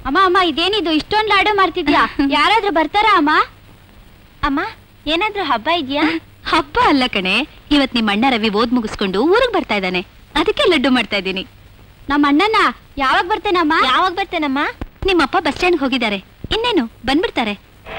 ಅಮ್ಮ ಅಮ್ಮ ಇದೇನಿದು ಇಷ್ಟೊಂದ್ ಲಾಡು ಮಾಡ್ತಿದ್ಯಾ ಯಾರಾದ್ರೂ ಬರ್ತಾರಾ ಅಮ್ಮ ಅಮ್ಮ ಏನಾದ್ರೂ ಹಬ್ಬ ಇದೆಯಾ ಹಬ್ಬ ಅಲ್ಲ ಕಣೆ ಇವತ್ ನಿಮ್ಮ ಅಣ್ಣ ರವಿ ಓದ್ ಮುಗಿಸ್ಕೊಂಡು ಊರಿಗೆ ಬರ್ತಾ ಇದ್ದಾನೆ ಅದಕ್ಕೆ ಲಡ್ಡು ಮಾಡ್ತಾ ಇದ್ದೀನಿ ನಮ್ಮ ಅಣ್ಣನ ಯಾವಾಗ ಬರ್ತೇನಮ್ಮ ಯಾವಾಗ ಬರ್ತೇನಮ್ಮ ನಿಮ್ಮಪ್ಪ ಬಸ್ ಸ್ಟ್ಯಾಂಡ್ ಹೋಗಿದ್ದಾರೆ ಇನ್ನೇನು ಬಂದ್ಬಿಡ್ತಾರೆ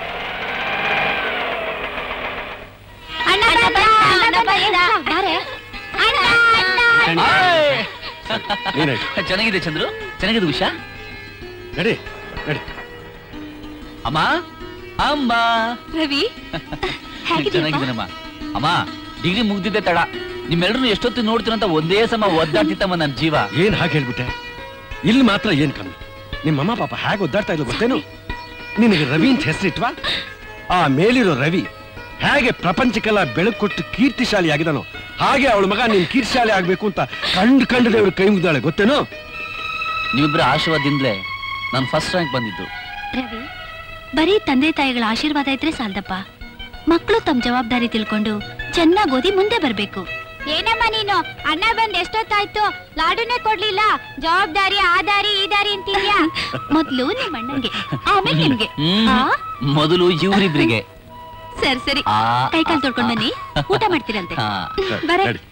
ಅಣ್ಣ ಬಂದ, ಅಣ್ಣ ಬಂದ. ಬಾರೆ. ಅಣ್ಣ, ಅಣ್ಣ. ಚೆನ್ನಾಗಿದೆ ಚಂದ್ರು ಚೆನ್ನಾಗಿದೆ ಉಷಾ ನಡಿ ನಡಿ ಅಮ್ಮ ಅಮ್ಮ ರವಿ ಹೇಗಿದ್ಯಪ್ಪ? ಚೆನ್ನಾಗಿದ್ದೀನಮ್ಮ ಅಮ್ಮ ಡಿಗ್ರಿ ಮುಗ್ದಿದ್ದೆ ತಡ ನಿಮ್ಮೆಲ್ಲರೂ ಎಷ್ಟೊತ್ತು ನೋಡ್ತೀರಂತ ಒಂದೇ ಸಮ ಒದ್ದಾಡ್ತಿತ್ತಮ್ಮ ನನ್ನ ಜೀವ ಏನ್ ಹಾಗೆ ಹೇಳ್ಬಿಟ್ಟೆ ಇಲ್ಲಿ ಮಾತ್ರ ಏನ್ ಕಮ್ಮಿ ನಿಮ್ಮಮ್ಮ ಪಾಪ ಹೇಗೆ ಒದ್ದಾಡ್ತಾ ಇದ್ಲು ಗೊತ್ತೇನು ನಿನಗೆ ರವಿ ಅಂತ ಹೆಸರಿಟ್ವಾ ಆ ಮೇಲಿರೋ ರವಿ ಹೇಗೆ ಪ್ರಪಂಚಕ್ಕೆಲ್ಲ ಬೆಳಕು ಕೊಟ್ಟು ಕೀರ್ತಿಶಾಲಿ ಆಗಿದಾನೋ ಹಾಗೆ ಅವಳ ಮಗ ನೀನ್ ಕೀರ್ತಿಶಾಲಿ ಆಗ್ಬೇಕು ಅಂತ ಕಂಡು ಕಂಡು ದೇವ್ರ ಕೈ ಮುಗ್ದಾಳೆ ಗೊತ್ತೇನೋ ನೀವಿಬ್ಬರ ಆಶೀರ್ವಾದದಿಂದಲೇ ನಾನು ಫಸ್ಟ್ ರ್ಯಾಂಕ್ ಬಂದಿದ್ದು ರವಿ ಬರೀ ತಂದೆ ತಾಯಿಗಳ ಆಶೀರ್ವಾದ ಇದ್ರೆ ಸಾಲ್ದಪ್ಪ ಮಕ್ಕಳು ತಮ್ಮ ಜವಾಬ್ದಾರಿ ತಿಳ್ಕೊಂಡು ಚೆನ್ನಾಗಿ ಓದಿ ಮುಂದೆ ಬರ್ಬೇಕು ಏನಮ್ಮ ನೀನು ಅಣ್ಣ ಬಂದ್ ಎಷ್ಟೊತ್ತಾಯ್ತು ಲಾಡುನೇ ಕೊಡ್ಲಿಲ್ಲ ಜವಾಬ್ದಾರಿ ಆ ದಾರಿ ಈ ದಾರಿ ಅಂತೀದ್ಯಾ ಮೊದ್ಲು ನಿಮ್ಮ ಅಣ್ಣಂಗೆ ಆಮೇಲೆ ನಿನ್ಗೆ ಹ್ಮ್. ಆ? ಮೊದಲು ಇವರಿಬ್ರಿಗೆ ಸರಿ ಸರಿ ಆ, ಕೈ ಕಾಲು ಆ, ತೊಳ್ಕೊಂಡ್ ಆ. ಬನ್ನಿ ಊಟ ಮಾಡ್ತೀರಂತೆ ಹಾ. ಬರೇ ನಡಿ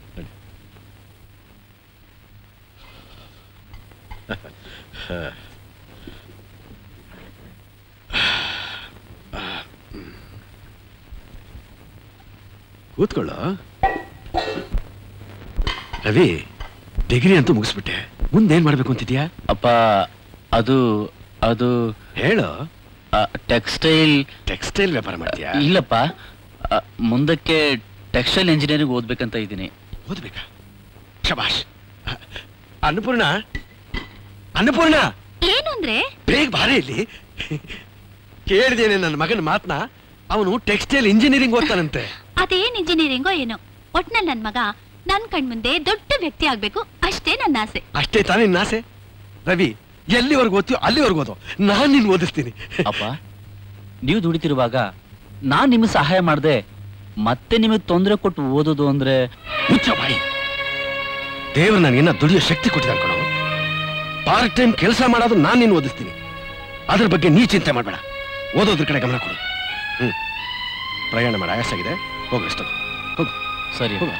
ಕೂತ್ಕೊಳ್ಳೋ ರವಿ ಡಿಗ್ರಿ ಅಂತೂ ಮುಗಿಸ್ಬಿಟ್ಟೆ ಮುಂದೇನ್ ಮಾಡ್ಬೇಕು ಅಂತಿದ್ಯಾ ಅಪ್ಪ ಅದು ಅದು ಹೇಳು ಟೆಕ್ಸ್ಟೈಲ್ ಟೆಕ್ಸ್ಟೈಲ್ ವ್ಯಾಪಾರ ಮಾಡ್ತೀಯಾ ಇಲ್ಲಪ್ಪ ಆ, ಮುಂದಕ್ಕೆ ಟೆಕ್ಸ್ಟೈಲ್ ಇಂಜಿನಿಯರಿಂಗ್ ಓದ್ಬೇಕಂತ ಇದ್ದೀನಿ ಓದ್ಬೇಕಾ ಶಬಾಷ್ ಅನ್ನಪೂರ್ಣ ಅನ್ನಪೂರ್ಣ ಏನು ಅಂದ್ರೆ ಬೇಗ ಬಾರೆ ಇಲ್ಲಿ ಕೇಳಿದೇನೆ ನನ್ನ ಮಗನ ಮಾತನ್ನ ಅವನು ಟೆಕ್ಸ್ಟೈಲ್ ಇಂಜಿನಿಯರಿಂಗ್ ಓದ್ತಾನಂತೆ ಅದೇನ್ ಇಂಜಿನಿಯರಿಂಗೋ ಏನೋ ಒಟ್ನಲ್ಲಿ ನನ್ ಮಗ ನನ್ ಕಣ್ಮುಂದೆ ದೊಡ್ಡ ವ್ಯಕ್ತಿ ಆಗ್ಬೇಕು ಅಷ್ಟೇ ನನ್ನ ಆಸೆ ಅಷ್ಟೇ ತಾನೇ ನಿನ್ನ ಆಸೆ ರವಿ ಎಲ್ಲಿವರೆಗೂ ಓದ್ತೀಯೋ ಅಲ್ಲಿವರೆಗೂ ಓದೋ ನಾನ್ ನಿನ್ ಓದಿಸ್ತೀನಿ ಅಪ್ಪ ನೀವು ದುಡಿತಿರುವಾಗ ನಾನ್ ನಿಮಗೆ ಸಹಾಯ ಮಾಡ್ದೆ ಮತ್ತೆ ನಿಮಗೆ ತೊಂದರೆ ಕೊಟ್ಟು ಓದೋದು ಅಂದ್ರೆ ಮುಚ್ಚ ಬಾಯಿ ದೇವ್ರು ನನಗಿನ್ನ ದುಡಿಯೋ ಶಕ್ತಿ ಕೊಟ್ಟಿದ್ದಾನೆ ಕಣೋ ಪಾರ್ಟ್ ಟೈಮ್ ಕೆಲಸ ಮಾಡೋದು ನಾನ್ ನಿನ್ನ ಓದಿಸ್ತೀನಿ ಅದ್ರ ಬಗ್ಗೆ ನೀ ಚಿಂತೆ ಮಾಡಬೇಡ ಓದೋದ್ರ ಕಡೆ ಗಮನ ಕೊಡು ಹ್ಮ್ ಪ್ರಯಾಣ ಮಾಡ ಆಯಾಸಾಗಿದೆ ಹೋಗು ಅಷ್ಟು ಹೋಗು ಸರಿ ಹೋಗು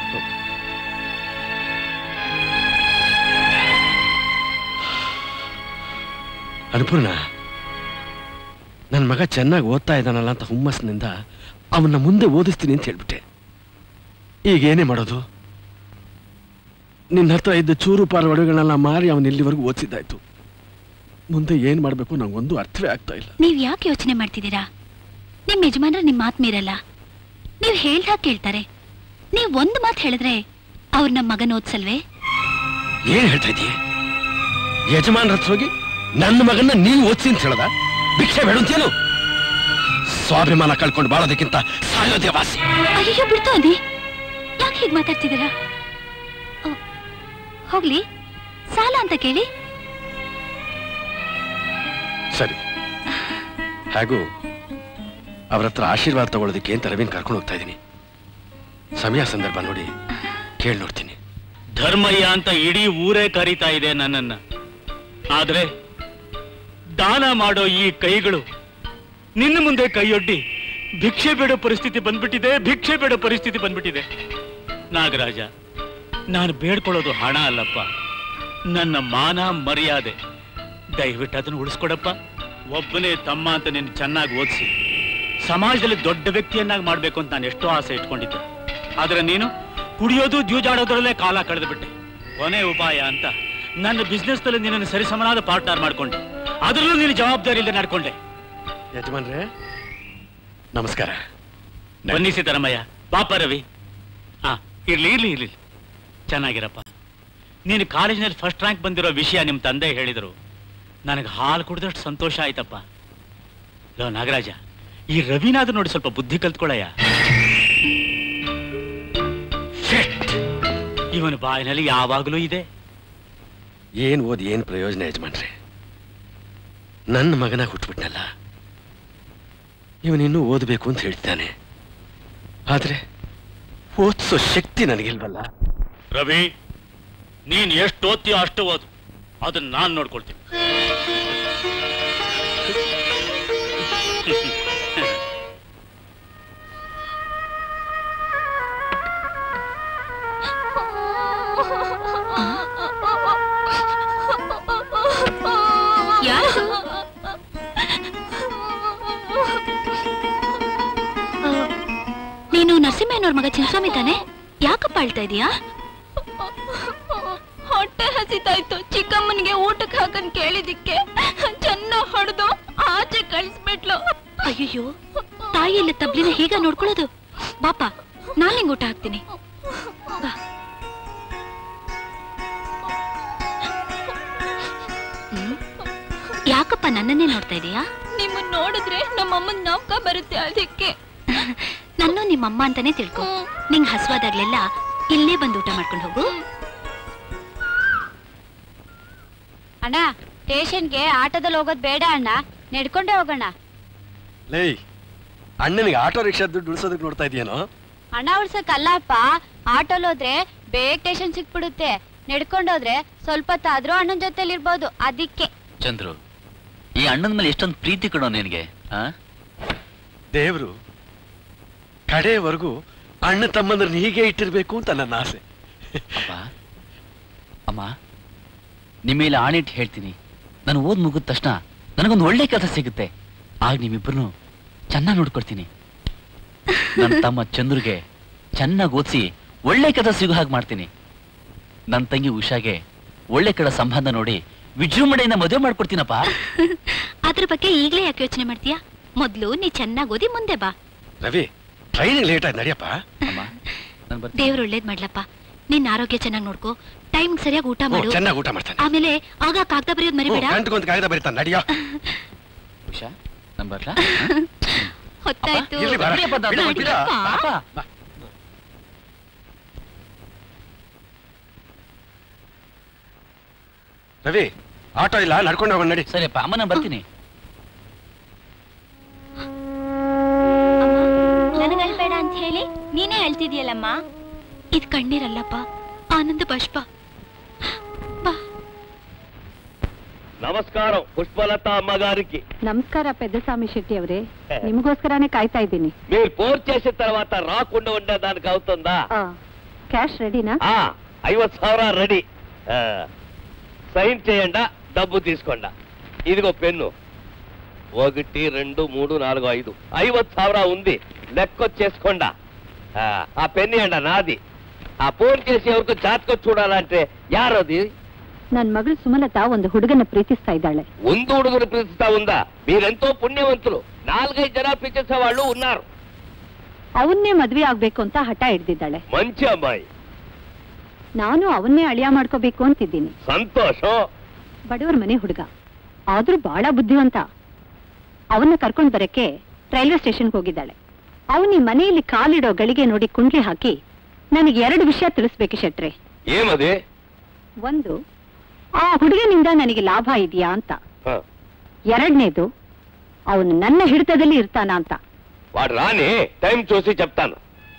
ಅನುಪೂರ್ಣ ನನ್ನ ಮಗ ಚೆನ್ನಾಗಿ ಓದ್ತಾ ಇದ್ದಾನಲ್ಲ ಅಂತ ಹುಮ್ಮಸ್ಸಿನಿಂದ ಅವನ್ನ ಮುಂದೆ ಓದಿಸ್ತೀನಿ ಅಂತ ಹೇಳ್ಬಿಟ್ಟೆ ಈಗ ಏನೇ ಮಾಡೋದು ನಿನ್ನ ಹತ್ರ ಇದ್ದ ಚೂರು ಪಾರು ಒಡವೆಗಳನ್ನೆಲ್ಲ ಮಾರಿ ಅವನ ಇಲ್ಲಿವರೆಗೂ ಓದಿಸಿದ್ದಾಯ್ತು ಮುಂದೆ ಏನ್ ಮಾಡ್ಬೇಕು ನಂಗೊಂದು ಅರ್ಥವೇ ಆಗ್ತಾ ಇಲ್ಲ ನೀವ್ ಯಾಕೆ ಯೋಚನೆ ಮಾಡ್ತಿದ್ದೀರಾ ನಿಮ್ ಯಜಮಾನ್ರ ನಿಮ್ ಮಾತ್ ಮೀರಲ್ಲ ನೀವ್ ಹೇಳ್ದಾಗ ಕೇಳ್ತಾರೆ ನೀವ್ ಒಂದ್ ಮಾತ್ ಹೇಳಿದ್ರೆ ಅವ್ರ ನಮ್ ಮಗನ್ ಓದ್ಸಲ್ವೇ ಏನ್ ಹೇಳ್ತಾ ಇದೀಯ ಯಜಮಾನ್ರ ಹತ್ರ ಹೋಗಿ ನನ್ನ ಮಗನ್ನ ನೀವು ಓದಿಸಿ ಅಂತ ಹೇಳದ ಭಿಕ್ಷೆ ಬೇಡಂತೇನು ಸ್ವಾಭಿಮಾನ ಕಳ್ಕೊಂಡು ಬಾಳೋದಕ್ಕಿಂತ ಸಾಯೋದೇ ವಾಸಿ ಅಯ್ಯೋ ಬಿಡ್ತು ಅದಿ ಯಾಕೆ ಹೀಗ್ ಮಾತಾಡ್ತಿದ್ದೀರಾ ಓ, ಹೋಗ್ಲಿ ಸಾಲ ಅಂತ ಕೇಳಿ ಸರಿ ಹಾಗೂ ಅವ್ರ ಹತ್ರ ಆಶೀರ್ವಾದ ತಗೊಳ್ಳೋದಕ್ಕೆ ಅಂತ ರವಿನ್ ಕರ್ಕೊಂಡು ಹೋಗ್ತಾ ಇದ್ದೀನಿ ಸಮಯ ಸಂದರ್ಭ ನೋಡಿ ಕೇಳಿ ನೋಡ್ತೀನಿ ಧರ್ಮಯ್ಯ ಅಂತ ಇಡೀ ಊರೇ ಕರೀತಾ ಇದೆ ನನ್ನನ್ನ ಆದ್ರೆ ದಾನ ಮಾಡೋ ಈ ಕೈಗಳು ನಿನ್ನ ಮುಂದೆ ಕೈಯೊಡ್ಡಿ ಭಿಕ್ಷೆ ಬೇಡೋ ಪರಿಸ್ಥಿತಿ ಬಂದ್ಬಿಟ್ಟಿದೆ ಭಿಕ್ಷೆ ಬೇಡೋ ಪರಿಸ್ಥಿತಿ ಬಂದ್ಬಿಟ್ಟಿದೆ ನಾಗರಾಜ ನಾನು ಬೇಡ್ಕೊಳ್ಳೋದು ಹಣ ಅಲ್ಲಪ್ಪ ನನ್ನ ಮಾನ ಮರ್ಯಾದೆ ದಯವಿಟ್ಟು ಅದನ್ನು ಉಳಿಸ್ಕೊಡಪ್ಪ ಒಬ್ಬನೇ ತಮ್ಮ ಅಂತ ನಿನ್ನ ಚೆನ್ನಾಗಿ ಓದಿಸಿ ಸಮಾಜದಲ್ಲಿ ದೊಡ್ಡ ವ್ಯಕ್ತಿಯನ್ನಾಗಿ ಮಾಡ್ಬೇಕು ಅಂತ ನಾನು ಎಷ್ಟೋ ಆಸೆ ಇಟ್ಕೊಂಡಿದ್ದೆ ಆದ್ರೆ ನೀನು ಕುಡಿಯೋದು ಜೂಜಾಡೋದ್ರಲ್ಲೇ ಕಾಲ ಕಳೆದು ಬಿಟ್ಟೆ ಕೊನೆ ಉಪಾಯ ಅಂತ ನನ್ನ ಬಿಸ್ನೆಸ್ ನಲ್ಲಿ ನಿನ್ನನ್ನು ಸರಿಸಮನಾದ ಪಾರ್ಟ್ನರ್ ಮಾಡ್ಕೊಂಡೆ ಅದರಲ್ಲೂ ನೀನು ಜವಾಬ್ದಾರಿ ಇಲ್ಲದೆ ನಡ್ಕೊಂಡೆ ಯಜಮಾನ್ರೆ ನಮಸ್ಕಾರ ಬನ್ನಿ ಸಿದ್ದರಾಮಯ್ಯ ಪಾಪ ರವಿ ಹಾ ಇರ್ಲಿ ಇರ್ಲಿ ಇರ್ಲಿ ಚೆನ್ನಾಗಿರಪ್ಪ ನೀನು ಕಾಲೇಜಿನಲ್ಲಿ ಫಸ್ಟ್ ರ್ಯಾಂಕ್ ಬಂದಿರೋ ವಿಷಯ ನಿಮ್ಮ ತಂದೆ ಹೇಳಿದರು ನನಗೆ ಹಾಲು ಕುಡಿದಷ್ಟು ಸಂತೋಷ ಆಯ್ತಪ್ಪ ಲೋ ನಾಗರಾಜ ಈ ರವಿನಾದ್ರೂ ನೋಡಿ ಸ್ವಲ್ಪ ಬುದ್ಧಿ ಕಲ್ತ್ಕೊಳ್ಳಯ್ಯ Shit! ಇವನ ಬಾಯಿನಲ್ಲಿ ಯಾವಾಗಲೂ ಇದೆ ಏನ್ ಓದಿ ಏನ್ ಪ್ರಯೋಜನ ಯಜಮಾನ್ರೆ ನನ್ನ ಮಗನ ಹುಟ್ಬಿಟ್ನಲ್ಲ ಇವನಿನ್ನೂ ಓದಬೇಕು ಅಂತ ಹೇಳ್ತಾನೆ ಆದ್ರೆ ಓದಿಸೋ ಶಕ್ತಿ ನನಗಿಲ್ವಲ್ಲ ರವಿ ನೀನ್ ಎಷ್ಟು ಓದ್ತೀಯೋ ಅಷ್ಟು ಓದು ಅದನ್ನ ನಾನ್ ನೋಡ್ಕೊಳ್ತೀನಿ ನರಸಿಂಹಯ್ಯನವ್ರ ಮಗ ಚಿನ್ಸ್ವಾಮಿ ತಾನೆ ಯಾಕಪ್ಪ ಅಳ್ತಾ ಇದೀಯಾ ಹೊಟ್ಟೆ ಹಸಿತಾಯ್ತು ಚಿಕ್ಕಮ್ಮನಿಗೆ ಊಟಕ್ಕೆ ಹಾಕನ್ ಕೇಳಿದಿಕ್ಕೆ ಚೆನ್ನಾಗ್ ಹೊಡೆದು ಆಚೆ ಕಳಿಸ್ಬಿಟ್ಲು ಅಯ್ಯಯ್ಯೋ ತಾಯಿ ಇಲ್ಲ ತಬ್ಲಿನ ಹೀಗ ನೋಡ್ಕೊಳ್ಳೋದು ಬಾಪ ನಾನ್ ನಿಂಗ್ ಊಟ ಹಾಕ್ತೀನಿ ಬಾ ಹ್ಮ್? ಯಾಕಪ್ಪ ನನ್ನನ್ನೇ ನೋಡ್ತಾ ಇದೀಯಾ ನಿಮ್ಮನ್ ನೋಡಿದ್ರೆ ನಮ್ಮಮ್ಮನ್ ನಾಪ್ಕ ಬರುತ್ತೆ ಅದಕ್ಕೆ ನನ್ನೂ ನಿಮ್ಮಮ್ಮ ಅಂತಾನೆ ತಿಳ್ಕೊ ನಿಂಗ್ ಹಸ್ವಾದಾಗ್ಲೆಲ್ಲ ಇಲ್ಲೇ ಬಂದು ಊಟ ಮಾಡ್ಕೊಂಡು ಹೋಗು ಅಣ್ಣ ಸ್ಟೇಷನ್ಗೆ ಆಟೋದಲ್ಲಿ ಹೋಗೋದ್ ಬೇಡ ಅಣ್ಣ ನಡ್ಕೊಂಡೇ ಹೋಗೋಣ ಲೇ ಅಣ್ಣನಿಗೆ ಆಟೋ ರಿಕ್ಷಾ ದುಡ್ಡು ಉಳಿಸೋದಕ್ಕೆ ನೋಡ್ತಾ ಇದೆಯೇನೋ ಹಣ ಉಳ್ಸಕ್ ಅಲ್ಲಪ್ಪ ಆಟೋಲ್ ಹೋದ್ರೆ ಬೇಗ ಸ್ಟೇಷನ್ ಸಿಕ್ಬಿಡುತ್ತೆ ನಡ್ಕೊಂಡೋದ್ರೆ ಸ್ವಲ್ಪ ಹೊತ್ತಾದ್ರೂ ಅಣ್ಣನ ಜೊತೆಲಿ ಇರ್ಬೋದು ಅದಕ್ಕೆ ಚಂದ್ರು ಈ ಅಣ್ಣನ ಮೇಲೆ ಎಷ್ಟೊಂದು ಪ್ರೀತಿ ಕೊಡೋ ನಿನಗೆ ಆ ದೇವ್ರು ಕಡೆವರೆಗೂ ಅಣ್ಣ ತಮ್ಮಂದ್ರನ್ನ ಹೀಗೆ ಇಟ್ಟಿರ್ಬೇಕು ಅಂತ ನನ್ನ ಆಸೆ ಅಪ್ಪ ಅಮ್ಮ ನಿಮ್ಮ ಮೇಲೆ ಆಣಿಟ್ಟು ಹೇಳ್ತೀನಿ ನಾನು ಓದ್ ಮುಗಿದ ತಕ್ಷಣ ನನಗೊಂದು ಒಳ್ಳೆ ಕೆಲಸ ಸಿಗುತ್ತೆ ಆಗ ನಿಮ್ಮಿಬ್ಬರನ್ನು ಚೆನ್ನಾಗಿ ನೋಡ್ಕೊಳ್ತೀನಿ ನನ್ನ ತಮ್ಮ ಚಂದ್ರುಗೆ ಚೆನ್ನಾಗಿ ಓದಿಸಿ ಒಳ್ಳೆ ಕೆಲಸ ಸಿಗೋ ಹಾಗೆ ಮಾಡ್ತೀನಿ ನನ್ನ ತಂಗಿ ಉಷಾಗೆ ಒಳ್ಳೆ ಕಡೆ ಸಂಬಂಧ ನೋಡಿ ವಿಜೃಂಭಣೆಯಿಂದ ಮದುವೆ ಮಾಡ್ಕೊಡ್ತೀನಪ್ಪ ಅದ್ರ ಬಗ್ಗೆ ಈಗ್ಲೇ ಯಾಕೆ ಯೋಚನೆ ಮಾಡ್ತೀಯಾ ಮೊದ್ಲು ನೀ ಚೆನ್ನಾಗ್ ಓದಿ ಮುಂದೆ ಬಾ ರವಿ ಟ್ರೈನಿಗೆ ಲೇಟ್ ಆಯ್ತು ನಡಿಯಪ್ಪ ಅಮ್ಮ ನಾನು ಬರ್ತೀನಿ ದೇವ್ರು ಒಳ್ಳೇದ್ ಮಾಡ್ಲಪ್ಪ ನಿನ್ ಆರೋಗ್ಯ ಚೆನ್ನಾಗ್ ನೋಡ್ಕೋ ಟೈಮ್ ಸರಿಯಾಗಿ ಊಟ ಓ, ಮಾಡು ಚೆನ್ನಾಗಿ ಊಟ ಮಾಡ್ತಾನೆ ಆಮೇಲೆ ಆಗ ಕಾಗ್ದ ಬರೆಯೋದ್ ಮರಿಬೇಡ ಗಂಟೆಗೊಂದು ಕಾಯ್ದ ಬರೀತಾನೆ ನಡಿಯೋ ಉಷಾ ನಾನು ಬರ್ಲಾ ಹೊತ್ತಾಯ್ತು ಇರ್ಲಿ ಬಾರ. ನಡಿಯಪ್ಪ, ದಾದ ಬಿಡು, ಬಿಡು. ಬಿಡು. ಪಾಪ. ರವಿ ಆಟೋ ಇಲ್ಲ ನಡ್ಕೊಂಡು ಹೋಗೋಣ ನಡಿ ಸರಿಯಪ್ಪ ಅಮ್ಮ ನಾನು ಬರ್ತೀನಿ ನನಗೆ ಅಳ್ಬೇಡ ಅಂತ ಹೇಳಿ ನೀನೇ ಹೇಳ್ತಿದ್ಯಲ್ಲಮ್ಮ ಇದ್ ಕಣ್ಣೀರಲ್ಲಪ್ಪ ಆನಂದ ಬಾಷ್ಪ ಬಾ నమస్కారం పుష్పలత అమ్మగారికి ನಮಸ್ಕಾರ పెద్దస్వామి శెట్టి ಅವರೇ ನಿಮಗೋಸ್ಕರನೇ ಕಾಯ್ತಾ ಇದ್ದೀನಿ మీరు ఫోన్ చేసిన తర్వాత రాకుండా ఉండేదానికి అవుతుందా ಕ್ಯಾಶ್ ರೆಡಿನಾ ఆ ఐవత్ సవరా రెడీ ఆ, సైన్ చేయండా డబ్బు తీసుకోండా ఇదిగో పెన్ను ఒకటి రెండు మూడు నాలుగు ఐదు ఐవత్ సవరా ఉంది లెక్కొచ్చేసుకోండా ఆ, ఆ పెన్ను ఎండ నాది ఆ ఫోన్ చేసి ఎవరికి జాతకం చూడాలంటే యారది ನನ್ ಮಗಳು ಸುಮಲತಾ ಒಂದು ಹುಡುಗನ ಪ್ರೀತಿಸ್ತಾ ಇದ್ದಾಳೆ ಒಂದು ಹುಡುಗರು ಪ್ರೀತಿಸ್ತಾ ఉందా మీరెంతో పుణ్యవంతులు నాలుగైదు జన ప్రీతిసే వాళ్ళు ఉన్నారు ಅವನ್ನೇ ಮದ್ವೆ ಆಗ್ಬೇಕು ಅಂತ ಹಠ ಹಿಡ್ದಿದ್ದಾಳೆ మంచి అమ్మాయి ನಾನು ಅವನ್ನೇ ಅಳಿಯ ಮಾಡ್ಕೋಬೇಕು ಅಂತಿದ್ದೀನಿ సంతోషం ಬಡವರ ಮನೆ ಹುಡುಗ ಆದ್ರೂ ಬಹಳ ಬುದ್ಧಿವಂತ ಅವನ್ನ ಕರ್ಕೊಂಡ್ ಬರಕ್ಕೆ ರೈಲ್ವೆ ಸ್ಟೇಷನ್ಗೆ ಹೋಗಿದ್ದಾಳೆ ಅವನ್ ಈ ಮನೆಯಲ್ಲಿ ಕಾಲಿಡೋ ಗಳಿಗೆ ನೋಡಿ ಕುಂಡ್ಲಿ ಹಾಕಿ ನನಗೆ ಎರಡು ವಿಷಯ ತಿಳಿಸ್ಬೇಕು ಶೆಟ್ರೆ ఏమది ಒಂದು ಆ ಹುಡುಗನಿಂದ ನನಗೆ ಲಾಭ ಇದೆಯಾ ಅಂತ హ, ಎರಡನೇದು ಅವನು ನನ್ನ ಹಿಡಿತದಲ್ಲಿ ಇರ್ತಾನ ಅಂತ వాడు రాని టైం చూసి చెప్తాను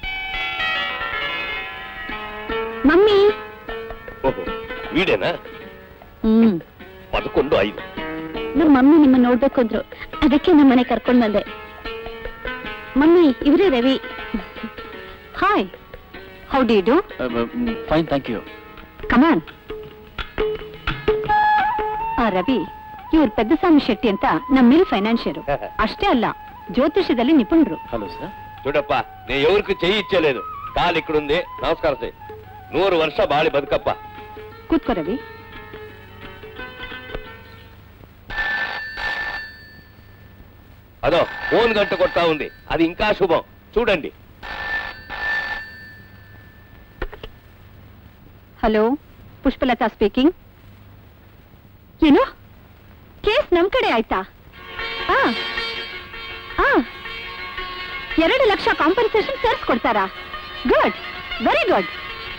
ಮಮ್ಮಿ ఓహో వీడేనా ಹ್ಮ್ పదకొండు ఐదు ನಮ್ಮ ಮಮ್ಮಿ ನಿಮ್ಮ ನೋಡ್ಬೇಕು ಅಂದ್ರು ಅದಕ್ಕೆ ನಮ್ಮ ಮನೆ ಕರ್ಕೊಂಡ್ ಬಂದೆ ಮಮ್ಮಿ ಇವ್ರೇ Ravi hi how d'you do fine thank you come on ಆ ರವಿ ಇವ್ರು పెద్దస్వామి ಶೆಟ್ಟಿ ಅಂತ ನಮ್ಮ ಮಿಲ್ ಫೈನಾನ್ಷಿಯರು ಅಷ್ಟೇ ಅಲ್ಲ ಜ್ಯೋತಿಷ್ಯದಲ್ಲಿ ನಿಪುಣರು ಹಲೋ ಸರ್ చూడప్ప నేను ఎవరికి చెయ్యి ఇచ్చేలేదు కాలు ఇక్కడుంది నమస్కారం చెయ్యి నూరు వర్ష బాళి బతుకప్ప ಕೂತ್ಕೋ ರವಿ అదో ఫోన్ గంట కొడతా ఉంది అది ఇంకా శుభం చూడండి ಹಲೋ ಪುಷ್ಪಲತಾ ಸ್ಪೀಕಿಂಗ್ ಏನು ಕೇಸ್ ನಮ್ ಕಡೆ ಆಯ್ತಾ ಆ ಆ ಎರಡು ಲಕ್ಷ ಕಾಂಪನ್ಸೇಷನ್ ಸೇರ್ಸ್ ಕೊಡ್ತಾರಾ ಗುಡ್ ವೆರಿ ಗುಡ್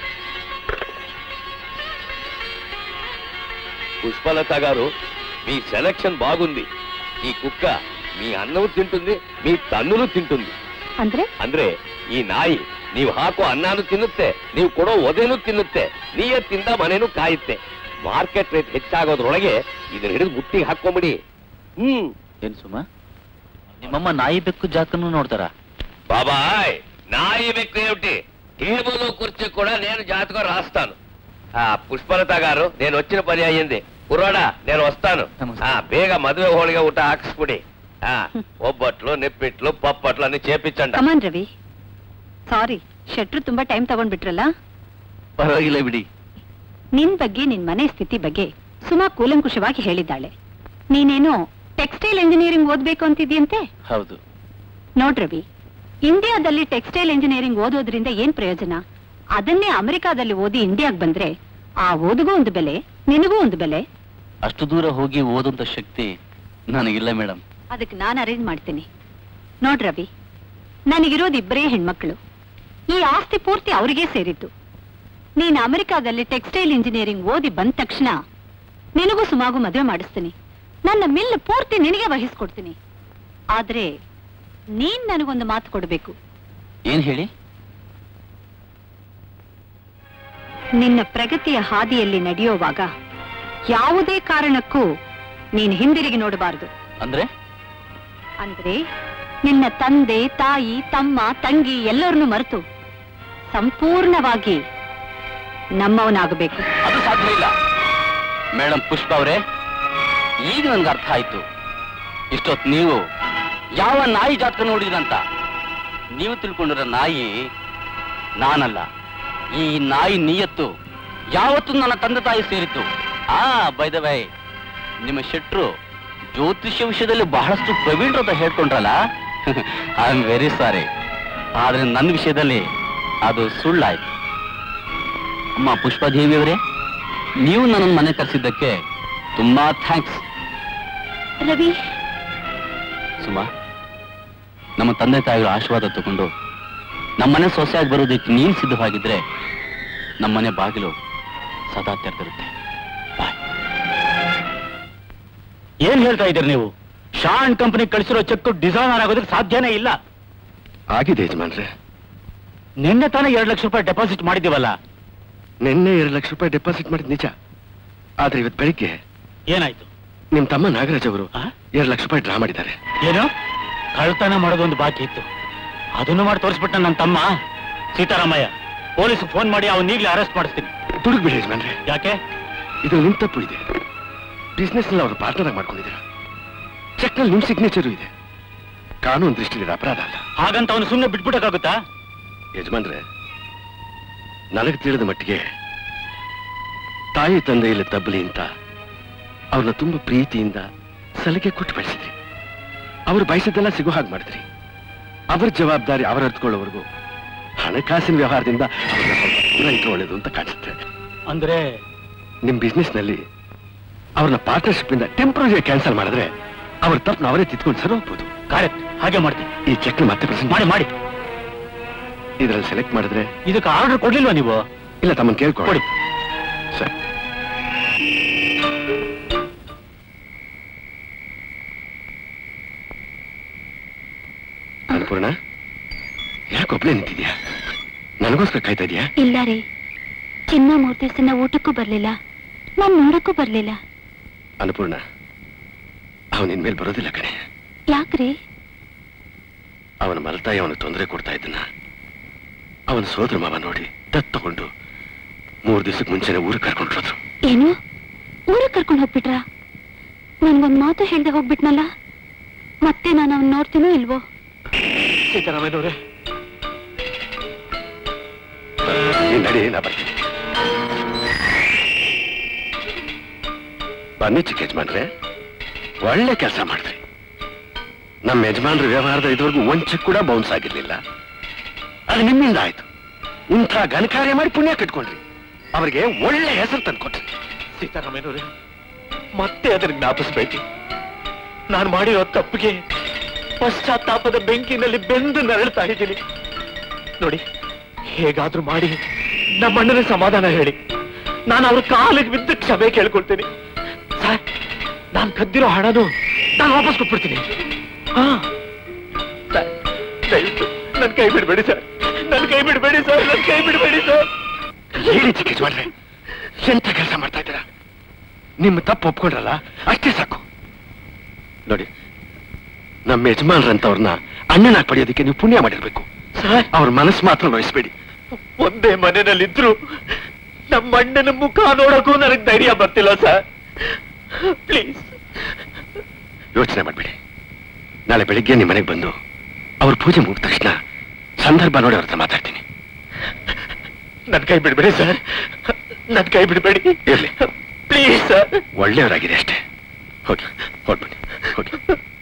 పుష్పలత గారు మీ సెలక్షన్ బాగుంది ఈ కుక్క మీ అన్నం తింటుంది మీ తన్నులు తింటుంది ಅಂದ್ರೆ ಅಂದ್ರೆ ಈ ನಾಯಿ ನೀವು ಹಾಕೋ ಅನ್ನನು ತಿನ್ನುತ್ತೆ ನೀವು ಕೊಡೋ ಒದೆನು ತಿನ್ನುತ್ತೆ ನೀಯೇ ತಿಂದ ಮನೇನು ಕಾಯುತ್ತೆ ಮಾರ್ಕೆಟ್ ರೇಟ್ ಹೆಚ್ಚಾಗೋದ್ರೊಳಗೆ ಇದನ್ನ ಹಿಡಿದು ಬುಟ್ಟಿಗೆ ಹಾಕೊಂಬಿಡಿ ಹ್ಮ್ ಏನು ಸುಮ ನಿಮ್ಮಮ್ಮ ನಾಯಿ ಬೆಕ್ಕು ಜಾತಕನು ನೋಡ್ತಾರ బాబాయ్ నాయి వ్యక్తి ఏమిటి టేబుల్ కుర్చీ కూడా నేను జాతకం రాస్తాను ఆ పుష్పలత గారు నేను వచ్చిన పని అయ్యింది కుర్రాడా నేను వస్తాను నమస్తే. ఆ ಬೇಗ ಮದುವೆ ಹೋಳಿಗೆ ಊಟ ಹಾಕಿಸ್ಬಿಡಿ ಆ ಒಬ್ಬట్లు ನಿಪ್ಪಿಟ್ಲು ಪಪ್ಪట్లు ಅన్ని చేపించండి ಕಮಾನ್ ರವಿ ಸಾರಿ ಶೆಟ್ರು ತುಂಬಾ ಟೈಮ್ ತಗೊಂಡ್ಬಿಟ್ರಲ್ಲ ಪರವಾಗಿಲ್ಲ ಬಿಡಿ ನಿನ್ ಬಗ್ಗೆ ನಿನ್ ಮನೆ ಸ್ಥಿತಿ ಬಗ್ಗೆ ಸುಮಾ ಕೂಲಂಕುಷವಾಗಿ ಹೇಳಿದ್ದಾಳೆ ನೀನೇನೋ ಟೆಕ್ಸ್ಟೈಲ್ ಇಂಜಿನಿಯರಿಂಗ್ ಓದ್ಬೇಕು ಅಂತಿದ್ಯಂತೆ ಹೌದು ನೋಡ್ ರವಿ ಇಂಡಿಯಾದಲ್ಲಿ ಟೆಕ್ಸ್ಟೈಲ್ ಇಂಜಿನಿಯರಿಂಗ್ ಓದೋದ್ರಿಂದ ಏನ್ ಪ್ರಯೋಜನ ಅದನ್ನೇ ಅಮೆರಿಕಾದಲ್ಲಿ ಓದಿ ಇಂಡಿಯಾಗ್ ಬಂದ್ರೆ ಆ ಓದಿಗೂ ಒಂದು ಬೆಲೆ ನಿನಗೂ ಒಂದು ಬೆಲೆ ಅಷ್ಟು ದೂರ ಹೋಗಿ ಓದುವಂತ ಶಕ್ತಿ ನನಗಿಲ್ಲ ಮೇಡಮ್ ಅದಕ್ಕೆ ನಾನು ಅರೇಂಜ್ ಮಾಡ್ತೀನಿ ನೋಡ್ ರವಿ ನನಗಿರೋದು ಇಬ್ಬರೇ ಹೆಣ್ಮಕ್ಳು ಈ ಆಸ್ತಿ ಪೂರ್ತಿ ಅವರಿಗೇ ಸೇರಿತ್ತು ನೀನು ಅಮೆರಿಕಾದಲ್ಲಿ ಟೆಕ್ಸ್ಟೈಲ್ ಇಂಜಿನಿಯರಿಂಗ್ ಓದಿ ಬಂದ ತಕ್ಷಣ ನಿನಗೂ ಸುಮಾಗು ಮದುವೆ ಮಾಡಿಸ್ತೀನಿ ನನ್ನ ಮಿಲ್ ಪೂರ್ತಿ ನಿನಗೆ ವಹಿಸ್ಕೊಡ್ತೀನಿ ಆದ್ರೆ ನೀನ್ ನನಗೊಂದು ಮಾತು ಕೊಡಬೇಕು ಏನ್ ಹೇಳಿ ನಿನ್ನ ಪ್ರಗತಿಯ ಹಾದಿಯಲ್ಲಿ ನಡೆಯುವಾಗ ಯಾವುದೇ ಕಾರಣಕ್ಕೂ ನೀನು ಹಿಂದಿರುಗಿ ನೋಡಬಾರದು ಅಂದ್ರೆ ಅಂದ್ರೆ ನಿನ್ನ ತಂದೆ ತಾಯಿ ತಮ್ಮ ತಂಗಿ ಎಲ್ಲರನ್ನು ಮರೆತು ಸಂಪೂರ್ಣವಾಗಿ ನಮ್ಮವನಾಗಬೇಕು ಅದು ಸಾಧ್ಯ ಇಲ್ಲ ಮೇಡಮ್ ಪುಷ್ಪ ಅವರೇ ಈಗ ನನ್ಗೆ ಅರ್ಥ ಆಯ್ತು ಇಷ್ಟೊತ್ತು ನೀವು ಯಾವ ನಾಯಿ ಜಾತಕ ನೋಡಿದ್ರಂತ ನೀವು ತಿಳ್ಕೊಂಡಿರೋ ನಾಯಿ ನಾನಲ್ಲ ಈ ನಾಯಿ ನಿಯತ್ತು ಯಾವತ್ತೂ ನನ್ನ ತಂದೆ ತಾಯಿ ಸೇರಿತ್ತು ಆ ಬೈದ ಬೈ ನಿಮ್ಮ ಶೆಟ್ರು ಜ್ಯೋತಿಷ್ಯ ವಿಷಯದಲ್ಲಿ ಬಹಳಷ್ಟು ಪ್ರವೀಣರು ಅಂತ ಹೇಳ್ಕೊಂಡ್ರಲ್ಲ ಐ ಆಮ್ ವೆರಿ ಸಾರಿ ಆದ್ರೆ ನನ್ನ ವಿಷಯದಲ್ಲಿ ಅದು ಸುಳ್ಳಾಯ್ತು ಅಮ್ಮ ಪುಷ್ಪಾದೇವಿ ಅವರೇ ನೀವು ನನ್ನನ್ನು ಮನೆ ಕರೆಸಿದ್ದಕ್ಕೆ ತುಂಬಾ ಥ್ಯಾಂಕ್ಸ್ ರವಿ ಸುಮಾ ನಮ್ಮ ತಂದೆ ತಾಯಿಗಳ ಆಶೀರ್ವಾದ ತಗೊಂಡು ನಮ್ಮನೆ ಸೊಸೆಯಾಗಿ ಬರೋದಕ್ಕೆ ನೀನ್ ಸಿದ್ಧವಾಗಿದ್ರೆ ನಮ್ಮನೆ ಬಾಗಿಲು ಸದಾ ತೆರೆದಿರುತ್ತೆ ಬಾಯ್ ಏನ್ ಹೇಳ್ತಾ ಇದ್ದೀರಿ ನೀವು ಶಾ ಅಂಡ್ ಕಂಪನಿ ಕಳಿಸಿರೋ ಚೆಕ್ ಡಿಸೈನರ್ ಆಗೋದಕ್ಕೆ ಸಾಧ್ಯನೇ ಇಲ್ಲ ಆಗಿದೆ ಯಜಮಾನ್ರೆ ನಿನ್ನೆ ತಾನೇ ಎರಡು ಲಕ್ಷ ರೂಪಾಯಿ ಡೆಪಾಸಿಟ್ ಮಾಡಿದ್ದೀವಲ್ಲ ನಿನ್ನೆ ಎರಡು ಲಕ್ಷ ರೂಪಾಯಿ ಡೆಪಾಸಿಟ್ ಮಾಡಿದ್ ನಿಜ ಆದ್ರೆ ಇವತ್ತು ಬೆಳಿಗ್ಗೆ ಏನಾಯ್ತು ನಿಮ್ ತಮ್ಮ ನಾಗರಾಜ್ ಅವರು ಆ? ಎರಡು ಲಕ್ಷ ರೂಪಾಯಿ ಡ್ರಾ ಮಾಡಿದ್ದಾರೆ ಏನು ಕಳ್ತನ ಮಾಡೋದೊಂದು ಬಾಕಿ ಇತ್ತು ಅದನ್ನು ಮಾಡಿ ತೋರಿಸ್ಬಿಟ್ಟ ನನ್ನ ತಮ್ಮ ಸೀತಾರಾಮಯ್ಯ ಪೊಲೀಸ್ ಫೋನ್ ಮಾಡಿ ಅವನ್ನ ಈಗಲೇ ಅರೆಸ್ಟ್ ಮಾಡಿಸ್ತೀನಿ ದುಡುಕ್ಬಿಡಿ ಯಜಮಾನ್ರೆ ಯಾಕೆ ಇದು ನಿಮ್ ತಪ್ಪು ಇದೆ ಬಿಸ್ನೆಸ್ ನಲ್ಲಿ ಅವರು ಪಾರ್ಟ್ನರ್ ಆಗಿ ಮಾಡ್ಕೊಂಡಿದ್ದೀರಾ ಚೆಕ್ ನಲ್ಲಿ ನಿಮ್ ಸಿಗ್ನೇಚರು ಇದೆ ಕಾನೂನು ದೃಷ್ಟಿಯಲ್ಲಿ ಇದು ಅಪರಾಧ ಅಲ್ಲ ಹಾಗಂತ ಅವನು ಸುಮ್ಮನೆ ಬಿಟ್ಬಿಡಕ್ಕಾಗುತ್ತಾ ಯಜಮಾನ್ರೆ ನನಗೆ ತಿಳಿದ ಮಟ್ಟಿಗೆ ತಾಯಿ ತಂದೆ ಇಲ್ಲ ತಬ್ಬಲಿ ಅಂತ ಅವ್ರನ್ನ ತುಂಬಾ ಪ್ರೀತಿಯಿಂದ ಸಲಿಗೆ ಕೊಟ್ಟು ಬೆಳೆಸಿದ್ರಿ ಅವ್ರು ಬಯಸಿದ್ದೆಲ್ಲ ಸಿಗೋ ಹಾಗೆ ಮಾಡಿದ್ರಿ ಅವರ ಜವಾಬ್ದಾರಿ ಅವರು ಅರ್ಥಕೊಳ್ಳೋವರೆಗೂ ಹಣಕಾಸಿನ ವ್ಯವಹಾರದಿಂದ ಅವ್ರನ್ನ ಸ್ವಲ್ಪ ದೂರ ಇಟ್ಟರೆ ಒಳ್ಳೇದು ಅಂತ ಕಾಣಿಸುತ್ತೆ ಅಂದ್ರೆ ನಿಮ್ ಬಿಸ್ನೆಸ್ ನಲ್ಲಿ ಅವ್ರನ್ನ ಪಾರ್ಟ್ನರ್ಶಿಪ್ ಇಂದ ಟೆಂಪ್ರರಿ ಕ್ಯಾನ್ಸಲ್ ಮಾಡಿದ್ರೆ ಅವ್ರ ತಪ್ಪು ಅವರೇ ತಿದ್ಕೊಂಡು ಸರಿ ಹೋಗ್ಬೋದು ಕರೆಕ್ಟ್ ಹಾಗೆ ಮಾಡ್ತೀನಿ ಈ ಚೆಕ್ ಮತ್ತೆ ಪ್ರೆಸೆಂಟ್ ಮಾಡಿ ಮಾಡಿ ಇದ್ರಲ್ಲಿ ಸೆಲೆಕ್ಟ್ ಮಾಡಿದ್ರೆ ಇದಕ್ಕೆ ಆರ್ಡರ್ ಕೊಡ್ಲಿಲ್ವಾ ನೀವು ಇಲ್ಲ ತಮ್ಮನ್ ಕೇಳ್ಕೊಡಿ ಕೊಡಿ ಸರಿ ಅನ್ನಪೂರ್ಣ ಯಾಕೊಬ್ಳೆ ನಿಂತಿದ್ಯಾ ನನಗೋಸ್ಕರ ಕಾಯ್ತಾ ಇದೆಯಾ ಇಲ್ಲ ರೀ ಚಿನ್ನ ಮೂರ್ ದಿವಸನ ಊಟಕ್ಕೂ ಬರ್ಲಿಲ್ಲ ನಾನ್ ನೋಡಕ್ಕೂ ಬರ್ಲಿಲ್ಲ ಅನ್ನಪೂರ್ಣ ಅವನ ಇನ್ಮೇಲೆ ಬರೋದಿಲ್ಲ ಕಣೆ ಯಾಕ್ರಿ ಅವನ ಮಲತಾಯಿ ಅವನಿಗೆ ತೊಂದರೆ ಕೊಡ್ತಾ ಇದ್ದನ್ನ ಅವನ ಸೋದರ ಮಾವ ನೋಡಿ ದತ್ ತಗೊಂಡು ಮೂರು ದಿವಸಕ್ಕೆ ಮುಂಚೆನೆ ಊರಿಗೆ ಕರ್ಕೊಂಡ್ರೋದ್ರು ಏನು ಊರಿಗೆ ಕರ್ಕೊಂಡು ಹೋಗ್ಬಿಟ್ರಾ ನನ್ಗೊಂದ್ ಮಾತು ಹೇಳ್ದೆ ಹೋಗ್ಬಿಟ್ನಲ್ಲ ಮತ್ತೆ ನಾನು ಅವ್ನ್ ನೋಡ್ತೀನೋ ಇಲ್ವೋ ಸೀತಾರಾಮಯ್ಯನವ್ರೆ ನೀನ್ ನಡಿ ನಾ ಬರ್ತೀನಿ ಬನ್ನಿ ಚಿಕ್ಕ ಯಜಮಾನ್ರೆ ಒಳ್ಳೆ ಕೆಲಸ ಮಾಡಿದ್ರಿ ನಮ್ಮ ಯಜಮಾನ್ರ ವ್ಯವಹಾರದ ಇದುವರೆಗೂ ಒಂದ್ ಚೆಕ್ ಕೂಡ ಬೌನ್ಸ್ ಆಗಿರ್ಲಿಲ್ಲ ಅದು ನಿಮ್ಮಿಂದ ಆಯ್ತು ಇಂಥ ಘನಕಾರ್ಯ ಮಾಡಿ ಪುಣ್ಯ ಕಟ್ಕೊಂಡ್ರಿ ಅವರಿಗೆ ಒಳ್ಳೆ ಹೆಸರು ತಂದ್ಕೊಟ್ರಿ ಸೀತಾರಾಮಯ್ಯನವ್ರೆ ಮತ್ತೆ ಅದನ್ನ ಜ್ಞಾಪಿಸ್ಬೇಕು ನಾನು ಮಾಡಿರೋ ತಪ್ಪಿಗೆ ಪಶ್ಚಾತ್ತಾಪದ ಬೆಂಕಿನಲ್ಲಿ ಬೆಂದು ನರಳ್ತಾ ಇದ್ದೀನಿ ನೋಡಿ ಹೇಗಾದ್ರೂ ಮಾಡಿ ನಮ್ಮ ಅಣ್ಣನ ಸಮಾಧಾನ ಹೇಳಿ ನಾನು ಅವ್ರ ಕಾಲಿಗೆ ಬಿದ್ದು ಕ್ಷಮೆ ಕೇಳ್ಕೊಳ್ತೀನಿ ಸರ್ ನಾನು ಕದ್ದಿರೋ ಹಣನು ನಾನು ವಾಪಸ್ ಕೊಟ್ಬಿಡ್ತೀನಿ ಹಾ ಸರ್, ದಯವಿಟ್ಟು ನನ್ನ ಕೈ ಬಿಡಬೇಡಿ ಸರ್ ನನ್ನ ಕೈ ಬಿಡಬೇಡಿ ಸರ್ ನನ್ನ ಕೈ ಬಿಡಬೇಡಿ ಸರ್ ಹೇಳಿ ಚಿಕ್ಕ ಯಜಮಾನ್ರೆ ಎಂತ ಕೆಲಸ ಮಾಡ್ತಾ ಇದ್ದೀರಾ ನಿಮ್ಮ ತಪ್ಪು ಒಪ್ಕೊಂಡ್ರಲ್ಲ ಅಷ್ಟೇ ಸಾಕು ನೋಡಿ ನಮ್ಮ ಯಜಮಾನ್ರಂತವ್ರನ್ನ ಅಣ್ಣನಾಗಿ ಪಡೆಯೋದಕ್ಕೆ ನೀವು ಪುಣ್ಯ ಮಾಡಿರ್ಬೇಕು ಸರ್ ಅವ್ರ ಮನಸ್ಸು ಮಾತ್ರ ನೋಯಿಸ್ಬೇಡಿ ಒಂದೇ ಮನೆಯಲ್ಲಿದ್ರು ನಮ್ಮ ಅಣ್ಣನ ಮುಖ ನೋಡಕ್ಕೂ ನನಗೆ ಧೈರ್ಯ ಬರ್ತಿಲ್ಲ ಸರ್ ಪ್ಲೀಸ್ ಯೋಚನೆ ಮಾಡ್ಬೇಡಿ ನಾಳೆ ಬೆಳಿಗ್ಗೆ ನಿಮ್ಮ ಮನೆಗೆ ಬಂದು ಅವ್ರ ಪೂಜೆ ಮುಗಿದ ತಕ್ಷಣ ಸಂದರ್ಭ ನೋಡಿ ಅವ್ರ ಹತ್ರ ಮಾತಾಡ್ತೀನಿ ನನ್ ಕೈ ಬಿಡ್ಬೇಡಿ ಸರ್ ನನ್ ಕೈ ಬಿಡಬೇಡಿ ಇರ್ಲಿ ಪ್ಲೀಸ್ ಸರ್ ಒಳ್ಳೆಯವರಾಗಿದೆ ಅಷ್ಟೇ ಹೋಗಿ ಹೊರಡ್ಬನ್ನಿ ಹೋಗಿ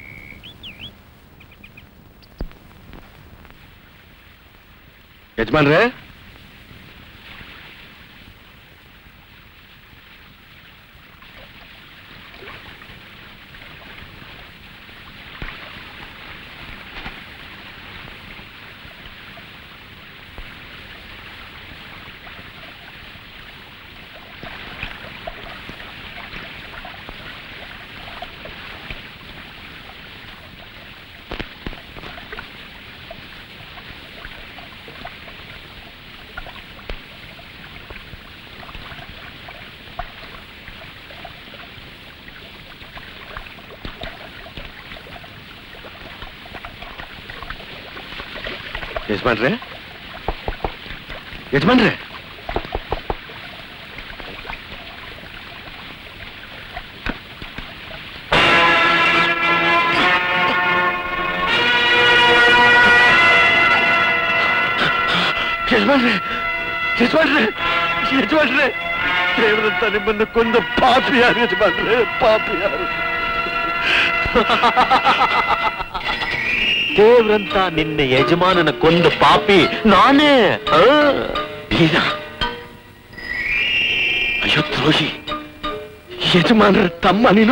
ಯಜಮಾನ್ರೇ ಯಜಮಾನ್ರೆ ಯಜಮಾನ್ರೆ ಯಜಮಾನ್ರೆ ಯಜಮಾನ್ರೆ ಯಜಮಾನ್ರೆ ದೇವರಂತ ನಿಮ್ಮನ್ನು ಕೊಂದ ಪಾಪಿ ಯಾರು ಯಜಮಾನ್ರೆ ಪಾಪಿ ಯಾರು ದೇವ್ರಂತ ನಿನ್ನ ಯಜಮಾನನ ಕೊಂದ ಪಾಪಿ ನಾನೇ ಆ. ನೀನಾ ಅಯ್ಯೋ ದ್ರೋಹಿ ಯಜಮಾನರ ತಮ್ಮ ನೀನು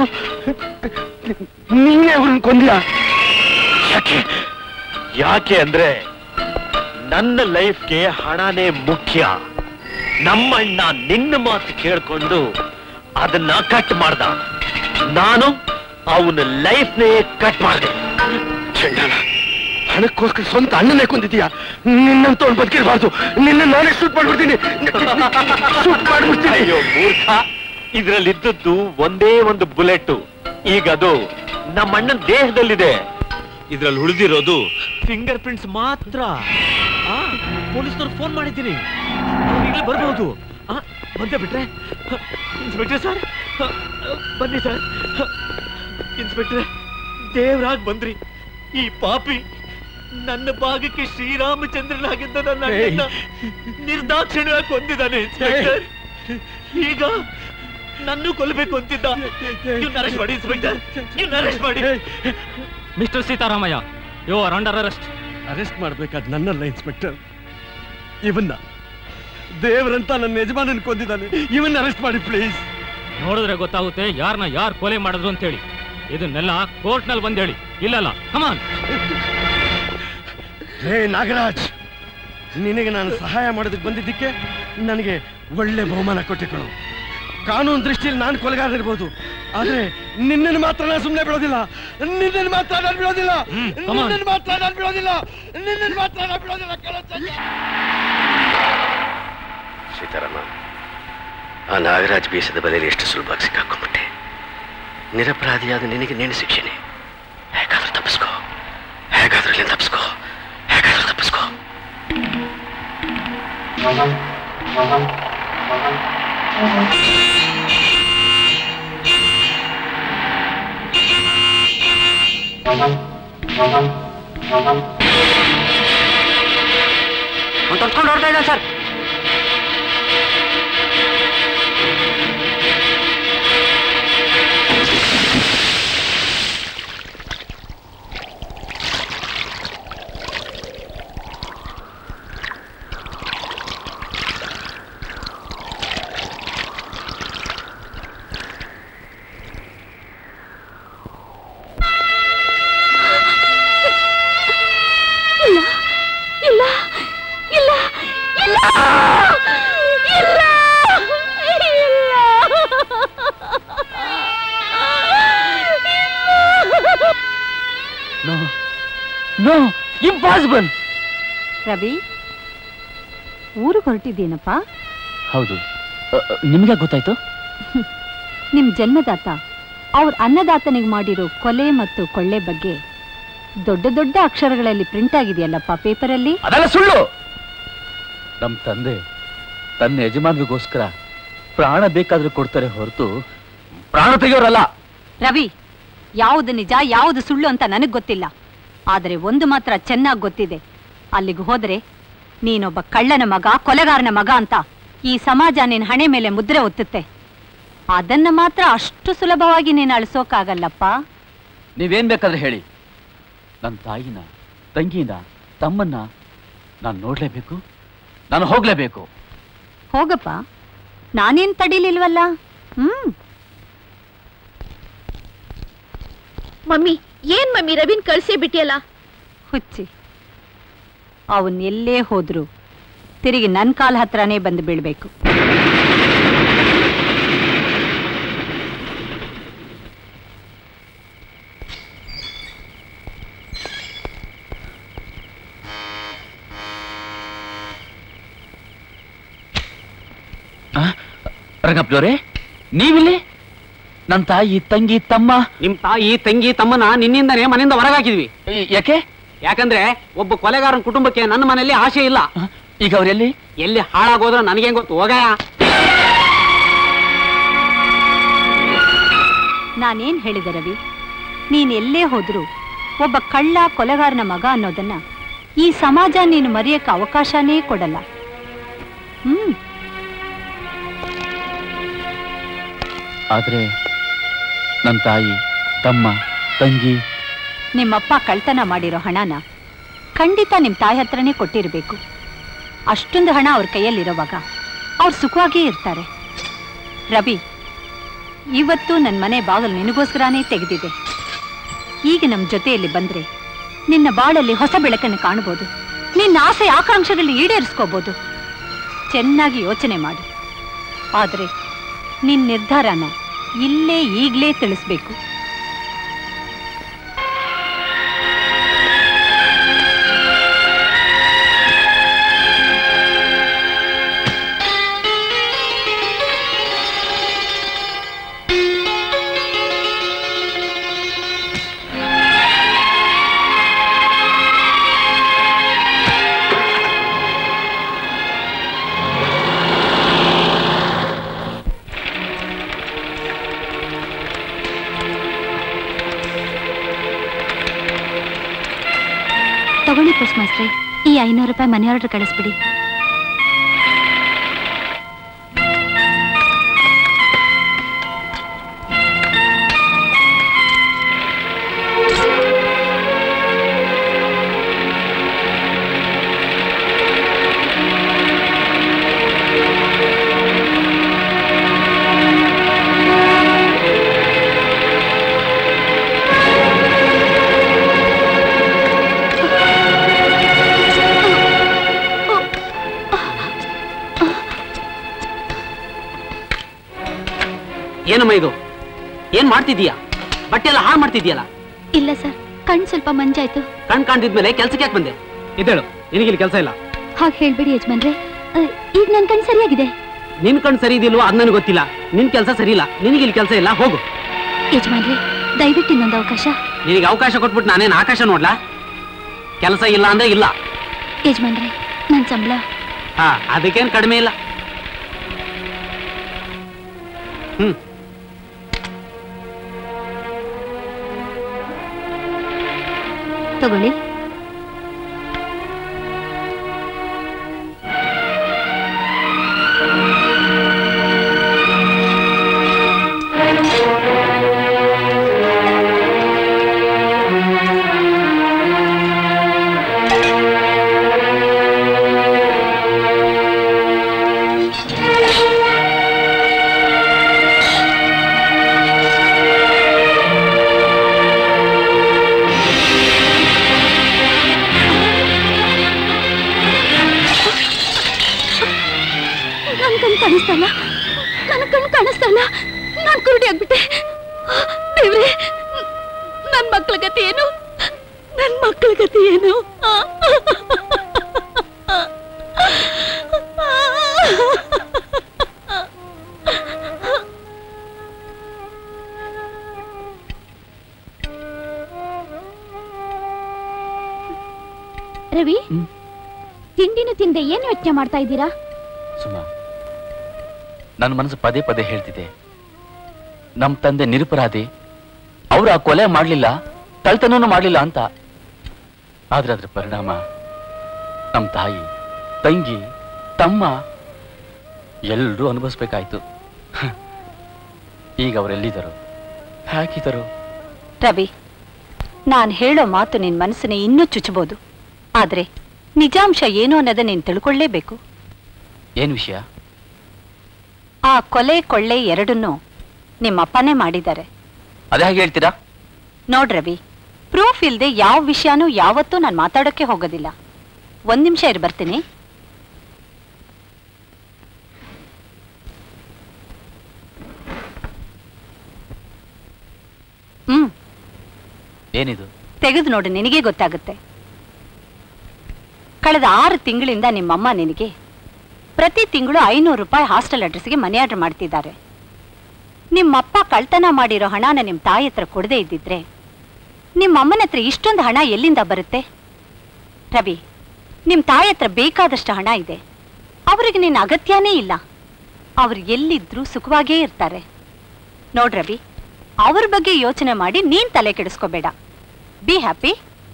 ನೀನೇ ಅವ್ರನ್ನ ಕೊಂದ್ಯಾ ಯಾಕೆ ಯಾಕೆ ಅಂದ್ರೆ ನನ್ನ ಲೈಫ್ಗೆ ಹಣನೇ ಮುಖ್ಯ ನಮ್ಮಣ್ಣ ನಿನ್ನ ಮಾತು ಕೇಳ್ಕೊಂಡು ಅದನ್ನ ಕಟ್ ಮಾಡ್ದ ನಾನು ಅವನ ಲೈಫ್ನೇ ಕಟ್ ಮಾಡಿದೆ ಚಂಡಾಲ ಹಣಕ್ಕೋಸ್ಕರ ಸ್ವಂತ ಅಣ್ಣನೇ ಕೊಂದಿದ್ಯಾ ನಿನ್ನಂತ ಅವ್ನು ಬದುಕಿರಬಾರ್ದು ನಿನ್ನ ನಾನೇ ಶೂಟ್ ಮಾಡ್ಬಿಡ್ತೀನಿ ಶೂಟ್ ಮಾಡ್ಬಿಡ್ತೀನಿ ಅಯ್ಯೋ ಮೂರ್ಖ ಇದ್ರಲ್ಲಿದ್ದದ್ದು ಒಂದೇ ಒಂದು ಬುಲೆಟ್ ಈಗ ಅದು ನಮ್ಮಣ್ಣನ ದೇಹದಲ್ಲಿದೆ ಇದ್ರಲ್ಲಿ ಉಳಿದಿರೋದು ಫಿಂಗರ್ ಪ್ರಿಂಟ್ಸ್ ಮಾತ್ರ ಪೊಲೀಸ್ನವ್ರು ಫೋನ್ ಮಾಡಿದ್ದೀನಿ ಅವ್ರು ಈಗಲೇ ಬರ್ಬೋದು ಆ, ಬಂದೆ ಬಿಟ್ರೆ ಇನ್ಸ್ಪೆಕ್ಟರ್ ಸರ್ ಬನ್ನಿ ಸರ್ ಇನ್ಸ್ಪೆಕ್ಟ್ರೆ ದೇವರಾಗ್ ಬಂದ್ರಿ ಈ ಪಾಪಿ ನನ್ನ ಭಾಗಕ್ಕೆ ಶ್ರೀರಾಮಚಂದ್ರನಾಗಿದ್ದ ನನ್ನ ಅಣ್ಣನ್ನ ನಿರ್ದಾಕ್ಷಿಣ್ಯವಾಗಿ ಕೊಂದಿದ್ದಾನೆ ಇನ್ಸ್ಪೆಕ್ಟರ್ ಈಗ ನನ್ನೂ ಕೊಲ್ಲಬೇಕು ಅಂತಿದ್ದ ಇವ್ನ ಅರೆಸ್ಟ್ ಮಾಡಿ ಇನ್ಸ್ಪೆಕ್ಟರ್ ಇವ್ನ ಅರೆಸ್ಟ್ ಮಾಡಿ mister Seetharamaiah you are under arrest arrest ಮಾಡ್ಬೇಕಾದ್ ನನ್ನಲ್ಲ ಇನ್ಸ್ಪೆಕ್ಟರ್ ಇವನ್ನ ದೇವರಂತ ನನ್ನ ಯಜಮಾನನ್ ಕೊಂದಿದ್ದಾನೆ ಇವನ್ನ ಅರೆಸ್ಟ್ ಮಾಡಿ ಪ್ಲೀಸ್ ನೋಡಿದ್ರೆ ಗೊತ್ತಾಗುತ್ತೆ ಯಾರನ್ನ ಯಾರು ಕೊಲೆ ಮಾಡಿದ್ರು ಅಂತ ಹೇಳಿ ಇದನ್ನೆಲ್ಲ ಕೋರ್ಟ್ನಲ್ಲಿ ಬಂದ್ ಹೇಳಿ ಇಲ್ಲಲ್ಲ ಕಮಾನ್ ಹೇ ನಾಗರಾಜ್ ನಿನಗೆ ನಾನು ಸಹಾಯ ಮಾಡೋದಕ್ಕೆ ಬಂದಿದ್ದಕ್ಕೆ ನನಗೆ ಒಳ್ಳೆ ಬಹುಮಾನ ಕೊಟ್ಟಿಗಳು ಕಾನೂನು ದೃಷ್ಟಿಯಲ್ಲಿ ನಾನು ಕೊಲೆಗಾರರಿರ್ಬೋದು ಆದ್ರೆ ನಿನ್ನನ್ನು ಮಾತ್ರ ನಾನು ಸುಮ್ಮನೆ ಬಿಡೋದಿಲ್ಲ ನಿನ್ನನ್ನು ಮಾತ್ರ ನಾನು ಬಿಡೋದಿಲ್ಲ ಹ್ಮ್, come on. ನಿನ್ನನ್ನು ಮಾತ್ರ ನಾನು ಬಿಡೋದಿಲ್ಲ ನಿನ್ನನ್ನು ಮಾತ್ರ ನಾನು ಬಿಡೋದಿಲ್ಲ ಕೇಳೋ ಚಂದ. ಸೀತಾರಾಮ ಆ ನಾಗರಾಜ್ ಬೀಸದ ಬಲೆಯಲ್ಲಿ ಎಷ್ಟು ಸುಲಭವಾಗಿ ಸಿಕ್ಕಾಕೊಂಡ್ಬಿಟ್ಟೆ ನಿರಪರಾಧಿಯಾದ ನಿನಗೆ ನೇಣು ಶಿಕ್ಷೆನೆ ಹೇಗಾದ್ರೂ ತಪ್ಪಿಸ್ಕೋ ಹೇಗಾದ್ರೂ ಇಲ್ಲಿಂದ ತಪ್ಪಿಸ್ಕೋ ಹೇಗಾದ್ರೂ ತಪ್ಪಿಸ್ಕೋ ತಪ್ಸ್ಕೊಂಡು ಹೊರಡ್ತಾ ಇದ್ದಾನೆ ಸರ್ ಇಲ್ಲ ಇಲ್ಲ ಇಲ್ಲ ಇಲ್ಲ ಇಲ್ಲ ನೋ ನೋ ಇಂಪಾಸಿಬಲ್ ರವಿ ಊರಿಗೆ ಹೊರಟಿದ್ದೀನಪ್ಪ ಹೌದು ನಿಮ್ಗೆ ಗೊತ್ತಾಯ್ತು ನಿಮ್ ಜನ್ಮದಾತ ಅವ್ರ ಅನ್ನದಾತನಿಗೆ ಮಾಡಿರೋ ಕೊಲೆ ಮತ್ತು ಕೊಳ್ಳೆ ಬಗ್ಗೆ ದೊಡ್ಡ ದೊಡ್ಡ ಅಕ್ಷರಗಳಲ್ಲಿ ಪ್ರಿಂಟ್ ಆಗಿದೆಯಲ್ಲಪ್ಪ ಪೇಪರಲ್ಲಿ ಅದೆಲ್ಲ ಸುಳ್ಳು ನಮ್ ತಂದೆ ತನ್ನ ಯಜಮಾನ್ರಿಗೋಸ್ಕರ ಪ್ರಾಣ ಬೇಕಾದ್ರೂ ಕೊಡ್ತಾರೆ ಹೊರತು ಪ್ರಾಣ ತೆಗೆಯೋರಲ್ಲ ರವಿ ಯಾವುದು ನಿಜ ಯಾವುದು ಸುಳ್ಳು ಅಂತ ನನಗ್ ಗೊತ್ತಿಲ್ಲ ಆದರೆ ಒಂದು ಮಾತ್ರ ಚೆನ್ನಾಗಿ ಗೊತ್ತಿದೆ ಅಲ್ಲಿಗೆ ಹೋದ್ರೆ ನೀನೊಬ್ಬ ಕಳ್ಳನ ಮಗ ಕೊಲೆಗಾರನ ಮಗ ಅಂತ ಈ ಸಮಾಜ ನಿನ್ ಹಣೆ ಮೇಲೆ ಮುದ್ರೆ ಒತ್ತುತ್ತೆ ಅದನ್ನ ಮಾತ್ರ ಅಷ್ಟು ಸುಲಭವಾಗಿ ನೀನು ಅಳಿಸೋಕಾಗಲ್ಲಪ್ಪ ನೀವೇನ್ ಬೇಕಾದ್ರೆ ಹೇಳಿ ನನ್ನ ತಾಯಿನ ತಂಗಿನ ತಮ್ಮನ್ನ ನಾನು ನೋಡ್ಲೇಬೇಕು ನಾನು ಹೋಗ್ಲೇಬೇಕು ಹೋಗಪ್ಪ ನಾನೇನ್ ತಡೀಲಿಲ್ವಲ್ಲ ಹ್ಮ್ ಮಮ್ಮಿ ಏನ್ ಮಮ್ಮಿ ರವಿನ್ ಕಳ್ಸೇ ಬಿಟ್ಟಿಯಲ್ಲ ಹುಚ್ಚಿ ಅವನ್ ಎಲ್ಲೇ ಹೋದ್ರು ತಿರುಗಿ ನನ್ ಕಾಲ್ ಹತ್ರನೇ ಬಂದು ಬೀಳ್ಬೇಕು ರಂಗಪ್ಪನವ್ರೆ ನೀವಿಲ್ಲಿ ನನ್ನ ತಾಯಿ ತಂಗಿ ತಮ್ಮ ನಿಮ್ ತಾಯಿ ತಂಗಿ ತಮ್ಮನ ನಿನ್ನಿಂದನೇ ಮನೆಯಿಂದ ಹೊರಗಾಕಿದ್ವಿ ಈ- ಯಾಕೆ ಯಾಕಂದ್ರೆ ಒಬ್ಬ ಕೊಲೆಗಾರನ ಕುಟುಂಬಕ್ಕೆ ನನ್ನ ಮನೆಯಲ್ಲಿ ಆಶೆ ಇಲ್ಲ ಈಗ ಅವರೆಲ್ಲಿ ಎಲ್ಲಿ ಹಾಳಾಗೋದ್ರ ನನಗೇನ್ ಗೊತ್ತು ಹೋಗಯ ನಾನೇನ್ ಹೇಳಿದೆ ರವಿ ನೀನ್ ಎಲ್ಲೇ ಹೋದ್ರು ಒಬ್ಬ ಕಳ್ಳ ಕೊಲೆಗಾರನ ಮಗ ಅನ್ನೋದನ್ನ ಈ ಸಮಾಜ ನೀನು ಮರೆಯಕ್ಕೆ ಅವಕಾಶನೇ ಕೊಡಲ್ಲ ಹ್ಮ್ ಆದ್ರೆ ನನ್ನ ತಾಯಿ ತಮ್ಮ ತಂಗಿ ನಿಮ್ಮಪ್ಪ ಕಳ್ತನ ಮಾಡಿರೋ ಹಣನ ಖಂಡಿತ ನಿಮ್ ತಾಯಿ ಹತ್ರನೇ ಕೊಟ್ಟಿರ್ಬೇಕು ಅಷ್ಟೊಂದು ಹಣ ಅವ್ರ ಕೈಯಲ್ಲಿರೋವಾಗ ಅವ್ರು ಸುಖವಾಗೇ ಇರ್ತಾರೆ ರವಿ ಇವತ್ತು ನನ್ನ ಮನೆ ಬಾಗಿಲು ನಿನಗೋಸ್ಕರನೇ ತೆಗೆದಿದೆ ಈಗ ನಮ್ಮ ಜೊತೆಯಲ್ಲಿ ಬಂದ್ರೆ ನಿನ್ನ ಬಾಳಲ್ಲಿ ಹೊಸ ಬೆಳಕನ್ನು ಕಾಣಬಹುದು ನಿನ್ನ ಆಸೆ ಆಕಾಂಕ್ಷೆಗಳನ್ನ ಈಡೇರಿಸ್ಕೋಬಹುದು ಚೆನ್ನಾಗಿ ಯೋಚನೆ ಮಾಡು ಆದರೆ ನಿನ್ನ ನಿರ್ಧಾರನ ಇಲ್ಲೇ ಈಗಲೇ ತಿಳಿಸ್ಬೇಕು ತಗೊಳ್ಳಿ ಪೋಸ್ಟ್ ಮಾಸ್ಟ್ರೆ ಈ ಐನೂರು ರೂಪಾಯಿ ಮನಿ ಆರ್ಡರ್ ಕಳಿಸ್ಬಿಡಿ ಏನಮ್ಮ ಇದು ಏನ್ ಮಾಡ್ತಿದೀಯಾ ಬಟ್ಟೆ ಎಲ್ಲ ಹಾಳು ಮಾಡ್ತಿದ್ಯಲ್ಲ ಇಲ್ಲ ಸರ್ ಕಣ್ ಸ್ವಲ್ಪ ಮಂಜಾಯ್ತು ಕಣ್ ಕಾಣ್ತಿದ್ಮೇಲೆ ಕೆಲ್ಸಕ್ಕೆ ಯಾಕೆ ಬಂದೆ ಇದ್ದೇಳು ನಿನಗಿಲ್ಲಿ ಕೆಲಸ ಇಲ್ಲ ಹಾಗೆ ಹೇಳ್ಬಿಡಿ ಯಜಮಾನ್ರೆ ಅ, ಈಗ ನನ್ ಕಣ್ ಸರಿಯಾಗಿದೆ ನಿನ್ ಕಣ್ ಸರಿ ಇದೆಯಲ್ವೋ ಅದ್ ನನಗೆ ಗೊತ್ತಿಲ್ಲ ನಿನ್ ಕೆಲಸ ಸರಿ ಇಲ್ಲ ನಿನಗಿಲ್ಲಿ ಕೆಲಸ ಇಲ್ಲ ಹೋಗು ಯಜಮಾನ್ರೆ ದಯವಿಟ್ಟು ಇನ್ನೊಂದು ಅವಕಾಶ ನಿನಗೆ ಅವಕಾಶ ಕೊಟ್ಬಿಟ್ಟು ನಾನೇನ್ ಆಕಾಶ ನೋಡ್ಲಾ ಕೆಲಸ ಇಲ್ಲ ಅಂದ್ರೆ ಇಲ್ಲ ಯಜಮಾನ್ರೆ ನನ್ ಸಂಬಳ ಹಾ ಅದಕ್ಕೇನ್ ಕಡಿಮೆ ಇಲ್ಲ ಹ್ಮ್ ತಗೊಳ್ಳಿ ನನ್ ಕಣ್ ಕಾಣಿಸ್ತಲ್ಲ ನನ್ನ ಕಣ್ ಕಾಣಿಸ್ತಲ್ಲ ನಾನ್ ಕುರುಡಿ ಆಗ್ಬಿಟ್ಟೆ ದೇವ್ರೆ ನನ್ ಮಕ್ಳ ಗತಿ ಏನು ನನ್ ಮಕ್ಳ ಗತಿ ಏನು ರವಿ ಹ್ಮ್. ತಿಂಡಿನ ತಿಂದೆ ಏನ್ ಯೋಚನೆ ಮಾಡ್ತಾ ಇದ್ದೀರಾ ಸುಮಾ ನನ್ನ ಮನಸ್ಸು ಪದೇ ಪದೇ ಹೇಳ್ತಿದೆ ನಮ್ ತಂದೆ ನಿರಪರಾಧಿ ಅವ್ರು ಆ ಕೊಲೆ ಮಾಡ್ಲಿಲ್ಲ ಕಳ್ತನೂ ಮಾಡ್ಲಿಲ್ಲ ಅಂತ ಆದ್ರೆ ಅದ್ರ ಪರಿಣಾಮ ನಮ್ಮ ತಾಯಿ ತಂಗಿ ತಮ್ಮ ಎಲ್ಲರೂ ಅನುಭವಿಸ್ಬೇಕಾಯ್ತು ಹ. ಈಗ ಅವರೆಲ್ಲಿದ್ದರು ಹಾಕಿದರು ರವಿ ನಾನ್ ಹೇಳೋ ಮಾತು ನಿನ್ ಮನಸ್ಸನ್ನ ಇನ್ನೂ ಚುಚ್ಚಬಹುದು ಆದ್ರೆ ನಿಜಾಂಶ ಏನು ಅನ್ನೋದ ನೀನ್ ತಿಳ್ಕೊಳ್ಳೇಬೇಕು ಏನ್ ವಿಷಯ ಆ ಕೊಲೆ ಕೊಳ್ಳೆ ಎರಡನ್ನೂ ನಿಮ್ಮಪ್ಪನೇ ಮಾಡಿದ್ದಾರೆ ಅದೇ ಹಾಗೆ ಹೇಳ್ತೀರಾ ನೋಡ್ ರವಿ ಪ್ರೂಫ್ ಇಲ್ದೆ ಯಾವ ವಿಷಯನೂ ಯಾವತ್ತೂ ನಾನು ಮಾತಾಡೋಕೆ ಹೋಗೋದಿಲ್ಲ ಒಂದ್ ನಿಮಿಷ ಇರು ಬರ್ತೀನಿ ಹ್ಮ್ ಏನಿದು ತೆಗೆದು ನೋಡು ನಿನಗೆ ಗೊತ್ತಾಗುತ್ತೆ ಕಳೆದ ಆರು ತಿಂಗಳಿಂದ ನಿಮ್ಮಮ್ಮ ನಿನಗೆ ಪ್ರತಿ ತಿಂಗಳು ಐನೂರು ರೂಪಾಯಿ ಹಾಸ್ಟೆಲ್ ಅಡ್ರೆಸ್ಗೆ ಮನಿ ಆರ್ಡರ್ ಮಾಡ್ತಿದ್ದಾರೆ ನಿಮ್ಮಪ್ಪ ಕಳ್ತನ ಮಾಡಿರೋ ಹಣನ ನಿಮ್ಮ ತಾಯಿ ಹತ್ರ ಕೊಡದೇ ಇದ್ದಿದ್ರೆ ನಿಮ್ಮಮ್ಮನ ಹತ್ರ ಇಷ್ಟೊಂದು ಹಣ ಎಲ್ಲಿಂದ ಬರುತ್ತೆ ರವಿ ನಿಮ್ಮ ತಾಯಿ ಹತ್ರ ಬೇಕಾದಷ್ಟು ಹಣ ಇದೆ ಅವರಿಗೆ ನಿನ್ನ ಅಗತ್ಯನೇ ಇಲ್ಲ ಅವ್ರು ಎಲ್ಲಿದ್ರೂ ಸುಖವಾಗೇ ಇರ್ತಾರೆ ನೋಡ್ ರವಿ ಅವ್ರ ಬಗ್ಗೆ ಯೋಚನೆ ಮಾಡಿ ನೀನ್ ತಲೆ ಕೆಡಿಸ್ಕೋಬೇಡ ಬಿ ಹ್ಯಾಪಿ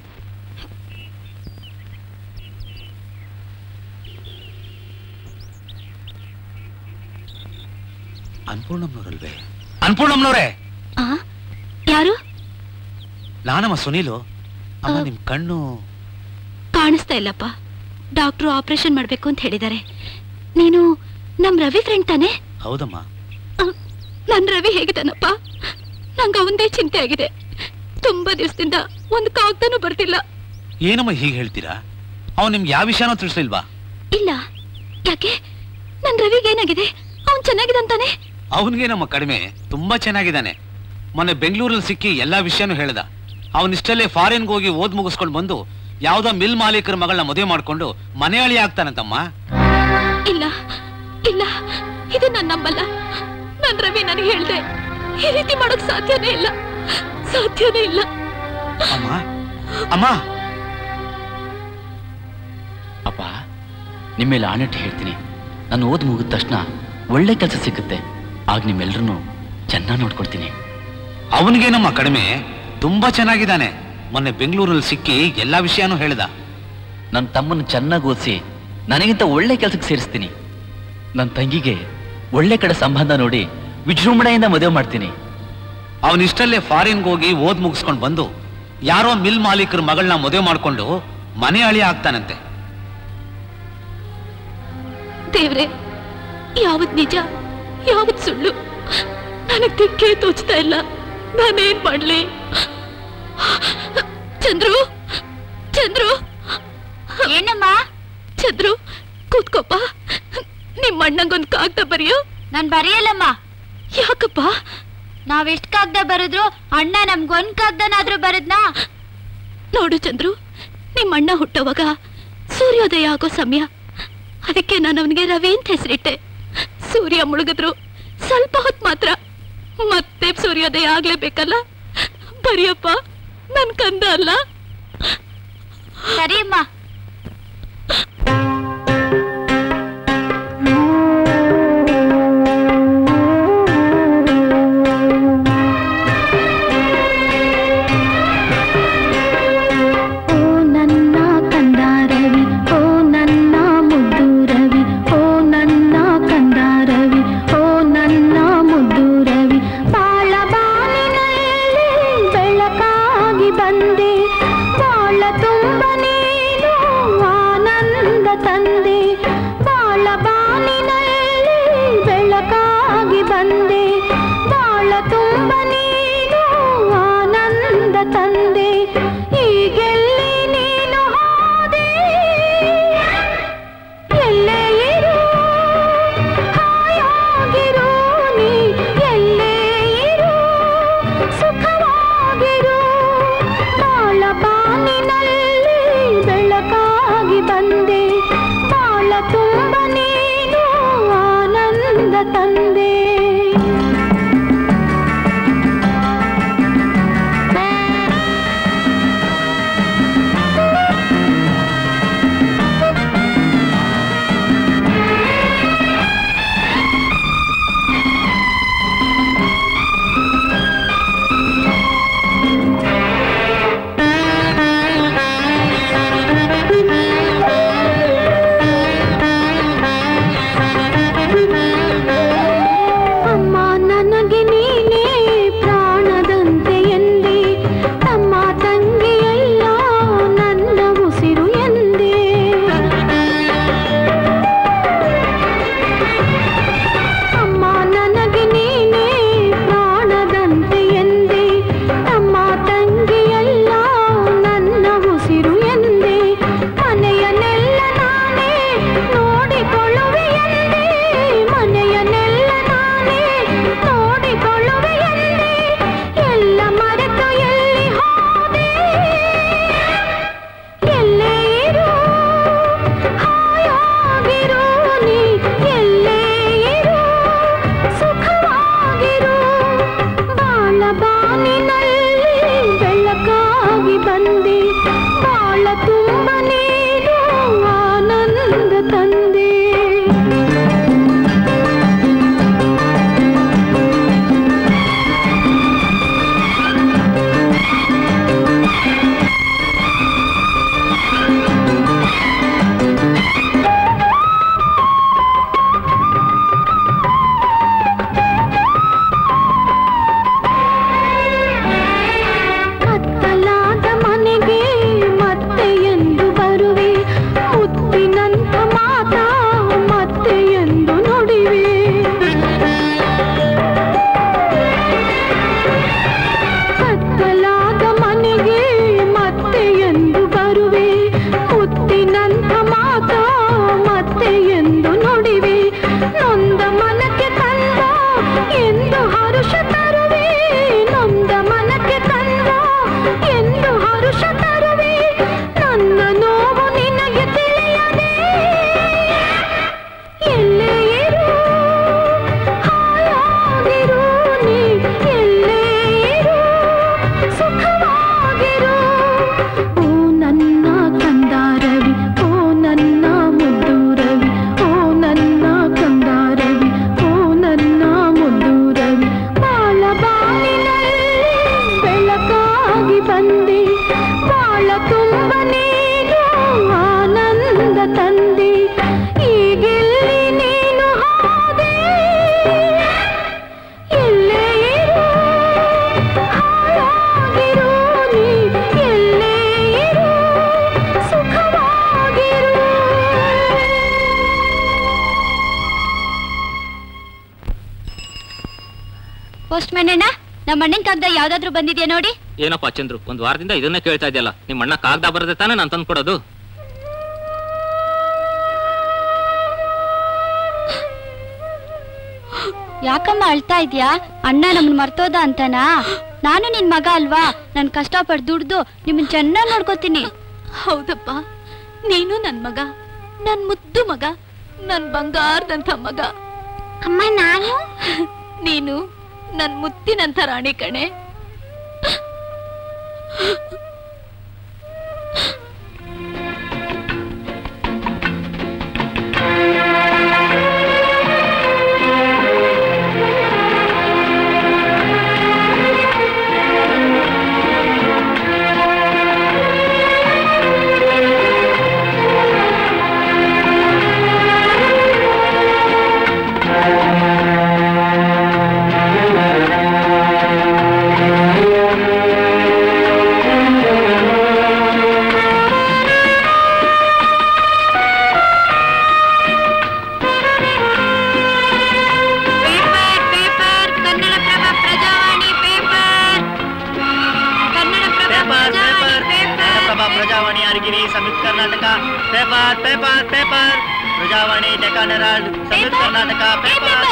ಅನ್ಪೂರ್ಣಮ್ನವ್ರಲ್ವೇ ಅನ್ಪೂರ್ಣಮ್ನವ್ರೆ ಆ ಯಾರು ನಾನಮ್ಮ ಸುನೀಲು ಅಮ್ಮ ಆ. ನಿಮ್ ಕಣ್ಣು ಕಾಣಿಸ್ತಾ ಇಲ್ಲಪ್ಪ ಡಾಕ್ಟ್ರು ಆಪರೇಷನ್ ಮಾಡ್ಬೇಕು ಅಂತ ಹೇಳಿದ್ದಾರೆ ನೀನು ನಮ್ ರವಿ ಫ್ರೆಂಡ್ ತಾನೆ ಹೌದಮ್ಮ ನನ್ ರವಿ ಹೇಗಿದ್ದಾನಪ್ಪ ನಂಗೆ ಅವಂದೇ ಚಿಂತೆ ಆಗಿದೆ ತುಂಬಾ ದಿವಸದಿಂದ ಒಂದು ಕಾಗ್ದನೂ ಬರ್ತಿಲ್ಲ ಏನಮ್ಮ ಹೀಗೆ ಹೇಳ್ತೀರಾ ಅವ್ನು ನಿಮ್ಗೆ ಯಾವ ವಿಷಯನೂ ತಿಳಿಸ್ಲಿಲ್ವಾ ಇಲ್ಲ ಯಾಕೆ ನನ್ ರವಿಗೆ ಏನಾಗಿದೆ ಅವನ್ ಚೆನ್ನಾಗಿದಂತಾನೆ ಅವನಿಗೇನಮ್ಮ ಕಡಿಮೆ ತುಂಬಾ ಚೆನ್ನಾಗಿದ್ದಾನೆ ಮೊನ್ನೆ ಬೆಂಗಳೂರಲ್ಲಿ ಸಿಕ್ಕಿ ಎಲ್ಲಾ ವಿಷಯನೂ ಹೇಳ್ದ ಅವನಿಷ್ಟಲ್ಲೇ ಫಾರಿನ್ಗೆ ಹೋಗಿ ಓದ್ ಮುಗಿಸ್ಕೊಂಡು ಬಂದು ಯಾವ್ದೋ ಮಿಲ್ ಮಾಲೀಕರ ಮಗಳನ್ನ ಮದುವೆ ಮಾಡ್ಕೊಂಡು ಮನೆಯಾಳಿ ಆಗ್ತಾನಂತಮ್ಮ ಇಲ್ಲ ಇಲ್ಲ ಇದು ನನ್ನ ನಂಬಲ್ಲ ನನ್ ರವಿ ನನಗೆ ಹೇಳ್ದೆ ಈ ರೀತಿ ಮಾಡೋಕ್ ಸಾಧ್ಯನೇ ಇಲ್ಲ ಸಾಧ್ಯನೇ ಇಲ್ಲ ಅಮ್ಮ ಅಮ್ಮ ಅಪ್ಪ ನಿಮ್ಮ ಮೇಲೆ ಆಣಿಟ್ಟು ಹೇಳ್ತೀನಿ ನಾನು ಓದ್ ಮುಗಿದ ತಕ್ಷಣ ಒಳ್ಳೆ ಕೆಲಸ ಸಿಗುತ್ತೆ ಆಗ ನಿಮ್ಮೆಲ್ರನ್ನೂ ಚೆನ್ನಾಗಿ ನೋಡ್ಕೊಡ್ತೀನಿ ಅವನಿಗೇನಮ್ಮ ಕಡಿಮೆ ತುಂಬಾ ಚೆನ್ನಾಗಿದ್ದಾನೆ ಮೊನ್ನೆ ಬೆಂಗಳೂರಲ್ಲಿ ಸಿಕ್ಕಿ ಎಲ್ಲಾ ವಿಷಯನೂ ಹೇಳ್ದ ನನ್ನ ತಮ್ಮನ ಚೆನ್ನಾಗಿ ಓದಿಸಿ ನನಗಿಂತ ಒಳ್ಳೆ ಕೆಲಸಕ್ಕೆ ಸೇರಿಸ್ತೀನಿ ನನ್ನ ತಂಗಿಗೆ ಒಳ್ಳೆ ಕಡೆ ಸಂಬಂಧ ನೋಡಿ ವಿಜೃಂಭಣೆಯಿಂದ ಮದುವೆ ಮಾಡ್ತೀನಿ ಅವನಿಷ್ಟಲ್ಲೇ ಫಾರಿನ್ಗೆ ಹೋಗಿ ಓದ್ ಮುಗಿಸ್ಕೊಂಡು ಬಂದು ಯಾರೋ ಮಿಲ್ ಮಾಲೀಕರ ಮಗಳನ್ನ ಮದುವೆ ಮಾಡ್ಕೊಂಡು ಮನೆ ಅಳಿ ಆಗ್ತಾನಂತೆ ದೇವ್ರೆ ಯಾವತ್ ನಿಜ ಯಾವತ್ ಸುಳ್ಳು ನನಗ್ ದಿಕ್ಕೇ ತೋಚ್ತಾ ಇಲ್ಲ ನಾನೇನ್ ಮಾಡ್ಲಿ ಚಂದ್ರು ಚಂದ್ರು ಏನಮ್ಮ ಚಂದ್ರು ಕೂತ್ಕೋಪ ನಿಮ್ ಅಣ್ಣಂಗೊಂದ್ ಕಾಗ್ದ ಬರೆಯೋ ನಾನ್ ಬರೆಯಲ್ಲಮ್ಮ ಯಾಕಪ್ಪ ನಾವೆಷ್ಟ್ ಕಾಗ್ದ ಬರೆದ್ರು ಅಣ್ಣ ನಮ್ಗೊಂದ್ ಕಾಗ್ದನಾದ್ರೂ ಬರದ್ನಾ ನೋಡು ಚಂದ್ರು ನಿಮ್ಮ ಅಣ್ಣ ಹುಟ್ಟೋವಾಗ ಸೂರ್ಯೋದಯ ಆಗೋ ಸಮಯ ಅದಕ್ಕೆ ನಾನು ಅವನಿಗೆ ರವಿ ಅಂತ ಹೆಸರಿಟ್ಟೆ ಸೂರ್ಯ ಮುಳುಗಿದ್ರು ಸ್ವಲ್ಪ ಹೊತ್ತು ಮಾತ್ರ ಮತ್ತೆ ಸೂರ್ಯೋದಯ ಆಗ್ಲೇಬೇಕಲ್ಲ ಬರಿಯಪ್ಪ ನನ್ ಕಂದ ಅಲ್ಲ ಸರಿ ಅಮ್ಮ ಓ ನನ್ನ ಕಂದ ರವಿ ಓ ನನ್ನ ಮುದ್ದು ರವಿ ಓ ನನ್ನ ಕಂದ ರವಿ ಓ ನನ್ನ ಮುದ್ದು ರವಿ ಬಾಳ ಬಾನಿನಲ್ಲಿ ಬೆಳಕಾಗಿ ಬಂದೆ ಬಾಳ ತುಂಬ ನೀನು ಆನಂದ ತಂದೆ ಬಾಳ ಬಾನಿನಲ್ಲಿ ಬೆಳಕಾಗಿ ಬಂದೆ ಬಾಳ ತುಂಬ ನೀನು ಆನಂದ ತಂದೆ ಈಗೆಲ್ಲಿ ನೀನು ಹೋದೆ ಎಲ್ಲೇ ಇರು ಹಾಯಾಗಿರು ನೀ ಎಲ್ಲೇ ಇರು ಸುಖವಾಗಿರು ಬಾಳ ಬಾನಿನಲ್ಲಿ ಬೆಳಕಾಗಿ ಬಂದೆ ಬಾಳ ತುಂಬ ನೀನು ಆನಂದ ತಂದೆ ಬಾನಿನಲ್ಲಿ ಬೆಳಕಾಗಿ ಬಂದೆ ಬಾಳ ತುಂಬ ನೀನು ಆನಂದ ತಂದೆ ಕತ್ತಲಾದ ಮನೆಗೆ ಮತ್ತೆ ಎಂದು ಬರುವೆ ಮುತ್ತಿನಂತ ಮಾತ ಮತ್ತೆ ಎಂದು ನುಡಿವೆ ಕತ್ತಲಾದ ಮನೆಗೆ ಮತ್ತೆ ಎಂದು ಬರುವೆ ಮುತ್ತಿನಂತ ಮಾತ ಮತ್ತೆ ಎಂದು ನುಡಿವೆ ನೊಂದ ಮನಕ್ಕೆ ತಂದ ಎಂದು ಹರುಷ ತರುವೆ ನೊಂದ ಮನಕ್ಕೆ ತಂದ ಎಂದು ಹರುಷ ತರುವೆ ನನ್ನ ನೋವು ನಿನಗೆ ತಿಳಿಯದೆ ಎಲ್ಲೇ ಇರು ಹಾಯಾಗಿರು ನೀ ಎಲ್ಲೇ ಇರು ಸುಖವಾಗಿರು ಓ ನನ್ನ ಕಂದ ರವಿ ಓ ನನ್ನ ಮುದ್ದು ರವಿ ಓ ನನ್ನ ಕಂದ ರವಿ ಓ ನನ್ನ ಮುದ್ದು ರವಿ ಬಾಳ ಬಾಳಿನಲ್ಲಿ ಬೆಳಕಾಗಿ ಬಂದೆ ಬಾಳ ತುಂಬ ನೀನು ಆನಂದ ತಂದೆ ಈಗೆಲ್ಲಿ ನೀನು ಹೋದೆ ಎಲ್ಲೇ ಇರು ಹಾಯಾಗಿರು ನೀ ಎಲ್ಲೇ ಇರು ಸುಖವಾಗಿರು ಪೋಸ್ಟ್ ಮ್ಯಾನ್ ಅಣ್ಣ ನಮ್ಮ ಅಣ್ಣನ ಕಾಗ್ದ ಯಾವ್ದಾದ್ರು ಬಂದಿದ್ಯಾ ನೋಡಿ ಏನಪ್ಪ ಚಂದ್ರು ಒಂದ್ ವಾರದಿಂದ ಇದನ್ನೇ ಕೇಳ್ತಾ ಇದೆಯಲ್ಲ ನಿಮ್ಮ ಅಣ್ಣ ಕಾಗ್ದ ಬರದೆ ತಾನೇ ನಾನು ತಂದು ಕೊಡೋದು ಯಾಕಮ್ಮ ಅಳ್ತಾ ಇದ್ಯಾ ಅಣ್ಣ ನಮ್ಮನ್ ಮರ್ತೋದ ಅಂತನಾ ನಾನು ನಿನ್ ಮಗ ಅಲ್ವಾ ನನ್ ಕಷ್ಟಪಟ್ಟು ದುಡ್ದು ನಿಮ್ಮನ್ ಚೆನ್ನಾಗ್ ನೋಡ್ಕೋತೀನಿ ಹೌದಪ್ಪ ನೀನು ನನ್ ಮಗ ನನ್ ಮುದ್ದು ಮಗ ನನ್ ಬಂಗಾರದಂಥ ಮಗ ಅಮ್ಮ ನಾನು ನೀನು ನನ್ ಮುತ್ತಿನಂಥ ರಾಣಿ ಕಣೆ paper paper Kannada Prabha Prajavani paper Kannada Prabha Prajavani paper Prajavani ಅರಗಿರಿ Samyukta Karnataka paper paper paper Prajavani Deccan Herald Samyukta Karnataka paper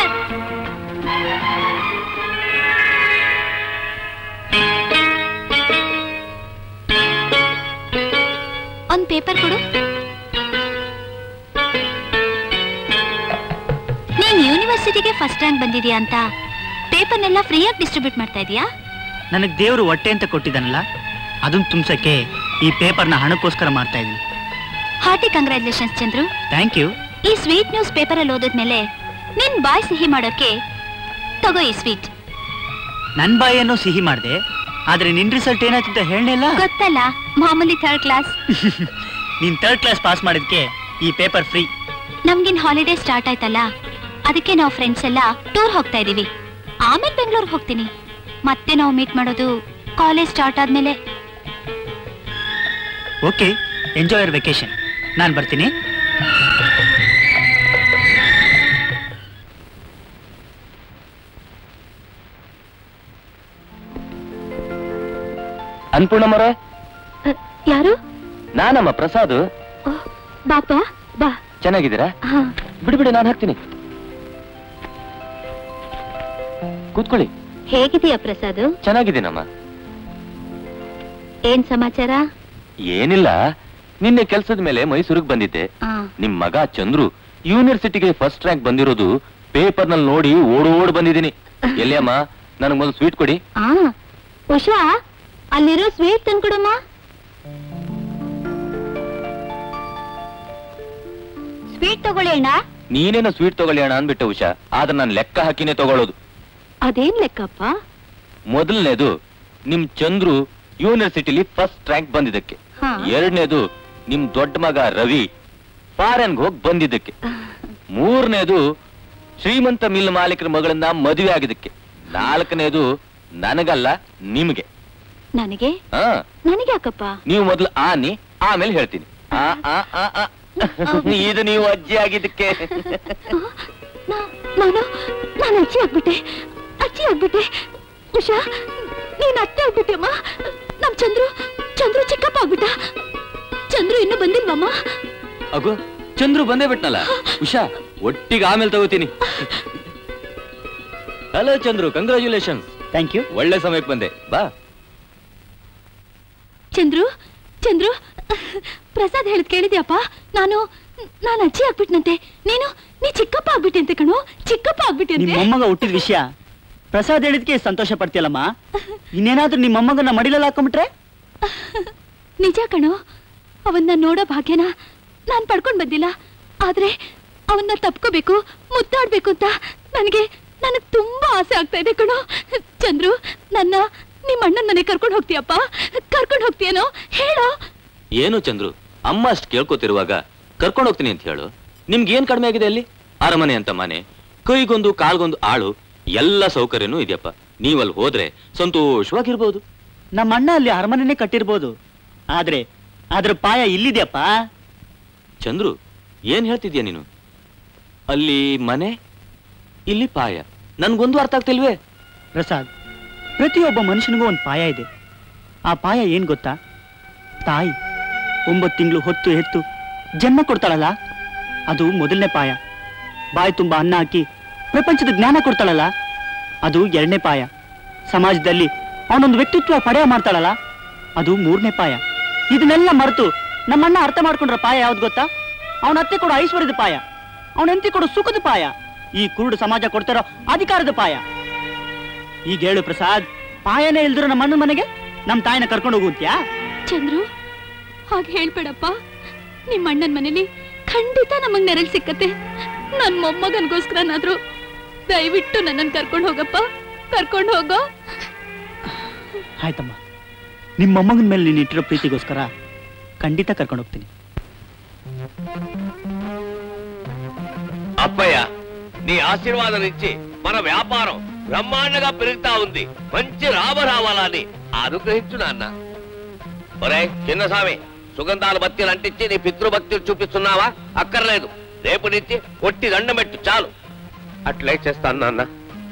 ಒಂದ್ ಪೇಪರ್ ಕೊಡು ನೀನ್ ಯೂನಿವರ್ಸಿಟಿಗೆ ಫಸ್ಟ್ ರ್ಯಾಂಕ್ ಬಂದಿದ್ಯಾ ಅಂತ ಪೇಪರ್ನೆಲ್ಲ ಫ್ರೀಯಾಗಿ ಡಿಸ್ಟ್ರಿಬ್ಯೂಟ್ ಮಾಡ್ತಾ ಇದೀಯಾ ನನಗೆ ದೇವರು ಹೊಟ್ಟೆ ಅಂತ ಕೊಟ್ಟಿದ್ದಾನಲ್ಲ ಅದನ್ನ ತುಂಬಿಸಕ್ಕೆ ಈ ಪೇಪರ್ನ ಹಣಕ್ಕೋಸ್ಕರ ಮಾಡ್ತಾ ಇದ್ದೀನಿ hearty congratulations Chandru thank you ಈ ಸ್ವೀಟ್ ನ್ಯೂಸ್ ಪೇಪರ್ ಅಲ್ಲಿ ಓದಿದ್ಮೇಲೆ ನಿನ್ ಬಾಯ್ ಸಿಹಿ ಮಾಡೋಕೆ ತಗೋ ಈ ಸ್ವೀಟ್ ನನ್ನ ಬಾಯನ್ನು ಸಿಹಿ ಮಾಡಿದೆ ಆದ್ರೆ ನಿನ್ ರಿಸಲ್ಟ್ ಏನಾಯ್ತು ಅಂತ ಹೇಳಲಿಲ್ಲ ಗೊತ್ತಲ್ಲ ಮಾಮೂಲಿ ಥರ್ಡ್ ಕ್ಲಾಸ್ ನೀನ್ ಥರ್ಡ್ ಕ್ಲಾಸ್ ಪಾಸ್ ಮಾಡಿದ್ಕೆ ಈ ಪೇಪರ್ ಫ್ರೀ ನಮ್ಗಿನ್ ಹಾಲಿಡೇ ಸ್ಟಾರ್ಟ್ ಆಯ್ತಲ್ಲ ಅದಕ್ಕೆ ನಾವು ಫ್ರೆಂಡ್ಸ್ ಎಲ್ಲ ಟೂರ್ ಹೋಗ್ತಾ ಇದೀವಿ ಆಮೇಲೆ ಬೆಂಗಳೂರಿಗೆ ಹೋಗ್ತೀನಿ ಮತ್ತೆ ನಾವು ಮೀಟ್ ಮಾಡೋದು ಕಾಲೇಜ್ ಸ್ಟಾರ್ಟ್ ಆದ್ಮೇಲೆ ಓಕೆ ಎಂಜಾಯ್ ಯರ್ ವೆಕೇಶನ್ ನಾನು ಬರ್ತೀನಿ ಅನ್ಪೂರ್ಣಮ್ಮರ ಯಾರು ನಾನಮ್ಮ ಪ್ರಸಾದ್ ಬಾಪಾ ಬಾ ಚೆನ್ನಾಗಿದ್ದೀರಾ ಹಾ ಬಿಡಿ ಬಿಡಿ ನಾನು ಹಾಕ್ತೀನಿ ಕೂತ್ಕೊಳ್ಳಿ ಹೇಗಿದೆಯಾ ಪ್ರಸಾದ್ ಚೆನ್ನಾಗಿದ್ದೀನಮ್ಮ ಏನ್ ಸಮಾಚಾರ ಏನಿಲ್ಲ ನಿನ್ನೆ ಕೆಲ್ಸದ ಮೇಲೆ ಮೈಸೂರಿಗೆ ಬಂದಿದ್ದೆ ಆ, ನಿಮ್ ಮಗ ಚಂದ್ರು ಯೂನಿವರ್ಸಿಟಿಗೆ ಫಸ್ಟ್ ರ್ಯಾಂಕ್ ಬಂದಿರೋದು ಪೇಪರ್ ನಲ್ಲಿ ನೋಡಿ ಓಡ್ ಓಡ್ ಬಂದಿದ್ದೀನಿ ಎಲ್ಲಿ ಅಮ್ಮ ನನಗ್ ಮೊದಲು ಸ್ವೀಟ್ ಕೊಡಿ ಆ ಉಷಾ ಅಲ್ಲಿರೋ ಸ್ವೀಟ್ ತಂದ್ಕೊಡಮ್ಮ ಸ್ವೀಟ್ ತಗೊಳ್ಳಿ ಅಣ್ಣ ನೀನೇನೋ ಸ್ವೀಟ್ ತಗೊಳ್ಳಿ ಅಣ್ಣ ಅಂದ್ಬಿಟ್ಟೆ ಉಷಾ ಆದ್ರೆ ನಾನು ಲೆಕ್ಕ ಹಾಕಿನೇ ತಗೊಳ್ಳೋದು ಅದೇನ್ ಲೆಕ್ಕಪ್ಪ ಮೊದಲನೇದು ನಿಮ್ ಚಂದ್ರು ಯೂನಿವರ್ಸಿಟಿಲಿ ಫಸ್ಟ್ ರ್ಯಾಂಕ್ ಬಂದಿದ್ದಕ್ಕೆ ಹಾ. ಎರಡನೇದು ನಿಮ್ ದೊಡ್ಡ ಮಗ ರವಿ ಫಾರೆನ್ಗೆ ಹೋಗಿ ಬಂದಿದ್ದಕ್ಕೆ ಮೂರನೇದು ಶ್ರೀಮಂತ ಮಿಲ್ ಮಾಲೀಕರ ಮಗಳನ್ನ ಮದುವೆ ಆಗಿದ್ದಕ್ಕೆ ನಾಲ್ಕನೇದು ನನಗಲ್ಲ ನಿಮ್ಗೆ ನನಗೆ ಹಾ ನನಗೆ ಯಾಕಪ್ಪ ನೀವು ಮೊದಲು ಆನಿ ಆಮೇಲೆ ಹೇಳ್ತೀನಿ ಆ ಆ ಆ ಆ. ಇದು ನೀವು ಅಜ್ಜಿ ಆಗಿದ್ದಕ್ಕೆ ನಾನು ನಾನು ಅಜ್ಜಿ ಆಗ್ಬಿಟ್ಟೆ ಅಜ್ಜಿ ಆಗ್ಬಿಟ್ಟೆ ಉಷಾ ನೀನ್ ಅತ್ತೆ ಆಗ್ಬಿಟ್ಟೆಮ್ಮ ನಮ್ ಚಂದ್ರು ಚಂದ್ರು ಚಿಕ್ಕಪ್ಪ ಆಗ್ಬಿಟ್ಟ ಚಂದ್ರು ಇನ್ನೂ ಬಂದಿಲ್ವಮ್ಮ ಅಗೋ ಚಂದ್ರು ಬಂದೇ ಬಿಟ್ನಲ್ಲ ಉಷಾ ಒಟ್ಟಿಗೆ ಆಮೇಲೆ ತಗೋತೀನಿ hello Chandru congratulation thank you ಒಳ್ಳೆ ಸಮಯಕ್ಕೆ ಬಂದೆ ಬಾ ಚಂದ್ರು ಚಂದ್ರು ಪ್ರಸಾದ್ ಹೇಳಿದ್ ಕೇಳಿದ್ಯಪ್ಪ ನಾನು ನಾನು ಅಜ್ಜಿ ಆಗ್ಬಿಟ್ನಂತೆ ನೀನು ನೀ ಚಿಕ್ಕಪ್ಪ ಆಗ್ಬಿಟ್ಟೆ ಅಂತೆ ಕಣೋ ಚಿಕ್ಕಪ್ಪ ಆಗ್ಬಿಟ್ಟೆ ನಿಮ್ಮ ಅಂತೆ ಮೊಮ್ಮಗ ಹುಟ್ಟಿದ ವಿಷಯ ಪ್ರಸಾದ್ ಹೇಳಿದ್ಕೆ ಸಂತೋಷ ಪಡ್ತೀಯಲ್ಲಮ್ಮ ಇನ್ನೇನಾದ್ರೂ ನಿಮ್ಮ ಮೊಮ್ಮಗನ ಮಡಿಲಲ್ಲಿ ಹಾಕೊಂಡ್ಬಿಟ್ರೆ ನಿಜ ಕಣೋ ಅವನ್ನ ನೋಡೋ ಭಾಗ್ಯನ ನಾನ್ ಪಡ್ಕೊಂಡ್ ಬಂದಿಲ್ಲ ಆದ್ರೆ ಅವನ್ನ ತಪ್ಕೋಬೇಕು ಮುತ್ತಾಡ್ಬೇಕು ಅಂತ ನನಗೆ ನನಗ್ ತುಂಬಾ ಆಸೆ ಆಗ್ತಾ ಇದೆ ಕಣೋ ಚಂದ್ರು ನನ್ನ ನಿಮ್ಮ ಅಣ್ಣನ ಮನೆ ಕರ್ಕೊಂಡು ಹೋಗ್ತೀಯಪ್ಪ ಕರ್ಕೊಂಡು ಹೋಗ್ತೀಯನೋ ಹೇಳೋ ಏನು ಚಂದ್ರು ಅಮ್ಮ ಅಷ್ಟು ಕೇಳ್ಕೊತಿರುವಾಗ ಕರ್ಕೊಂಡು ಹೋಗ್ತೀನಿ ಅಂತ ಹೇಳು ನಿಮ್ಗೆ ಏನ್ ಕಡಿಮೆ ಆಗಿದೆ ಅಲ್ಲಿ ಅರಮನೆ ಅಂತ ಮನೆ ಕೈಗೊಂದು ಕಾಲ್ಗೊಂದು ಆಳು ಎಲ್ಲ ಸೌಕರ್ಯನೂ ಇದೆಯಪ್ಪ ನೀವಲ್ಲಿ ಹೋದ್ರೆ ಸಂತೋಷವಾಗಿರ್ಬೋದು ನಮ್ಮ ಅಣ್ಣ ಅಲ್ಲಿ ಅರಮನೆನೇ ಕಟ್ಟಿರ್ಬೋದು ಆದ್ರೆ ಅದ್ರ ಪಾಯ ಇಲ್ಲಿದೆಯಪ್ಪ ಚಂದ್ರು ಏನ್ ಹೇಳ್ತಿದ್ಯಾ ನೀನು ಅಲ್ಲಿ ಮನೆ ಇಲ್ಲಿ ಪಾಯ ನನ್ಗೊಂದು ಅರ್ಥ ಆಗ್ತಿಲ್ವೇ ಪ್ರಸಾದ್ ಪ್ರತಿಯೊಬ್ಬ ಮನುಷ್ಯನಿಗೂ ಒಂದು ಪಾಯ ಇದೆ ಆ ಪಾಯ ಏನ್ ಗೊತ್ತಾ ತಾಯಿ ಒಂಬತ್ತು ತಿಂಗಳು ಹೊತ್ತು ಹೆತ್ತು ಜನ್ಮ ಕೊಡ್ತಾಳಲ್ಲ ಅದು ಮೊದಲನೇ ಪಾಯ ಬಾಯಿ ತುಂಬ ಅನ್ನ ಹಾಕಿ ಪ್ರಪಂಚದ ಜ್ಞಾನ ಕೊಡ್ತಾಳಲ್ಲ ಅದು ಎರಡನೇ ಪಾಯ ಸಮಾಜದಲ್ಲಿ ಅವನೊಂದು ವ್ಯಕ್ತಿತ್ವ ಪಡೆಯ ಮಾಡ್ತಾಳಲ್ಲ ಅದು ಮೂರನೇ ಪಾಯ ಇದನ್ನೆಲ್ಲ ಮರೆತು ನಮ್ಮಣ್ಣ ಅರ್ಥ ಮಾಡ್ಕೊಂಡ್ರ ಪಾಯ ಯಾವ್ದು ಗೊತ್ತಾ ಅವನ ಅತ್ತೆ ಕೊಡೋ ಐಶ್ವರ್ಯದ ಪಾಯ ಅವನ ಹೆಂಡತಿ ಕೊಡೋ ಸುಖದ ಪಾಯ ಈ ಕುರುಡು ಸಮಾಜ ಕೊಡ್ತಿರೋ ಅಧಿಕಾರದ ಪಾಯ ಈಗ ಹೇಳು ಪ್ರಸಾದ್ ಪಾಯನೇ ಇಲ್ದಿರೋ ನಮ್ಮ ಅಣ್ಣನ ಮನೆಗೆ ನಮ್ಮ ತಾಯಿನ ಕರ್ಕೊಂಡು ಹೋಗುತ್ತ್ಯಾ ಚಂದ್ರು ಹಾಗೆ ಹೇಳ್ಬೇಡಪ್ಪ ನಿಮ್ಮ ಅಣ್ಣನ ಮನೇಲಿ ಖಂಡಿತ ನಮಗ್ ನೆರಳು ಸಿಕ್ಕತ್ತೆ ನನ್ ಮೊಮ್ಮಗನ್ಗೋಸ್ಕರನಾದ್ರೂ ದಯವಿಟ್ಟು ನನ್ನನ್ನು ಕರ್ಕೊಂಡು ಹೋಗಪ್ಪ ಕರ್ಕೊಂಡು ಹೋಗೋ ಆಯ್ತಮ್ಮ ನಿಮ್ಮ ಮೊಮ್ಮಗನ ಮೇಲೆ ನೀನು ಇಟ್ಟಿರೋ ಪ್ರೀತಿಗೋಸ್ಕರ ಖಂಡಿತ ಕರ್ಕೊಂಡು ಹೋಗ್ತೀನಿ అప్పయ్య నీ ఆశీర్వాదం ఇచ్చి మన వ్యాపారం బ్రహ్మాండంగా పెరుగుతా ఉంది మంచి లాభ రావాలని అనుగ్రహించు నాన్న ఒరే చిన్నస్వామి సుగంధాల బత్తీలు అంటించి నీ పితృభక్తులు చూపిస్తున్నావా అక్కర్లేదు రేపు నుంచి కొట్టి దండం పెట్టు చాలు అట్లే చేస్తాను నాన్న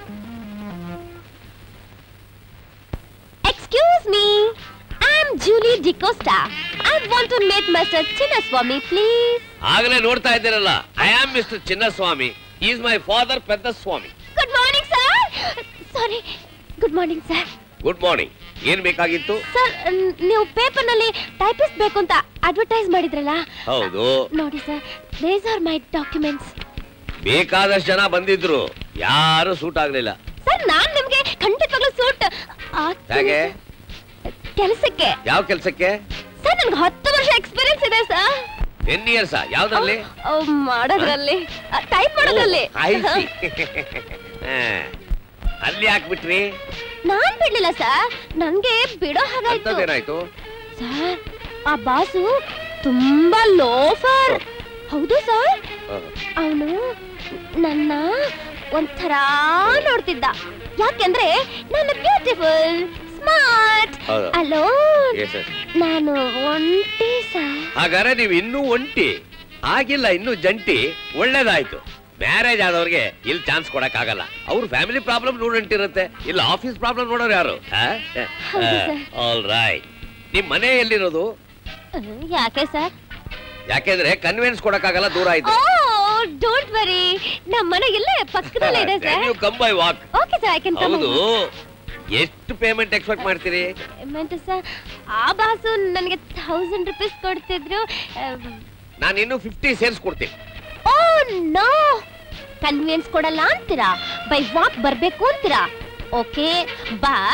Excuse me. I'm Julie DiCosta. I want to meet Mr. Chinnaswamy, please. ಆಗಲೇ ನೋಡ್ತಾ ಇದ್ದೀರಲ್ಲ I am mister Chinnaswamy is my father Pedda Swamy Good morning, sir. Sorry. Good morning, sir. Good morning ಏನ್ ಬೇಕಾಗಿತ್ತು ಸರ್ ನೀವು ಪೇಪರ್ನಲ್ಲಿ ಟೈಪಿಸ್ಟ್ ಬೇಕು ಅಂತ ಅಡ್ವರ್ಟೈಸ್ ಮಾಡಿದ್ರಲ್ಲ ಹೌದು ನೋಡಿ sir these are my documents ಬೇಕಾದಷ್ಟು ಜನ ಬಂದಿದ್ರು ಯಾರು ಸೂಟ್ ಆಗ್ಲಿಲ್ಲ ಸರ್ ನಾನ್ ನಿಮ್ಗೆ ಖಂಡಿತವಾಗ್ಲೂ ಸೂಟ್ ಹೇಗೆ ಕೆಲಸಕ್ಕೆ ಯಾವ ಕೆಲ್ಸಕ್ಕೆ ಸರ್ ನನ್ಗೆ ಹತ್ತು ವರ್ಷ ಎಕ್ಸ್ಪೀರಿಯನ್ಸ್ ಇದೆ ಸರ್ ಟೆನ್ ಇಯರ್ಸ್ ಯಾವ್ದ್ರಲ್ಲಿ ಮಾಡೋದ್ರಲ್ಲಿ ಟೈಪ್ ಮಾಡೋದ್ರಲ್ಲಿ I see. ಹಾ. ಅಲ್ಲಿ ಹಾಕ್ಬಿಟ್ರಿ ನಾನ್ ಬಿಡ್ಲಿಲ್ಲ ಸರ್ ನನ್ಗೆ ಬಿಡೋ ಹಾಗಾಯ್ತು ಅಂತದೇನಾಯ್ತು ಸರ್ ಆ ಬಾಸು ತುಂಬಾ ಲೋಫರ್ ಹೌದು ಸರ್ ಅವನು ನನ್ನ ಒಂಥರ ನೋಡ್ತಿದ್ದ ಯಾಕೆಂದ್ರೆ ನಾನು ಬ್ಯೂಟಿಫುಲ್ ಸ್ಮಾರ್ಟ್ ಹೌದು. Alone Yes, sir. ನಾನು ಒಂಟಿ ಸರ್ ಹಾಗಾದ್ರೆ ನೀವು ಇನ್ನೂ ಒಂಟಿ ಆಗಿಲ್ಲ ಇನ್ನೂ ಜಂಟಿ ಒಳ್ಳೇದಾಯ್ತು ಮ್ಯಾರೇಜ್ ಆದವ್ರಿಗೆ ಇಲ್ಲಿ ಚಾನ್ಸ್ ಕೊಡಕ್ ಆಗಲ್ಲ ಅವ್ರ ಫ್ಯಾಮಿಲಿ ಪ್ರಾಬ್ಲಮ್ ನೋಡಂಟಿರುತ್ತೆ ಇಲ್ಲ ಆಫೀಸ್ ಪ್ರಾಬ್ಲಮ್ ನೋಡೋರು ಯಾರು ಹೌದು, sir. ಆಲ್ ರೈಟ್ ನಿಮ್ ಮನೆ ಎಲ್ಲಿರೋದು ಯಾಕೆ ಸರ್ ಯಾಕೆಂದ್ರೆ ಕನ್ವಿನ್ಸ್ ಕೊಡಕ್ಕಾಗಲ್ಲ ದೂರ ಓ ಆಯ್ತು ಡೋಂಟ್ ವರಿ ನಮ್ಮ ಮನೆ ಇಲ್ಲೇ ಪಕ್ಕದಲ್ಲೇ ಇದೆ ಸರ್ ನೀವು come by walk okay sir I can come ಹೌದು ಎಷ್ಟು ಪೇಮೆಂಟ್ ಎಕ್ಸ್ಪೆಕ್ಟ್ ಮಾಡ್ತೀರಿ ಪೇಮೆಂಟ್ ಸರ್ ಆ ಬಾಸು ನನಗೆ ಥೌಸಂಡ್ ರುಪೀಸ್ ಕೊಡ್ತಿದ್ರು ನಾನು ಇನ್ನು ಫಿಫ್ಟಿ ಸೇರ್ಸ್ ಕೊಡ್ತೀನಿ ಓ ನೋ ಕನ್ವಿಯನ್ಸ್ ಕೊಡಲ್ಲ ಅಂತೀರಾ ಬೈ ವಾಕ್ ಬರ್ಬೇಕು ಅಂತೀರಾ ಓಕೆ ಬಟ್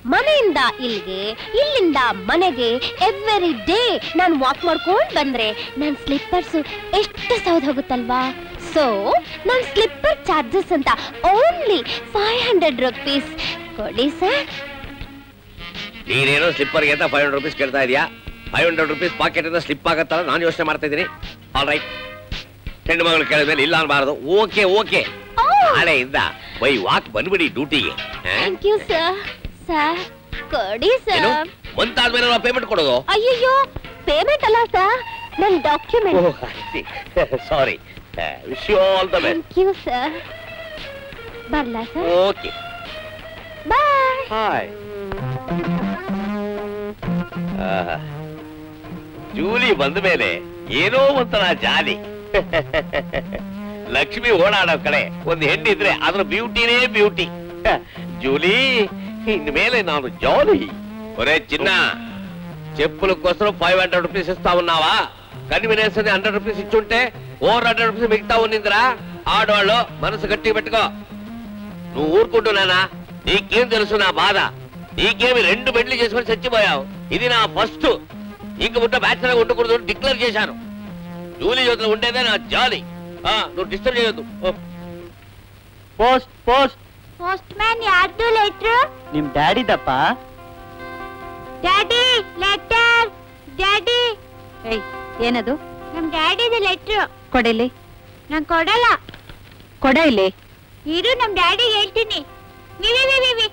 ಮನೆಯಿಂದ ಇಲ್ಲಿಗೆ ಇಲ್ಲಿಂದ ಮನೆಗೆ ಎವ್ರಿ ಡೇ ನಾನು ವಾಕ್ ಮಾಡ್ಕೊಂಡ್ ಬಂದ್ರೆ ನನ್ ಸ್ಲಿಪ್ಪರ್ಸ್ ಎಷ್ಟು ಸೌದ್ ಹೋಗುತ್ತಲ್ವಾ ಸೊ ನನ್ ಸ್ಲಿಪ್ಪರ್ ಚಾರ್ಜಸ್ ಅಂತ ಓನ್ಲಿ ಫೈವ್ ಹಂಡ್ರೆಡ್ ರುಪೀಸ್ ಕೊಡಿ ಸರ್ ನೀನೇನೋ ಸ್ಲಿಪ್ಪರ್ಗೆ ಅಂತ ಫೈವ್ ಹಂಡ್ರೆಡ್ ರುಪೀಸ್ ಕೇಳ್ತಾ ಇದೀಯಾ ಫೈವ್ ಹಂಡ್ರೆಡ್ ರುಪೀಸ್ ಪಾಕೆಟ್ ಇಂದ ಸ್ಲಿಪ್ ಆಗತ್ತಲ್ಲ ನಾನು ಯೋಚನೆ ಮಾಡ್ತಾ ಇದ್ದೀನಿ ಆಲ್ ರೈಟ್ ಹೆಣ್ಣು ಮಗಳು ಕೇಳಿದ್ಮೇಲೆ ಇಲ್ಲ ಅನ್ಬಾರದು ಓಕೆ ಓಕೆ ನಾಳೆಯಿಂದ ಬೈ ವಾಕ್ ಬಂದ್ಬಿಡಿ ಡ್ಯೂಟಿಗೆ ಥ್ಯಾಂಕ್ ಯು ಸರ್ ಸರ್ ಕೊಡಿ ಏನು ಸರ್ ಮಂತ್ ಆದ್ಮೇಲೆ ನಾವು ಪೇಮೆಂಟ್ ಕೊಡೋದು ಅಯ್ಯಯ್ಯೋ ಪೇಮೆಂಟ್ ಅಲ್ಲ ಸರ್ ನನ್ document sorry wish you all the best thank you sir ಬರ್ಲಾ sir okay bye hi Julie ಬಂದ ಮೇಲೆ ಏನೋ ಒಂಥರ ಜಾಲಿ ಲಕ್ಷ್ಮಿ ಓಡಾಡೋ ಕಡೆ ಒಂದು ಹೆಣ್ಣಿದ್ರೆ ಅದ್ರ ಬ್ಯೂಟಿನೇ ಬ್ಯೂಟಿ ಜೂಲಿ ಇನ್ ಮೇಲೆ ನಾನು ಜಾಲಿ ఒరే చిన్న చెప్పుల కోసం ఫైవ్ హండ్రెడ్ రూపీస్ ఇస్తా ఉన్నావా కన్వీనియన్స్ అని హండ్రెడ్ రూపీస్ ఇచ్చుంటే ఫోర్ హండ్రెడ్ రూపీస్ మిగతా ఉన్నిందిరా ఆడవాళ్ళు మనసు గట్టిగా పెట్టుకో నువ్వు ఊరుకుంటున్నానా నీకేం తెలుసు నా బాధ నీకేమి రెండు బెడ్లు చేసుకొని చచ్చిపోయావు ఇది నా ఫస్ట్ ఇంక ముట్ట బ్యాచులర్ ఉండకూడదు డిక్లేర్ చేశాను జూలీ జ్యోతిలో ఉండేదే నా జాలి ఆ, నువ్వు డిస్టర్బ్ చేయొద్దు ఓ. ಪೋಸ್ಟ್ ಪೋಸ್ಟ್ ಪೋಸ್ಟ್ ಮ್ಯಾನ್ ಯಾರ್ದು ಲೆಟ್ರು ನಿಮ್ ಡ್ಯಾಡಿದಪ್ಪ ಡ್ಯಾಡಿ ಲೆಟರ್ ಡ್ಯಾಡಿ ಏಯ್ ಏನದು ನಮ್ ಡ್ಯಾಡಿದು ಲೆಟ್ರು ಕೊಡಿಲಿ ನಾನ್ ಕೊಡಲ್ಲ ಕೊಡ ಇಲ್ಲಿ ಇರು ನಮ್ ಡ್ಯಾಡಿ ಹೇಳ್ತೀನಿ ವಿವಿ ವಿವಿ ವಿ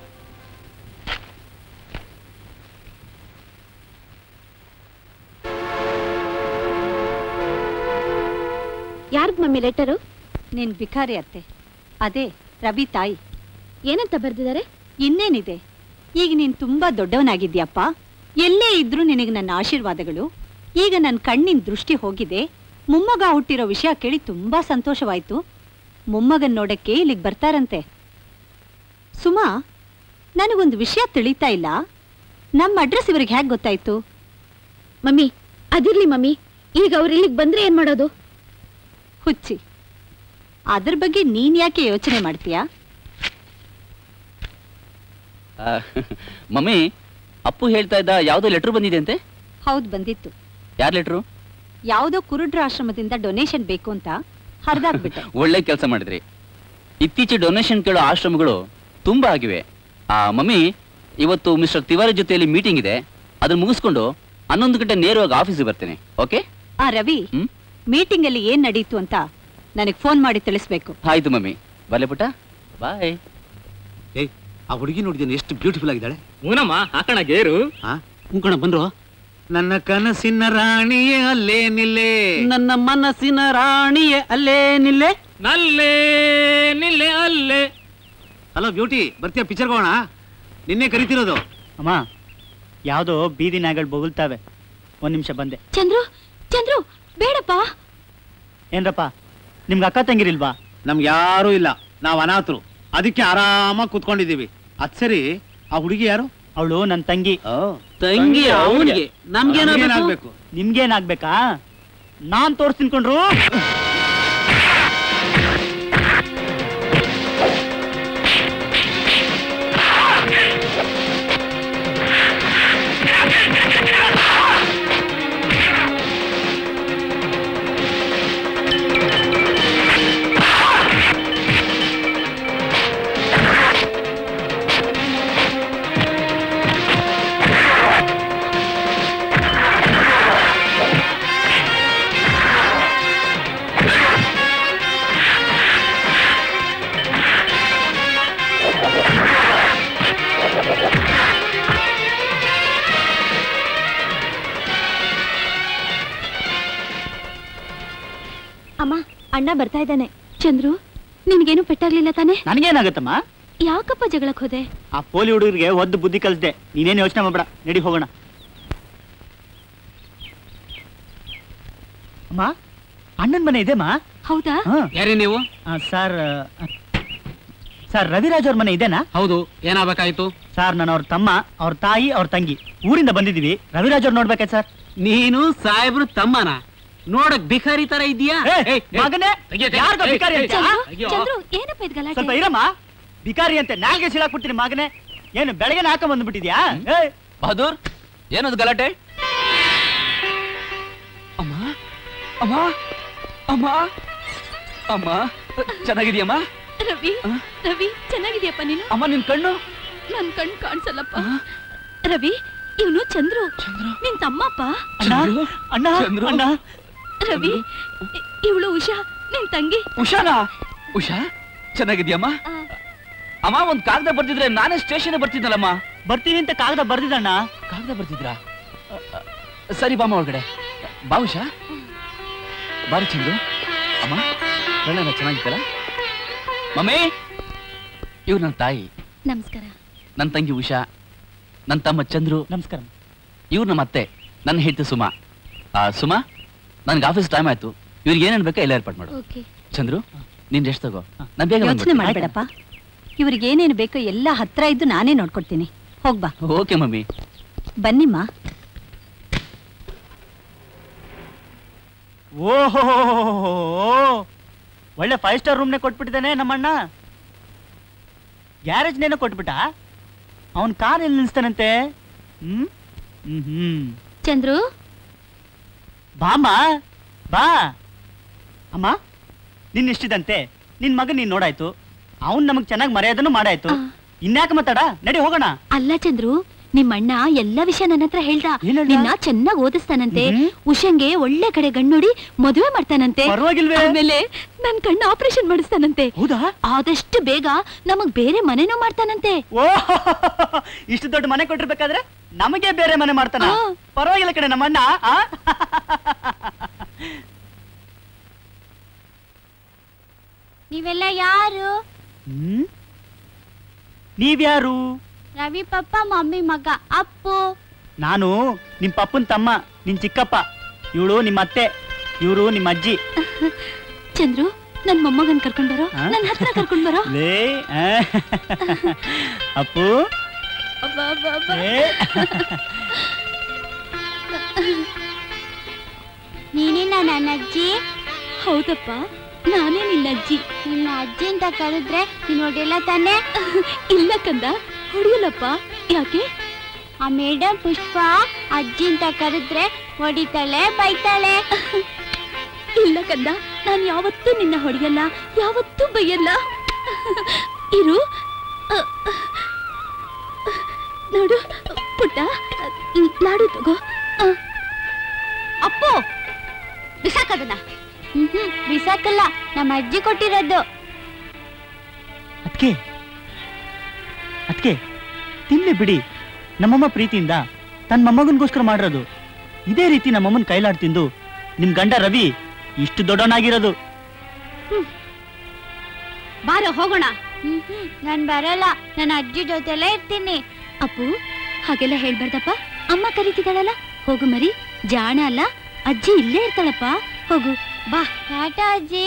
ಯಾರ್ಗ್ ಮಮ್ಮಿ ಲೆಟರು ನಿನ್ ಬಿಕಾರಿ ಅತ್ತೆ ಅದೇ ರವಿ ತಾಯಿ ಏನಂತ ಬರ್ದಿದ್ದಾರೆ ಇನ್ನೇನಿದೆ ಈಗ ನೀನ್ ತುಂಬಾ ದೊಡ್ಡವನಾಗಿದ್ಯಪ್ಪ ಎಲ್ಲೇ ಇದ್ರೂ ನಿನಗೆ ನನ್ನ ಆಶೀರ್ವಾದಗಳು ಈಗ ನನ್ನ ಕಣ್ಣಿನ ದೃಷ್ಟಿ ಹೋಗಿದೆ ಮೊಮ್ಮಗ ಹುಟ್ಟಿರೋ ವಿಷಯ ಕೇಳಿ ತುಂಬಾ ಸಂತೋಷವಾಯ್ತು ಮೊಮ್ಮಗನ್ ನೋಡಕ್ಕೆ ಇಲ್ಲಿಗೆ ಬರ್ತಾರಂತೆ ಸುಮಾ ನನಗೊಂದು ವಿಷಯ ತಿಳಿತಾ ಇಲ್ಲ ನಮ್ಮ ಅಡ್ರೆಸ್ ಇವ್ರಿಗೆ ಹೇಗೆ ಗೊತ್ತಾಯ್ತು ಮಮ್ಮಿ ಅದಿರ್ಲಿ ಮಮ್ಮಿ ಈಗ ಅವ್ರು ಇಲ್ಲಿಗೆ ಬಂದ್ರೆ ಏನ್ ಮಾಡೋದು ಹುಚ್ಚಿ ಅದ್ರ ಬಗ್ಗೆ ನೀನ್ ಯಾಕೆ ಯೋಚನೆ ಮಾಡ್ತೀಯಾ ಆ, ಮಮ್ಮಿ ಅಪ್ಪು ಹೇಳ್ತಾ ಇದ್ದ ಯಾವುದೋ ಲೆಟರ್ ಬಂದಿದೆ ಅಂತೆ ಹೌದ್ ಬಂದಿತ್ತು ಯಾರ್ ಲೆಟ್ರು ಯಾವುದೋ ಕುರುಡ್ರ ಆಶ್ರಮದಿಂದ ಡೊನೇಷನ್ ಬೇಕು ಅಂತ ಹರಿದಾಕ್ಬಿಟ್ಟೆ ಒಳ್ಳೆ ಕೆಲಸ ಮಾಡಿದ್ರಿ ಇತ್ತೀಚೆ ಡೊನೇಷನ್ ಕೇಳೋ ಆಶ್ರಮಗಳು ತುಂಬಾ ಆಗಿವೆ ಆ ಮಮ್ಮಿ ಇವತ್ತು ಮಿಸ್ಟರ್ ತಿವಾರಿ ಜೊತೆಯಲ್ಲಿ ಮೀಟಿಂಗ್ ಇದೆ ಅದನ್ನ ಮುಗಿಸ್ಕೊಂಡು ಹನ್ನೊಂದು ಗಂಟೆ ನೇರವಾಗಿ ಆಫೀಸಿಗೆ ಬರ್ತೇನೆ ಓಕೆ ಆ ರವಿ ಹ್ಮ್? ಮೀಟಿಂಗ್ ಅಲ್ಲಿ ಏನ್ ನಡೀತು ಅಂತ ನನಗೆ ಫೋನ್ ಮಾಡಿ ತಿಳಿಸ್ಬೇಕು ಆಯ್ತು ಮಮ್ಮಿ ಬರ್ಲೆ ಪುಟ್ಟ ಬಾಯ್ ಏಯ್ ಆ ಹುಡುಗಿ ನೋಡಿದ್ದೇನೆ ಎಷ್ಟು ಬ್ಯೂಟಿಫುಲ್ ಆಗಿದ್ದಾಳೆ ಹೂನಮ್ಮ ಹಾಕಣ ಗೇರು ಹಾ ಹ್ಞೂ ಬಂದ್ರು ನನ್ನ ಕನಸಿನ ರಾಣಿಯೇ ಅಲ್ಲೇ ನಿಲ್ಲೇ ನನ್ನ ಮನಸ್ಸಿನ ರಾಣಿಯೇ ಅಲ್ಲೇ ನಿಲ್ಲೆ ನಲ್ಲೇ ನಿಲ್ಲೆ ಅಲ್ಲೇ ಹಲೋ ಬ್ಯೂಟಿ ಬರ್ತೀಯ ಪಿಕ್ಚರ್ ಹೋಗೋಣ ನಿನ್ನೆ ಕರಿತಿರೋದು ಅಮ್ಮ ಯಾವುದೋ ಬೀದಿ ನಾಯಿಗಳು ಬೊಗಳ್ತಾವೆ ಒಂದ್ ನಿಮಿಷ ಬಂದೆ ಚಂದ್ರು ಚಂದ್ರು ಬೇಡಪ್ಪ ಏನ್ರಪ್ಪ ನಿಮ್ಗೆ ಅಕ್ಕ ತಂಗಿರಿಲ್ವಾ ನಮ್ಗೆ ಯಾರೂ ಇಲ್ಲ ನಾವು ಅನಾಥರು ಅದಕ್ಕೆ ಆರಾಮಾಗಿ ಕೂತ್ಕೊಂಡಿದ್ದೀವಿ ಅದ್ ಸರಿ ಆ ಹುಡುಗಿ ಯಾರು ಅವಳು ನನ್ನ ತಂಗಿ ತಂಗಿ ಅವನಿಗೆ ನಮ್ಗೇನಾಗ್ಬೇಕು ನಮ್ಗೇನಾಗ್ಬೇಕು ನಿಮ್ಗೇನಾಗ್ಬೇಕಾ ನಾನ್ ತೋರ್ಸ್ತೀನಿ ಕೊಂಡ್ರು ಅಮ್ಮ ಅಣ್ಣ ಬರ್ತಾ ಇದ್ದಾನೆ ಚಂದ್ರು ನಿನ್ಗೇನು ಪೆಟ್ಟಾಗ್ಲಿಲ್ಲ ತಾನೆ ನನಗೇನಾಗತ್ತಮ್ಮ ಯಾಕಪ್ಪ ಜಗಳಕ್ ಹೋದೆ ಆ ಪೋಲಿ ಹುಡುಗರಿಗೆ ಒದ್ದು ಬುದ್ಧಿ ಕಲಿಸ್ದೆ ನೀನೇನು ಯೋಚನೆ ಮಾಡ್ಬೇಡ ನಡಿ ಹೋಗೋಣ ಅಮ್ಮ ಅಣ್ಣನ ಮನೆ ಇದೆಮಾ ಹೌದಾ ಯಾರೇ ನೀವು ಸರ್ ಸರ್ ರವಿರಾಜ್ ಅವ್ರ ಮನೆ ಇದೆನಾ ಹೌದು ಏನಾಗಬೇಕಾಯ್ತು ಸರ್ ನಾನು ಅವ್ರ ತಮ್ಮ ಅವ್ರ ತಾಯಿ ಅವ್ರ ತಂಗಿ ಊರಿಂದ ಬಂದಿದ್ದೀವಿ ರವಿರಾಜ್ ಅವ್ರು ನೋಡ್ಬೇಕಾಯ್ತು ಸರ್ ನೀನು ಸಾಹೇಬ್ರು ತಮ್ಮನ ನೋಡಕ್ ಬಿಕಾರಿ ತರ ಇದೀಯಾ ಏ, ಮಗನೇ ಯಾರ್ಗೋ ಬಿಕಾರಿ ಅಂತ ಚಂದ್ರು ಚಂದ್ರು ಏನಪ್ಪ ಇದ್ ಗಲಾಟೆ ಸ್ವಲ್ಪ ಇರಮ್ಮ ಬಿಕಾರಿ ಅಂತೆ ನಾಲ್ಗೆ ಸಿಳಾಕ್ಬಿಡ್ತೀನಿ ಮಗನೇ ಏನು ಬೆಳಗ್ಗೆ ಹಾಕ ಬಂದ್ಬಿಟ್ಟಿದ್ಯಾ ಏಯ್ ಬಹದ್ದೂರ್ ಏನದು ಗಲಾಟೆ ಅಮ್ಮ ಅಮ್ಮ ಅಮ್ಮ ಅಮ್ಮ ಚೆನ್ನಾಗಿದ್ಯಮ್ಮ ರವಿ ರವಿ ಚೆನ್ನಾಗಿದ್ಯಪ್ಪ ನೀನು ಅಮ್ಮ ನಿನ್ ಕಣ್ಣು ನನ್ ಕಣ್ ಕಾಣಿಸಲ್ಲಪ್ಪ ರವಿ ಇವನು ಚಂದ್ರು ನಿನ್ ತಮ್ಮಪ್ಪ ಅಣ್ಣ ಅಣ್ಣ ಚಂದ್ರು. ಅಣ್ಣ ರವಿ ಇವಳು ಉಷಾ ನಿನ್ ತಂಗಿ ಉಷಾನಾ ಉಷಾ ಚೆನ್ನಾಗಿದ್ಯಮ್ಮ ಅಮ್ಮ ಒಂದ್ ಕಾಗದ ಬರ್ತಿದ್ರೆ ನಾನೇ ಸ್ಟೇಷನ್ ಬರ್ತಿದ್ದಲ್ಲಮ್ಮ ಬರ್ತೀವಿ ಅಂತ ಕಾಗದ ಬರ್ದಿದ್ದಣ್ಣ ಕಾಗದ ಬರ್ತಿದ್ರಾ ಅ, ಅ, ಸರಿ ಬಾಮ್ಮ ಒಳಗಡೆ ಬಾ ಉಷಾ ಬಾರಿ ಚಂದ್ರು ಅಮ್ಮ ಕಳ್ಳೆಲ್ಲ ಚೆನ್ನಾಗಿತ್ತಲ್ಲ ಮಮ್ಮಿ ಇವ್ರು ನನ್ನ ತಾಯಿ ನಮಸ್ಕಾರ ನನ್ನ ತಂಗಿ ಉಷಾ ನನ್ನ ತಮ್ಮ ಚಂದ್ರು ನಮಸ್ಕಾರ ಇವ್ರು ನಮ್ಮ ಅತ್ತೆ ನನ್ನ ಹೆಂಡತಿ ಸುಮಾ ಆ, ಸುಮಾ ನನ್ಗೆ ಆಫೀಸ್ ಟೈಮ್ ಆಯ್ತು ಇವ್ರಿಗೆ ಏನೇನ್ ಬೇಕೋ ಎಲ್ಲ ಏರ್ಪಾಡು ಮಾಡು ಓಕೆ ಚಂದ್ರು ನೀನ್ ರೆಸ್ಟ್ ತಗೋ ನಾನು ಬೇಗ ಯೋಚನೆ ಬಂದ್ಬಿಡ್ತೀನಿ. ಮಾಡ್ಬೇಡಪ್ಪ ಇವ್ರಿಗೆ ಏನೇನು ಬೇಕೋ ಎಲ್ಲ ಹತ್ರ ಇದ್ದು ನಾನೇ ನೋಡ್ಕೊಡ್ತೀನಿ ಹೋಗ್ಬಾ ಓಕೆ ಮಮ್ಮಿ ಬನ್ನಿಮ್ಮ ಓಹೋ ಒಳ್ಳೆ ಫೈವ್ ಸ್ಟಾರ್ ರೂಮ್ನೇ ಕೊಟ್ಬಿಟ್ಟಿದ್ದಾನೆ ನಮ್ಮಣ್ಣ ಗ್ಯಾರೇಜ್ನೇನೋ ಕೊಟ್ಬಿಟ್ಟ ಅವನ್ ಕಾರ್ ಎಲ್ಲಿ ನಿಲ್ಸ್ತಾನಂತೆ ಹ್ಮ್ ಹ್ಮ್ ಹ್ಮ್ ಚಂದ್ರು ಬಾಮ್ಮ ಬಾ ಅಮ್ಮ ನಿನ್ ಇಷ್ಟಿದಂತೆ ನಿನ್ ಮಗ ನೀನ್ ನೋಡಾಯ್ತು ಅವನ್ ನಮಗ್ ಚೆನ್ನಾಗಿ ಮರ್ಯಾದನು ಮಾಡಾಯ್ತು ಇನ್ಯಾಕೆ ಮಾತಾಡ ನಡಿ ಹೋಗೋಣ ಅಲ್ಲ ಚಂದ್ರು ನಿಮ್ಮಣ್ಣ ಎಲ್ಲ ವಿಷಯ ನನ್ನ ಹತ್ರ ಹೇಳ್ದ ಏನ್ ಹೇಳ್ದ? ನಿನ್ನ ಚೆನ್ನಾಗ್ ಓದಿಸ್ತಾನಂತೆ ಉಷಂಗೆ ಒಳ್ಳೆ ಕಡೆ ಗಣ್ಣುಡಿ ಮದುವೆ ಮಾಡ್ತಾನಂತೆ ಪರವಾಗಿಲ್ವೇ? ಆಮೇಲೆ ನನ್ ಕಣ್ಣು ಆಪರೇಷನ್ ಮಾಡಿಸ್ತಾನಂತೆ ಹೌದಾ ಆದಷ್ಟು ಬೇಗ ನಮಗ್ ಬೇರೆ ಮನೆನೂ ಮಾಡ್ತಾನಂತೆ ಓ ಇಷ್ಟು ದೊಡ್ಡ ಮನೆ ಕೊಟ್ಟಿರ್ಬೇಕಾದ್ರೆ ನಮಗೆ ಬೇರೆ ಮನೆ ಮಾಡ್ತಾನ ಪರವಾಗಿಲ್ಲ ಕಡೆ ನಮ್ಮಣ್ಣ ಆ? ನೀವೆಲ್ಲ ಯಾರು ಹ್ಮ್ ನೀವ್ಯಾರು ರವಿ ಪಪ್ಪ ಮಮ್ಮಿ ಮಗ ಅಪ್ಪು ನಾನು ನಿಮ್ ಪಪ್ಪನ್ ತಮ್ಮ ನಿನ್ ಚಿಕ್ಕಪ್ಪ ಇವಳು ನಿಮ್ಮ ಅತ್ತೆ ಇವರು ನಿಮ್ಮ ಅಜ್ಜಿ ಚಂದ್ರು ನನ್ ಮೊಮ್ಮಗನ್ ಕರ್ಕೊಂಡ್ ಬರೋ ಆ? ನನ್ ಹತ್ರ ಕರ್ಕೊಂಡ್ ಬರೋ ಲೇ ಆ? ಅಪ್ಪು ಲೇ. ನೀನೇನ ನನ್ನ ಅಜ್ಜಿ ಹೌದಪ್ಪ ನಾನೇ ನಿನ್ನ ಅಜ್ಜಿ ನಿನ್ನ ಅಜ್ಜಿ ಅಂತ ಕರೆದ್ರೆ ನೀನ್ ಹೊಡೆಯಲ್ಲ ತಾನೆ ಇಲ್ಲ ಕಂದ ಹೊಡಿಯಲ್ಲಪ್ಪ ಯಾಕೆ ಆ ಮೇಡಮ್ ಪುಷ್ಪ ಅಜ್ಜಿ ಅಂತ ಕರೆದ್ರೆ ಹೊಡಿತಾಳೆ ಬೈತಾಳೆ ಇಲ್ಲ ಕಂದ ನಾನು ಯಾವತ್ತೂ ನಿನ್ನ ಹೊಡೆಯಲ್ಲ ಯಾವತ್ತೂ ಬೈಯಲ್ಲ ಇರು ಅ, ನೋಡು ಪುಟ್ಟ ಲಾಡು ತಗೋ ಅ, ಅಪ್ಪು ಬಿಸಾಕದನ್ನ ಹ್ಮ್ ಬಿಸಾಕಲ್ಲ ನಮ್ಮ ಅಜ್ಜಿ ಕೊಟ್ಟಿರೋದು ಅದ್ಕೆ ಅದ್ಕೆ ತಿನ್ಲಿ ಬಿಡಿ ನಮ್ಮಮ್ಮ ಪ್ರೀತಿಯಿಂದ ತನ್ನ ಮೊಮ್ಮಗನ್ಗೋಸ್ಕರ ಮಾಡಿರೋದು ಇದೇ ರೀತಿ ನಮ್ಮಮ್ಮನ ಕೈಲಾಡ್ ತಿಂದು ನಿಮ್ ಗಂಡ ರವಿ ಇಷ್ಟು ದೊಡ್ಡವನಾಗಿರೋದು ಬಾರ ಹೋಗೋಣ ನಾನ್ ಬರಲ್ಲ ನನ್ನ ಅಜ್ಜಿ ಜೊತೆಲೇ ಇರ್ತೀನಿ ಅಪ್ಪು ಹಾಗೆಲ್ಲ ಹೇಳ್ಬಾರ್ದಪ್ಪ ಅಮ್ಮ ಕರೀತಿದ್ದಾಳಲ್ಲ ಹೋಗು ಮರಿ ಜಾಣ ಅಲ್ಲ ಅಜ್ಜಿ ಇಲ್ಲೇ ಇರ್ತಾಳಪ್ಪ ಹೋಗು ಬಾ ಟಾಟಾ ಅಜ್ಜಿ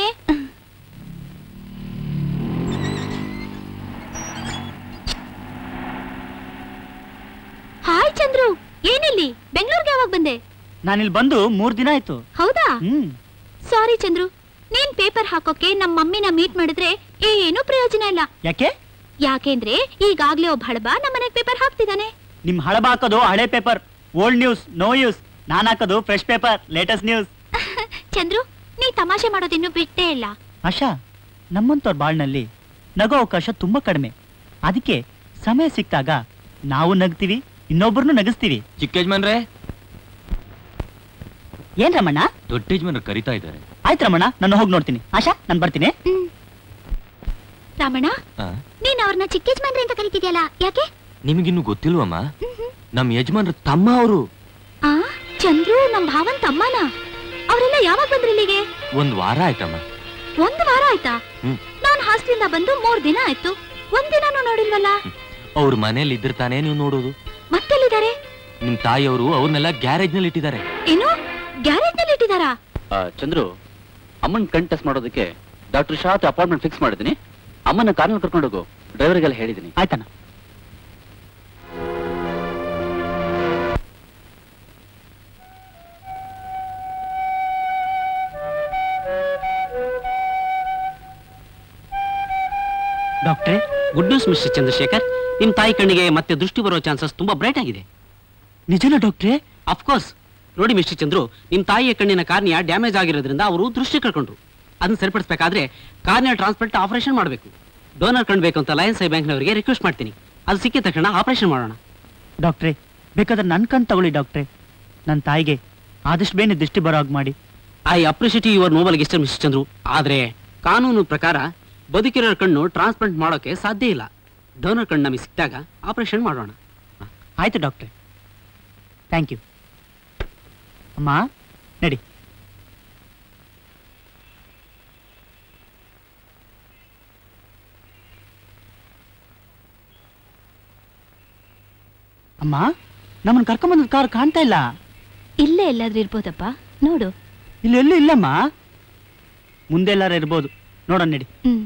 ಹಾಯ್ ಚಂದ್ರು ಏನಿಲ್ಲಿ ಬೆಂಗಳೂರಿಗೆ ಯಾವಾಗ ಬಂದೆ ನಾನಿಲ್ಲಿ ಬಂದು ಮೂರ್ ದಿನ ಆಯ್ತು ಹೌದಾ ಹ್ಮ್ ಸಾರಿ ಚಂದ್ರು ನೀನ್ ಪೇಪರ್ ಹಾಕೋಕೆ ನಮ್ಮ ಮಮ್ಮಿನ ಮೀಟ್ ಮಾಡಿದ್ರೆ ಏನು ಪ್ರಯೋಜನ ಇಲ್ಲ ಯಾಕೆ ಯಾಕೆಂದ್ರೆ ಈಗಾಗ್ಲೇ ಒಬ್ಬ ಹಳಬ ನಮ್ಮನೆಗ್ ಪೇಪರ್ ಹಾಕ್ತಿದ್ದಾನೆ ನಿಮ್ ಹಳಬ ಹಾಕೋದು ಹಳೆ paper old news no use ನಾನ್ ಹಾಕೋದು fresh paper latest news Chandru ನೀ ತಮಾಷೆ ಮಾಡೋದಿನ್ನು ಬಿಟ್ಟೇ ಇಲ್ಲ ಆಶಾ ನಮ್ಮಂತವ್ರ ಬಾಳ್ನಲ್ಲಿ ನಗೋ ಅವಕಾಶ ತುಂಬಾ ಕಡಿಮೆ ಅದಕ್ಕೆ ಸಮಯ ಸಿಕ್ಕಾಗ ನಾವು ನಗ್ತೀವಿ ಇನ್ನೊಬ್ಬರನ್ನು ನಗಿಸ್ತೀವಿ ಚಿಕ್ಕ ಯಜಮಾನ್ರೆ ಏನ್ ರಮಣ್ಣ ದೊಡ್ಡ ಯಜಮಾನ್ರು ಕರಿತಾ ಇದ್ದಾರೆ ಆಯ್ತು ರಮಣ್ಣ ನಾನು ಹೋಗಿ ನೋಡ್ತೀನಿ ಆಶಾ ನಾನು ಬರ್ತೀನಿ ರಾಮಣ್ಣ ಆ, ನೀನ್ ಅವ್ರನ್ನ ಚಿಕ್ಕ ಯಜಮಾನ್ರೆ ಅಂತ ಕರಿತಿದ್ಯಲ್ಲ ಯಾಕೆ ನಿಮಗಿನ್ನು ಗೊತ್ತಿಲ್ವಮ್ಮ ನಮ್ ಯಜಮಾನ್ರ ತಮ್ಮ ಅವರು ಆ ಚಂದ್ರು ನಮ್ ಭಾವನ್ ತಮ್ಮನ ಅವರೆಲ್ಲ ಯಾವಾಗ ಬಂದ್ರು ಇಲ್ಲಿಗೆ ಒಂದ್ ವಾರ ಆಯ್ತಮ್ಮ ಒಂದು ವಾರ ಆಯ್ತಾ ಹ್ಮ್. ನಾನ್ ಹಾಸ್ಟೆಲಿಂದ ಬಂದು ಮೂರ್ ದಿನ ಆಯ್ತು ಒಂದಿನಾನು ನೋಡಿಲ್ವಲ್ಲ ಅವ್ರ ಮನೇಲಿ ಇದ್ರೆ ತಾನೇ ನೀವು ನೋಡೋದು ಮತ್ತೆಲ್ಲಿದ್ದಾರೆ ನಿಮ್ ತಾಯಿಯವರು ಅವ್ರನ್ನೆಲ್ಲ ಗ್ಯಾರೇಜ್ ನಲ್ಲಿ ಇಟ್ಟಿದ್ದಾರೆ ಏನು ಗ್ಯಾರೇಜ್ ನಲ್ಲಿ ಇಟ್ಟಿದಾರಾ ಆ, ಚಂದ್ರು ಅಮ್ಮನ್ ಕಣ್ ಟೆಸ್ಟ್ ಮಾಡೋದಕ್ಕೆ ಡಾಕ್ಟರ್ ಶಾ ಅಪಾಯಿಂಟ್ಮೆಂಟ್ ಫಿಕ್ಸ್ ಮಾಡಿದ್ದೀನಿ ಅಮ್ಮನ ಕಾರ್ನಲ್ಲಿ ಕರ್ಕೊಂಡು ಹೋಗು ಡ್ರೈವರ್ಗೆಲ್ಲ ಹೇಳಿದ್ದೀನಿ ಆಯ್ತಣ್ಣ ಡಾಕ್ಟ್ರೇ ಗುಡ್ ನ್ಯೂಸ್ ಮಿಸ್ಟರ್ ಚಂದ್ರಶೇಖರ್ ನಿಮ್ ತಾಯಿ ಕಣ್ಣಿಗೆ ಮತ್ತೆ ದೃಷ್ಟಿ ಬರೋ ಚಾನ್ಸಸ್ ತುಂಬಾ ಬ್ರೈಟ್ ಆಗಿದೆ ನಿಜನಾ ಡಾಕ್ಟ್ರೇ ಅಫ್ಕೋರ್ಸ್ ನೋಡಿ ಮಿಸ್ಟರ್ ಚಂದ್ರು ನಿಮ್ ತಾಯಿಯ ಕಣ್ಣಿನ ಕಾರ್ನಿಯ ಡ್ಯಾಮೇಜ್ ಆಗಿರೋದ್ರಿಂದ ಅವರು ದೃಷ್ಟಿ ಕಳ್ಕೊಂಡ್ರು ಅದನ್ನ ಸರಿಪಡಿಸಬೇಕಾದ್ರೆ ಕಾರ್ನಿಯ ಟ್ರಾನ್ಸ್ಪ್ಲಾಂಟ್ ಆಪರೇಷನ್ ಮಾಡಬೇಕು ಡೋನರ್ ಕಣ್ ಬೇಕು ಅಂತ ಲಯನ್ಸ್ ಐ ಬ್ಯಾಂಕ್ನವರಿಗೆ ರಿಕ್ವೆಸ್ಟ್ ಮಾಡ್ತೀನಿ ಅದು ಸಿಕ್ಕಿದ ತಕ್ಷಣ ಆಪರೇಷನ್ ಮಾಡೋಣ ಡಾಕ್ಟ್ರೇ ಬೇಕಾದ್ರೆ ನನ್ ಕಣ್ ತಗೊಳ್ಳಿ ಡಾಕ್ಟ್ರೇ ನನ್ನ ತಾಯಿಗೆ ಆದಷ್ಟು ಬೇನೆ ದೃಷ್ಟಿ ಬರೋ ಹಾಗೆ ಮಾಡಿ I appreciate your noble gesture mister Chandru ಆದ್ರೆ ಕಾನೂನು ಪ್ರಕಾರ ಬದುಕಿರೋ ಕಣ್ಣು ಟ್ರಾನ್ಸ್ಪ್ಲಾಂಟ್ ಮಾಡೋಕೆ ಸಾಧ್ಯ ಇಲ್ಲ ಡೋನರ್ ಕಣ್ಣು ನಮಗೆ ಸಿಕ್ಕಿದಾಗ ಆಪರೇಷನ್ ಮಾಡೋಣ ಆಯ್ತು ಡಾಕ್ಟ್ರೇ ಥ್ಯಾಂಕ್ ಯು ಅಮ್ಮ ನಡಿ ಅಮ್ಮ ನಮ್ಮನ್ನ ಕರ್ಕೊಂಬಂದ ಕಾರ್ ಕಾಣ್ತಾ ಇಲ್ಲ ಇಲ್ಲೇ ಎಲ್ಲಾದ್ರೂ ಇರ್ಬೋದಪ್ಪ ನೋಡು ಇಲ್ಲಿ ಎಲ್ಲೂ ಇಲ್ಲಮ್ಮ ಮುಂದೆ ಎಲ್ಲಾರ ಇರ್ಬೋದು ನೋಡೋಣ ನಡಿ ಹ್ಮ್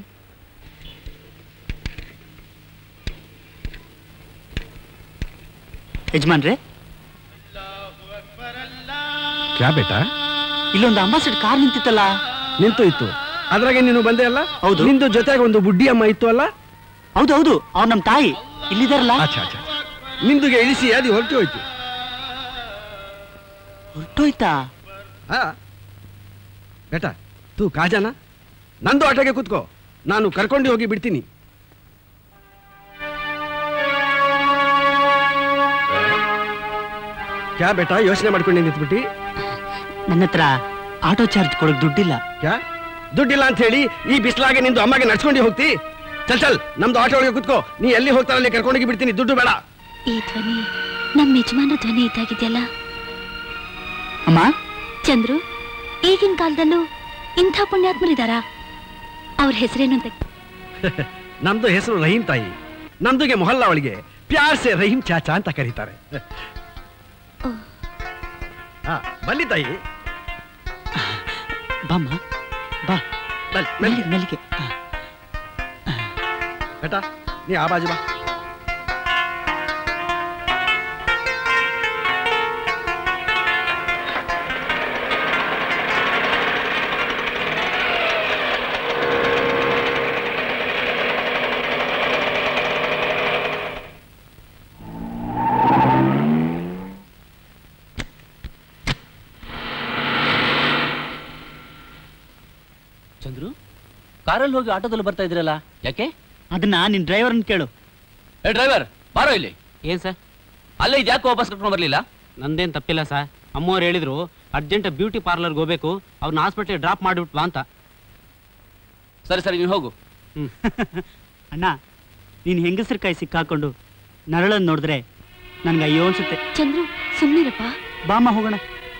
ಯಜಮಾನ್ರೆ ಕ್ಯಾ ಬೇಟಾ ಇಲ್ಲೊಂದು ಅಂಬಾಸಿಡ್ ಕಾರ್ ನಿಂತಿತ್ತಲ್ಲ ನಿಂತು ಇತ್ತು ಅದ್ರಾಗೆ ನೀನು ಬಂದೆ ಅಲ್ಲ ಹೌದು. ನಿಂದು ಜೊತೆಗೆ ಒಂದು ಬುಡ್ಡಿ ಅಮ್ಮ ಇತ್ತು ಅಲ್ಲ ಹೌದು ಹೌದು ಅವ್ರು ನಮ್ಮ ತಾಯಿ ಇಲ್ಲಿದಾರಲ್ಲ ಅಚ್ಚಾ ಅಚ್ಚಾ ನಿಂದುಗೆ ಇಳಿಸಿ ಅದು ಹೊರಟು ಹೋಯ್ತು ಹೊರಟೋಯ್ತಾ ಹಾ ಬೇಟಾ ತೂ ಕಾಜಾನ ನಂದು ಆಟೋಗೆ ಕೂತ್ಕೋ ನಾನು ಕರ್ಕೊಂಡು ಹೋಗಿ ಬಿಡ್ತೀನಿ ಕ್ಯಾ ಬೇಟಾ ಯೋಚನೆ ಮಾಡ್ಕೊಂಡು ನಿಂತ್ಬಿಟ್ಟಿ ನನ್ನ ಹತ್ರ ಆಟೋ ಚಾರ್ಜ್ ಕೊಡಕ್ ದುಡ್ಡಿಲ್ಲ ಕ್ಯಾ ದುಡ್ಡಿಲ್ಲ ಅಂತ ಹೇಳಿ ಈ ಬಿಸಿಲಾಗೆ ನಿಂದು ಅಮ್ಮಗೆ ನಡ್ಸ್ಕೊಂಡು ಹೋಗ್ತಿ ಚಲ್ ಚಲ್ ನಮ್ದು ಆಟೋ ಒಳಗೆ ಕೂತ್ಕೋ ನೀ ಎಲ್ಲಿ ಹೋಗ್ತಾರ ಅಲ್ಲಿ ಕರ್ಕೊಂಡೋಗಿ ಬಿಡ್ತೀನಿ ದುಡ್ಡು ಬೇಡ ಈ ಧ್ವನಿ ನಮ್ಮ ಯಜಮಾನ ಧ್ವನಿ ಇದ್ದಾಗಿದೆಯಲ್ಲ ಅಮ್ಮ ಚಂದ್ರು ಈಗಿನ ಕಾಲದಲ್ಲೂ ಇಂಥ ಪುಣ್ಯಾತ್ಮರಿದಾರ ಅವ್ರ ಹೆಸರೇನು ಅಂತ ನಮ್ದು ಹೆಸರು ರಹೀಂ ತಾಯಿ ನಮ್ದುಗೆ ಮೊಹಲ್ಲಾ ಒಳಗೆ ಪ್ಯಾರ್ ಸೆ ರಹೀಂ ಚಾಚಾ ಅಂತ ಕರೀತಾರೆ ಹಾ ಬನ್ನಿ ತಾಯಿ ಬಾಮ್ಮ ಬಾ ಬನ್ನಿ ಮೆಲ್ಲಿಗೆ ಮೆಲ್ಲಿಗೆ ಆ. ಬೇಟಾ ನೀ ಆ ಬಾಜು ಬಾ ಚಂದ್ರು ಕಾರಲ್ಲಿ ಹೋಗಿ ಆಟೋದಲ್ಲಿ ಬರ್ತಾ ಇದ್ರಲ್ಲ ಯಾಕೆ ಅದನ್ನ ನಿನ್ ಡ್ರೈವರ್ನ ಕೇಳು ಏ ಡ್ರೈವರ್ ಬಾರೋ ಇಲ್ಲಿ ಏನ್ ಸರ್ ಅಲ್ಲೇ ಇದ್ಯಾಕೆ ವಾಪಸ್ ಕರ್ಕೊಂಡು ಬರ್ಲಿಲ್ಲ ನಂದೇನ್ ತಪ್ಪಿಲ್ಲ ಸರ್ ಅಮ್ಮವ್ರು ಹೇಳಿದ್ರು ಅರ್ಜೆಂಟ್ ಬ್ಯೂಟಿ ಪಾರ್ಲರ್ಗೆ ಹೋಗ್ಬೇಕು ಅವ್ರನ್ನ ಹಾಸ್ಪಿಟ್ಲಿಗೆ ಡ್ರಾಪ್ ಮಾಡಿಬಿಟ್ಟು ಬಾ ಅಂತ ಸರಿ ಸರಿ ನೀನು ಹೋಗು ಅಣ್ಣ ನೀನ್ ಹೆಂಗಸ್ರ ಕೈ ಸಿಕ್ಕಾಕೊಂಡು ನರಳನ್ ನೋಡಿದ್ರೆ ನನ್ಗೆ ಅಯ್ಯೋ ಅನ್ಸುತ್ತೆ ಚಂದ್ರು ಸುಮ್ಮನಿರಪ್ಪ ಬಾಮ್ಮ ಹೋಗೋಣ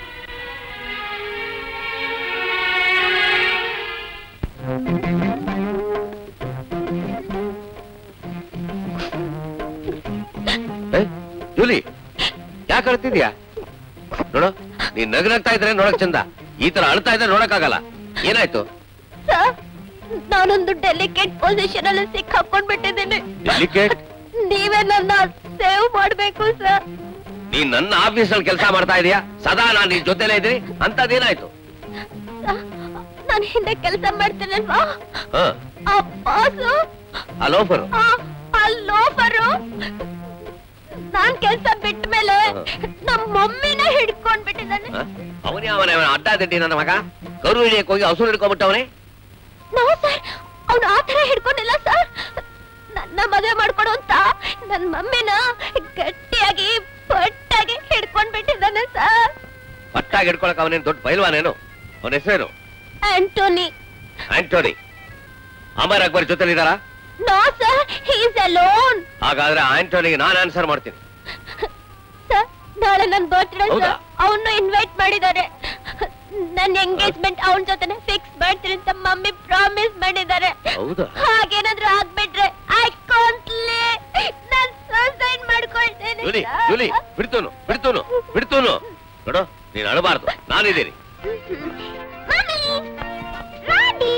ಜೂಲಿ ಯಾಕೆ ಅಳ್ತಿದ್ಯಾ ನೋಡು ನೀನ್ ನಗನಗ್ತಾ ಇದ್ರೆ ನೋಡಕ್ ಚಂದ ಈ ತರ ಅಳ್ತಾ ಇದ್ರೆ ನೋಡಕ್ಕಾಗಲ್ಲ ಏನಾಯ್ತು ಸರ್ ನಾನೊಂದು ಡೆಲಿಕೇಟ್ ಪೊಸಿಷನ್ ಅಲ್ಲಿ ಸಿಕ್ಕಾಕೊಂಡ್ಬಿಟ್ಟಿದ್ದೀನಿ ಡೆಲಿಕೇಟ್ ನೀವೇ ನನ್ನ ಸೇವ್ ಮಾಡ್ಬೇಕು ಸರ್ ನೀನ್ ನನ್ನ ಆಫೀಸಲ್ಲಿ ಕೆಲಸ ಮಾಡ್ತಾ ಇದೀಯಾ ಸದಾ ನಾನು ನಿನ್ ಜೊತೆಲೇ ಇದ್ದೀನಿ ಅಂತದೇನಾಯ್ತು ನಾನು ಹಿಂದೆ ಕೆಲಸ ಮಾಡ್ತೀನಲ್ವಾ ಹ ಆ ಬಾಸು ಆ ಲೋಫರು ಆ ಆ ಲೋಫರು ನಾನ್ ಕೆಲ್ಸ ಬಿಟ್ಟ ಮೇಲೆ ನಮ್ಮ ಮಮ್ಮಿನ ಹಿಡ್ಕೊಂಡ್ ಬಿಟ್ಟಿದ್ದಾನೆ ಅವನೇ ಅವನೇ ಅವನ ಅಡ್ಡ ದಿಡ್ಡಿ ನನ್ನ ಮಗ ಕರು ಹಿಡಿಯಕ್ ಹೋಗಿ ಹಸು ಹಿಡ್ಕೊಂಡ್ಬಿಟ್ಟವನೇ ನೋ ಸರ್ ಅವ್ನು ಆ ತರ ಹಿಡ್ಕೊಂಡಿಲ್ಲ ಸರ್ ನನ್ನ ಮದುವೆ ಮಾಡ್ಕೊಡು ಅಂತ ನನ್ ಮಮ್ಮಿನ ಗಟ್ಟಿಯಾಗಿ ಪಟ್ಟಾಗಿ ಹಿಡ್ಕೊಂಡ್ ಬಿಟ್ಟಿದ್ದಾನೆ ಸರ್ ಪಟ್ಟಾಗಿ ಹಿಡ್ಕೊಳಕ್ ಅವನೇನು ದೊಡ್ಡ ಬೈಲ್ವಾನೇನು ಅವನ ಹೆಸರೇನು ಆಂಟೋನಿ ಆಂಟೋನಿ ಅಮರ್ ಅಕ್ಬರ್ ಜೊತೆಲಿದ್ದಾರಾ ನೋ ಸರ್ ಹೀಸ್ ಅಲೋನ್ ಹಾಗಾದ್ರೆ ಆಂಟೋನಿಗೆ ನಾನು ಆನ್ಸರ್ ಮಾಡ್ತೀನಿ ಸರ್ ನಾಳೆ ನನ್ ಬರ್ತ್ಡೇ ಹೌದಾ? ಸರ್ ಅವನು ಇನ್ವೈಟ್ ಮಾಡಿದ್ದಾರೆ ನನ್ನ ಎಂಗೇಜ್ಮೆಂಟ್ ಅವನ ಜೊತೆನೆ ಫಿಕ್ಸ್ ಮಾಡ್ತೀನಿ ಅಂತ ಮಮ್ಮಿ ಪ್ರಾಮಿಸ್ ಮಾಡಿದ್ದಾರೆ ಹೌದಾ ಹಾಗೇನಾದ್ರೂ ಆಗ್ಬಿಟ್ರೆ ಐ ಕಾಂಟ್ಲಿ ನಾನ್ ಸೂಸೈಡ್ ಮಾಡ್ಕೊಳ್ತೇನೆ ಜೂಲಿ sir. ಜೂಲಿ ಬಿಡ್ತೂನು ಬಿಡ್ತೂನು ಬಿಡ್ತೂನು ನೋಡು ನೀನ್ ಅಳಬಾರ್ದು ನಾನಿದ್ದೀನಿ Mommy, Daddy.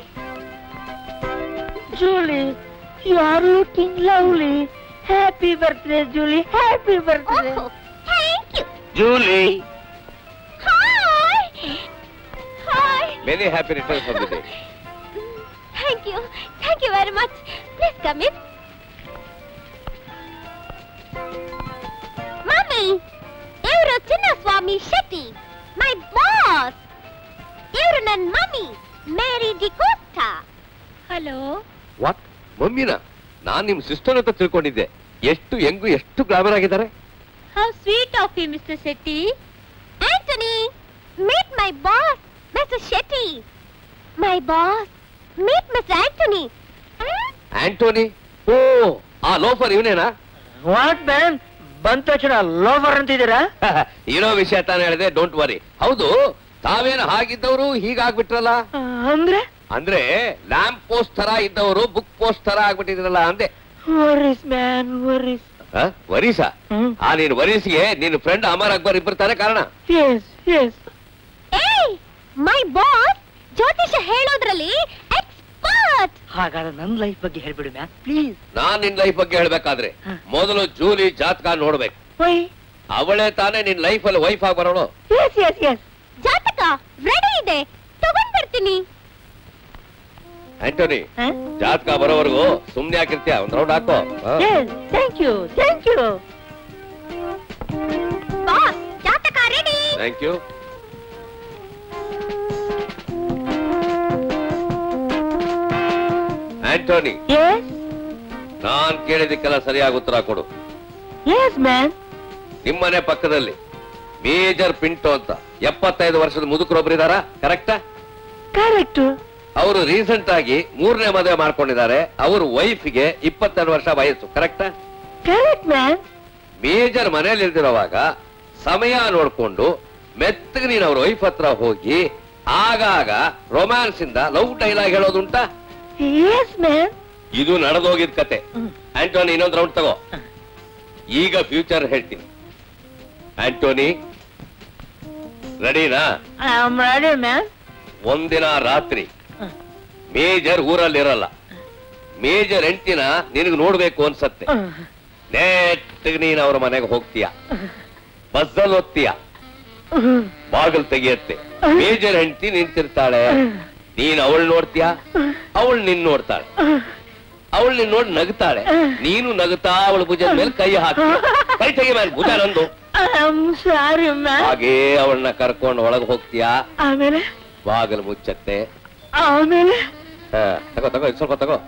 Julie, you are looking lovely. Happy birthday, Julie. Happy birthday. Oh, thank you. Julie Hi. Hi. Many happy returns of the day Thank you. Thank you very much. Please come in. Mummy ಇವರು Chinnaswamy Shetty my boss ಇವರು ನನ್ನ mummy Mary D'Costa hello what ಮಮ್ಮಿನ ನಾನ್ ನಿಮ್ sister ಅಂತ ತಿಳ್ಕೊಂಡಿದ್ದೆ ಎಷ್ಟು ಹೆಂಗು ಎಷ್ಟು ಗ್ಲಾಮರ್ ಆಗಿದ್ದಾರೆ how sweet of you mister Shetty Antony meet my boss mister Shetty my boss meet miss Antony Antony ಓ ಆ ಲೋಫರ್ ಇವನೇನಾ ವಾಟ್ ಮ್ಯಾನ್ ಬಂದ ತಕ್ಷಣ ಲೋವರ್ ಅಂತಿದ್ದೀರಾ ಇರೋ ವಿಷಯ ತಾನೇ ಹೇಳಿದೆ ಡೋಂಟ್ ವರಿ ಹೌದು ತಾವೇನು ಹಾಗಿದ್ದವರು ಹೀಗಾಗ್ಬಿಟ್ರಲ್ಲ ಅಂದ್ರೆ ಅಂದ್ರೆ ಲ್ಯಾಂಪ್ ಪೋಸ್ಟ್ ತರ ಇದ್ದವರು ಬುಕ್ ಪೋಸ್ಟ್ ತರ ಆಗ್ಬಿಟ್ಟಿದ್ರಲ್ಲ ಅಂದೆ ವರಿಸ್ ಮ್ಯಾನ್ ವರಿಸ್ ಆ, ವರೀಸ ಆ ನೀನ್ ವರೀಸ್ಗೆ ನಿನ್ ಫ್ರೆಂಡ್ ಅಮರ್ ಅಕ್ಬರ್ ಇಬ್ಬರು ತಾನೇ ಕಾರಣ ಎಸ್ ಎಸ್ ಏಯ್ ಮೈ ಬಾಸ್ ಜ್ಯೋತಿಷ ಹೇಳೋದ್ರಲ್ಲಿ ಎಕ್ಸ್ಪರ್ಟ್ ಹಾಗಾದ್ರೆ ನನ್ನ ಲೈಫ್ ಬಗ್ಗೆ ಹೇಳ್ಬಿಡು ಮ್ಯಾಮ್ ಪ್ಲೀಸ್ ನಾನ್ ನಿನ್ ಲೈಫ್ ಬಗ್ಗೆ ಹೇಳ್ಬೇಕಾದ್ರೆ ಮೊದಲು ಜೂಲಿ ಜಾತಕ ನೋಡ್ಬೇಕು ವೈ ಅವಳೇ ತಾನೇ ನಿನ್ ಲೈಫ್ ಅಲ್ಲಿ ವೈಫ್ ಆಗಿ ಬರೋಳು ಎಸ್ ಎಸ್ ಎಸ್ ಜಾತಕ ರೆಡಿ ಇದೆ ತಗೊಂಡ್ ಬರ್ತೀನಿ ಆಂಟೋನಿ ಜಾತಕ ಬರೋವರೆಗೂ ಸುಮ್ನೆ ಹಾಕಿರ್ತೀಯ ಒಂದ್ ರೌಂಡ್ ಹಾಕೋ thank you thank you boss ಜಾತಕ ready thank you Antony yes ನಾನ್ ಕೇಳಿದಕ್ಕೆಲ್ಲ ಸರಿಯಾಗಿ ಉತ್ತರ ಕೊಡು ಎಸ್ ಮ್ಯಾನ್ ನಿಮ್ಮನೆ ಪಕ್ಕದಲ್ಲಿ ಮೇಜರ್ ಪಿಂಟೋ ಅಂತ ಎಪ್ಪತ್ತೈದು ವರ್ಷದ ಮುದುಕರೊಬ್ರು ಇದಾರ ಕರೆಕ್ಟಾ ಕರೆಕ್ಟ್ ಅವರು ರೀಸೆಂಟ್ ಆಗಿ ಮೂರನೇ ಮದುವೆ ಮಾಡ್ಕೊಂಡಿದ್ದಾರೆ ಅವ್ರ ವೈಫ್ಗೆ ಇಪ್ಪತ್ತೆರಡು ವರ್ಷ ವಯಸ್ಸು ಕರೆಕ್ಟಾ ಕರೆಕ್ಟ್ ಮ್ಯಾನ್ ಮೇಜರ್ ಮನೇಲಿ ಇಲ್ದಿರೋವಾಗ ಸಮಯ ನೋಡ್ಕೊಂಡು ಮೆತ್ತಗೆ ನೀನ್ ಅವ್ರ ವೈಫ್ ಹತ್ರ ಹೋಗಿ ಆಗಾಗ ರೊಮ್ಯಾನ್ಸ್ ಇಂದ ಲವ್ ಡೈಲಾಗ್ ಹೇಳೋದುಂಟಾ ಎಸ್ ಮ್ಯಾನ್ ಇದು ನಡೆದೋಗಿದ್ ಕತೆ ಆಂಟೋನಿ ಇನ್ನೊಂದು ರೌಂಡ್ ತಗೋ ಈಗ ಫ್ಯೂಚರ್ ಹೇಳ್ತೀನಿ ಆಂಟೋನಿ ರೆಡಿನಾ ಐ ಆಮ್ ರೆಡಿ ಮ್ಯಾನ್ ಒಂದಿನ ರಾತ್ರಿ ಮೇಜರ್ ಊರಲ್ಲಿರಲ್ಲ ಮೇಜರ್ ಹೆಂಡ್ತಿನ ನಿನಗ್ ನೋಡ್ಬೇಕು ಅನ್ಸತ್ತೆ ನೆಟ್ಟಗ್ ನೀನ್ ಅವ್ರ ಮನೆಗೆ ಹೋಗ್ತೀಯ ಬಸ್ಸಲ್ಲಿ ಹೋಗ್ತೀಯ ಬಾಗಿಲು ತೆಗಿಯತ್ತೆ ಮೇಜರ್ ಹೆಂಡ್ತಿ ನಿಂತಿರ್ತಾಳೆ ನೀನ್ ಅವಳು ನೋಡ್ತೀಯ ಅವಳು ನಿನ್ ನೋಡ್ತಾಳೆ ಅವಳು ನಿನ್ ನೋಡಿ ನಗ್ತಾಳೆ ನೀನು ನಗುತ್ತಾ ಅವಳ ಭುಜದ ಮೇಲೆ ಕೈ ಹಾಕಿ ಕೈ ತೆಗಿ ಮೇಲೆ ಭುಜ ನಂದು ಐ ಆಮ್ ಸಾರಿ ಮ್ಯಾನ್ ಹಾಗೇ ಅವಳನ್ನ ಕರ್ಕೊಂಡು ಒಳಗ್ ಹೋಗ್ತೀಯ ಆಮೇಲೆ ಬಾಗಿಲು ಮುಚ್ಚತ್ತೆ ಆಮೇಲೆ ಹಾ, ತಗೋ ತಗೋ ಇದ್ ಸ್ವಲ್ಪ ತಗೋ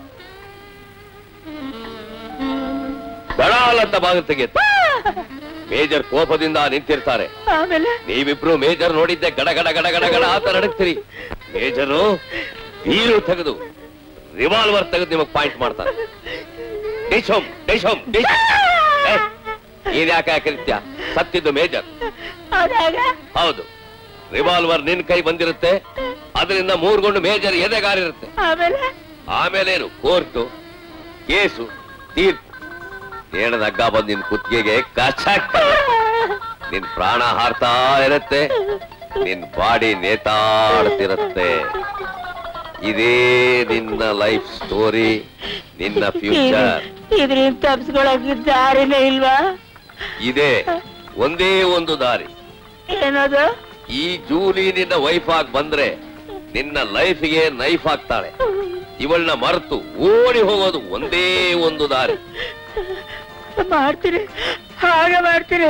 ದಡಾಲ್ ಅಂತ ಬಾಗಿಲು ತೆಗೆಯುತ್ತೆ ಮೇಜರ್ ಕೋಪದಿಂದ ನಿಂತಿರ್ತಾರೆ ಆಮೇಲೆ ನೀವಿಬ್ರು ಮೇಜರ್ ನೋಡಿದ್ದೆ ಗಡ ಗಡ ಗಡ ಗಡ ಗಡ ಅಂತ ನಡಕ್ತೀರಿ ಮೇಜರು ನೀರು ತೆಗೆದು ರಿವಾಲ್ವರ್ ತೆಗೆದು ನಿಮಗ್ ಪಾಯಿಂಟ್ ಮಾಡ್ತಾರೆ ಡಿಶೋಮ್ ಡಿಶೋಮ್ ನೀನ್ ಯಾಕೆ ಹಾಕಿರ್ತ್ಯ ಸತ್ತಿದ್ದು ಮೇಜರ್ ಅದಾಗ ಹೌದು ರಿವಾಲ್ವರ್ ನಿನ್ ಕೈ ಬಂದಿರುತ್ತೆ ಅದರಿಂದ ಮೂರ್ಗೊಂಡು ಮೇಜರ್ ಎದೆಗಾರಿರುತ್ತೆ ಆಮೇಲೆ ಆಮೇಲೇನು ಕೋರ್ಟು ಕೇಸು ತೀರ್ಪು ನೇಣ ನಗ್ಗ ಬಂದ್ ನಿನ್ ಕುತ್ತಿಗೆಗೆ ಕಚಾಕ್ ನಿನ್ ಪ್ರಾಣ ಹಾರ್ತಾ ಇರುತ್ತೆ ನಿನ್ ಬಾಡಿ ನೇತಾಡ್ತಿರುತ್ತೆ ಇದೇ ನಿನ್ನ ಲೈಫ್ ಸ್ಟೋರಿ ನಿನ್ನ ಫ್ಯೂಚರ್ ಇದ್ರಿಂದ ತಪ್ಸ್ಕೊಳಕ್ ದಾರಿನೇ ಇಲ್ವಾ ಇದೇ ಒಂದೇ ಒಂದು ದಾರಿ ಏನದು ಈ ಜೂಲಿ ನಿನ್ನ ವೈಫ್ ಆಗಿ ಬಂದ್ರೆ ನಿನ್ನ ಲೈಫ್ಗೆ ನೈಫ್ ಆಗ್ತಾಳೆ ಇವಳನ್ನ ಮರೆತು ಓಡಿ ಹೋಗೋದು ಒಂದೇ ಒಂದು ದಾರಿ ಮಾಡ್ತೀರಿ ಹಾಗೆ ಮಾಡ್ತೀರಿ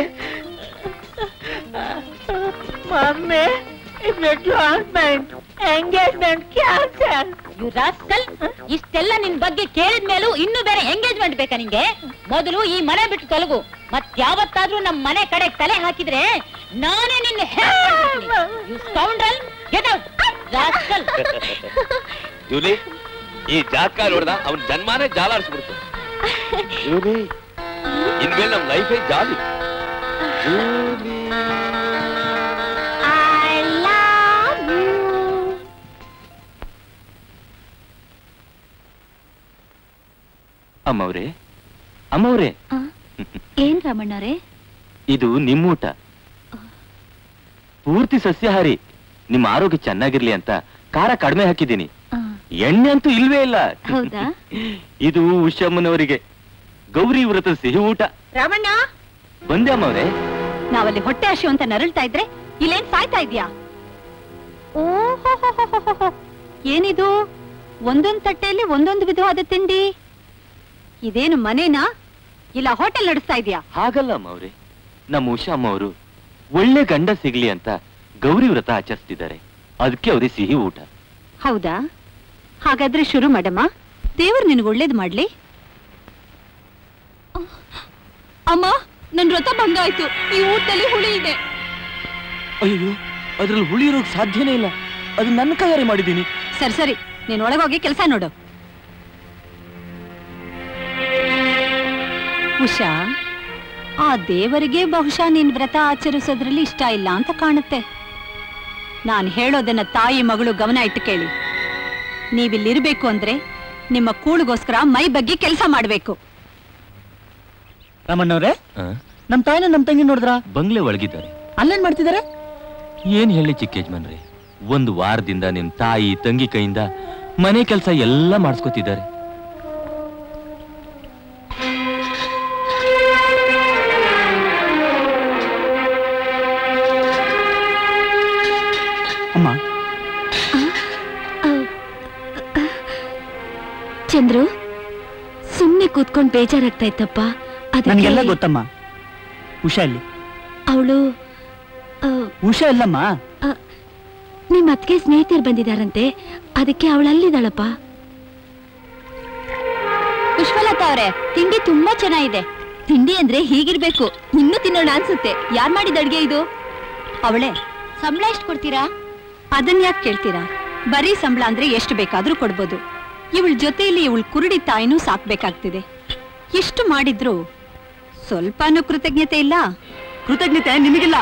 mummy department engagement cancel you rascal ಇಷ್ಟೆಲ್ಲ ನಿನ್ ಬಗ್ಗೆ ಕೇಳಿದ ಮೇಲೂ ಇನ್ನೂ ಬೇರೆ ಎಂಗೇಜ್ಮೆಂಟ್ ಬೇಕಾ ನಿಂಗೆ ಮೊದಲು ಈ ಮನೆ ಬಿಟ್ಟು ತೊಲಗು ಮತ್ ಯಾವತ್ತಾದ್ರೂ ನಮ್ ಮನೆ ಕಡೆ ತಲೆ ಹಾಕಿದ್ರೆ ನಾನೇ ನಿನ್ನ you scoundrel get out rascal Julie ಈ ಜಾತಕ ನೋಡ್ದ ಅವನ ಜನ್ಮಾನೇ ಜಾಲಾಡ್ಸ್ಬಿಡ್ತು ಜೂಲಿ ಇನ್ಮೇಲೆ ನಮ್ ಲೈಫೇ jolly Julie I love you ಅಮ್ಮವ್ರೆ ಅಮ್ಮವ್ರೆ ಏನ್ ರಾಮಣ್ಣವ್ರೆ ಇದು ನಿಮ್ಮೂಟ ಪೂರ್ತಿ ಸಸ್ಯಾಹಾರಿ ನಿಮ್ಮ ಆರೋಗ್ಯ ಚೆನ್ನಾಗಿರ್ಲಿ ಅಂತ ಖಾರ ಕಡಿಮೆ ಹಾಕಿದ್ದೀನಿ ಎಣ್ಣೆ ಅಂತೂ ಇಲ್ವೇ ಇಲ್ಲ ಹೌದಾ ಇದು ಉಷಮ್ಮನವರಿಗೆ ಗೌರಿ ವ್ರತ ಸಿಹಿ ಊಟ ರಾಮಣ್ಣ ಬಂದೆ ಅಮ್ಮವ್ರೆ ನಾವಲ್ಲಿ ಹೊಟ್ಟೆ ಹಶು ಅಂತ ನರಳ್ತಾ ಇದ್ರೆ ಇಲ್ಲೇನ್ ಸಾಯ್ತಾ ಇದ್ಯಾ ಓಹೋ ಏನಿದು ಒಂದೊಂದ್ ತಟ್ಟೆಯಲ್ಲಿ ಒಂದೊಂದು ವಿಧವಾದ ತಿಂಡಿ ಇದೇನು ಮನೇನಾ ಇಲ್ಲ ಹೋಟೆಲ್ ನಡೆಸ್ತಾ ಇದೀಯಾ ಹಾಗಲ್ಲ ಅಮ್ಮ ಅವ್ರೆ ನಮ್ಮ ಉಷಾ ಅಮ್ಮ ಅವರು ಒಳ್ಳೆ ಗಂಡ ಸಿಗ್ಲಿ ಅಂತ ಗೌರಿ ವ್ರತ ಆಚರಿಸ್ತಿದ್ದಾರೆ ಅದಕ್ಕೆ ಅವ್ರಿಗೆ ಸಿಹಿ ಊಟ ಹೌದಾ ಹಾಗಾದ್ರೆ ಶುರು ಮಾಡಮ್ಮ ದೇವ್ರು ನಿನಗೆ ಒಳ್ಳೇದು ಮಾಡ್ಲಿ ಅಮ್ಮ ನನ್ ವ್ರತ ಭಂಗ ಆಯ್ತು ಈ ಊಟದಲ್ಲಿ ಹುಳಿ ಇದೆ ಅಯ್ಯೋ ಅದ್ರಲ್ಲಿ ಹುಳಿ ಇರೋಕ್ ಸಾಧ್ಯನೇ ಇಲ್ಲ ಅದು ನನ್ನ ಕೈಯಾರೆ ಮಾಡಿದ್ದೀನಿ ಸರಿ ಸರಿ ನೀನ್ ಒಳಗೋಗಿ ಕೆಲಸ ನೋಡು ಉಷಾ ಆ ದೇವರಿಗೆ ಬಹುಶಃ ನಿನ್ ವ್ರತ ಆಚರಿಸೋದ್ರಲ್ಲಿ ಇಷ್ಟ ಇಲ್ಲ ಅಂತ ಕಾಣುತ್ತೆ ನಾನು ಹೇಳೋದನ್ನ ತಾಯಿ ಮಗಳು ಗಮನ ಇಟ್ಟು ಕೇಳಿ ನೀವಿಲ್ಲಿರ್ಬೇಕು ಅಂದ್ರೆ ನಿಮ್ಮ ಕೂಳಿಗೋಸ್ಕರ ಮೈ ಬಗ್ಗೆ ಕೆಲಸ ಮಾಡ್ಬೇಕು ರಾಮಣ್ಣವ್ರೆ ನಮ್ ತಾಯಿನ ನಮ್ ತಂಗಿ ನೋಡಿದ್ರ ಬಂಗ್ಲೆ ಒಳಗಿದ್ದಾರೆ ಅಲ್ಲೇನ್ ಮಾಡ್ತಿದಾರೆ ಏನ್ ಹೇಳಿ ಚಿಕ್ಕ ಯಜಮಾನ್ರೆ ಒಂದು ವಾರದಿಂದ ನಿಮ್ ತಾಯಿ ತಂಗಿ ಕೈಯಿಂದ ಮನೆ ಕೆಲಸ ಎಲ್ಲ ಮಾಡಿಸ್ಕೊತಿದ್ದಾರೆ ಅಮ್ಮ ಚಂದ್ರು ಸುಮ್ನೆ ಕೂತ್ಕೊಂಡ್ ಬೇಜಾರಾಗ್ತಾ ಇತ್ತಪ್ಪ ನನ್ಗೆಲ್ಲ ಗೊತ್ತಮ್ಮ ಉಷಾ ಇಲ್ಲಿ ಅವಳು ಉಷಾ ಇಲ್ಲಮ್ಮ ನಿಮ್ ಅತ್ತಿಗೆ ಸ್ನೇಹಿತರು ಬಂದಿದಾರಂತೆ ಅದಕ್ಕೆ ಅವಳು ಅಲ್ಲಿದ್ದಾಳಪ್ಪ ಪುಷ್ಪಲತಾ ಅವ್ರೆ ತಿಂಡಿ ತುಂಬಾ ಚೆನ್ನಾಗಿದೆ ತಿಂಡಿ ಅಂದ್ರೆ ಹೀಗಿರ್ಬೇಕು ಇನ್ನು ತಿನ್ನೋಣ ಅನ್ಸುತ್ತೆ ಯಾರ್ ಮಾಡಿದ ಅಡ್ಗೆ ಇದು ಅವಳೆ ಸಂಬಳ ಎಷ್ಟು ಕೊಡ್ತೀರಾ ಅದನ್ ಯಾಕೆ ಕೇಳ್ತೀರಾ ಬರೀ ಸಂಬಳ ಅಂದ್ರೆ ಎಷ್ಟು ಬೇಕಾದ್ರೂ ಕೊಡ್ಬೋದು ಇವಳ ಜೊತೆಯಲ್ಲಿ ಇವಳ ಕುರುಡಿ ತಾಯಿನೂ ಸಾಕ್ಬೇಕಾಗ್ತಿದೆ ಎಷ್ಟು ಮಾಡಿದ್ರು ಸ್ವಲ್ಪನೂ ಕೃತಜ್ಞತೆ ಇಲ್ಲ ಕೃತಜ್ಞತೆ ನಿಮಗಿಲ್ಲ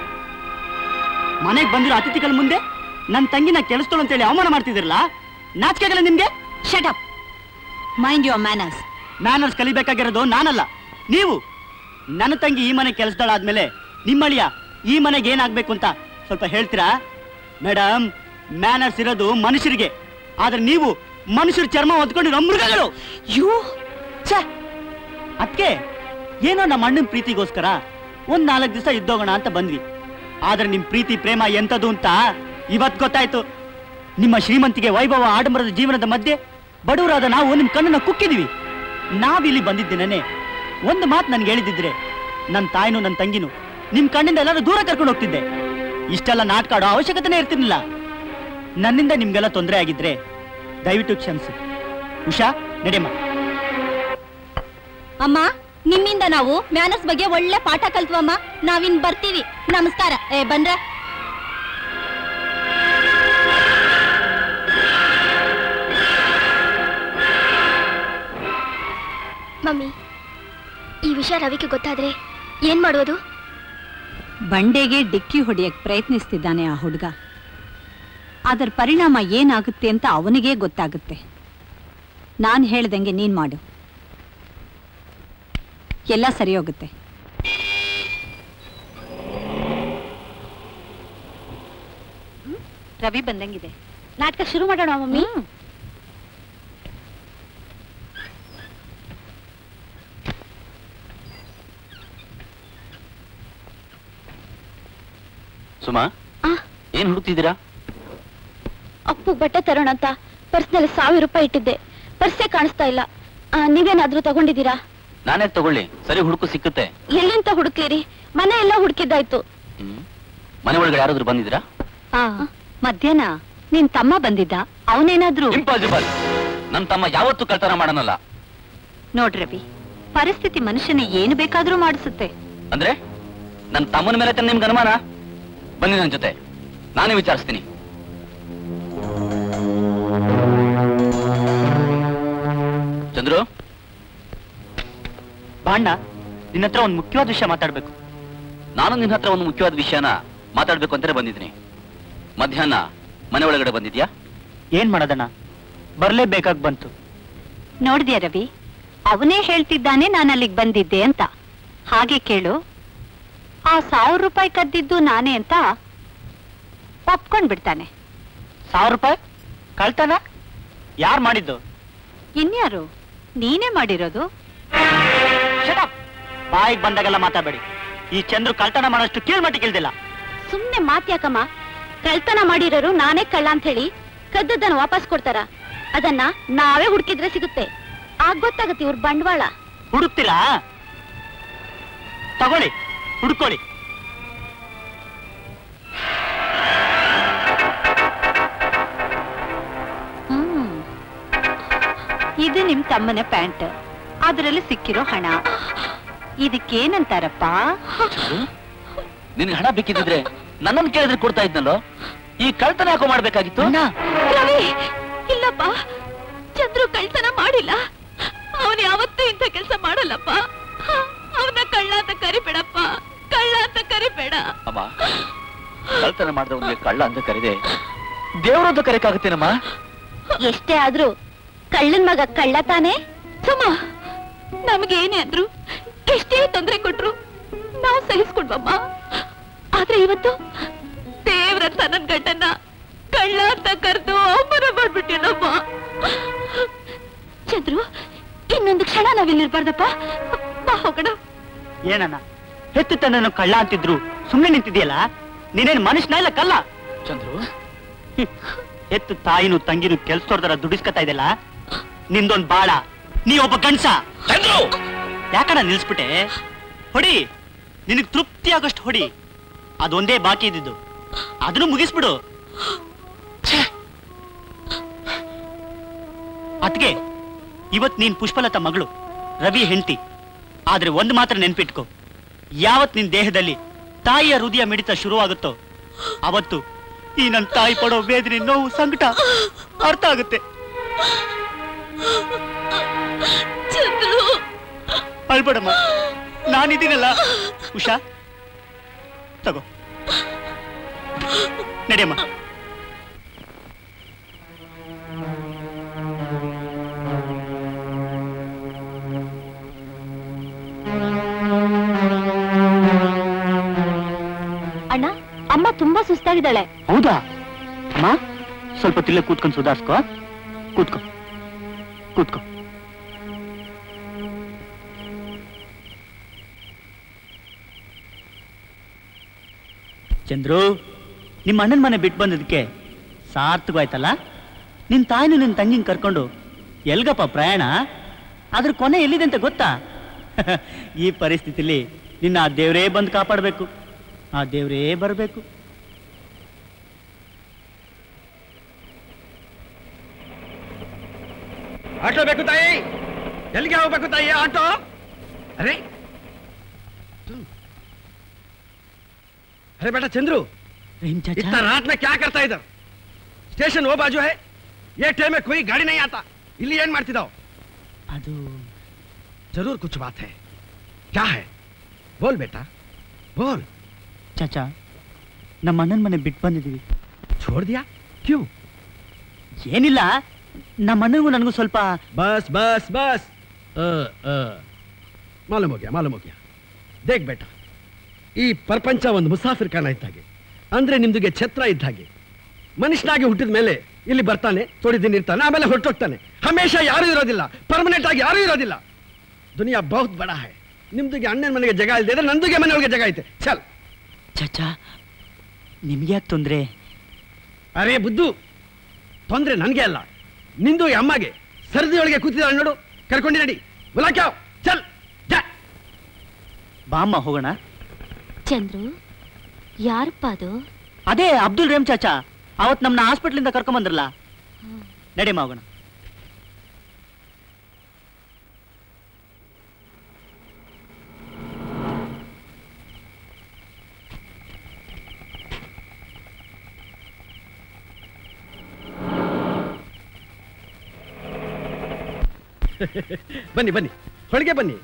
ಮನೆಗ್ ಬಂದಿರೋ ಅತಿಥಿಗಳ ಮುಂದೆ ನನ್ ತಂಗಿನ ಕೆಲಸದಳು ಅಂತೇಳಿ ಅವಮಾನ ಮಾಡ್ತಿದಿರಲ್ಲ ನಾಚಿಕೆಗಲ್ಲ ನಿಮ್ಗೆ shut up mind your manners manners ಕಲಿಬೇಕಾಗಿರೋದು ನಾನಲ್ಲ ನೀವು ನನ್ನ ತಂಗಿ ಈ ಮನೆ ಕೆಲಸದಳಾದ್ಮೇಲೆ ನಿಮ್ಮಳಿಯ ಈ ಮನೆಗೆ ಏನಾಗ್ಬೇಕು ಅಂತ ಸ್ವಲ್ಪ ಹೇಳ್ತೀರಾ ಮೇಡಮ್ ಮ್ಯಾನರ್ಸ್ ಇರೋದು ಮನುಷ್ಯರಿಗೆ ಆದ್ರೆ ನೀವು ಮನುಷ್ಯರ ಚರ್ಮ ಹೊತ್ಕೊಂಡಿರೋ ಮೃಗಗಳು ಯೋ ಛೆ ಅದಕ್ಕೆ ಏನೋ ನಮ್ಮ ಅಣ್ಣನ ಪ್ರೀತಿಗೋಸ್ಕರ ಒಂದ್ ನಾಲ್ಕು ದಿವಸ ಇದ್ದೋಗೋಣ ಅಂತ ಬಂದ್ವಿ ಆದ್ರೆ ನಿಮ್ ಪ್ರೀತಿ ಪ್ರೇಮ ಎಂತದು ಅಂತ ಇವತ್ ಗೊತ್ತಾಯ್ತು ನಿಮ್ಮ ಶ್ರೀಮಂತಿಗೆ ವೈಭವ ಆಡಂಬರದ ಜೀವನದ ಮಧ್ಯೆ ಬಡವರಾದ ನಾವು ನಿಮ್ ಕಣ್ಣನ್ನ ಕುಕ್ಕಿದೀವಿ ನಾವಿಲ್ಲಿ ಬಂದಿದ್ದೇನೆ ಒಂದು ಮಾತು ನನ್ಗೆ ಹೇಳಿದಿದ್ರೆ ನನ್ನ ತಾಯಿನೂ ನನ್ನ ತಂಗಿನೂ ನಿಮ್ ಕಣ್ಣಿಂದ ಎಲ್ಲರೂ ದೂರ ಕರ್ಕೊಂಡು ಹೋಗ್ತಿದ್ದೆ ಇಷ್ಟೆಲ್ಲ ನಾಟಕ ಆಡೋ ಅವಶ್ಯಕತೆನೇ ಇರ್ತಿರ್ಲಿಲ್ಲ ನನ್ನಿಂದ ನಿಮ್ಗೆಲ್ಲ ತೊಂದರೆ ಆಗಿದ್ರೆ ದಯವಿಟ್ಟು ಕ್ಷಮಿಸಿ ಉಷಾ ನಡೆಯಮ್ಮ ಅಮ್ಮ ನಿಮ್ಮಿಂದ ನಾವು ಮ್ಯಾನಸ್ ಬಗ್ಗೆ ಒಳ್ಳೆ ಪಾಠ ಕಲ್ತ್ವಮ್ಮ ನಾವಿನ್ ಬರ್ತೀವಿ ನಮಸ್ಕಾರ ಏ ಬಂದ್ರ ಮಮ್ಮಿ ಈ ವಿಷಯ ರವಿಗೆ ಗೊತ್ತಾದ್ರೆ ಏನ್ ಮಾಡೋದು ಬಂಡೆಗೆ ಡಿಕ್ಕಿ ಹೊಡೆಯಕ್ ಪ್ರಯತ್ನಿಸ್ತಿದ್ದಾನೆ ಆ ಹುಡುಗ ಅದರ ಪರಿಣಾಮ ಏನಾಗುತ್ತೆ ಅಂತ ಅವನಿಗೇ ಗೊತ್ತಾಗುತ್ತೆ ನಾನು ಹೇಳ್ದಂಗೆ ನೀನ್ ಮಾಡು ಎಲ್ಲ ಸರಿ ಹೋಗುತ್ತೆ ರವಿ ಬಂದಂಗಿದೆ ನಾಟಕ ಶುರು ಮಾಡೋಣ ಮಮ್ಮಿ ಸುಮಾ ಆ. ಏನ್ ಹುಡುಕ್ತಿದ್ದೀರಾ ಅಪ್ಪು ಬಟ್ಟೆ ತರೋಣ ಅಂತ ಪರ್ಸ್ನಲ್ಲಿ ಸಾವಿರ ರೂಪಾಯಿ ಇಟ್ಟಿದ್ದೆ ಪರ್ಸೇ ಕಾಣಿಸ್ತಾ ಇಲ್ಲ ಆ, ನೀವೇನಾದ್ರೂ ತಗೊಂಡಿದ್ದೀರಾ ನಾನೇ ತಗೊಳ್ಳಿ ಸರಿ ಹುಡುಕು ಸಿಕ್ಕುತ್ತೆ ಎಲ್ಲಿಂತ ಹುಡುಕ್ಲಿರಿ ಮನೆ ಎಲ್ಲ ಹುಡುಕಿದ್ದಾಯ್ತು ಮನೆ ಒಳಗಡೆ ಯಾರಾದ್ರೂ ಬಂದಿದ್ದೀರಾ ಆ ಮಧ್ಯಾಹ್ನ ನಿನ್ ತಮ್ಮ ಬಂದಿದ್ದ ಅವನೇನಾದ್ರೂ ಇಂಪಾಸಿಬಲ್ ನನ್ನ ತಮ್ಮ ಯಾವತ್ತೂ ಕಳ್ತನ ಮಾಡನಲ್ಲ ನೋಡ್ ರವಿ ಪರಿಸ್ಥಿತಿ ಮನುಷ್ಯನ ಏನು ಬೇಕಾದ್ರೂ ಮಾಡಿಸುತ್ತೆ ಅಂದ್ರೆ ನನ್ನ ತಮ್ಮನ ಮೇಲೆ ತಾನೆ ನಿಮ್ಗೆ ಅನುಮಾನ ಬನ್ನಿ ನನ್ನ ಜೊತೆ ನಾನೇ ವಿಚಾರಿಸ್ತೀನಿ ಚಂದ್ರು ಬಾಣ್ಣ ನಿನ್ನ ಹತ್ರ ಒಂದು ಮುಖ್ಯವಾದ ವಿಷಯ ಮಾತಾಡ್ಬೇಕು ನಾನು ನಿನ್ನ ಹತ್ರ ಒಂದು ಮುಖ್ಯವಾದ ವಿಷಯನ ಮಾತಾಡ್ಬೇಕು ಅಂತಾನೆ ಬಂದಿದ್ದೀನಿ ಮಧ್ಯಾಹ್ನ ಮನೆ ಒಳಗಡೆ ಬಂದಿದ್ಯಾ ಏನ್ ಮಾಡೋದಣ್ಣ ಬರ್ಲೇಬೇಕಾಗ್ ಬಂತು ನೋಡ್ದ್ಯಾ ರವಿ ಅವನೇ ಹೇಳ್ತಿದ್ದಾನೆ ನಾನು ಅಲ್ಲಿಗೆ ಬಂದಿದ್ದೆ ಅಂತ ಹಾಗೆ ಕೇಳು ಆ ಸಾವಿರ ರೂಪಾಯಿ ಕದ್ದಿದ್ದು ನಾನೇ ಅಂತ ಒಪ್ಕೊಂಡ್ ಬಿಡ್ತಾನೆ ಸಾವಿರ ರೂಪಾಯಿ ಕಳ್ತನ ಯಾರು ಮಾಡಿದ್ದು ಇನ್ಯಾರು ನೀನೇ ಮಾಡಿರೋದು ಬಾಯಿಗೆ ಬಂದಾಗೆಲ್ಲ ಮಾತಾಡಬೇಡಿ ಈ ಚಂದ್ರು ಕಳ್ತನ ಮಾಡೋಷ್ಟು ಕೀಳ್ಮಟ್ಟಿ ಕೇಳ್ದಿಲ್ಲ ಸುಮ್ನೆ ಮಾತ್ಯಾಕಮ್ಮ ಕಳ್ತನ ಮಾಡಿರೋರು ನಾನೇ ಕಳ್ಳ ಅಂತ ಹೇಳಿ ಕದ್ದದ್ದನ್ನ ವಾಪಸ್ ಕೊಡ್ತಾರ ಅದನ್ನ ನಾವೇ ಹುಡುಕಿದ್ರೆ ಸಿಗುತ್ತೆ ಆಗ ಗೊತ್ತಾಗತ್ತೆ ಇವ್ರ ಬಂಡವಾಳ ಹುಡುಕ್ತೀರಾ ತಗೊಳ್ಳಿ ಹುಡ್ಕೊಳ್ಳಿ ಹ್ಮ್ ಇದು ನಿಮ್ ತಮ್ಮನ ಪ್ಯಾಂಟ್ ಅದರಲ್ಲಿ ಸಿಕ್ಕಿರೋ ಹಣ ಇದಕ್ಕೇನಂತಾರಪ್ಪ ನಿನ್ಗೆ ಹಣ ಬೇಕಿದ್ರೆ ನನ್ನನ್ನು ಕೇಳಿದ್ರೆ ಕೊಡ್ತಾ ಇದ್ನಲ್ಲೋ ಈ ಕಳ್ತನ ಯಾಕೋ ಮಾಡ್ಬೇಕಾಗಿತ್ತು ರವಿ ಇಲ್ಲಪ್ಪ ಚಂದ್ರು ಕಳ್ತನ ಮಾಡಿಲ್ಲ ಅವನು ಯಾವತ್ತೂ ಇಂಥ ಕೆಲಸ ಮಾಡಲ್ಲಪ್ಪ ಅವನ ಕಳ್ಳ ಅಂತ ಕರಿಬೇಡಪ್ಪ ಕಳ್ಳ ಅಂತ ಕರಿಬೇಡ ಅಮ್ಮ ಕಳ್ತನ ಮಾಡಿದವನಿಗೆ ಕಳ್ಳ ಅಂತ ಕರೆದೆ ದೇವರಂತ ಕರೆಯಕ್ಕಾಗತ್ತೇನಮ್ಮ ಎಷ್ಟೇ ಆದ್ರೂ ಕಳ್ಳನ್ ಮಗ ಕಳ್ಳ ತಾನೇ ಸುಮ್ಮ ನಮಗೇನೇ ಅಂದ್ರು ಎಷ್ಟೇ ತೊಂದರೆ ಕೊಟ್ರು ನಾವು ಸಹಿಸ್ಕೊಂಡ್ವಮ್ಮ ಆದ್ರೆ ಇವತ್ತು ದೇವ್ರಂತ ನನ್ ಗಂಡನ್ನ ಕಳ್ಳ ಅಂತ ಕರೆದು ಅವಮಾನ ಮಾಡ್ಬಿಟ್ಟಿನಮ್ಮ ಚಂದ್ರು ಇನ್ನೊಂದು ಕ್ಷಣ ನಾವಿಲ್ಲಿರ್ಬಾರ್ದಪ್ಪ ಬಾ ಹೋಗೋಣ ಏನಣ್ಣ ಹೆತ್ತು ತನ್ನನ್ನು ಕಳ್ಳ ಅಂತಿದ್ರು ಸುಮ್ಮನೆ ನಿಂತಿದ್ಯಲ್ಲ ನೀನೇನ್ ಮನುಷ್ಯನ ಇಲ್ಲ ಕಲ್ಲ ಚಂದ್ರು ಎತ್ತು ತಾಯಿನೂ ತಂಗಿನೂ ಕೆಲ್ಸದವ್ರ ದುಡಿಸ್ಕೊತಾ ಇದೆಲ್ಲ ನಿಂದೊಂದ್ ಬಾಳ ನೀ ಒಬ್ಬ ಗಂಡ್ಸ ಯಾಕಣ್ಣ ನಿಲ್ಸ್ಬಿಟ್ಟೆ ಹೊಡಿ ನಿನಗ್ ತೃಪ್ತಿ ಆಗೋಷ್ಟು ಹೊಡಿ ಅದೊಂದೇ ಬಾಕಿ ಇದ್ದಿದ್ದು ಅದನ್ನು ಮುಗಿಸ್ಬಿಡು ಅದ್ಗೆ ಇವತ್ ನೀನ್ ಪುಷ್ಪಲತಾ ಮಗಳು ರವಿ ಹೆಂಡತಿ ಆದ್ರೆ ಒಂದ್ ಮಾತ್ರ ನೆನ್ಪಿಟ್ಕೋ ಯಾವತ್ ನಿನ್ ದೇಹದಲ್ಲಿ ತಾಯಿಯ ಹೃದಯ ಮಿಡಿತ ಶುರುವಾಗುತ್ತೋ ಅವತ್ತು ಈ ನನ್ ತಾಯಿ ಪಡೋ ವೇದನೆ ನೋವು ಸಂಕಟ ಅರ್ಥ ಆಗುತ್ತೆ ಚಂದ್ರು ಅಳ್ಬೇಡಮ್ಮ ನಾನಿದ್ದೀನಲ್ಲ ಉಷಾ ತಗೋ ನಡೆಯಮ್ಮ ಅಣ್ಣ ಅಮ್ಮ ತುಂಬಾ ಸುಸ್ತಾಗಿದ್ದಾಳೆ ಹೌದಾ ಅಮ್ಮ ಸ್ವಲ್ಪ ತಿಲ್ಲ ಕೂತ್ಕೊಂಡು ಸುಧಾರ್ಸ್ಕೋ ಕೂತ್ಕೋ ಕೂತ್ಕೋ ಚಂದ್ರು ನಿಮ್ಮ ಅಣ್ಣನ ಮನೆ ಬಿಟ್ಟು ಬಂದದಕ್ಕೆ ಸಾರ್ಥಕವಾಯ್ತಲ್ಲ ನಿನ್ ತಾಯಿನ ನಿನ್ ತಂಗಿನ ಕರ್ಕೊಂಡು ಎಲ್ಗಪ್ಪ ಪ್ರಯಾಣ ಅದ್ರ ಕೊನೆ ಎಲ್ಲಿದೆ ಅಂತ ಗೊತ್ತಾ ಈ ಪರಿಸ್ಥಿತಿಲಿ ನಿನ್ನ ಆ ದೇವರೇ ಬಂದು ಕಾಪಾಡಬೇಕು ಆ ದೇವರೇ ಬರಬೇಕು ಆಟೋ ಬೇಕು ತಾಯಿ ಎಲ್ಲಿಗೆ ಹೋಗ್ಬೇಕು ತಾಯಿ ಆಟೋ ಅರೆ तुम। अरे बेटा चंद्रू इतना रात में क्या करता है इधर स्टेशन वो बाजू है ये टाइम में कोई गाड़ी नहीं आता ಇಲ್ಲಿ ಏನ್ ಮಾಡ್ತಿದ್ದಾವ್ ಅದು जरूर कुछ बात है क्या है बोल बेटा बोल ಚಾಚಾ ನಮ್ಮ ಅಣ್ಣನ ಮನೆ ಬಿಟ್ಟು ಬಂದಿದ್ದೀವಿ छोड़ दिया क्यों ಏನಿಲ್ಲ ನಮ್ಮ ಅಣ್ಣನಿಗೂ ನನಗೂ ಸ್ವಲ್ಪ बस बस बस अ, अ, ಮಾಲೂಮ್ ಹೋಗ್ಯಾ ಮಾಲೂಮ್ ಹೋಗ್ಯಾ ದೇಖ್ ಬೇಟ ಈ ಪ್ರಪಂಚ ಒಂದು ಮುಸಾಫಿರ್ ಖಾನ ಇದ್ದ ಹಾಗೆ ಅಂದ್ರೆ ನಿಮ್ದುಗೆ ಛತ್ರ ಇದ್ದ ಹಾಗೆ ಮನುಷ್ಯನಾಗಿ ಹುಟ್ಟಿದ ಮೇಲೆ ಇಲ್ಲಿ ಬರ್ತಾನೆ ಥೋಡಿ ದಿನ ಇರ್ತಾನೆ ಆಮೇಲೆ ಹೊರಟೋಗ್ತಾನೆ ಹಮೇಶ ಯಾರೂ ಇರೋದಿಲ್ಲ ಪರ್ಮನೆಂಟ್ ಆಗಿ ಯಾರೂ ಇರೋದಿಲ್ಲ ದುನಿಯಾ ಬಹುತ್ ಬಡ ಹೈ ನಿಮ್ದುಗೆ ಅಣ್ಣನ ಮನೆಗೆ ಜಾಗ ಇಲ್ಲದೆ ಇದ್ರೆ ನಂದುಗೆ ಮನೆಯೊಳಗೆ ಜಾಗ ಐತೆ ಚಲ್ ಚಾಚಾ ನಿಮ್ಗೆ ಯಾಕೆ ತೊಂದ್ರೆ ಅರೇ ಬುದ್ದು ತೊಂದ್ರೆ ನನಗೆ ಅಲ್ಲ ನಿಂದು ಈ ಅಮ್ಮಗೆ ಸರದಿಯೊಳಗೆ ಕೂತಿದ್ದಾಳೆ ನೋಡು ಕರ್ಕೊಂಡು ನಡಿ ಮುಲಾಕ್ಯಾವ್ ಚಲ್ ಜಾ ಬಾಮ್ಮ ಹೋಗೋಣ ಚಂದ್ರು ಯಾರಪ್ಪ ಅದು ಅದೇ ಅಬ್ದುಲ್ ರೇಮ್ ಚಾಚಾ ಅವತ್ ನಮ್ನ ಹಾಸ್ಪಿಟ್ಲಿಂದ ಕರ್ಕೊಂಡ್ ಬಂದ್ರಲ್ಲ ನಡೆಯಮ್ಮ ಹೋಗೋಣ ಬನ್ನಿ ಬನ್ನಿ ಹೊಳಗೆ ಬನ್ನಿ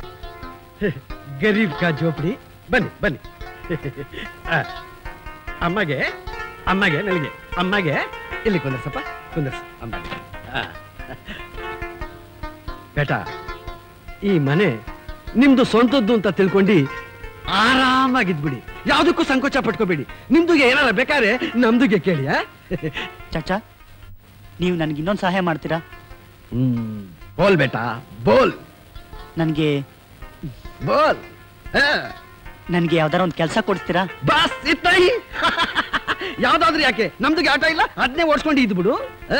ಗರೀಬ್ ಕಾ ಜೋಪಡಿ ಬನ್ನಿ ಬನ್ನಿ ಆ, ಅಮ್ಮಗೆ ಅಮ್ಮಗೆ ನನಗೆ ಅಮ್ಮಗೆ ಇಲ್ಲಿ ಕುಂದರ್ಸಪ್ಪ ಕುಂದರ್ಸ ಅಮ್ಮಗೆ ಆ. ಬೇಟ ಈ ಮನೆ ನಿಮ್ದು ಸ್ವಂತದ್ದು ಅಂತ ತಿಳ್ಕೊಂಡು ಆರಾಮಾಗಿದ್ಬಿಡಿ ಯಾವುದಕ್ಕೂ ಸಂಕೋಚ ಪಟ್ಕೋಬೇಡಿ ನಿಮ್ದುಗೆ ಏನಾರ ಬೇಕಾದ್ರೆ ನಮ್ದುಗೆ ಕೇಳಿ ಆ? ಚಾಚಾ ನೀವು ನನಗೆ ಇನ್ನೊಂದು ಸಹಾಯ ಮಾಡ್ತೀರಾ ಹ್ಮ್ ಬೋಲ್ ಬೇಟ ಬೋಲ್ ನನಗೆ ಬೋಲ್ ನನಗೆ ಯಾವ್ದಾರ ಒಂದು ಕೆಲಸ ಕೊಡಿಸ್ತೀರಾ ಬಸ್ ಇತ್ತಾಯಿ ಯಾವ್ದಾದ್ರೂ ಯಾಕೆ ನಮ್ದುಗೆ ಆಟ ಇಲ್ಲ ಅದನ್ನೇ ಓಡಿಸ್ಕೊಂಡು ಇದ್ಬಿಡು ಆ?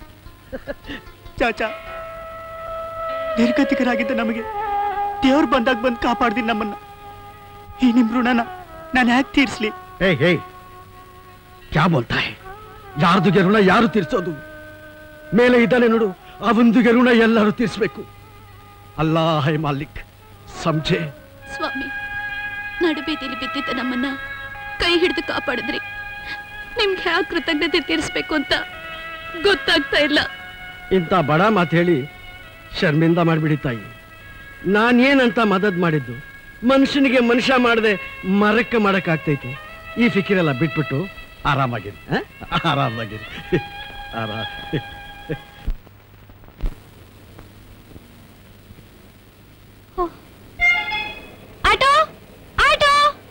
ಚಾಚಾ ನಿರ್ಗತಿಕರಾಗಿದ್ದ ನಮಗೆ ದೇವ್ರು ಬಂದಾಗ ಬಂದು ಕಾಪಾಡ್ತೀನಿ ನಮ್ಮನ್ನ ಈ ನಿಮ್ ಋಣನ ನಾನು ಯಾಕೆ ತೀರ್ಸ್ಲಿ ಹೇ ಹೇ ಕ್ಯಾ ಬೋಲ್ತಾ ಹೇ ಯಾರ್ದುಗೆ ಋಣ ಯಾರು ತೀರ್ಸೋದು ಮೇಲೆ ಇದ್ದಾನೆ ನೋಡು ಅವೊಂದಿಗೆ ಋಣ ಎಲ್ಲರೂ ತೀರ್ಸ್ಬೇಕು ಅಲ್ಲಾ ಹೈ ಮಾಲಿಕ್ ಸಂಜೆ ಸ್ವಾಮಿ ನಡುಬೀದಿಲಿ ಬಿದ್ದಿದ್ದ ನಮ್ಮನ್ನ ಕೈ ಹಿಡಿದು ಕಾಪಾಡಿದ್ರಿ ನಿಮ್ಗೆ ಯಾಕೆ ಕೃತಜ್ಞತೆ ತೀರಿಸ್ಬೇಕು ಅಂತ ಗೊತ್ತಾಗ್ತಾ ಇಲ್ಲ ಇಂಥ ಬಡ ಮಾತು ಹೇಳಿ ಶರ್ಮಿಂದ ಮಾಡಿಬಿಡಿ ತಾಯಿ ನಾನೇನಂತ ಮದದ್ ಮಾಡಿದ್ದು ಮನುಷ್ಯನಿಗೆ ಮನುಷ್ಯ ಮಾಡದೆ ಮರಕ್ಕೆ ಮಾಡಕ್ಕಾಗ್ತೈತಿ ಈ ಫಿಕಿರೆಲ್ಲ ಬಿಟ್ಬಿಟ್ಟು ಆರಾಮಾಗಿರಿ ಆ? ಆರಾಮಾಗಿರಿ ಆರಾಮ ಆಟೋ ಆಟೋ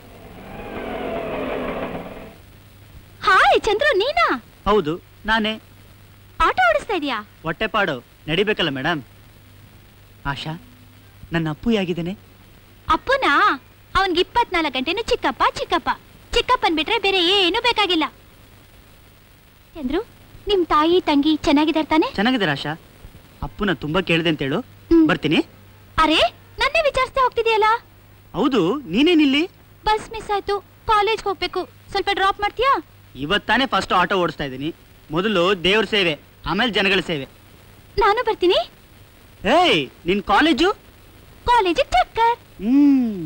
ಹಾಯ್ ಚಂದ್ರು ನೀನಾ ಹೌದು ನಾನೇ ಆಟೋ ಓಡಿಸ್ತಾ ಇದೀಯಾ ಹೊಟ್ಟೆಪಾಡು ನಡಿಬೇಕಲ್ಲ ಮೇಡಮ್ ಆಶಾ ನನ್ನ ಅಪ್ಪು ಹೇಗಿದ್ದೇನೆ ಅಪ್ಪುನಾ ಅವನ್ಗೆ ಇಪ್ಪತ್ನಾಲ್ಕು ಗಂಟೆನೂ ಚಿಕ್ಕಪ್ಪ ಚಿಕ್ಕಪ್ಪ ಚಿಕ್ಕಪ್ಪನ್ ಬಿಟ್ರೆ ಬೇರೆ ಏನು ಬೇಕಾಗಿಲ್ಲ ಚಂದ್ರು ನಿಮ್ ತಾಯಿ ತಂಗಿ ಚೆನ್ನಾಗಿದಾರ ತಾನೆ ಚೆನ್ನಾಗಿದ್ದಾರೆ ಆಶಾ ಅಪ್ಪುನ ತುಂಬಾ ಕೇಳಿದೆ ಅಂತ ಹೇಳು ಬರ್ತೀನಿ ಅರೆ ನನ್ನೇ ವಿಚಾರಿಸ್ತಾ ಹೋಗ್ತಿದ್ಯಲ್ಲ ಹೌದು ನೀನೇನಿಲ್ಲಿ ಬಸ್ ಮಿಸ್ ಆಯ್ತು ಕಾಲೇಜ್ಗೆ ಹೋಗ್ಬೇಕು ಸ್ವಲ್ಪ ಡ್ರಾಪ್ ಮಾಡ್ತೀಯಾ ಇವತ್ತಾನೇ ಫಸ್ಟ್ ಆಟೋ ಓಡಿಸ್ತಾ ಇದ್ದೀನಿ ಮೊದಲು ದೇವ್ರ ಸೇವೆ ಆಮೇಲೆ ಜನಗಳ ಸೇವೆ ನಾನು ಬರ್ತೀನಿ ಏಯ್ ನಿನ್ ಕಾಲೇಜು ಕಾಲೇಜಿಗೆ ಚಕ್ಕರ್ ಹ್ಮ್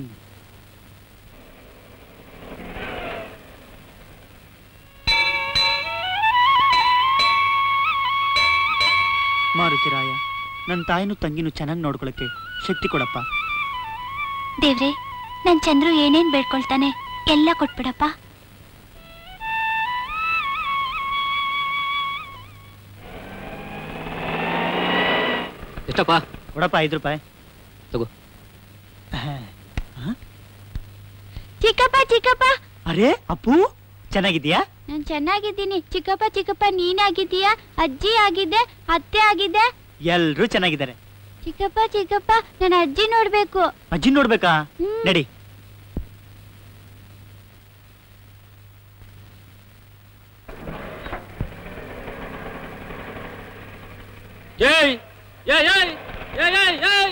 ಮಾರುತಿರಾಯ ನನ್ನ ತಾಯಿನೂ ತಂಗಿನೂ ಚೆನ್ನಾಗಿ ನೋಡ್ಕೊಳಕ್ಕೆ ಶಕ್ತಿ ಕೊಡಪ್ಪ ದೇವ್ರೆ ನನ್ ಚಂದ್ರು ಏನೇನ್ ಬೇಡ್ಕೊಳ್ತಾನೆ ಎಲ್ಲ ಕೊಟ್ಬಿಡಪ್ಪ ಎಷ್ಟಪ್ಪ ಕೊಡಪ್ಪ ಐದು ರೂಪಾಯಿ ತಗೋ ಚಿಕ್ಕಪ್ಪ ಚಿಕ್ಕಪ್ಪ ಅರೆ ಅಪ್ಪು ಚೆನ್ನಾಗಿದ್ಯಾ ನಾನ್ ಚೆನ್ನಾಗಿದ್ದೀನಿ ಚಿಕ್ಕಪ್ಪ ಚಿಕ್ಕಪ್ಪ ನೀನಾಗಿದ್ದೀಯಾ ಅಜ್ಜಿ ಆಗಿದ್ದೆ ಅತ್ತೆ ಆಗಿದ್ದೆ ಎಲ್ರೂ ಚೆನ್ನಾಗಿದ್ದಾರೆ ಚಿಕ್ಕಪ್ಪ ಚಿಕ್ಕಪ್ಪ ನನ್ನ ಅಜ್ಜಿ ನೋಡ್ಬೇಕು ಅಜ್ಜಿ ನೋಡ್ಬೇಕಾ ನಡಿ ಏಯ್ ಏಯ್ ಏಯ್ ಏಯ್ ಏಯ್ ಏಯ್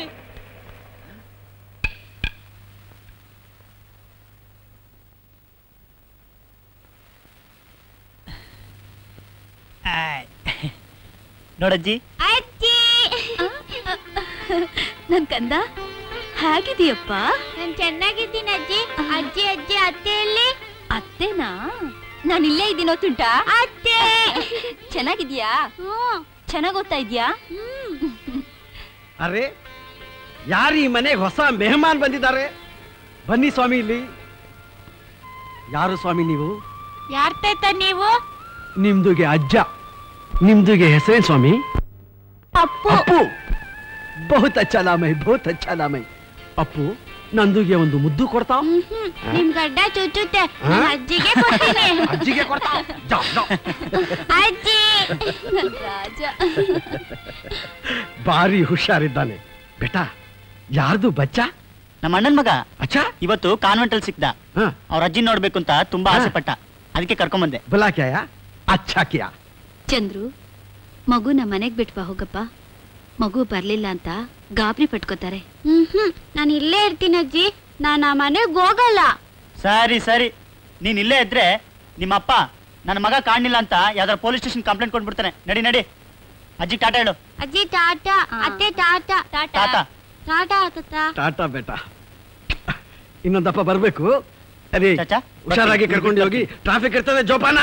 ನೋಡಜ್ಜಿ ಅಜ್ಜಿ ನನ್ ಕಂದ ಹೇಗಿದೀಯಪ್ಪ ನಾನ್ ಚೆನ್ನಾಗಿದ್ದೀನಿ ಅಜ್ಜಿ ಅಜ್ಜಿ ಅಜ್ಜಿ ಅತ್ತೆ ಎಲ್ಲಿ ಅತ್ತೆನಾ ನಾನು ಇಲ್ಲೇ ಇದ್ದೀನೋ ತುಂಟಾ ಅತ್ತೆ ಚೆನ್ನಾಗಿದ್ಯಾ ಚೆನ್ನಾಗ್ ಓದ್ತಾ ಇದ್ಯಾ ಅರೆ ಯಾರು ಈ ಮನೆಗೆ ಹೊಸ ಮೆಹಮಾನ್ ಬಂದಿದ್ದಾರೆ ಬನ್ನಿ ಸ್ವಾಮಿ ಇಲ್ಲಿ ಯಾರು ಸ್ವಾಮಿ ನೀವು ಯಾರ್ ತಾಯ್ತ ನೀವು ನಿಮ್ದುಗೆ ಅಜ್ಜ ನಿಮ್ದುಗೆ ಹೆಸರೇನ್ ಸ್ವಾಮಿ ಅಪ್ಪು ಅಪ್ಪು ಬಹುತ್ ಅಚ್ಚ ನಾಮೈ ಬಹುತ್ ಅಚ್ಚ ನಾಮೈ ಅಪ್ಪು ನಂದುಗೆ ಒಂದು ಮುದ್ದು ಕೊಡ್ತಾ ನಿಮ್ ಗಡ್ಡ ಚುಚ್ಚುತ್ತೆ ಹಾ? ನಾನ್ ಅಜ್ಜಿಗೆ ಕೊಡ್ತೀನಿ ಅಜ್ಜಿಗೆ ಕೊಡ್ತಾ ಜಾ, ಜಾ. ಅಜ್ಜಿ ರಾಜ ಭಾರಿ ಹುಷಾರಿದ್ದಾನೆ ಬೇಟಾ ಯಾರ್ದು ಬಚ್ಚ ನಮ್ಮ ಅಣ್ಣನ್ ಮಗ ಅಚ್ಚ ಇವತ್ತು ಕಾನ್ವೆಂಟ್ ಅಲ್ಲಿ ಸಿಕ್ದ ಹಾ. ಅವ್ರ ಅಜ್ಜಿ ನೋಡ್ಬೇಕು ಅಂತ ತುಂಬಾ ಆಸೆ ಪಟ್ಟ ಅದಕ್ಕೆ ಕರ್ಕೊಂಬಂದೆ ಬಲಾ ಕ್ಯಾಯ ಅಚ್ಚಾ ಕ್ಯಾ ಚಂದ್ರು ಮಗುನ ಮನೆಗ್ ಬಿಟ್ಬಾ ಹೋಗಪ್ಪ ಮಗು ಬರ್ಲಿಲ್ಲ ಅಂತ ಗಾಬರಿ ಪಟ್ಕೋತಾರೆ ಹ್ಮ್ ಹ್ಮ್ ನಾನು ಇಲ್ಲೇ ಇರ್ತೀನಿ ಅಜ್ಜಿ ನಾನ್ ಆ ಮನೆಗ್ ಹೋಗಲ್ಲ ಸರಿ ಸರಿ ನೀನ್ ಇಲ್ಲೇ ಇದ್ರೆ ನಿಮ್ಮಪ್ಪ ನನ್ನ ಮಗ ಕಾಣಿಲ್ಲ ಅಂತ ಯಾವ್ದಾರ ಪೊಲೀಸ್ ಸ್ಟೇಷನ್ ಕಂಪ್ಲೇಂಟ್ ಕೊಟ್ಬಿಡ್ತಾನೆ ನಡಿ ನಡಿ ಅಜ್ಜಿ ಟಾಟಾ ಹೇಳು ಅಜ್ಜಿ ಟಾಟಾ ಅತ್ತೆ ಟಾಟಾ ಟಾಟಾ ಟಾಟಾ ತಾತ ಟಾಟಾ ಬೇಟಾ ಇನ್ನೊಂದಪ್ಪ ಬರ್ಬೇಕು ಅದೇ ಚಾಚಾ, ಹುಷಾರಾಗಿ ಕರ್ಕೊಂಡು ಹೋಗಿ ಟ್ರಾಫಿಕ್ ಇರ್ತದೆ ಜೋಪಾನ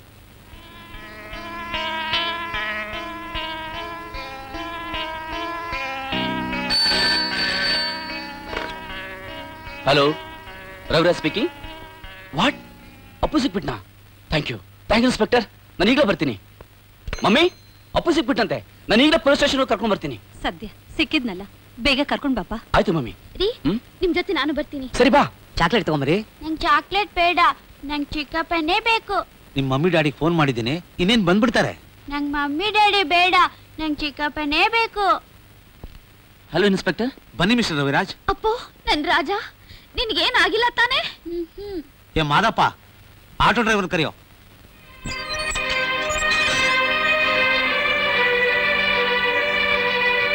hello Raviraj speaking what Appu ಸಿಕ್ಬಿಟ್ನಾ thank you thank you inspector ನಾನು ಈಗಲೇ ಬರ್ತೀನಿ ಮಮ್ಮಿ ಅಪ್ಪು ಸಿಕ್ಬಿಟ್ಟಂತೆ ನಾನು ಈಗಲೇ ಪೊಲೀಸ್ ಸ್ಟೇಷನ್ ಕರ್ಕೊಂಡು ಬರ್ತೀನಿ ಸದ್ಯ ಸಿಕ್ಕಿದ್ನಲ್ಲ ಬೇಗ ಕರ್ಕೊಂಡ್ ಬಾಪ ಆಯ್ತು ಮಮ್ಮಿ ರೀ ಹ್ಮ್ ನಿಮ್ ಜೊತೆ ನಾನು ಬರ್ತೀನಿ ಸರಿ ಬಾ ಚಾಕ್ಲೇಟ್ ತಗೊಂಬರಿ ನಂಗ್ ಚಾಕ್ಲೇಟ್ ಬೇಡ ನಂಗ್ ಚಿಕ್ಕಪ್ಪನೇ ಬೇಕು ನಿಮ್ ಮಮ್ಮಿ ಡ್ಯಾಡಿಗೆ ಫೋನ್ ಮಾಡಿದ್ದೀನಿ ಇನ್ನೇನ್ ಬಂದ್ಬಿಡ್ತಾರೆ ನಂಗ್ ಮಮ್ಮಿ ಡ್ಯಾಡಿ ಬೇಡ ನಂಗ್ ಚಿಕ್ಕಪ್ಪನೇ ಬೇಕು ಹಲೋ ಇನ್ಸ್ಪೆಕ್ಟರ್ ಬನ್ನಿ ಮಿಸ್ಟರ್ ರವಿರಾಜ್ ಅಪ್ಪೋ ನನ್ ರಾಜ ನಿನ್ಗೇನಾಗಿಲ್ಲ ತಾನೇ ಹ್ಮ್ ಹ್ಮ್ ಏ ಮಾದಪ್ಪ ಆಟೋ ಡ್ರೈವರ್ ಕರೆಯೋ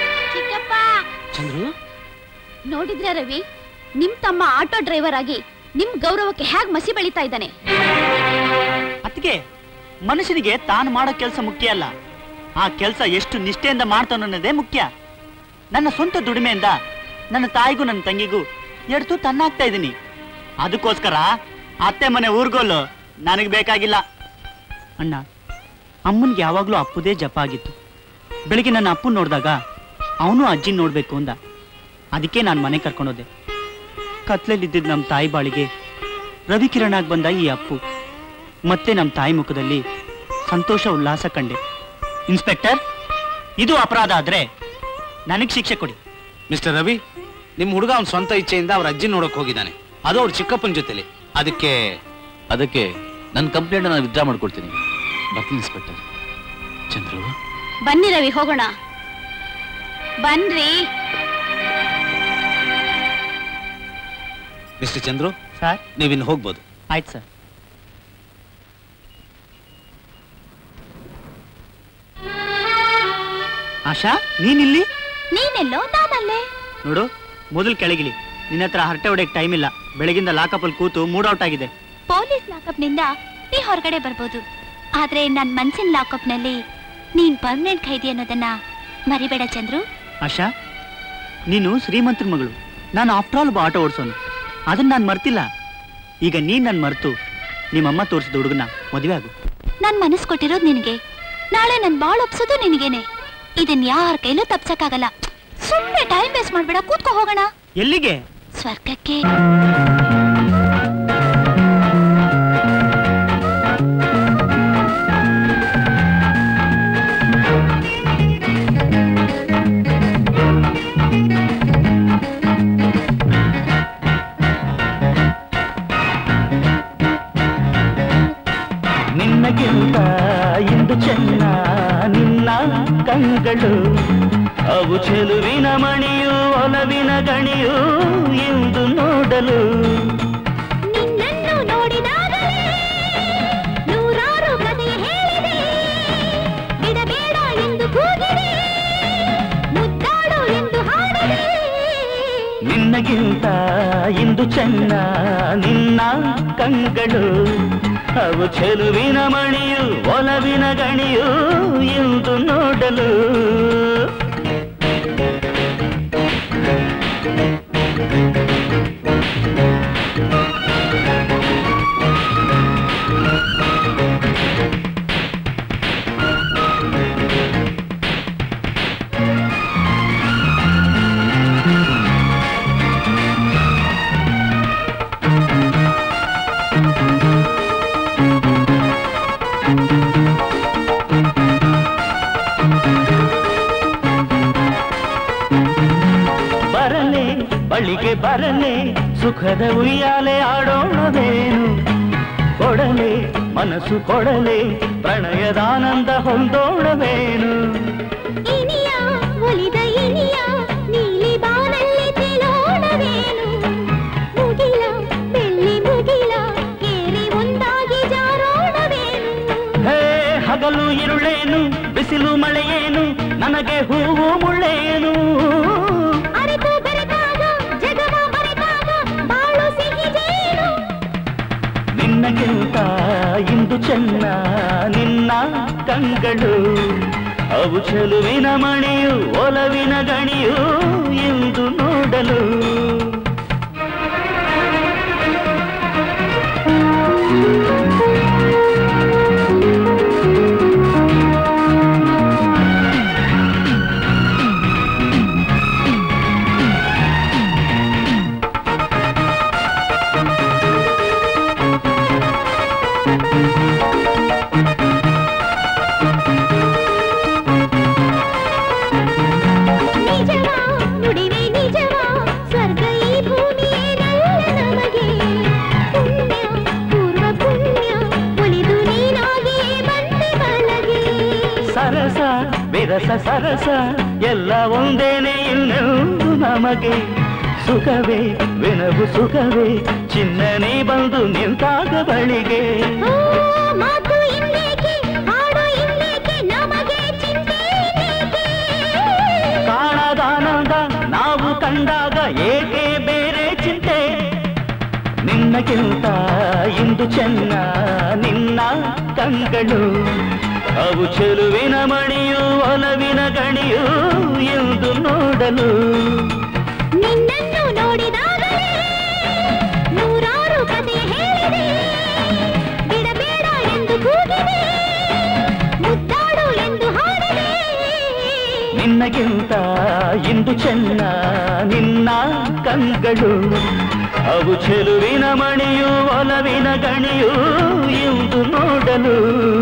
ಚಿಕ್ಕಪ್ಪ ಚಂದ್ರು ನೋಡಿದ್ರ ರವಿ ನಿಮ್ ತಮ್ಮ ಆಟೋ ಡ್ರೈವರ್ ಆಗಿ ನಿಮ್ ಗೌರವಕ್ಕೆ ಹೇಗ್ ಮಸಿ ಬೆಳೀತಾ ಇದ್ದಾನೆ ಅದಕ್ಕೆ ಮನುಷ್ಯನಿಗೆ ತಾನು ಮಾಡೋ ಕೆಲಸ ಮುಖ್ಯ ಅಲ್ಲ ಆ ಕೆಲಸ ಎಷ್ಟು ನಿಷ್ಠೆಯಿಂದ ಮಾಡ್ತಾನನ್ನೋದೇ ಮುಖ್ಯ ನನ್ನ ಸ್ವಂತ ದುಡಿಮೆಯಿಂದ ನನ್ನ ತಾಯಿಗೂ ನನ್ನ ತಂಗಿಗೂ ಎಡ್ತು ತನ್ನಾಗ್ತಾ ಇದ್ದೀನಿ ಅದಕ್ಕೋಸ್ಕರ ಅತ್ತೆ ಮನೆ ಊರ್ಗೋಲು ನನಗೆ ಬೇಕಾಗಿಲ್ಲ ಅಣ್ಣ ಅಮ್ಮನಿಗೆ ಯಾವಾಗಲೂ ಅಪ್ಪುದೇ ಜಪ ಆಗಿತ್ತು ಬೆಳಿಗ್ಗೆ ನನ್ನ ಅಪ್ಪನ ನೋಡಿದಾಗ ಅವನು ಅಜ್ಜಿ ನೋಡ್ಬೇಕು ಅಂದ ಅದಕ್ಕೆ ನಾನು ಮನೆ ಕರ್ಕೊಂಡೋದೆ ಕತ್ಲಲ್ಲಿದ್ದಿದ್ದ ನಮ್ಮ ತಾಯಿ ಬಾಳಿಗೆ ರವಿಕಿರಣಾಗಿ ಬಂದ ಈ ಅಪ್ಪು ಮತ್ತೆ ನಮ್ಮ ತಾಯಿ ಮುಖದಲ್ಲಿ ಸಂತೋಷ ಉಲ್ಲಾಸ ಕಂಡೆ ಇನ್ಸ್ಪೆಕ್ಟರ್ ಇದು ಅಪರಾಧ ಆದ್ರೆ ನನಗೆ ಶಿಕ್ಷೆ ಕೊಡಿ ಮಿಸ್ಟರ್ ರವಿ ನಿಮ್ ಹುಡುಗ ಅವ್ನ ಸ್ವಂತ ಇಚ್ಛೆಯಿಂದ ಅವ್ರ ಅಜ್ಜಿ ನೋಡಕ್ ಹೋಗಿದ್ದಾನೆ ಅದು ಅವ್ರ ಚಿಕ್ಕಪ್ಪನ ಜೊತೆಲಿ ಅದಕ್ಕೆ ಅದಕ್ಕೆ ನನ್ನ ಕಂಪ್ಲೇಂಟ್ ನಾನು ವಿತ್ಡ್ರಾ ಮಾಡ್ಕೊಡ್ತೀನಿ ಬರ್ತೀನಿ ಇನ್ಸ್ಪೆಕ್ಟರ್ ಚಂದ್ರು ಬನ್ನಿ ರವಿ ಹೋಗೋಣ ಬನ್ರಿ ಮಿಸ್ಟರ್ ಚಂದ್ರು ಸರ್ ನೀವಿನ್ ಹೋಗ್ಬೋದು ಆಯ್ತು ಸರ್ ಆಶಾ ನೀನಿಲ್ಲಿ ನೀನೆಲ್ಲೋ ನಾನಲ್ಲೇ ನೋಡು ಮೊದಲು ಕೆಳಗಿಲಿ ನಿನ್ನ ಹತ್ರ ಹರಟೆ ಹೊಡೆಯಕ್ಕೆ ಟೈಮ್ ಇಲ್ಲ ಬೆಳಗಿಂದ ಲಾಕಪ್ಪಲ್ಲಿ ಕೂತು ಮೂಡ್ ಔಟ್ ಆಗಿದೆ ಪೊಲೀಸ್ ಲಾಕಪ್ನಿಂದ ನೀ ಹೊರಗಡೆ ಬರ್ಬೋದು ಆದ್ರೆ ನನ್ ಮನ್ಸಿನ ಲಾಕಪ್ನಲ್ಲಿ ನೀನ್ ಪರ್ಮನೆಂಟ್ ಖೈದಿ ಅನ್ನೋದನ್ನ ಮರಿಬೇಡ ಚಂದ್ರು ಆಶಾ ನೀನು ಶ್ರೀಮಂತರ ಮಗಳು ನಾನು ಆಫ್ಟರ್ ಆಲ್ ಒಬ್ಬ ಆಟೋ ಓಡಿಸೋನು ಅದನ್ನ ನಾನು ಮರ್ತಿಲ್ಲ ಈಗ ನೀನ್ ನನ್ ಮರ್ತು ನಿಮ್ಮಮ್ಮ ತೋರಿಸಿದ ಹುಡುಗನ ಮದುವೆ ಆಗು ನನ್ ಮನಸ್ ಕೊಟ್ಟಿರೋದ್ ನಿನಗೆ ನಾಳೆ ನನ್ ಬಾಳ್ ಒಪ್ಸೋದು ನಿನಗೇನೆ ಇದನ್ ಯಾರ ಕೈಲೂ ತಪ್ಸಕ್ಕಾಗಲ್ಲ ಸುಮ್ನೆ ಟೈಮ್ ವೇಸ್ಟ್ ಮಾಡ್ಬೇಡ ಕೂತ್ಕೋ ಹೋಗೋಣ ಎಲ್ಲಿಗೆ ಸ್ವರ್ಗಕ್ಕೆ ನಿನ್ನಗಿಂತ ಇಂದು ಚೆನ್ನ ನಿನ್ನ ಕಂಗಳು ಅವು ಚೆಲುವಿನ ಮಣಿಯು ಒಲವಿನ ಗಣಿಯು ಎಂದು ನೋಡಲು ನಿನ್ನನ್ನು ನೋಡಿದಾಗಲೇ ನೂರಾರು ಕಥೆ ಹೇಳಿದೆ ಬಿಡಬೇಡ ಎಂದು ಕೂಗಿದೆ ಮುದ್ದಾಡು ಎಂದು ಹಾಡಿದೆ ನಿನ್ನಗಿಂತ ಇಂದು ಚೆನ್ನ ನಿನ್ನ ಕಂಗಳು ಅವು ಚೆಲುವಿನ ಮಣಿಯು ಒಲವಿನ ಗಣಿಯು ಎಂದು ನೋಡಲು ಬರಲೆ ಬಳಿಗೆ ಬರಲೆ ಸುಖದ ಉಯ್ಯಾಲೆ ಆಡೋಣವೇನು ಕೊಡಲೆ ಮನಸ್ಸು ಕೊಡಲೆ ಪ್ರಣಯದಾನಂದ ಹೊಂದೋಣವೇನು ಇನಿಯ ಒಲಿದ ಇನಿಯ ನೀಲಿ ಬಾನಲ್ಲಿ ತೇಲೋಣವೇನು ಮುಗಿಲ ಬೆಳ್ಳಿ ಮುಗಿಲ ಏರಿ ಒಂದಾಗಿ ಜಾರೋಣವೇನು ಹೇ ಹಗಲು ಇರುಳೇನು ಬಿಸಿಲು ಮಳೆಯೇನು ನನಗೆ ಹೂವು ಮುಳ್ಳೇನು ಅರೆತು ಬೆರೆತಾಗ ಜಗವ ಮರೆತಾಗ ಬಾಳು ಸಿಹಿ ಜೇನು ನಿನ್ನಗಿಂತ ಇಂದು ಚೆನ್ನ ನಿನ್ನ ಕಂಗಳು ಅವು ಚೆಲುವಿನ ಮಣಿಯು ಒಲವಿನ ಗಣಿಯು ಎಂದು ನೋಡಲು ನಿಜವಾ ನುಡಿವೆ ನಿಜವಾ ಸ್ವರ್ಗ ಈ ಭೂಮಿಯೇನಲ್ಲ ನಮಗೆ ಪುಣ್ಯ ಪೂರ್ವ ಪುಣ್ಯ ಒಲಿದು ನೀನಾಗಿಯೇ ಬಂದೆ ಬಲಗೆ ಸರಸ ವಿರಸ ಸರಸ ಎಲ್ಲ ಒಂದೇನೆ ಇನ್ನೊಂದು ನಮಗೆ ಸುಖವೇ ವಿನವು ಸುಖವೇ ಚಿನ್ನನೆ ಬಂದು ನಿಂತಾಗ ಬಳಿಗೆ ಓ ಮಾತು ಇನ್ನೇಕೆ ಹಾಡು ಇನ್ನೇಕೆ ನಮಗೆ ಚಿಂತೆ ಇನ್ನೇಕೆ ಕಾಣದಾನಂದ ನಾವು ಕಂಡಾಗ ಏಕೆ ಬೇರೆ ಚಿಂತೆ ನಿನ್ನ ನಿನ್ನಗಿಂತ ಇಂದು ಚೆನ್ನ ನಿನ್ನ ಕಂಗಳು ಅವು ಚೆಲುವಿನ ಮಣಿಯು ಒಲವಿನ ಗಣಿಯು ಎಂದು ನೋಡಲು ನಿನ್ನನ್ನು ನೋಡಿದಾಗಲೇ ನೂರಾರು ಕತೆ ಹೇಳಿದೆ ಬಿಡಬೇಡ ಎಂದು ಕೂಗಿದೆ ಮುದ್ದಾಡು ಎಂದು ಹಾಡಿದೆ ನಿನ್ನಗಿಂತ ಇಂದು ಚೆನ್ನ ನಿನ್ನ ಕಂಗಳು ಅವು ಚೆಲುವಿನ ಮಣಿಯು ಒಲವಿನ ಗಣಿಯು ಎಂದು ನೋಡಲು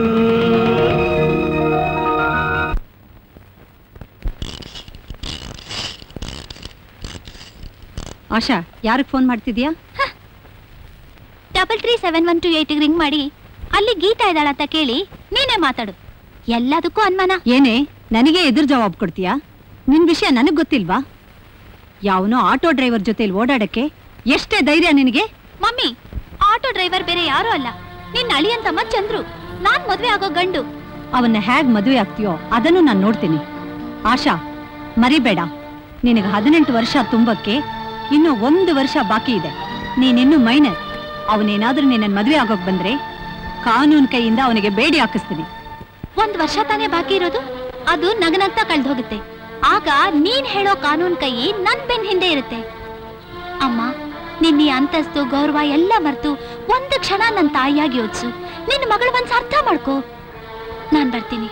ಆಶಾ ಯಾರಿಗೆ ಫೋನ್ ಮಾಡ್ತಿದ್ಯಾ double three seven one two ಏಯ್ಟಿಗೆ ರಿಂಗ್ ಮಾಡಿ ಅಲ್ಲಿ ಗೀತಾ ಇದ್ದಾಳ ಅಂತ ಕೇಳಿ ನೀನೇ ಮಾತಾಡು ಎಲ್ಲದಕ್ಕೂ ಅನುಮಾನ ಏನೇ ನನಗೆ ಎದುರು ಜವಾಬ್ ಕೊಡ್ತೀಯಾ ನಿನ್ ವಿಷಯ ನನಗ್ ಗೊತ್ತಿಲ್ವಾ ಯಾವನೋ ಆಟೋ ಡ್ರೈವರ್ ಜೊತೆಲಿ ಓಡಾಡಕ್ಕೆ ಎಷ್ಟೇ ಧೈರ್ಯ ನಿನಗೆ ಮಮ್ಮಿ ಆಟೋ ಡ್ರೈವರ್ ಬೇರೆ ಯಾರು ಅಲ್ಲ ನಿನ್ನ ಅಳಿಯಂತಮ್ಮ ಚಂದ್ರು ನಾನ್ ಮದ್ವೆ ಆಗೋ ಗಂಡು ಅವನ್ನ ಹೇಗ್ ಮದುವೆ ಆಗ್ತೀಯೋ ಅದನ್ನು ನಾನು ನೋಡ್ತೀನಿ ಆಶಾ ಮರಿಬೇಡ ನಿನಗೆ ಹದಿನೆಂಟು ವರ್ಷ ತುಂಬಕ್ಕೆ ಇನ್ನು ಒಂದು ವರ್ಷ ಬಾಕಿ ಇದೆ ನೀನಿನ್ನು ಮೈನರ್ ಅವನೇನಾದ್ರೂ ನಿನ್ನ ಮದುವೆ ಆಗೋಕ್ ಬಂದ್ರೆ ಕಾನೂನ್ ಕೈಯಿಂದ ಅವನಿಗೆ ಬೇಡಿ ಹಾಕಿಸ್ತೀನಿ ಒಂದ್ ವರ್ಷ ತಾನೇ ಬಾಕಿ ಇರೋದು ಅದು ನಗನಗ್ತಾ ಕಳ್ದು ಹೋಗುತ್ತೆ ಆಗ ನೀನ್ ಹೇಳೋ ಕಾನೂನ್ ಕೈ ನನ್ ಬೆನ್ ಹಿಂದೆ ಇರುತ್ತೆ ಅಮ್ಮ ನಿನ್ನ ಈ ಅಂತಸ್ತು ಗೌರವ ಎಲ್ಲ ಮರ್ತು ಒಂದು ಕ್ಷಣ ನನ್ ತಾಯಿಯಾಗಿ ಯೋಚಿಸು ನಿನ್ನ ಮಗಳ ಮನ್ಸ ಅರ್ಥ ಮಾಡ್ಕೋ ನಾನ್ ಬರ್ತೀನಿ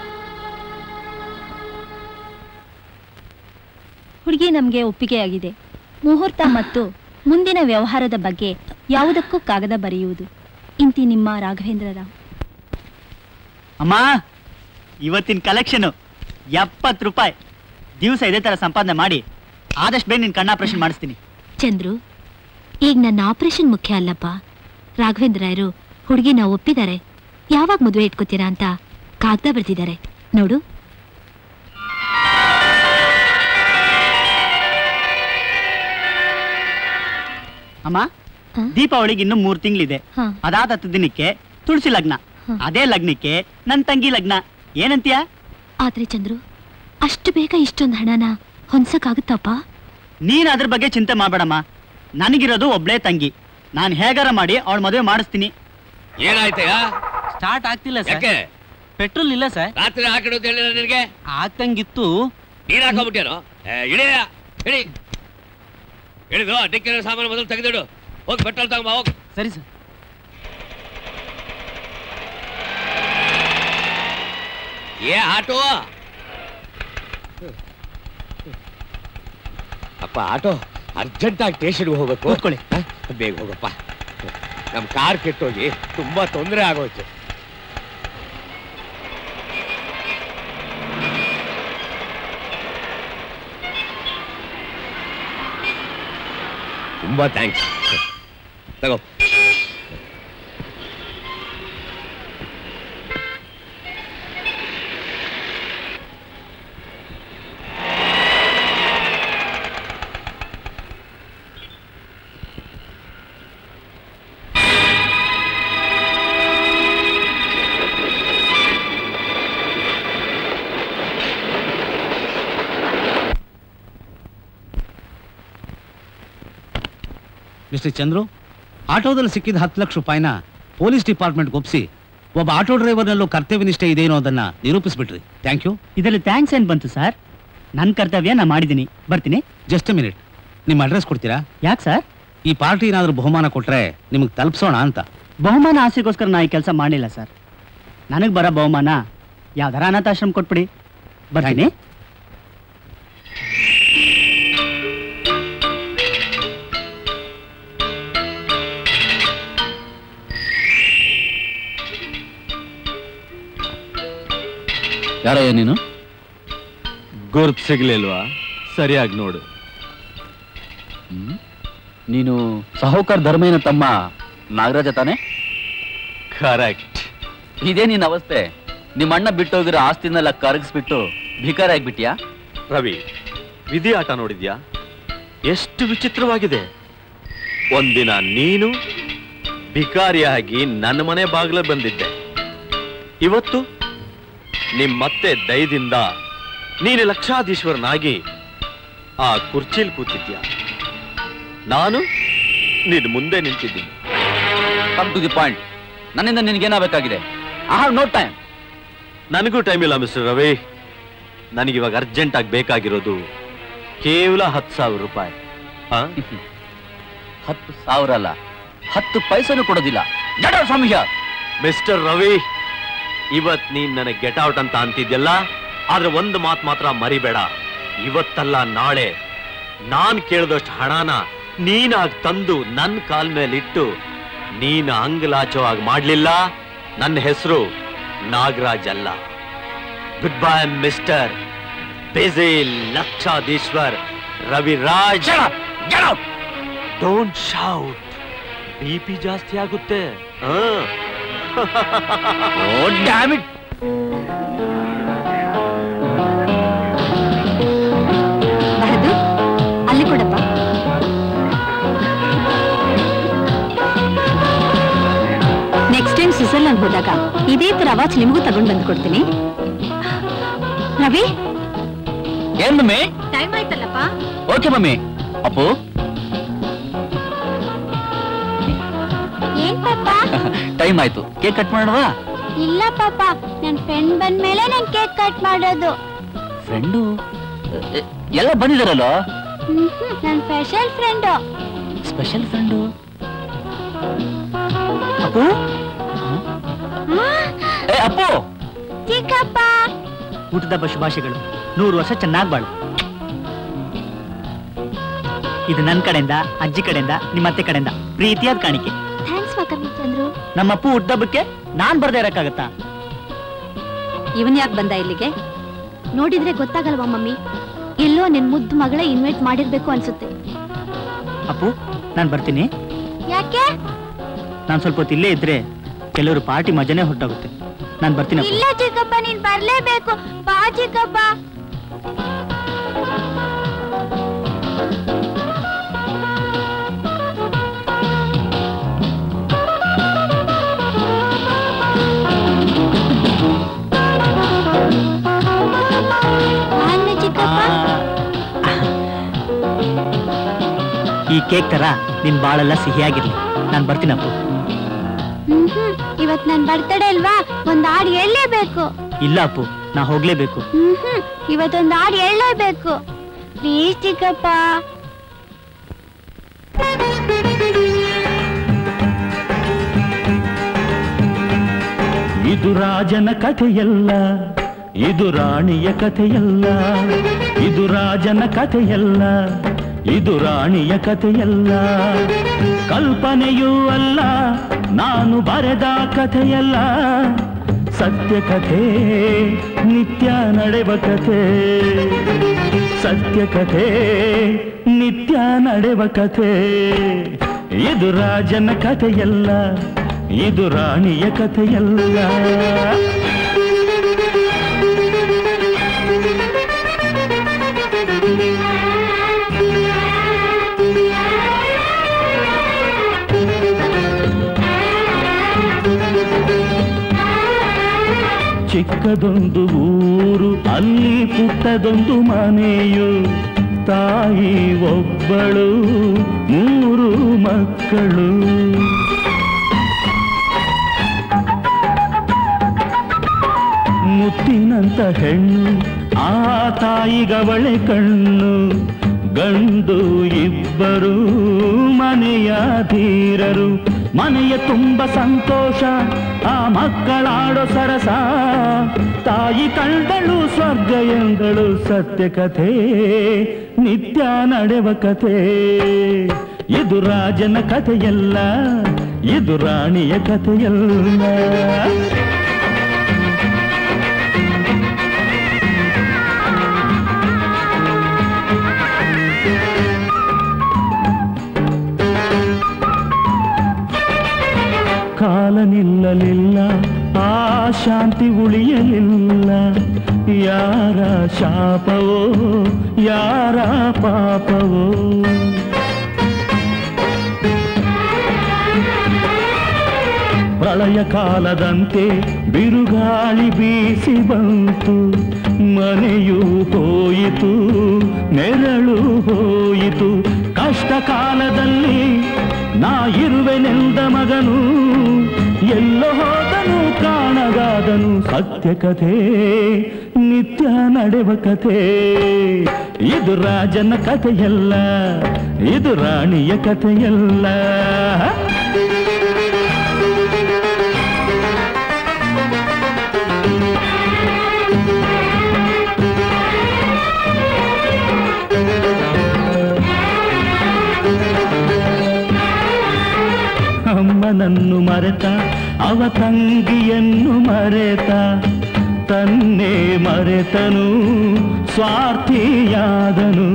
ಹುಡುಗಿ ನಮ್ಗೆ ಒಪ್ಪಿಗೆಯಾಗಿದೆ ಮುಹೂರ್ತ ಮತ್ತು ಮುಂದಿನ ವ್ಯವಹಾರದ ಬಗ್ಗೆ ಯಾವುದಕ್ಕೂ ಕಾಗದ ಬರೆಯುವುದು ಇಂತಿ ನಿಮ್ಮ ರಾಘವೇಂದ್ರ ರಾವ್ ಅಮ್ಮ ಇವತ್ತಿನ ಕಲೆಕ್ಷನ್ ಎಪ್ಪತ್ತು ರೂಪಾಯಿ ದಿವಸ ಇದೇ ತರ ಸಂಪಾದನೆ ಮಾಡಿ ಆದಷ್ಟು ಬೇಗ ನಿನ್ ಕಣ್ಣ ಆಪರೇಷನ್ ಮಾಡಿಸ್ತೀನಿ ಚಂದ್ರು ಈಗ ನನ್ನ ಆಪರೇಷನ್ ಮುಖ್ಯ ಅಲ್ಲಪ್ಪ ರಾಘವೇಂದ್ರ ರಾಯರು ಹುಡುಗಿನ ಒಪ್ಪಿದ್ದಾರೆ ಯಾವಾಗ ಮದುವೆ ಇಟ್ಕೋತೀರಾ ಅಂತ ಕಾಗ್ದ ಬರ್ತಿದ್ದಾರೆ ನೋಡು ಅಮ್ಮ ದೀಪಾವಳಿಗೆ ಇನ್ನು ಮೂರ್ ತಿಂಗಳಿದೆ ಹಾ. ಅದಾದ ಹತ್ತು ದಿನಕ್ಕೆ ತುಳಸಿ ಲಗ್ನ ಅದೇ ಲಗ್ನಕ್ಕೆ ನನ್ ತಂಗಿ ಲಗ್ನ ಏನಂತೀಯ ಆದ್ರೆ ಚಂದ್ರು ಅಷ್ಟು ಬೇಗ ಇಷ್ಟೊಂದು ಹಣನ ಹೊಂದ್ಸಕ್ಕಾಗುತ್ತಪ್ಪ ನೀನ್ ಅದ್ರ ಬಗ್ಗೆ ಚಿಂತೆ ಮಾಡ್ಬೇಡಮ್ಮ ನನಗಿರೋದು ಒಬ್ಳೇ ತಂಗಿ ನಾನು ಹೇಗಾರ ಮಾಡಿ ಅವಳ ಮದುವೆ ಮಾಡಿಸ್ತೀನಿ ಏನಾಯ್ತಯ್ಯ ಸ್ಟಾರ್ಟ್ ಆಗ್ತಿಲ್ಲ ಸರ್ ಯಾಕೆ ಪೆಟ್ರೋಲ್ ಇಲ್ಲ ಸರ್ ರಾತ್ರಿ ಹಾಕಿಡು ಅಂತ ಹೇಳಿಲ್ಲ ನಿನಗೆ ಆಗ್ತಂಗಿತ್ತು ನೀನ್ ಹಾಕೋಬಿಟ್ಟೇನೋ ಇಳಿಯ ಇಳಿ ಇಳಿದು ಡಿಕ್ಕಿನ ಸಾಮಾನು ಮೊದಲು ತೆಗೆದಿಡು ಹೋಗಿ ಪೆಟ್ರೋಲ್ ತಗೊಂಬ ಹೋಗ್ ಸರಿ ಸರ್ ಏ ಆಟೋ ಅಪ್ಪ ಆಟೋ ಅರ್ಜೆಂಟಾಗಿ ಸ್ಟೇಷನ್ಗೆ ಹೋಗ್ಬೇಕು ಕೂತ್ಕೊಳ್ಳಿ. ಹ? ಬೇಗ ಹೋಗಪ್ಪ ನಮ್ಮ ಕಾರ್ ಕೆಟ್ಟೋಗಿ ತುಂಬಾ ತೊಂದರೆ ಆಗೋಯ್ತು ತುಂಬಾ ಥ್ಯಾಂಕ್ಸ್ ತಗೋ ಮಿಸ್ಟರ್ ಚಂದ್ರು ಆಟೋದಲ್ಲಿ ಸಿಕ್ಕಿದ ಹತ್ತು ಲಕ್ಷ ರೂಪಾಯಿನ ಪೊಲೀಸ್ ಡಿಪಾರ್ಟ್ಮೆಂಟ್ಗೆ ಒಪ್ಪಿಸಿ ಒಬ್ಬ ಆಟೋ ಡ್ರೈವರ್ನಲ್ಲೂ ಕರ್ತವ್ಯ ನಿಷ್ಠೆ ಇದೆಯೋ ಅದನ್ನ ನಿರೂಪಿಸ್ಬಿಟ್ರಿ ಥ್ಯಾಂಕ್ ಯು ಇದರಲ್ಲಿ ಥ್ಯಾಂಕ್ಸ್ ಏನ್ ಬಂತು ಸರ್ ನನ್ನ ಕರ್ತವ್ಯ ನಾ ಮಾಡಿದ್ದೀನಿ ಬರ್ತೀನಿ ಜಸ್ಟ್ ಮಿನಿಟ್ ನಿಮ್ಮ ಅಡ್ರೆಸ್ ಕೊಡ್ತೀರಾ ಯಾಕೆ ಸರ್ ಈ ಪಾರ್ಟಿ ಏನಾದರೂ ಬಹುಮಾನ ಕೊಟ್ರೆ ನಿಮಗೆ ತಲುಪಿಸೋಣ ಅಂತ ಬಹುಮಾನ ಆಸೆಗೋಸ್ಕರ ನಾ ಈ ಕೆಲಸ ಮಾಡಿಲ್ಲ ಸರ್ ನನಗೆ ಬರೋ ಬಹುಮಾನ ಯಾವ್ದಾರ ಅನಾಥಾಶ್ರಮ ಕೊಟ್ಬಿಡಿ ಬರ್ತೀನಿ ಯಾರಯ್ಯ ನೀನು ಗುರ್ತ್ ಸಿಗ್ಲಿಲ್ವಾ ಸರಿಯಾಗಿ ನೋಡು ಹ್ಮ್? ನೀನು ಸಹೋಕರ್ ಧರ್ಮೇನ ತಮ್ಮ ನಾಗರಾಜ ತಾನೆ ಕರೆಕ್ಟ್ ಇದೇ ನಿನ್ನ ಅವಸ್ಥೆ ನಿಮ್ಮ ಅಣ್ಣ ಬಿಟ್ಟೋಗಿರೋ ಆಸ್ತಿನೆಲ್ಲ ಕರಗಿಸ್ಬಿಟ್ಟು ಭಿಕಾರಿ ಆಗ್ಬಿಟ್ಯಾ ರವಿ ವಿಧಿ ಆಟ ನೋಡಿದ್ಯಾ ಎಷ್ಟು ವಿಚಿತ್ರವಾಗಿದೆ ಒಂದಿನ ನೀನು ಭಿಕಾರಿಯಾಗಿ ನನ್ನ ಮನೆ ಬಾಗಿಲ ಬಂದಿದ್ದೆ ಇವತ್ತು ನಿಮ್ಮತ್ತೆ ದಯದಿಂದ ನೀನು ಲಕ್ಷಾಧೀಶ್ವರನಾಗಿ ಆ ಕುರ್ಚಿಲ್ ಕೂತಿದ್ಯಾ ನಾನು ನಿನ್ ಮುಂದೆ ನಿಂತಿದ್ದೀನಿ ಕಮ್ ಟು ದಿ ಪಾಯಿಂಟ್ ನನ್ನಿಂದ ನಿನಗೇನಾಗಬೇಕಾಗಿದೆ ಐ ಹ್ಯಾವ್ ನೋ ಟೈಮ್ ನನಗೂ ಟೈಮ್ ಇಲ್ಲ ಮಿಸ್ಟರ್ ರವಿ ನನಗಿವಾಗ ಅರ್ಜೆಂಟ್ ಆಗಿ ಬೇಕಾಗಿರೋದು ಕೇವಲ ಹತ್ತು ಸಾವಿರ ರೂಪಾಯಿ ಹಾ ಹತ್ತು ಸಾವಿರ ಅಲ್ಲ ಹತ್ತು ಪೈಸನು ಕೊಡೋದಿಲ್ಲ ಸ್ವಾಮಿ ಮಿಸ್ಟರ್ ರವಿ ಇವತ್ ನೀನ್ ನನಗೆ ಗೆಟ್ ಔಟ್ ಅಂತ ಅಂತಿದ್ಯಲ್ಲ ಆದ್ರೆ ಒಂದು ಮಾತು ಮಾತ್ರ ಮರಿಬೇಡ ಇವತ್ತಲ್ಲ ನಾಳೆ ನಾನ್ ಕೇಳಿದಷ್ಟು ಹಣನ ನೀನಾಗ್ ತಂದು ನನ್ನ ಕಾಲ್ ಮೇಲೆ ಇಟ್ಟು ನೀನ್ ಅಂಗಲಾಚೋ ಆಗಿ ಮಾಡ್ಲಿಲ್ಲ ನನ್ನ ಹೆಸರು ನಾಗರಾಜ್ ಅಲ್ಲ ಗುಡ್ ಬೈ ಮಿಸ್ಟರ್ ಬಿಸಿ ಲಕ್ಷಾಧೀಶ್ವರ್ Raviraj don't shout B P ಜಾಸ್ತಿ ಆಗುತ್ತೆ ಹಾ ಓ ಡ್ಯಾಮ್ ಇಟ್ ಬಹದ್ದೂರ್ ಅಲ್ಲಿ ಕೊಡಪ್ಪ ನೆಕ್ಸ್ಟ್ ಟೈಮ್ ಸ್ವಿಟ್ಜರ್ಲೆಂಡ್ ಹೋದಾಗ ಇದೇ ತರ ವಾಚ್ ನಿಮಗೂ ತಗೊಂಡ್ ಬಂದು ಕೊಡ್ತೀನಿ ರವಿ ಏನ್ ಮಮ್ಮಿ ಟೈಮ್ ಆಯ್ತಲ್ಲಪ್ಪ ಓಕೆ ಮಮ್ಮಿ ಅಪ್ಪು ಏನ್ ಪಾಪ ಟೈಮ್ ಆಯ್ತು ಕೇಕ್ ಕಟ್ ಮಾಡೋಣವಾ ಇಲ್ಲ ಪಾಪ ನನ್ ಫ್ರೆಂಡ್ ಬಂದ್ಮೇಲೆ ನಾನ್ ಕೇಕ್ ಕಟ್ ಮಾಡೋದು ಫ್ರೆಂಡು ಎಲ್ಲ ಬಂದಿದಾರಲ್ಲ ಹ್ಮ್ ನನ್ special friend special friend Appu ಏ ಅಪ್ಪು ಚಿಕ್ಕಪ್ಪ ಊಟದ ಶುಭಾಶಯಗಳು ನೂರು ವರ್ಷ ಚೆನ್ನಾಗಿ ಬಾಳು ಇದು ನನ್ನ ಕಡೆಯಿಂದ ಅಜ್ಜಿ ಕಡೆಯಿಂದ ನಿಮ್ಮ ಅತ್ತೆ ಕಡೆಯಿಂದ ಪ್ರೀತಿಯಾದ ಕಾಣಿಕೆ ಥ್ಯಾಂಕ್ಸ್ ಮಕವಿ ಚಂದ್ರು ನಮ್ಮ ಅಪ್ಪು ಹುಟ್ಟದಬ್ಬಕ್ಕೆ ನಾನ್ ಬರ್ದೇ ಇರಕ್ಕಾಗತ್ತಾ ಇವನ್ ಯಾಕೆ ಬಂದ ಇಲ್ಲಿಗೆ ನೋಡಿದ್ರೆ ಗೊತ್ತಾಗಲ್ವಾ ಮಮ್ಮಿ ಎಲ್ಲೋ ನಿನ್ ಮುದ್ದು ಮಗಳೇ ಇನ್ವೈಟ್ ಮಾಡಿರ್ಬೇಕು ಅನ್ಸುತ್ತೆ ಅಪ್ಪು ನಾನ್ ಬರ್ತೀನಿ ಯಾಕೆ ನಾನ್ ಸ್ವಲ್ಪ ಹೊತ್ತು ಇಲ್ಲೇ ಇದ್ರೆ ಕೆಲವರು ಪಾರ್ಟಿ ಮಜಾನೇ ಹೊರಟೋಗುತ್ತೆ ನಾನ್ ಬರ್ತೀನಿ ಅಪ್ಪು ಇಲ್ಲ ಚಿಕ್ಕಪ್ಪ ನೀನ್ ಬರ್ಲೇಬೇಕು ಬಾ ಚಿಕ್ಕಪ್ಪ ಚಿಕ್ಕಪ್ಪ ಈ ಕೇಕ್ ತರ ನಿನ್ ಬಾಳೆಲ್ಲ ಸಿಹಿಯಾಗಿರ್ಲಿ ನಾನ್ ಬರ್ತೀನಿ ಅಪ್ಪು ಹ್ಮ್ ಹ್ಮ್ ಇವತ್ ನನ್ ಬರ್ತಡೇ ಅಲ್ವಾ ಒಂದ್ ಹಾಡ್ ಹೇಳಲೇಬೇಕು ಇಲ್ಲ ಅಪ್ಪು ನಾ ಹೋಗ್ಲೇಬೇಕು ಹ್ಮ್ ಹ್ಮ್ ಇವತ್ತೊಂದ್ ಹಾಡ್ ಹೇಳಲೇಬೇಕು ಪ್ಲೀಸ್ ಚಿಕ್ಕಪ್ಪ ಇದು ರಾಜನ ಕಥೆಯಲ್ಲ ಇದು ರಾಣಿಯ ಕಥೆಯಲ್ಲ ಇದು ರಾಜನ ಕಥೆಯಲ್ಲ ಇದು ರಾಣಿಯ ಕಥೆಯಲ್ಲ ಕಲ್ಪನೆಯೂ ಅಲ್ಲ ನಾನು ಬರೆದ ಕಥೆಯಲ್ಲ ಸತ್ಯ ಕಥೆ ನಿತ್ಯ ನಡೆವ ಕಥೆ ಸತ್ಯ ಕಥೆ ನಿತ್ಯ ನಡೆವ ಕಥೆ ಇದು ರಾಜನ ಕಥೆಯಲ್ಲ ಇದು ರಾಣಿಯ ಕಥೆಯಲ್ಲ ಚಿಕ್ಕದೊಂದು ಊರು ಅಲ್ಲಿ ಪುಟ್ಟದೊಂದು ಮನೆಯು ತಾಯಿ ಒಬ್ಬಳು ಮೂರು ಮಕ್ಕಳು ಮುತ್ತಿನಂತ ಹೆಣ್ಣು ಆ ತಾಯಿಗವಳೆ ಕಣ್ಣು ಗಂಡು ಇಬ್ಬರು ಮನೆಯ ಧೀರರು ಮನೆಯ ತುಂಬ ಸಂತೋಷ ಆ ಮಕ್ಕಳಾಡೋ ಸರಸ ತಾಯಿ ಕಂಡಳು ಸ್ವರ್ಗ ಎಂದಳು ಸತ್ಯ ಕಥೆ ನಿತ್ಯ ನಡೆವ ಕಥೆ ಇದು ರಾಜನ ಕಥೆಯಲ್ಲ ಇದು ರಾಣಿಯ ಕಥೆಯಲ್ಲ ಕಾಲ ನಿಲ್ಲಲಿಲ್ಲ ಆ ಶಾಂತಿ ಉಳಿಯಲಿಲ್ಲ ಯಾರ ಶಾಪವೋ ಯಾರ ಪಾಪವೋ ಪ್ರಳಯ ಕಾಲದಂತೆ ಬಿರುಗಾಳಿ ಬೀಸಿ ಬಂತು ಮನೆಯೂ ಹೋಯಿತು ನೆರಳು ಹೋಯಿತು ಕಷ್ಟ ಕಾಲದಲ್ಲಿ ನಾ ಇರುವೆನೆಂದ ಮಗನು ಅವನು ಸತ್ಯ ಕಥೆ ನಿತ್ಯ ನಡೆವ ಕಥೆ ಇದು ರಾಜನ ಕಥೆಯಲ್ಲ ಇದು ರಾಣಿಯ ಕಥೆಯಲ್ಲ ಅಮ್ಮನನ್ನು ಮರೆತ ಅವ ತಂಗಿಯನ್ನು ಮರೆತ ತನ್ನೇ ಮರೆತನು ಸ್ವಾರ್ಥಿಯಾದನು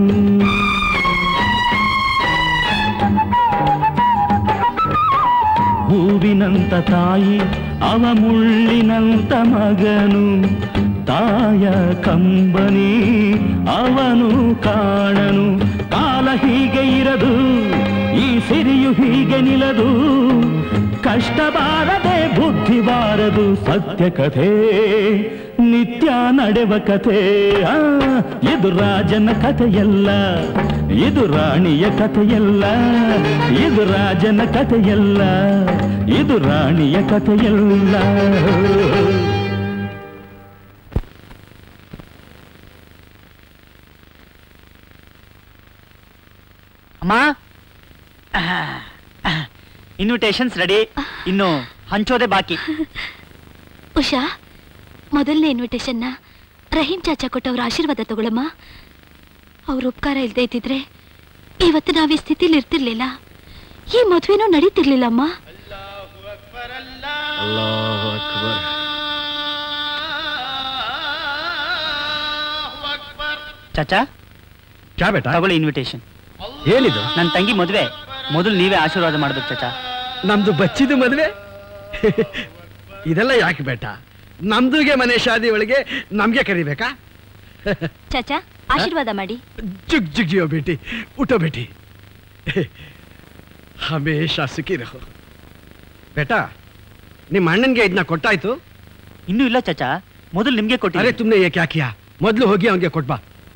ಹೂವಿನಂತ ತಾಯಿ ಅವ ಮುಳ್ಳಿನಂತ ಮಗನು ತಾಯ ಕಂಬನಿ ಅವನು ಕಾಣನು ಕಾಲ ಹೀಗೆ ಇರದು ಈ ಸಿರಿಯು ಹೀಗೆ ನಿಲದು ಕಷ್ಟ ಬಾರದೆ ಬುದ್ಧಿ ಬಾರದು ಸತ್ಯ ಕಥೆ ನಿತ್ಯ ನಡೆವ ಕಥೆ ಆ, ಇದು ರಾಜನ ಕಥೆಯಲ್ಲ ಇದು ರಾಣಿಯ ಕಥೆಯಲ್ಲ ಇದು ರಾಜನ ಕಥೆಯಲ್ಲ ಇದು ರಾಣಿಯ ಕಥೆಯಲ್ಲ ಅಮ್ಮ ಇನ್ವಿಟೇಷನ್ಸ್ ರೆಡಿ ಇನ್ನು ಹಂಚೋದೆ ಬಾಕಿ ಉಷಾ ಮೊದಲನೇ ಇನ್ವಿಟೇಷನ್ನ ರಹೀಂ ಚಾಚಾ ಕೊಟ್ಟವ್ರ ಆಶೀರ್ವಾದ ತಗೊಳಮ್ಮ ಅವ್ರ ಉಪಕಾರ ಇಲ್ದೇ ಇದ್ದಿದ್ರೆ ಇವತ್ತು ನಾವ್ ಈ ಸ್ಥಿತಿಲಿ ಇರ್ತಿರ್ಲಿಲ್ಲ ಈ ಮದ್ವೆನೂ ನಡೀತಿರ್ಲಿಲ್ಲಮ್ಮ ಚಾಚಾ ಕ್ಯಾ ಬೇಟ ತಗೊಳ್ಳಿ ಇನ್ವಿಟೇಷನ್ ಏನಿದು ನನ್ನ ತಂಗಿ ಮದುವೆ ಮೊದಲು ನೀವೇ ಆಶೀರ್ವಾದ ಮಾಡ್ಬೇಕು ಚಾಚಾ ನಮ್ದು ಬಚ್ಚಿದ ಮದುವೆ ಇದೆಲ್ಲ ಯಾಕೆ ಬೇಟ ನಮ್ದುಗೆ ಮನೆ ಶಾದಿ ಒಳಗೆ ನಮ್ಗೆ ಕರಿಬೇಕಾ ಚಾಚಾ ಆಶೀರ್ವಾದ ಮಾಡಿ ಜುಗ್ ಜುಗಿಯೋ ಬೇಟಿ ಉಠೋ ಬೇಟಿ ಹಮೇಶ ಸುಖಿ ರಹೋ ಬೇಟಾ ನಿಮ್ಮ ಅಣ್ಣನ್ಗೆ ಇದನ್ನ ಕೊಟ್ಟಾಯ್ತು ಇನ್ನೂ ಇಲ್ಲ ಚಾಚಾ ಮೊದಲು ನಿಮ್ಗೆ ಅರೆ ಕೊಟ್ಟಿದ್ದೆ ತುಮ್ನೆ ಏಕೆ ಹಾಕಿಯಾ ಮೊದಲು ಹೋಗಿ ಅವನಿಗೆ ಕೊಟ್ಬಾ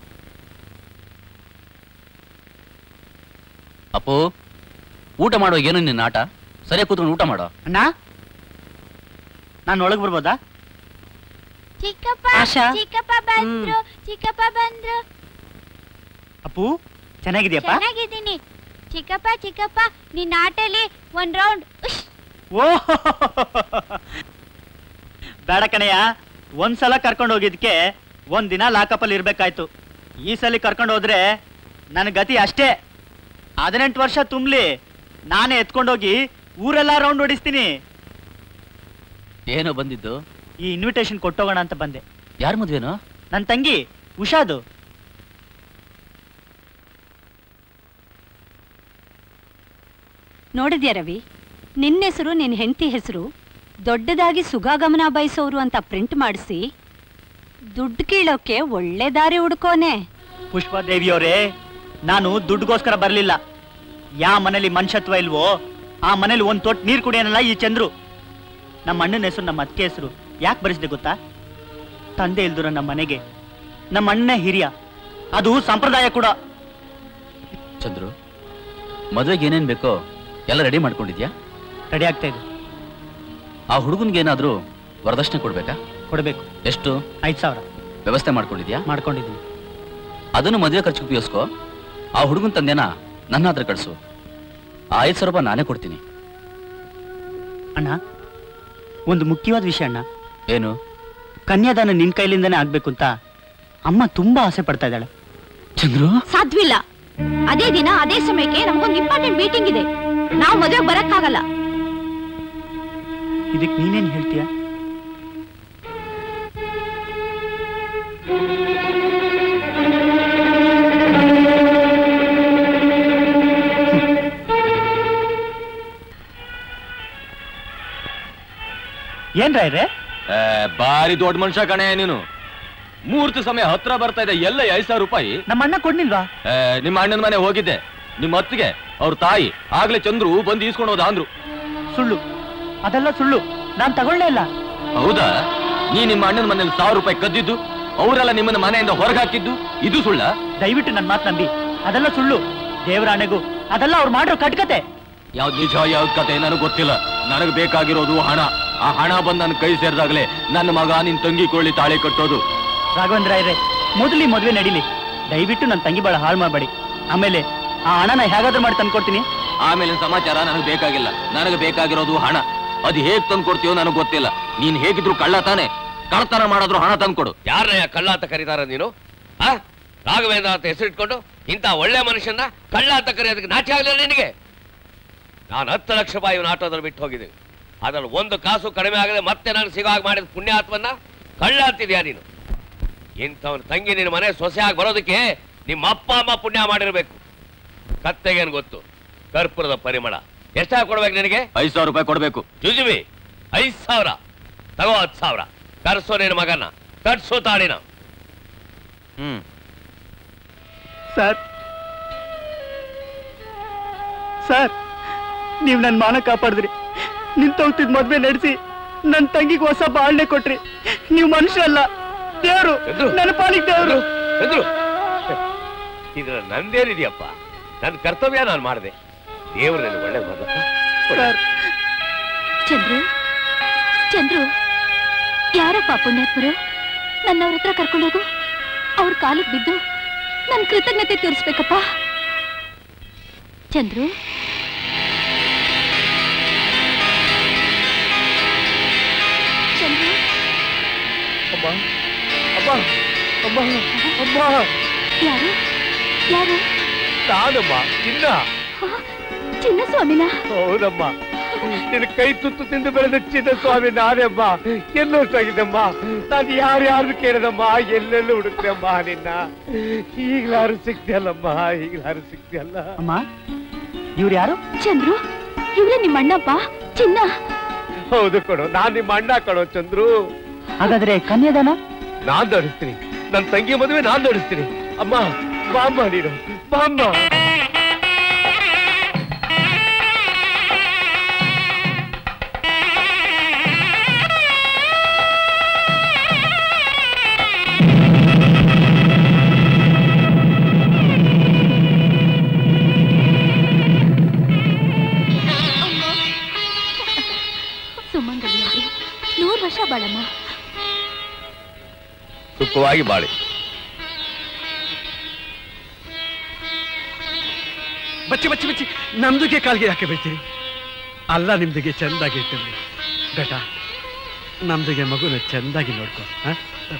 ಅಪ್ಪು ಊಟ ಮಾಡೋ ಏನು ನಿನ್ನ ಆಟ ಸರಿಯಾಗಿ ಕೂತ್ಕೊಂಡು ಊಟ ಮಾಡೋ ಅಣ್ಣ ನಾನು ಒಳಗೆ ಬರ್ಬೋದಾ ಚಿಕ್ಕಪ್ಪ ಆಶಾ. ಚಿಕ್ಕಪ್ಪ ಬಂದ್ರು ಚಿಕ್ಕಪ್ಪ ಬಂದ್ರು ಅಪ್ಪು ಚೆನ್ನಾಗಿದ್ಯಪ್ಪ ಚೆನ್ನಾಗಿದ್ದೀನಿ ಚಿಕ್ಕಪ್ಪ ಚಿಕ್ಕಪ್ಪ ನಿನ್ನ ಆಟಲ್ಲಿ ಒಂದ್ ರೌಂಡ್ ಓ ಬೇಡ ಕಣಯ್ಯ ಒಂದ್ಸಲ ಕರ್ಕೊಂಡು ಹೋಗಿದ್ಕೆ ಒಂದ್ ದಿನ ಲಾಕಪ್ಪಲ್ಲಿ ಇರ್ಬೇಕಾಯ್ತು ಈ ಸಲ ಕರ್ಕೊಂಡು ಹೋದ್ರೆ ನನ್ನ ಗತಿ ಅಷ್ಟೇ ಹದಿನೆಂಟು ವರ್ಷ ತುಂಬ್ಲಿ ನಾನೇ ಎತ್ಕೊಂಡೋಗಿ ಊರೆಲ್ಲ ರೌಂಡ್ ಹೊಡಿಸ್ತೀನಿ ಏನೋ ಬಂದಿದ್ದು ಈ ಇನ್ವಿಟೇಷನ್ ಕೊಟ್ಟೋಗೋಣ ಅಂತ ಬಂದೆ ಯಾರ ಮದ್ವೆನೋ ನನ್ನ ತಂಗಿ ಉಷಾದು ನೋಡಿದ್ಯಾ ರವಿ ನಿನ್ನ ಹೆಸರು ನಿನ್ನ ಹೆಂಡತಿ ಹೆಸರು ದೊಡ್ಡದಾಗಿ ಸುಗಾಗಮನ ಬಯಸೋರು ಅಂತ ಪ್ರಿಂಟ್ ಮಾಡಿಸಿ ದುಡ್ಡು ಕೀಳೋಕೆ ಒಳ್ಳೆ ದಾರಿ ಹುಡ್ಕೋನೆ ಪುಷ್ಪಾದೇವಿಯವರೇ ನಾನು ದುಡ್ಡುಗೋಸ್ಕರ ಬರಲಿಲ್ಲ ಯಾವ ಮನೇಲಿ ಮನುಷ್ಯತ್ವ ಇಲ್ವೋ ಆ ಮನೇಲಿ ಒಂದ್ ತೊಟ್ಟು ನೀರು ಕುಡಿಯೋನಲ್ಲ ಈ ಚಂದ್ರು ನಮ್ಮ ಅಣ್ಣನ ಹೆಸರು ನಮ್ಮ ಅತ್ತಿಗೆ ಹೆಸರು ಯಾಕೆ ಬರೆಸಿದೆ ಗೊತ್ತಾ ತಂದೆ ಇಲ್ದಿರೋ ನಮ್ಮ ಮನೆಗೆ ನಮ್ಮ ಅಣ್ಣನೇ ಹಿರಿಯ ಅದು ಸಂಪ್ರದಾಯ ಕೂಡ ಚಂದ್ರು ಮದ್ವೆಗೆ ಏನೇನ್ ಬೇಕೋ ಎಲ್ಲ ರೆಡಿ ಮಾಡ್ಕೊಂಡಿದ್ಯಾ ರೆಡಿ ಆಗ್ತಾ ಇದೆ ಆ ಹುಡುಗನ್ಗೆ ಏನಾದ್ರೂ ವರದಕ್ಷಿಣೆ ಕೊಡ್ಬೇಕಾ ಕೊಡಬೇಕು ಎಷ್ಟು ಐದು ಸಾವಿರ ವ್ಯವಸ್ಥೆ ಮಾಡ್ಕೊಂಡಿದ್ಯಾ ಮಾಡ್ಕೊಂಡಿದ್ದೀನಿ ಅದನ್ನು ಮದುವೆ ಖರ್ಚಿಗೆ ಉಪಯೋಗಿಸ್ಕೋ ಆ ಹುಡುಗನ್ ತಂದೆನ ನನ್ನ ಹತ್ರ ಕಳಿಸು ಆ ಐದು ಸಾವಿರ ರೂಪಾಯಿ ನಾನೇ ಕೊಡ್ತೀನಿ ಅಣ್ಣ ಒಂದು ಮುಖ್ಯವಾದ ವಿಷಯ ಅಣ್ಣ ಏನು ಕನ್ಯಾದಾನ ನಿನ್ ಕೈಲಿಂದಾನೇ ಆಗ್ಬೇಕು ಅಂತ ಅಮ್ಮ ತುಂಬಾ ಆಸೆ ಪಡ್ತಾ ಇದ್ದಾಳೆ ಚಂದ್ರು ಸಾಧ್ಯವಿಲ್ಲ ಅದೇ ದಿನ ಅದೇ ಸಮಯಕ್ಕೆ ನಮಗೊಂದು ಇಂಪಾರ್ಟೆಂಟ್ ಮೀಟಿಂಗ್ ಇದೆ ನಾವು ಮದುವೆಗೆ ಬರಕ್ಕಾಗಲ್ಲ ಇದಕ್ಕೆ ನೀನೇನ್ ಹೇಳ್ತೀಯ ಏನ್ ರಾಯ್ರೆ ಏ, ಬಾರಿ ದೊಡ್ಡ ಮನುಷ್ಯ ಕಣೆ ನೀನು ಮೂರ್ತಿ ಸಮಯ ಹತ್ರ ಬರ್ತಾ ಇದೆ ಎಲ್ಲ ಐದ್ ಸಾವಿರ ರೂಪಾಯಿ ನಮ್ಮ ಅಣ್ಣ ಕೊಡ್ನಿಲ್ವಾ ಏ, ನಿಮ್ಮ ಅಣ್ಣನ ಮನೆ ಹೋಗಿದ್ದೆ ನಿಮ್ಮ ಅತ್ತಿಗೆ ಅವ್ರ ತಾಯಿ ಆಗ್ಲೇ ಚಂದ್ರು ಬಂದು ಈಸ್ಕೊಂಡು ಹೋದ ಅಂದ್ರು ಸುಳ್ಳು ಅದೆಲ್ಲ ಸುಳ್ಳು ನಾನ್ ತಗೊಳ್ಳೇ ಇಲ್ಲ ಹೌದಾ ನೀ ನಿಮ್ಮ ಅಣ್ಣನ ಮನೇಲಿ ಸಾವಿರ ರೂಪಾಯಿ ಕದ್ದಿದ್ದು ಅವರೆಲ್ಲ ನಿಮ್ಮನ್ನ ಮನೆಯಿಂದ ಹೊರಗೆ ಹಾಕಿದ್ದು ಇದು ಸುಳ್ಳ ದಯವಿಟ್ಟು ನನ್ನ ಮಾತು ನಂಬಿ ಅದೆಲ್ಲ ಸುಳ್ಳು ದೇವರಾಣೆಗೂ ಅದೆಲ್ಲ ಅವ್ರು ಮಾಡಿರೋ ಕಟ್ಕತೆ ಯಾವ್ದು ನಿಜ ಯಾವ್ದು ಕತೆ ನನಗೆ ಗೊತ್ತಿಲ್ಲ ನನಗೆ ಬೇಕಾಗಿರೋದು ಹಣ ಆ ಹಣ ಬಂದು ನನ್ನ ಕೈ ಸೇರಿದಾಗಲೇ ನನ್ನ ಮಗ ನಿನ್ ತಂಗಿ ಕೊಳ್ಳಿ ತಾಳಿ ಕಟ್ಟೋದು ರಾಘವೇಂದ್ರ ಇದ್ರೆ ಮೊದಲಿ ಮದುವೆ ನಡೀಲಿ ದಯವಿಟ್ಟು ನನ್ನ ತಂಗಿ ಬಾಳ ಹಾಳು ಮಾಡಬೇಡಿ ಆಮೇಲೆ ಆ ಹಣನ ಹೇಗಾದ್ರೂ ಮಾಡಿ ತಂದ್ಕೊಡ್ತೀನಿ ಆಮೇಲಿನ ಸಮಾಚಾರ ನನಗೆ ಬೇಕಾಗಿಲ್ಲ ನನಗೆ ಬೇಕಾಗಿರೋದು ಹಣ ಅದು ಹೇಗ್ ತಂದು ಕೊಡ್ತೀಯೋ ನನಗೆ ಗೊತ್ತಿಲ್ಲ ನೀನ್ ಹೇಗಿದ್ರು ಕಳ್ಳ ತಾನೆ ಕಳ್ತನ ಮಾಡಿದ್ರು ಹಣ ತಂದ್ಕೊಡು ಯಾರನ್ನ ಕಳ್ಳ ಅಂತ ಕರೀತಾರ ನೀನು ಆ ರಾಘವೇಂದ್ರ ಅಂತ ಹೆಸರಿಟ್ಕೊಂಡು ಇಂಥ ಒಳ್ಳೆ ಮನುಷ್ಯನ ಕಳ್ಳ ಅಂತ ಕರೆಯೋದಕ್ಕೆ ನಾಚೆ ಆಗಲಿಲ್ಲ ನಿನಗೆ ನಾನು ಹತ್ತು ಲಕ್ಷ ರೂಪಾಯಿ ಇವನ ಆಟೋದಲ್ಲಿ ಬಿಟ್ಟು ಹೋಗಿದ್ದೀನಿ ಅದ್ರಲ್ಲಿ ಒಂದು ಕಾಸು ಕಡಿಮೆ ಆಗದೆ ಮತ್ತೆ ನಾನು ಸಿಗೋ ಹಾಗೆ ಮಾಡಿದ ಪುಣ್ಯಾತ್ಮನ್ನ ಕಳ್ಳ ಅಂತಿದ್ಯಾ ನೀನು ಇಂಥವನ ತಂಗಿ ನಿನ್ನ ಮನೆ ಸೊಸೆಯಾಗಿ ಬರೋದಕ್ಕೆ ನಿಮ್ಮ ಅಪ್ಪ ಅಮ್ಮ ಪುಣ್ಯ ಮಾಡಿರ್ಬೇಕು ಕತ್ತೆಗೇನು ಗೊತ್ತು ಕರ್ಪೂರದ ಪರಿಮಳ ಎಷ್ಟಾಗಿ ಕೊಡ್ಬೇಕು ನಿನಗೆ ಐದು ಸಾವಿರ ರೂಪಾಯಿ ಕೊಡ್ಬೇಕು ಜುಜುಬಿ ಐದ್ ಸಾವಿರ ತಗೋ ಹತ್ತು ಸಾವಿರ ಕರ್ಸೋ ನಿನ್ನ ಮಗನ ಕಟ್ಸೋ ತಾಳಿನ ಹ್ಮ್ ಸರ್ ಸರ್ ನೀವು ನನ್ನ ಮಾನ ಕಾಪಾಡಿದ್ರಿ ನಿಂತೋಗ್ತಿದ್ ಮದ್ವೆ ನಡೆಸಿ ನನ್ನ ತಂಗಿಗೆ ಹೊಸ ಬಾಳ್ನೆ ಕೊಟ್ರಿ ನೀವು ಮನುಷ್ಯರಲ್ಲ ದೇವ್ರು ನನ್ನ ಪಾಲಿಗೆ ದೇವ್ರು ಚಂದ್ರು ಇದ್ರ ನಂದೇನಿದೆಯಪ್ಪ ನನ್ನ ಕರ್ತವ್ಯ ನಾನು ಮಾಡಿದೆ ದೇವ್ರು ನನಗೆ ಒಳ್ಳೆ ಮಾಡ್ಲಪ್ಪ ಸರ್ ಚಂದ್ರು ಚಂದ್ರು ಯಾರಪ್ಪ ಪುಣ್ಯಾತ್ಮರು ನನ್ನವ್ರ ಹತ್ರ ಕರ್ಕೊಂಡೋಗು ಅವ್ರ ಕಾಲಿಗೆ ಬಿದ್ದು ನನ್ನ ಕೃತಜ್ಞತೆ ತೋರಿಸ್ಬೇಕಪ್ಪ ಚಂದ್ರು ಚಂದ್ರು ಅಮ್ಮ ಅಮ್ಮ ಅಮ್ಮ ಅಮ್ಮ ಯಾರು ಯಾರು ನಾನಮ್ಮ ಚಿನ್ನ ಚಿನ್ನ ಸ್ವಾಮಿನ ಹೌದಮ್ಮ ನಿನ್ನ ಕೈ ತುತ್ತು ತಿಂದು ಬೆಳೆದ ಚಿನ್ನ ಸ್ವಾಮಿ ನಾನೇಮ್ಮ ಎಲ್ಲೋ ಸಾಗಿದ್ದಮ್ಮ ನಾನು ಯಾರ್ಯಾರು ಕೇಳಿದಮ್ಮ ಎಲ್ಲೆಲ್ಲೂ ಹುಡುಕ್ತಮ್ಮ ನಿನ್ನ ಈಗ್ಲಾರು ಸಿಕ್ತಿಯಲ್ಲಮ್ಮ ಈಗ್ಲಾರು ಸಿಕ್ತಿಯಲ್ಲ ಅಮ್ಮ ಇವ್ರು ಯಾರು ಚಂದ್ರು ಇವ್ರೆ ನಿಮ್ಮ ಅಣ್ಣಪ್ಪ ಚಿನ್ನ ಹೌದು ಕಣೋ ನಾನ್ ನಿಮ್ಮ ಅಣ್ಣ ಕಣೋ ಚಂದ್ರು ಹಾಗಾದ್ರೆ ಕನ್ಯಾದಾನ ನಾನ್ ದಡಿಸ್ತೀನಿ ನನ್ನ ತಂಗಿ ಮದುವೆ ನಾನ್ ದಡಿಸ್ತೀನಿ ಅಮ್ಮ ಬಾಮ್ಮ ನೀನು ಬಾಮ್ಮ ಸುಮಂಗಲಿಯಲ್ಲಿ ನೂರು ವರ್ಷ ಬಾಳಮ್ಮ ಸುಖವಾಗಿ ಬಾಳಿ ಬಚ್ಚಿ ಬಚ್ಚಿ ಬಚ್ಚಿ ನಮ್ದುಗೆ ಕಾಲ್ಗೆ ಯಾಕೆ ಬೀಳ್ತೀರಿ ಅಲ್ಲ ನಿಮ್ದಿಗೆ ಚೆಂದಾಗಿ ಇಟ್ಟಿರ್ಲಿ ಬೇಟ ನಮ್ದಿಗೆ ಮಗುನ ಚೆಂದಾಗಿ ನೋಡ್ಕೊ ಹ?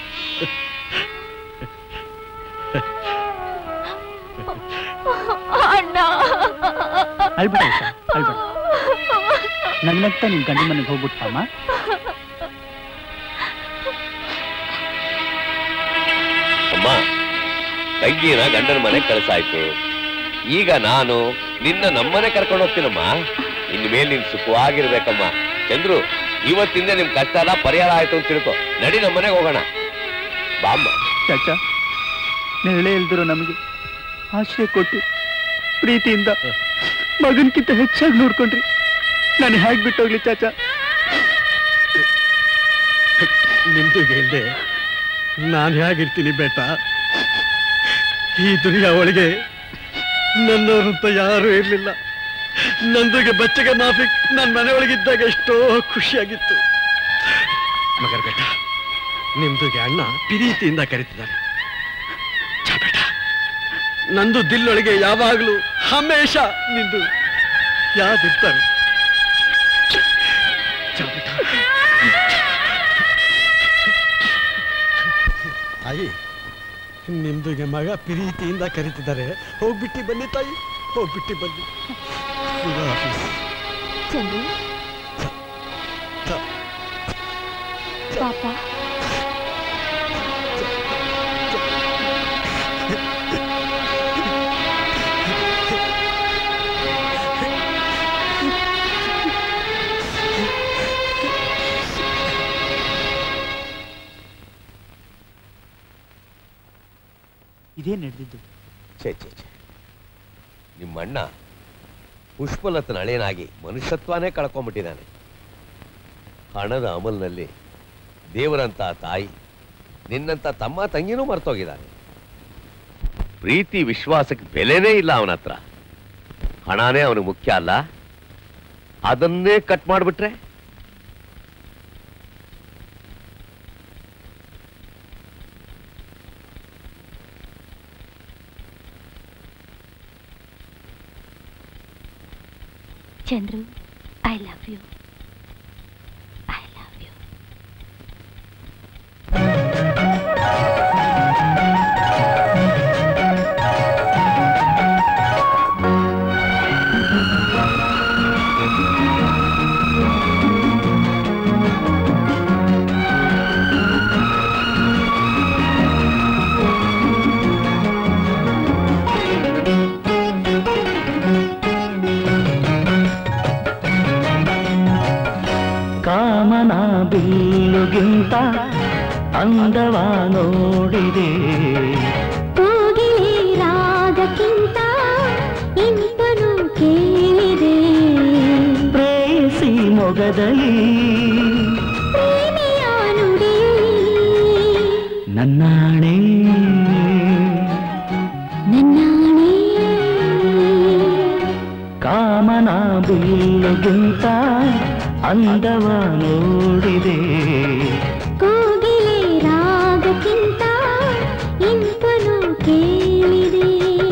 ಅಣ್ಣ ಅಳ್ಬೇಡ ಆಯ್ತಾ ಅಳ್ಬೇಡ ನಗ್ನಗ್ತಾ ನಿನ್ ಗಂಡನ ಮನೆಗೆ ಹೋಗ್ಬಿಟ್ಟಮ್ಮ ಅಮ್ಮ ತಂಗಿನ ಗಂಡನ ಮನೆ ಕಳ್ಸಾಯ್ತು ಈಗ ನಾನು ನಿನ್ನ ನಮ್ಮನೆ ಕರ್ಕೊಂಡು ಹೋಗ್ತೀನಮ್ಮ ಇನ್ ಮೇಲೆ ನೀನ್ ಸುಖವಾಗಿರ್ಬೇಕಮ್ಮ ಚಂದ್ರು ಇವತ್ತಿಂದ ನಿಮ್ ಕಷ್ಟ ಎಲ್ಲ ಪರಿಹಾರ ಆಯ್ತು ಅಂತ ತಿಳ್ಕೊ ನಡಿ ನಮ್ಮನೆಗೆ ಹೋಗೋಣ ಬಾಮ್ಮ ಚಾಚ ನೆರಳೆ ಇಲ್ದಿರೋ ನಮಗೆ ಆಶ್ರಯ ಕೊಟ್ಟು ಪ್ರೀತಿಯಿಂದ ಮಗನ್ಕಿಂತ ಹೆಚ್ಚಾಗಿ ನೋಡ್ಕೊಂಡ್ರಿ ನಾನು ಹೇಗ್ ಬಿಟ್ಟೋಗ್ಲಿ ಚಾಚಾ ನಿಮ್ದುಗೆ ಇಲ್ದೆ ನಾನು ಹೇಗಿರ್ತೀನಿ ಬೇಟ ಈ ದುನಿಯಾ ಒಳಗೆ ನನ್ನವರು ಅಂತ ಯಾರೂ ಇರಲಿಲ್ಲ ನಂದುಗೆ ಬಚ್ಚಗೆ ಮಾಫಿಕ್ ನನ್ನ ಮನೆಯೊಳಗಿದ್ದಾಗ ಎಷ್ಟೋ ಖುಷಿಯಾಗಿತ್ತು ಮಗರ್ ಬೇಟ ನಿಮ್ದುಗೆ ಅಣ್ಣ ಪ್ರೀತಿಯಿಂದ ಕರೀತಿದ್ದಾರೆ ಛಾ ಬೇಟ ನಂದು ದಿಲ್ಲೊಳಗೆ ಯಾವಾಗಲೂ ಹಮೇಶ ನಿಂದು ಯಾದಿರ್ತಾರೆ ಛಾ ಬೇಟ ತಾಯಿ ನಿಮ್ದುಗೆ ಮಗ ಪ್ರೀತಿಯಿಂದ ಕರೀತಿದ್ದಾರೆ ಹೋಗ್ಬಿಟ್ಟು ಬನ್ನಿ ತಾಯಿ ಹೋಗ್ಬಿಟ್ಟು ಬನ್ನಿ ಈಗ ಆಫೀಸ್ ಚಂದ್ರು ಪಾಪ ಇದೇ ನಡೆದಿದ್ದು ಛೇ ಛೇ ಛೇ ನಿಮ್ಮ ಅಣ್ಣ ಪುಷ್ಪಲತನ ಅಳಿಯನಾಗಿ ಮನುಷ್ಯತ್ವನೇ ಕಳ್ಕೊಂಡ್ಬಿಟ್ಟಿದ್ದಾನೆ ಹಣದ ಅಮಲ್ನಲ್ಲಿ ದೇವರಂತ ತಾಯಿ ನಿನ್ನಂತ ತಮ್ಮ ತಂಗಿನೂ ಮರ್ತೋಗಿದ್ದಾನೆ ಪ್ರೀತಿ ವಿಶ್ವಾಸಕ್ಕೆ ಬೆಲೆನೇ ಇಲ್ಲ ಅವನ ಹತ್ರ ಹಣನೇ ಅವನಿಗೆ ಮುಖ್ಯ ಅಲ್ಲ ಅದನ್ನೇ ಕಟ್ ಮಾಡಿಬಿಟ್ರೆ ಚಂದ್ರು ಐ ಲವ್ ಯು ಕಾಮನ ಬಿಲ್ಲುಗಿಂತ ಅಂದವ ನೋಡಿದೆ ಕೋಗಿಲೆ ರಾಗಕ್ಕಿಂತ ಇಂಪನು ಕೇಳಿದೆ ಪ್ರೇಯಸಿ ಮೊಗದಲ್ಲಿ ಪ್ರೇಮಿಯ ನುಡಿಯಲ್ಲಿ ನನ್ನಾಣೆ ನನ್ನಾಣೆ ಕಾಮನ ಬಿಲ್ಲುಗಿಂತ ಅಂದವ ನೋಡಿದೆ ಕೋಗಿಲೆ ರಾಗಕ್ಕಿಂತ ಇಂಪನು ಕೇಳಿದೆ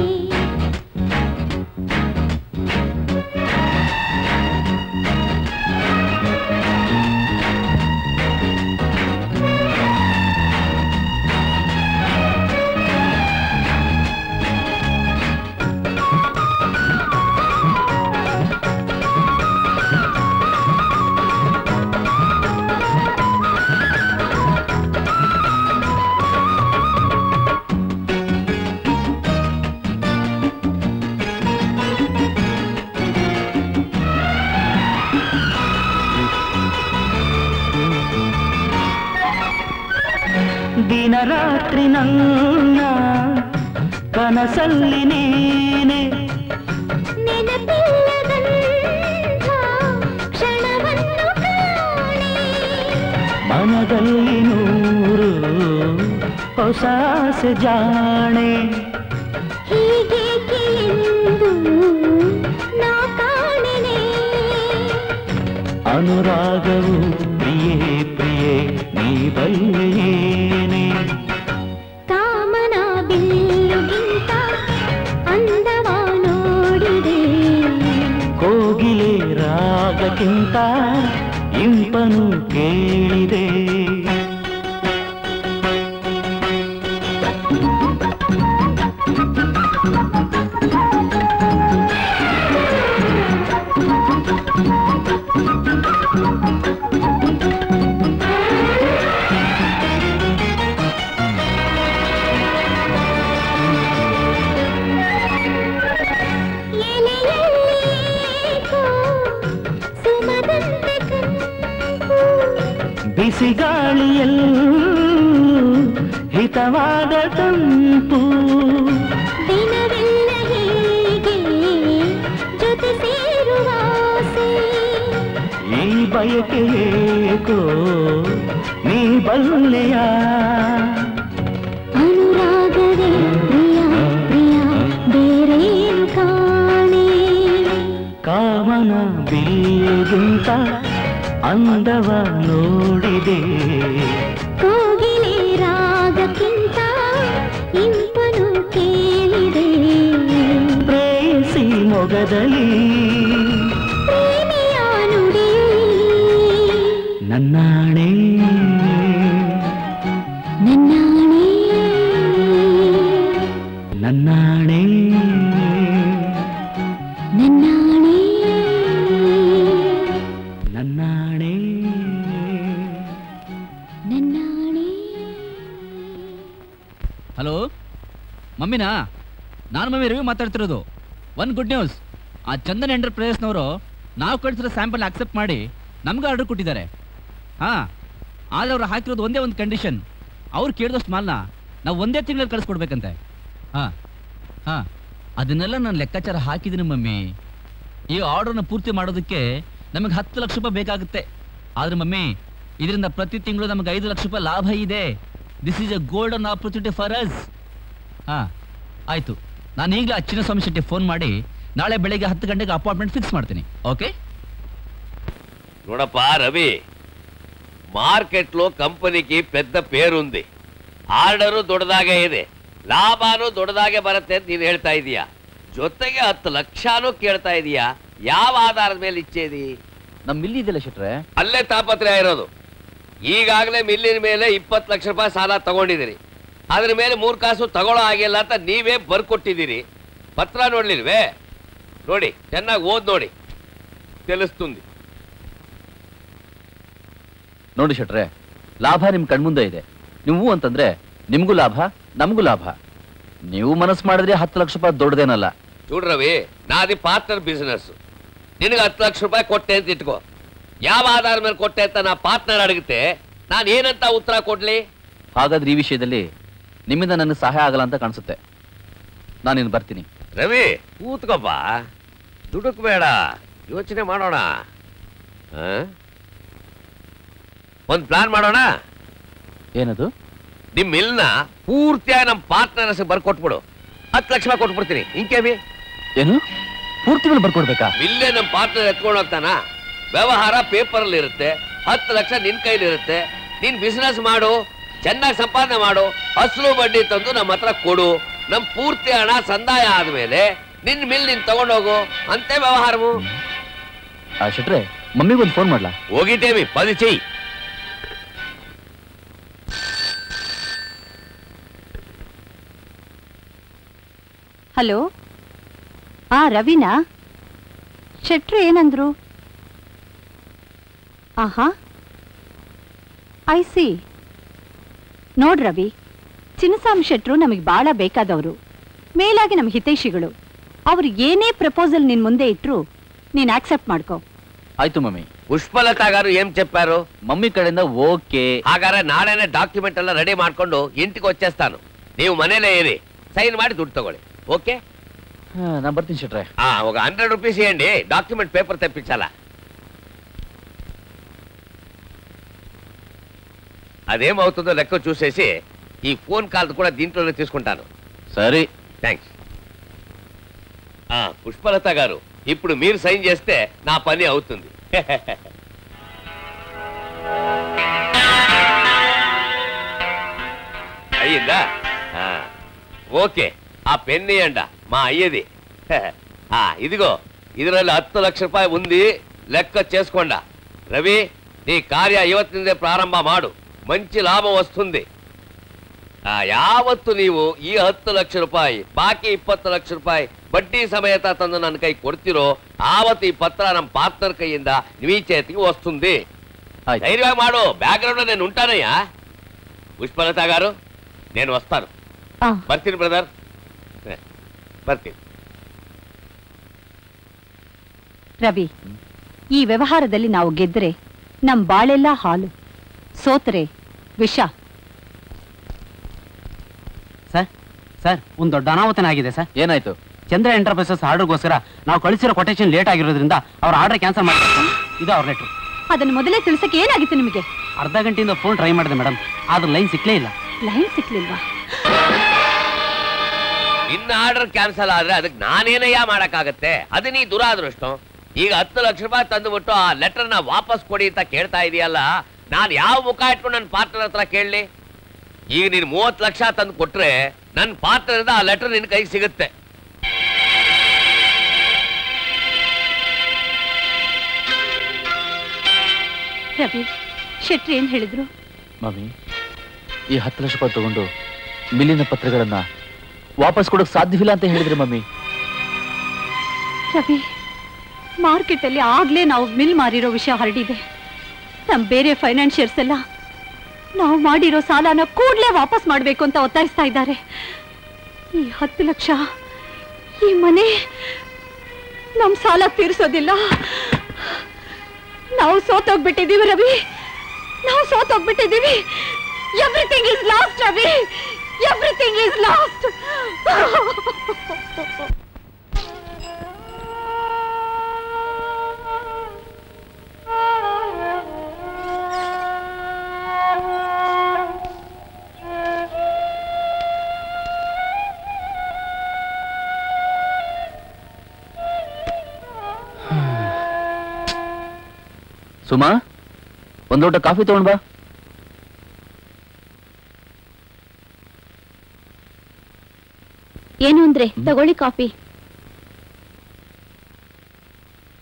ದಿನರಾತ್ರಿ ನನ್ನ ಕನಸಲ್ಲಿ ನೀನೆ ನೆನಪಿಲ್ಲದಂಥ ಕ್ಷಣವನ್ನು ಕಾಣೆ ಮನದಲ್ಲಿ ನೂರು ಹೊಸ ಆಸೆ ಜಾಣೆ ಹೀಗೇಕೆ ಎಂದು ನಾ ಕಾಣೆನೆ ಅನುರಾಗವು ಪ್ರಿಯೇ ಪ್ರಿಯೇ ನೀ ಬಲ್ಲೆಯೇನೆ ಕಾಮನ ಬಿಲ್ಲುಗಿಂತ ಅಂದವ ನೋಡಿದೆ ಕೋಗಿಲೆ ರಾಗಕ್ಕಿಂತ ಇಂಪನು ಕೇಳಿದೆ ಎಲೆಯಲ್ಲೇಕೋ ಸುಮದಂತೆ ಕಂಪು ಬಿಸಿಗಾಳಿಯಲ್ಲೂ ಹಿತವಾದ ತಂಪು ದಿನವೆಲ್ಲ ಹೀಗೆ ಜೊತೆ ಸೇರುವ ಆಸೆ ಈ ಬಯಕೆ ಏಕೋ ನೀ ಬಲ್ಲೆಯ ಅನುರಾಗವೇ ಪ್ರಿಯ ಪ್ರಿಯ ಬೇರೇನು ಕಾಣೆ ಕಾಮನ ಬಿಲ್ಲುಗಿಂತ ಅಂದವ ನೋಡಿದೆ ಕೋಗಿಲೆ ರಾಗಕ್ಕಿಂತ ಇಂಪನು ಕೇಳಿದೆ ಪ್ರೇಯಸಿ ಮೊಗದಲ್ಲಿ ಪ್ರೇಮಿಯ ನುಡಿಯಲ್ಲಿ ನನ್ನಾಣೆ ನನ್ನಾಣೆ ನನ್ನಾಣೆ ನನ್ನಾಣೆ ನನ್ನಾಣೆ ನನ್ನಾಣೆ ಹಲೋ ಮಮ್ಮಿನಾ ನಾನು ಮಮ್ಮಿ ರವಿ ಮಾತಾಡ್ತಿರೋದು ಒನ್ ಗುಡ್ ನ್ಯೂಸ್ ಆ ಚಂದನ್ ಎಂಟರ್ಪ್ರೈಸಸ್ನವರು ನಾವು ಕಳಿಸಿರೋ ಸ್ಯಾಂಪಲ್ ಅಕ್ಸೆಪ್ಟ್ ಮಾಡಿ ನಮ್ಗೆ ಆರ್ಡರ್ ಕೊಟ್ಟಿದ್ದಾರೆ ಹಾಂ ಆದರೆ ಅವ್ರು ಹಾಕಿರೋದು ಒಂದೇ ಒಂದು ಕಂಡೀಷನ್ ಅವ್ರು ಕೇಳಿದಷ್ಟು ಮಾಲ್ನ ನಾವು ಒಂದೇ ತಿಂಗಳಲ್ಲಿ ಕಳಿಸ್ಕೊಡ್ಬೇಕಂತೆ ಹಾಂ ಹಾಂ ಅದನ್ನೆಲ್ಲ ನಾನು ಲೆಕ್ಕಾಚಾರ ಹಾಕಿದ್ದೀನಿ ಮಮ್ಮಿ ಈ ಆರ್ಡರ್ನ ಪೂರ್ತಿ ಮಾಡೋದಕ್ಕೆ ನಮಗೆ ಹತ್ತು ಲಕ್ಷ ರೂಪಾಯಿ ಬೇಕಾಗುತ್ತೆ ಆದರೆ ಮಮ್ಮಿ ಇದರಿಂದ ಪ್ರತಿ ತಿಂಗಳು ನಮಗೆ ಐದು ಲಕ್ಷ ರೂಪಾಯಿ ಲಾಭ ಇದೆ this is a golden opportunity for us ಹಾಂ ಆಯಿತು ನಾನು ಈಗಲೇ ಆ ಚಿನ್ನಸ್ವಾಮಿ ಶೆಟ್ಟಿ ಫೋನ್ ಮಾಡಿ ನಾಳೆ ಬೆಳಿಗ್ಗೆ ಹತ್ತು ಗಂಟೆಗೆ ಅಪಾಯಿಂಟ್ಮೆಂಟ್ ಫಿಕ್ಸ್ ಮಾಡ್ತೀನಿ ಓಕೆ చూడప్పా రవి మార్కెట్లో కంపెనీకి పెద్ద పేరుంది ಆರ್ಡರು ದೊಡ್ಡದಾಗೆ ಇದೆ ಲಾಭನೂ ದೊಡ್ಡದಾಗೆ ಬರುತ್ತೆ ಅಂತ ನೀನು ಹೇಳ್ತಾ ಇದೀಯಾ ಜೊತೆಗೆ ಹತ್ತು ಲಕ್ಷನೂ ಕೇಳ್ತಾ ಇದೀಯಾ ಯಾವ ಆಧಾರದ ಮೇಲೆ ಇಚ್ಛೇದಿ ನಮ್ ಮಿಲ್ಲಿ ಇದೆಯಲ್ಲ ಶೆಟ್ರೆ ಅಲ್ಲೇ ತಾಪತ್ರಯ ಇರೋದು ಈಗಾಗಲೇ ಮಿಲ್ಲಿನ ಮೇಲೆ ಇಪ್ಪತ್ತು ಲಕ್ಷ ರೂಪಾಯಿ ಸಾಲ ತಗೊಂಡಿದ್ದೀರಿ ಅದ್ರ ಮೇಲೆ ಮೂರು ಕಾಸು ತಗೊಳ್ಳೋ ಆಗಿಲ್ಲ ಅಂತ ನೀವೇ ಬರ್ಕೊಟ್ಟಿದ್ದೀರಿ ಪತ್ರ ನೋಡ್ಲಿಲ್ವೇ ನೋಡಿ ಚೆನ್ನಾಗಿ ಓದ್ ನೋಡಿ తెలుస్తుంది ನೋಡಿ ಶೆಟ್ರೆ ಲಾಭ ನಿಮ್ ಕಣ್ಮುಂದೆ ಇದೆ ನೀವು ಅಂತಂದ್ರೆ ನಿಮ್ಗೂ ಲಾಭ ನಮಗೂ ಲಾಭ ನೀವು ಮನಸ್ಸು ಮಾಡಿದ್ರೆ ಹತ್ತು ಲಕ್ಷ ರೂಪಾಯಿ ದೊಡ್ಡದೇನಲ್ಲ చూడు రవి నాది పార్ట్నర్ బిజినెస్ ನಿನಗೆ ಹತ್ತು ಲಕ್ಷ ರೂಪಾಯಿ ಕೊಟ್ಟೆ ಅಂತ ಇಟ್ಕೋ ಯಾವ ಆಧಾರ ಮೇಲೆ ಕೊಟ್ಟೆ ಅಂತ ನಾ ಪಾರ್ಟ್ನರ್ ಅಡಗುತ್ತೆ ನಾನು ಏನಂತ ಉತ್ತರ ಕೊಡ್ಲಿ ಹಾಗಾದ್ರೆ ಈ ವಿಷಯದಲ್ಲಿ ನಿಮ್ಮಿಂದ ನನಗೆ ಸಹಾಯ ಆಗಲ್ಲ ಅಂತ ಕಾಣಿಸುತ್ತೆ ನಾನಿನ್ನು ಬರ್ತೀನಿ ರವಿ ಕೂತ್ಕೊಪ್ಪ ದುಡುಕ್ ಬೇಡ ಯೋಚನೆ ಮಾಡೋಣ ಆ? ಒಂದ್ ಪ್ಲಾನ್ ಮಾಡೋಣ ಏನದು ನಿಮ್ ಮಿಲ್ನ ಪೂರ್ತಿಯಾಗಿ ನಮ್ಮ ಪಾರ್ಟ್ನರ್ಸ್ ಬರ್ಕೊಟ್ಬಿಡು ಹತ್ತು ಲಕ್ಷ ರೂಪಾಯಿ ಕೊಟ್ಬಿಡ್ತೀನಿ ಇಂಕೇವಿ ಏನು ಪೂರ್ತಿ ಮೇಲೆ ಬರ್ಕೊಡ್ಬೇಕಾ ಮಿಲ್ಲೇ ನಮ್ಮ ಪಾರ್ಟ್ನರ್ ಎತ್ಕೊಂಡು ಹೋಗ್ತಾನ ವ್ಯವಹಾರ ಪೇಪರ್ ಅಲ್ಲಿ ಇರುತ್ತೆ ಹತ್ತು ಲಕ್ಷ ನಿನ್ ಕೈಲಿ ಇರುತ್ತೆ ನೀನ್ ಬಿಸ್ನೆಸ್ ಮಾಡು ಚೆನ್ನಾಗಿ ಸಂಪಾದನೆ ಮಾಡು ಅಸಲು ಬಡ್ಡಿ ತಂದು ನಮ್ಮ ಹತ್ರ ಕೊಡು ನಮ್ ಪೂರ್ತಿ ಹಣ ಸಂದಾಯ ಆದ್ಮೇಲೆ ನಿನ್ ಮಿಲ್ ನೀನ್ ತಗೊಂಡೋಗು ಅಂತೆ ವ್ಯವಹಾರವು ಆ ಶೆಟ್ರೆ ಮಮ್ಮಿಗೊಂದು ಫೋನ್ ಮಾಡ್ಲಾ ಹೋಗಿದ್ದೇವಿ ಪದಿ ಚೆಯ್ ಹಲೋ ಆ ರವಿನಾ ಶೆಟ್ರು ಏನಂದ್ರು ಆಹಾ ಐ ಸಿ ನೋಡ್ ರವಿ ಚಿನ್ನಸ್ವಾಮಿ ಶೆಟ್ರು ನಮಗೆ ಬಹಳ ಬೇಕಾದವರು ಮೇಲಾಗಿ ನಮ್ಮ ಹಿತೈಷಿಗಳು ಅವ್ರು ಏನೇ ಪ್ರಪೋಸಲ್ ನಿನ್ ಮುಂದೆ ಇಟ್ರು ನೀನ್ ಆಕ್ಸೆಪ್ಟ್ ಮಾಡ್ಕೋ ಆಯ್ತು ಮಮ್ಮಿ పుష్పలత గారు ఏం చెప్పారు మమ్మీ కಡೆಯಿಂದ ఓకే ಹಾಗಾದ್ರೆ ನಾಳೆನೆ ಡಾಕ್ಯುಮೆಂಟ್ ಎಲ್ಲ ರೆಡಿ ಮಾಡ್ಕೊಂಡು ಇಂటిಗೆ వచ్చేస్తాను ನೀವು ಮನೇಲೇ ಇರಿ ಸೈನ್ ಮಾಡಿ ದುಡ್ಡು ತಗೊಳ್ಳಿ ఓకే ನಾನು ಬರ್ತೀನಿ ಶೆಟ್ರೆ ఆ, ఒక హండ్రెడ్ రూపీస్ ఇవ్వండి డాక్యుమెంట్ పేపర్ తెప్పించాలా అదేమవుతుందో లెక్క చూసేసి ఈ ఫోన్ కాల్ కూడా దీంట్లోనే తీసుకుంటాను సరే థ్యాంక్స్ పుష్పలత గారు ఇప్పుడు మీరు సైన్ చేస్తే నా పని అవుతుంది అయ్యిందా ఆ, ఓకే ఆ పెన్ ఇయ్యండ మా అయ్యది ఆ, ఇదిగో ಇದರಲ್ಲಿ ಹತ್ತು ಲಕ್ಷ ರೂಪಾಯಿ ఉంది ಲೆಕ್ಕ చేసుకోండా ರವಿ నీ ಕಾರ್ಯ ಇವತ್ತಿನಿಂದ ಪ್ರಾರಂಭ ಮಾಡು ಮಂచి ಲಾಭ ವస్తుంది ಆ, ಯಾವತ್ತು ನೀವು ಈ ಹತ್ತು ಲಕ್ಷ ರೂಪಾಯಿ ಬಾಕಿ ಇಪ್ಪತ್ತು ಲಕ್ಷ ರೂಪಾಯಿ ಬಡ್ಡಿ ಸಮೇತ ತಂದು ನನ್ನ ಕೈ ಕೊಡ್ತಿರೋ ಆವತ್ತು ಈ ಪತ್ರ ನಮ್ಮ ಪಾರ್ಟ್ನರ್ ಕೈಯಿಂದ మీ చేతికి వస్తుంది ధైర్యంగా మాడు బ్యాక్గ్రౌండ్ నేను ఉంటానయ్యా పుష్పలత గారు నేను వస్తాను ಬರ್ತೀನಿ ಬ್ರದರ್ ಬರ್ತೀನಿ ರವಿ ಈ ವ್ಯವಹಾರದಲ್ಲಿ ನಾವು ಗೆದ್ರೆ ನಮ್ ಬಾಳೆಲ್ಲ ಹಾಲು ಸೋತರೆ ವಿಷ ಸರ್ ಸರ್ ಒಂದು ದೊಡ್ಡ ಅನಾಹುತನ ಆಗಿದೆ ಸರ್ ಏನಾಯ್ತು ಚಂದ್ರ ಎಂಟರ್ಪ್ರೈಸಸ್ ಆರ್ಡರ್ಗೋಸ್ಕರ ನಾವು ಕಳಿಸಿರೋ ಕೊಟೇಶನ್ ಲೇಟ್ ಆಗಿರೋದ್ರಿಂದ ಅವ್ರ ಆರ್ಡರ್ ಕ್ಯಾನ್ಸಲ್ ಮಾಡ್ತಾರೆ ಇದು ಅವ್ರ ಲೆಟ್ರು ಅದನ್ನ ಮೊದಲೇ ತಿಳ್ಸಕ್ಕೆ ಏನಾಗಿತ್ತು ನಿಮಗೆ ಅರ್ಧ ಗಂಟೆಯಿಂದ ಫೋನ್ ಟ್ರೈ ಮಾಡಿದೆ ಮೇಡಮ್ ಆದ್ರೆ ಲೈನ್ ಸಿಕ್ಲೇ ಇಲ್ಲ ಲೈನ್ ಸಿಕ್ಲಿಲ್ವಾ ನಿನ್ನ ಆರ್ಡರ್ ಕ್ಯಾನ್ಸಲ್ ಆದ್ರೆ ಅದಕ್ಕೆ ನಾನೇನಯ್ಯ ಮಾಡಕ್ಕಾಗತ್ತೆ ಅದು ನೀ ದುರಾದೃಷ್ಟ ಈಗ ಹತ್ತು ಲಕ್ಷ ರೂಪಾಯಿ ತಂದುಬಿಟ್ಟು ಆ ಲೆಟರ್ ನ ವಾಪಸ್ ಕೊಡಿ ಅಂತ ಕೇಳ್ತಾ ಇದೆಯಲ್ಲ ನಾನು ಯಾವ ಮುಖ ಇಟ್ಕೊಂಡು ನನ್ನ ಪಾರ್ಟ್ನರ್ ಹತ್ರ ಕೇಳಲಿ ಈಗ ನೀನು ಮೂವತ್ತು ಲಕ್ಷ ತಂದು ಕೊಟ್ರೆ ನನ್ನ ಪಾರ್ಟ್ನರ್ ಆ ಲೆಟರ್ ನಿನ್ನ ಕೈಗೆ ಸಿಗುತ್ತೆ ರವಿ ಶೆಟ್ರಿ ಏನ್ ಹೇಳಿದ್ರು ಮಮ್ಮಿ ಈ ಹತ್ತು ಲಕ್ಷ ರೂಪಾಯಿ ತಗೊಂಡು ಮಿಲ್ಲಿನ ಪತ್ರಗಳನ್ನ ವಾಪಸ್ ಕೊಡೋಕ್ ಸಾಧ್ಯವಿಲ್ಲ ಅಂತ ಹೇಳಿದ್ರಿ ಮಮ್ಮಿ ರವಿ ಮಾರ್ಕೆಟ್ ಅಲ್ಲಿ ಆಗ್ಲೇ ನಾವು ಮಿಲ್ ಮಾರಿರೋ ವಿಷಯ ಹರಡಿದೆ ನಮ್ ಬೇರೆ ಫೈನಾನ್ಷಿಯರ್ಸ್ ಎಲ್ಲ ನಾವು ಮಾಡಿರೋ ಸಾಲನ ಕೂಡ್ಲೇ ವಾಪಸ್ ಮಾಡ್ಬೇಕು ಅಂತ ಒತ್ತಾಯಿಸ್ತಾ ಇದ್ದಾರೆ ಈ ಹತ್ತು ಲಕ್ಷ ಈ ಮನೆ ನಮ್ ಸಾಲ ತೀರಿಸೋದಿಲ್ಲ ನಾವು ಸೋತೋಗ್ಬಿಟ್ಟಿದೀವಿ ರವಿ ನಾವು ಸೋತೋಗ್ಬಿಟ್ಟಿದೀವಿ everything is lost Ravi everything is lost Suma ಒಂದ್ ಲೋಟ ಕಾಫಿ ತಗೊಂಡ್ ಬಾ ಏನು ಅಂದ್ರೆ ತಗೊಳ್ಳಿ ಕಾಫಿ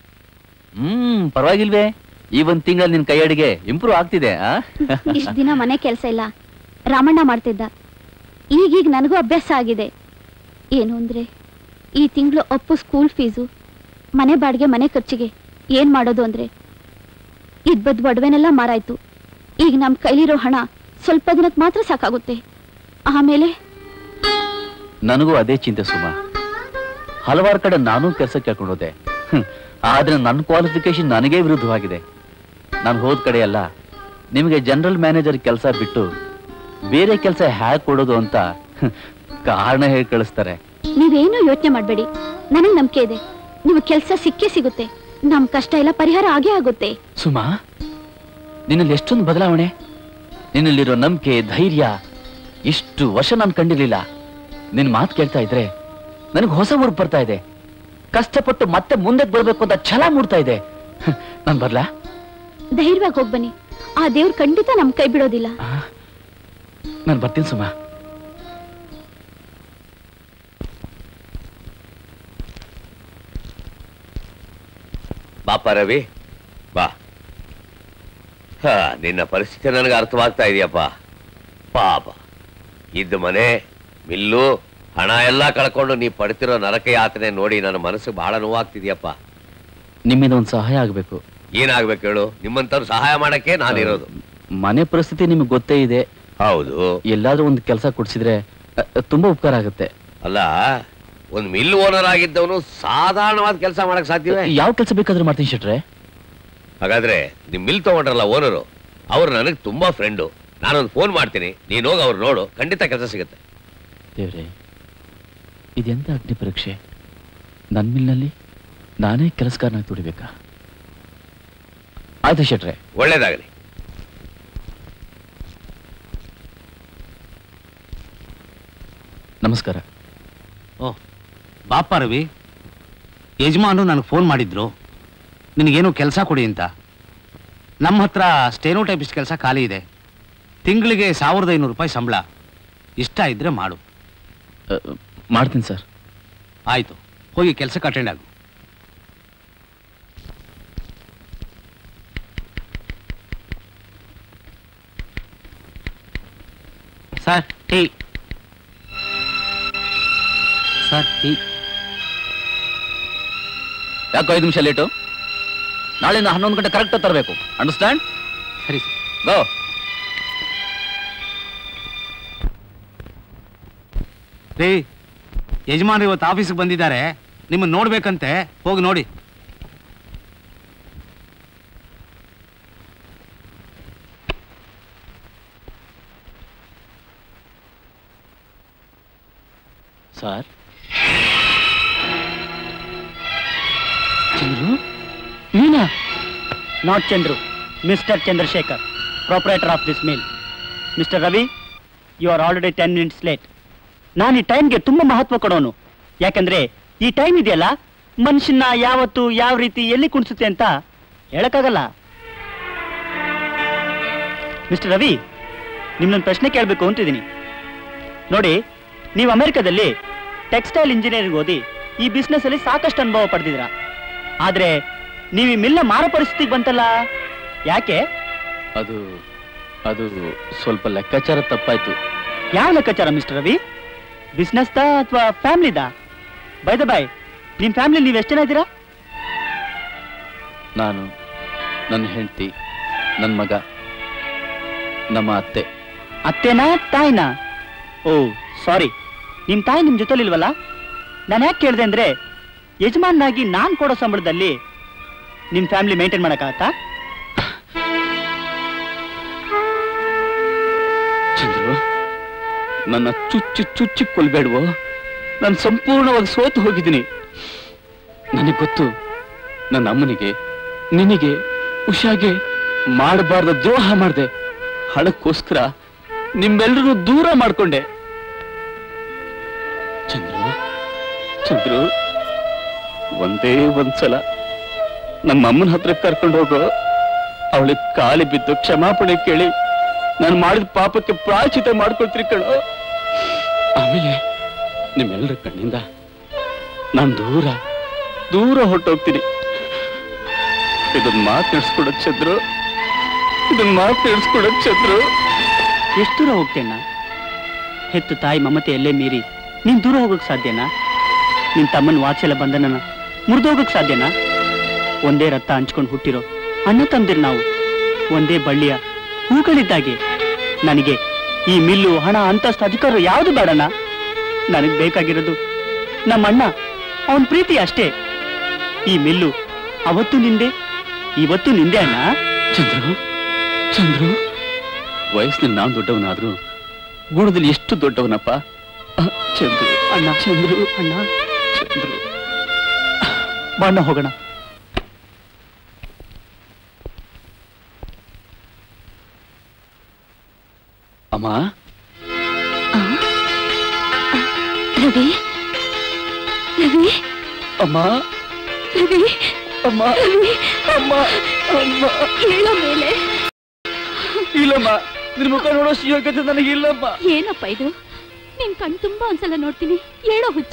ಪರವಾಗಿಲ್ವೇ ಈ ಒಂದ್ ತಿಂಗಳಲ್ಲಿ ನಿನ್ ಕೈ ಅಡಿಗೆ ಇಂಪ್ರೂವ್ ಆಗ್ತಿದೆ ಆ ಇಷ್ಟ ದಿನ ಮನೆ ಕೆಲಸ ಇಲ್ಲ ರಾಮಣ್ಣ ಮಾಡ್ತಿದ್ದ ಈಗೀಗ ನನಗೂ ಅಭ್ಯಾಸ ಆಗಿದೆ ಏನು ಅಂದ್ರೆ ಈ ತಿಂಗಳು ಅಪ್ಪು ಸ್ಕೂಲ್ ಫೀಸು ಮನೆ ಬಾಡಿಗೆ ಮನೆ ಖರ್ಚಿಗೆ ಏನ್ ಮಾಡೋದು ಅಂದ್ರೆ ಇದ್ ಬದ್ ಒಡವೆನೆಲ್ಲ ಮಾರಾಯ್ತು ಈಗ ನಮ್ ಕೈಲಿರೋ ಹಣ ಸ್ವಲ್ಪ ದಿನಕ್ಕೆ ಮಾತ್ರ ಸಾಕಾಗುತ್ತೆ ಆಮೇಲೆ ನನಗೂ ಅದೇ ಚಿಂತೆ ಸುಮ ಹಲವಾರು ಕಡೆ ನಾನು ಕೆಲಸ ಕೇಳ್ಕೊಂಡು ಹೋದೆ ಹ್ಮ್. ಆದ್ರೆ ನನ್ನ ಕ್ವಾಲಿಫಿಕೇಶನ್ ನನಗೇ ವಿರುದ್ಧವಾಗಿದೆ ನಾನು ಹೋದ ಕಡೆ ಎಲ್ಲ ನಿಮಗೆ ಜನರಲ್ ಮ್ಯಾನೇಜರ್ ಕೆಲಸ ಬಿಟ್ಟು ಬೇರೆ ಕೆಲಸ ಹ್ಯಾಕ್ ಕೊಡೋದು ಅಂತ ಹ್ಮ್, ಕಾರಣ ಹೇಳಿ ಕಳಿಸ್ತಾರೆ ನೀವೇನು ಯೋಚನೆ ಮಾಡಬೇಡಿ ನನಗ್ ನಂಬಿಕೆ ಇದೆ ನೀವು ಕೆಲಸ ಸಿಕ್ಕೇ ಸಿಗುತ್ತೆ ನಮ್ ಕಷ್ಟ ಎಲ್ಲ ಪರಿಹಾರ ಆಗೇ ಆಗುತ್ತೆ ಸುಮಾ ನಿನ್ನಲ್ಲಿ ಎಷ್ಟೊಂದು ಬದಲಾವಣೆ ನಿನ್ನಲ್ಲಿರೋ ನಂಬಿಕೆ ಧೈರ್ಯ ಇಷ್ಟು ವರ್ಷ ನಾನು ಕಂಡಿರ್ಲಿಲ್ಲ ನಿನ್ ಮಾತು ಕೇಳ್ತಾ ಇದ್ರೆ ನನಗೆ ಹೊಸ ಊರು ಬರ್ತಾ ಇದೆ ಕಷ್ಟಪಟ್ಟು ಮತ್ತೆ ಮುಂದೆ ಬರ್ಬೇಕು ಅಂತ ಛಲ ಮೂಡ್ತಾ ಇದೆ ನಾನು ಬರ್ಲಾ ಧೈರ್ಯವಾಗಿ ಹೋಗ್ಬನ್ನಿ ಆ ದೇವ್ರು ಖಂಡಿತ ನಮ್ ಕೈ ಬಿಡೋದಿಲ್ಲ ನಾನು ಬರ್ತೀನಿ ಸುಮಾ ಬಾಪ ರವಿ ಬಾ ಹ ನಿನ್ನ ಪರಿಸ್ಥಿತಿ ನನಗೆ ಅರ್ಥವಾಗ್ತಾ ಇದೆಯಪ್ಪ ಪಾಪ ಇದ್ದ ಮನೆ ಮಿಲ್ಲು ಹಣ ಎಲ್ಲ ಕಳ್ಕೊಂಡು ನೀ ಪಡ್ತಿರೋ ನರಕ ಯಾತನೆ ನೋಡಿ ನನ್ನ ಮನಸ್ಸು ಬಹಳ ನೋವಾಗ್ತಿದ್ಯಪ್ಪ ನಿಮ್ಮಿಂದ ಒಂದು ಸಹಾಯ ಆಗಬೇಕು ಏನಾಗ್ಬೇಕು ಹೇಳು ನಿಮ್ಮಂತವ್ರು ಸಹಾಯ ಮಾಡಕ್ಕೆ ನಾನಿರೋದು ಮನೆ ಪರಿಸ್ಥಿತಿ ನಿಮ್ಗೆ ಗೊತ್ತೇ ಇದೆ ಹೌದು ಎಲ್ಲಾದ್ರೂ ಒಂದು ಕೆಲಸ ಕೊಡ್ಸಿದ್ರೆ ಅ, ಅ, ತುಂಬಾ ಉಪಕಾರ ಆಗುತ್ತೆ ಅಲ್ಲ ಒಂದ್ ಮಿಲ್ ಓನರ್ ಆಗಿದ್ದವನು ಸಾಧಾರಣವಾದ ಕೆಲಸ ಮಾಡಕ್ ಸಾಧ್ಯವೇ ಯಾವ ಕೆಲಸ ಬೇಕಾದ್ರೂ ಮಾಡ್ತೀನಿ ಶೆಟ್ರೆ ಹಾಗಾದ್ರೆ ನಿಮ್ ಮಿಲ್ ತಗೊಂಡ್ರಲ್ಲ ಓನರು ಅವ್ರು ನನಗೆ ತುಂಬಾ ಫ್ರೆಂಡು ನಾನೊಂದು ಫೋನ್ ಮಾಡ್ತೀನಿ ನೀನ್ ಹೋಗಿ ಅವ್ರು ನೋಡು ಖಂಡಿತ ಕೆಲಸ ಸಿಗುತ್ತೆ ದೇವ್ರೆ ಇದೆಂತ ಅಗ್ನಿ ಪರೀಕ್ಷೆ ನನ್ನ ಮಿಲ್ನಲ್ಲಿ ನಾನೇ ಕೆಲಸಗಾರನಾಗಿ ದುಡಿಬೇಕಾ ಆಯ್ತು ಶೆಟ್ರೆ ಒಳ್ಳೇದಾಗಲಿ ನಮಸ್ಕಾರ ಓ ಬಾಪ ರವಿ ಯಜಮಾನರು ನನಗೆ ಫೋನ್ ಮಾಡಿದ್ರು ನಿನಗೇನು ಕೆಲಸ ಕೊಡಿ ಅಂತ ನಮ್ಮ ಹತ್ರ ಸ್ಟೇನೋ ಟೈಪಿಸ್ಟ್ ಕೆಲಸ ಖಾಲಿ ಇದೆ ತಿಂಗಳಿಗೆ ಸಾವಿರದ ಐನೂರು ರೂಪಾಯಿ ಸಂಬಳ ಇಷ್ಟ ಇದ್ರೆ ಮಾಡು ಮಾಡ್ತೀನಿ ಸರ್ ಆಯ್ತು ಹೋಗಿ ಕೆಲಸಕ್ಕೆ ಅಟೆಂಡ್ ಆಗು ಸರ್ ಟೀ ಸರ್ ಟೀ ಯಾಕೋ ಐದು ನಿಮಿಷ ಲೇಟು ನಾಳೆಯಿಂದ ಹನ್ನೊಂದು ಗಂಟೆ ಕರೆಕ್ಟ್ ತರಬೇಕು ಅಂಡರ್ಸ್ಟ್ಯಾಂಡ್ ಸರಿ ಗೋ ರೀ ಯಜಮಾನ್ರು ಇವತ್ತು ಆಫೀಸ್ಗೆ ಬಂದಿದ್ದಾರೆ ನಿಮ್ಮನ್ನ ನೋಡ್ಬೇಕಂತೆ ಹೋಗಿ ನೋಡಿ ಸರ್ ಚಂದ್ರು ನೀನಾ not Chandru mister Chandrashekar proprietor of this mill mister Ravi you are already ten minutes late ನಾನು ಈ ಟೈಮ್ಗೆ ತುಂಬಾ ಮಹತ್ವ ಕೊಡೋನು ಯಾಕಂದ್ರೆ ಈ ಟೈಮ್ ಇದೆಯಲ್ಲ ಮನುಷ್ಯನ ಯಾವತ್ತು ಯಾವ ರೀತಿ ಎಲ್ಲಿ ಕುಣಿಸುತ್ತೆ ಅಂತ ಹೇಳಕ್ಕಾಗಲ್ಲ ಮಿಸ್ಟರ್ ರವಿ ನಿಮ್ಮೊಂದು ಪ್ರಶ್ನೆ ಕೇಳಬೇಕು ಅಂತಿದ್ದೀನಿ ನೋಡಿ ನೀವು ಅಮೆರಿಕದಲ್ಲಿ ಟೆಕ್ಸ್ಟೈಲ್ ಇಂಜಿನಿಯರಿಂಗ್ ಓದಿ ಈ ಬಿಸ್ನೆಸ್ ಅಲ್ಲಿ ಸಾಕಷ್ಟು ಅನುಭವ ಪಡೆದಿದ್ರ ಆದ್ರೆ ನೀವು ಈ ಮಿಲ್ನ ಮಾರೋ ಪರಿಸ್ಥಿತಿಗೆ ಬಂತಲ್ಲ ಯಾಕೆ ಅದು ಅದು ಸ್ವಲ್ಪ ಲೆಕ್ಕಾಚಾರ ತಪ್ಪಾಯ್ತು ಯಾವ ಲೆಕ್ಕಾಚಾರ ಮಿಸ್ಟರ್ ರವಿ ಬಿಸ್ನೆಸ್ದ ಅಥವಾ ಫ್ಯಾಮಿಲಿದ ಬೈ ದ ಬಾಯ್ ನಿಮ್ ಫ್ಯಾಮಿಲಿ ನೀವು ಎಷ್ಟು ಜನ ಇದ್ದೀರಾ ನಾನು ನನ್ನ ಹೆಂಡತಿ ನನ್ನ ಮಗ ನಮ್ಮ ಅತ್ತೆ ಅತ್ತೇನಾ ತಾಯಿನಾ ಓ ಸಾರಿ ನಿಮ್ ತಾಯಿ ನಿಮ್ ಜೊತೆಲಿ ಇಲ್ವಲ್ಲ ನಾನು ಯಾಕೆ ಕೇಳಿದೆ ಅಂದ್ರೆ ಯಜಮಾನಾಗಿ ನಾನ್ ಕೊಡೋ ಸಂಬಳದಲ್ಲಿ ನಿಮ್ ಫ್ಯಾಮಿಲಿ ಮೇಂಟೈನ್ ಮಾಡಕ್ಕಾಗತ್ತಾ ಚಂದ್ರು ನನ್ನ ಚುಚ್ಚಿ ಚುಚ್ಚಿ ಕೊಲ್ಬೇಡ್ವೋ ನಾನು ಸಂಪೂರ್ಣವಾಗಿ ಸೋತು ಹೋಗಿದ್ದೀನಿ ನನಗೆ ಗೊತ್ತು ನನ್ನ ಅಮ್ಮನಿಗೆ ನಿನಗೆ ಉಷಾಗೆ ಮಾಡಬಾರ್ದ ದ್ರೋಹ ಮಾಡಿದೆ ಹಣಕ್ಕೋಸ್ಕರ ನಿಮ್ಮೆಲ್ಲರೂ ದೂರ ಮಾಡ್ಕೊಂಡೆ ಚಂದ್ರು ಚಂದ್ರು ಒಂದೇ ಒಂದ್ಸಲ ನಮ್ಮ ಅಮ್ಮನ ಹತ್ರ ಕರ್ಕೊಂಡು ಹೋಗೋ ಅವಳಿಗೆ ಕಾಲಿ ಬಿದ್ದು ಕ್ಷಮಾಪಣೆ ಕೇಳಿ ನಾನು ಮಾಡಿದ ಪಾಪಕ್ಕೆ ಪ್ರಾಚಿತ ಮಾಡ್ಕೊಳ್ತೀರಿ ಕಣೋ ಆಮೇಲೆ ನಿಮ್ಮೆಲ್ಲರ ಕಣ್ಣಿಂದ ನಾನು ದೂರ ದೂರ ಹೊರಟೋಗ್ತೀನಿ ಇದನ್ ಮಾತಾಡ್ಸ್ಕೊಡ ಚಂದ್ರು ಇದನ್ ಮಾತಾಡ್ಸ್ಕೊಡ ಚಂದ್ರು ಎಷ್ಟು ದೂರ ಹೋಗ್ತೇನ ಹೆತ್ತು ತಾಯಿ ಮಮತೆ ಎಲ್ಲೇ ಮೀರಿ ನೀನ್ ದೂರ ಹೋಗಕ್ ಸಾಧ್ಯನಾ ನಿನ್ ತಮ್ಮನ ವಾತ್ಸಲ್ಯ ಬಂಧನನ ಮುರಿದೋಗಕ್ ಸಾಧ್ಯನಾ ಒಂದೇ ರಕ್ತ ಹಂಚ್ಕೊಂಡು ಹುಟ್ಟಿರೋ ಅಣ್ಣ ತಂದಿರ್ ನಾವು ಒಂದೇ ಬಳ್ಳಿಯ ಹೂಗಳಿದ್ದಾಗೆ ನನಗೆ ಈ ಮಿಲ್ಲು ಹಣ ಅಂತಸ್ತು ಅಧಿಕಾರ ಯಾವುದು ಬೇಡಣ್ಣ ನನಗ್ ಬೇಕಾಗಿರೋದು ನಮ್ಮಣ್ಣ ಅವನ್ ಪ್ರೀತಿ ಅಷ್ಟೇ ಈ ಮಿಲ್ಲು ಅವತ್ತು ನಿಂದೆ ಇವತ್ತು ನಿಂದೆ ಅಣ್ಣ ಚಂದ್ರು ಚಂದ್ರು ವಯಸ್ಸಿನಲ್ಲಿ ನಾನು ದೊಡ್ಡವನಾದ್ರೂ ಗುಣದಲ್ಲಿ ಎಷ್ಟು ದೊಡ್ಡವನಪ್ಪ ಅಹ್, ಚಂದ್ರು ಅಣ್ಣ ಚಂದ್ರು ಅಣ್ಣ ಚಂದ್ರು ಬಣ್ಣ ಹೋಗೋಣ ಅಮ್ಮ ರವಿ ರವಿ ಅಮ್ಮ ರವಿ ಅಮ್ಮ ರವಿ ಅಮ್ಮ ಅಮ್ಮ ಹೇಳೋ ಮೇಲೆ ಇಲ್ಲಮ್ಮ ನಿನ್ ಮುಖ ನೋಡೋ ಯೋಗ್ಯತೆ ನನಗಿಲ್ಲಮ್ಮ ಏನಪ್ಪ ಇದು ನಿನ್ ಕಣ್ ತುಂಬಾ ಒಂದ್ಸಲ ನೋಡ್ತೀನಿ ಹೇಳೋ ಹುಚ್ಚ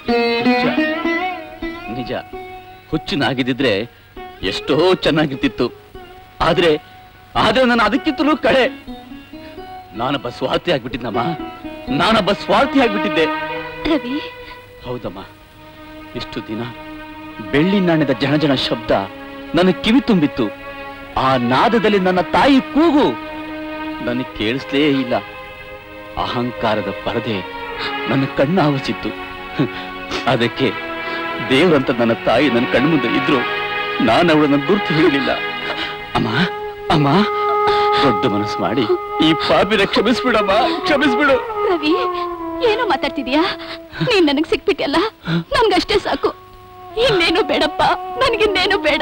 ನಿಜ ಹುಚ್ಚನಾಗಿದ್ದಿದ್ರೆ ಎಷ್ಟೋ ಚೆನ್ನಾಗಿರ್ತಿತ್ತು ಆದ್ರೆ ಆದ್ರೆ ನಾನು ಅದಕ್ಕಿಂತಲೂ ಕಡೆ ನಾನೊಬ್ಬ ಸ್ವಾರ್ಥಿ ಆಗ್ಬಿಟ್ಟಿದ್ನಮ್ಮ ನಾನೊಬ್ಬ ಸ್ವಾರ್ಥಿ ಆಗ್ಬಿಟ್ಟಿದ್ದೆ ರವಿ ಹೌದಮ್ಮ ಇಷ್ಟು ದಿನ ಬೆಳ್ಳಿ ನಾಣ್ಯದ ಜನಜನ ಶಬ್ದ ನನ್ನ ಕಿವಿ ತುಂಬಿತ್ತು ಆ ನಾದದಲ್ಲಿ ನನ್ನ ತಾಯಿ ಕೂಗು ನನಗೆ ಕೇಳಿಸ್ಲೇ ಇಲ್ಲ ಅಹಂಕಾರದ ಪರದೆ ನನ್ನ ಕಣ್ಣ ಆವರಿಸಿತ್ತು ಅದಕ್ಕೆ ದೇವ್ರಂತ ನನ್ನ ತಾಯಿ ನನ್ನ ಕಣ್ಮುಂದೆ ಇದ್ರು ನಾನು ಅವಳನ್ನ ಗುರುತು ಹಿಡಿಲಿಲ್ಲ ಅಮ್ಮ ಅಮ್ಮ ದೊಡ್ಡ ಮನಸ್ಸು ಮಾಡಿ ಈ ಪಾಪಿನ ಕ್ಷಮಿಸ್ಬಿಡಮ್ಮ ಕ್ಷಮಿಸ್ಬಿಡು ರವಿ ಏನೋ ಮಾತಾಡ್ತಿದ್ಯಾ ನೀನ್ ನನಗ್ ಸಿಕ್ಬಿಟ್ಯಲ್ಲ ನನ್ಗಷ್ಟೇ ಸಾಕು ಇನ್ನೇನು ಬೇಡಪ್ಪ ನನ್ಗಿನ್ನೇನು ಬೇಡ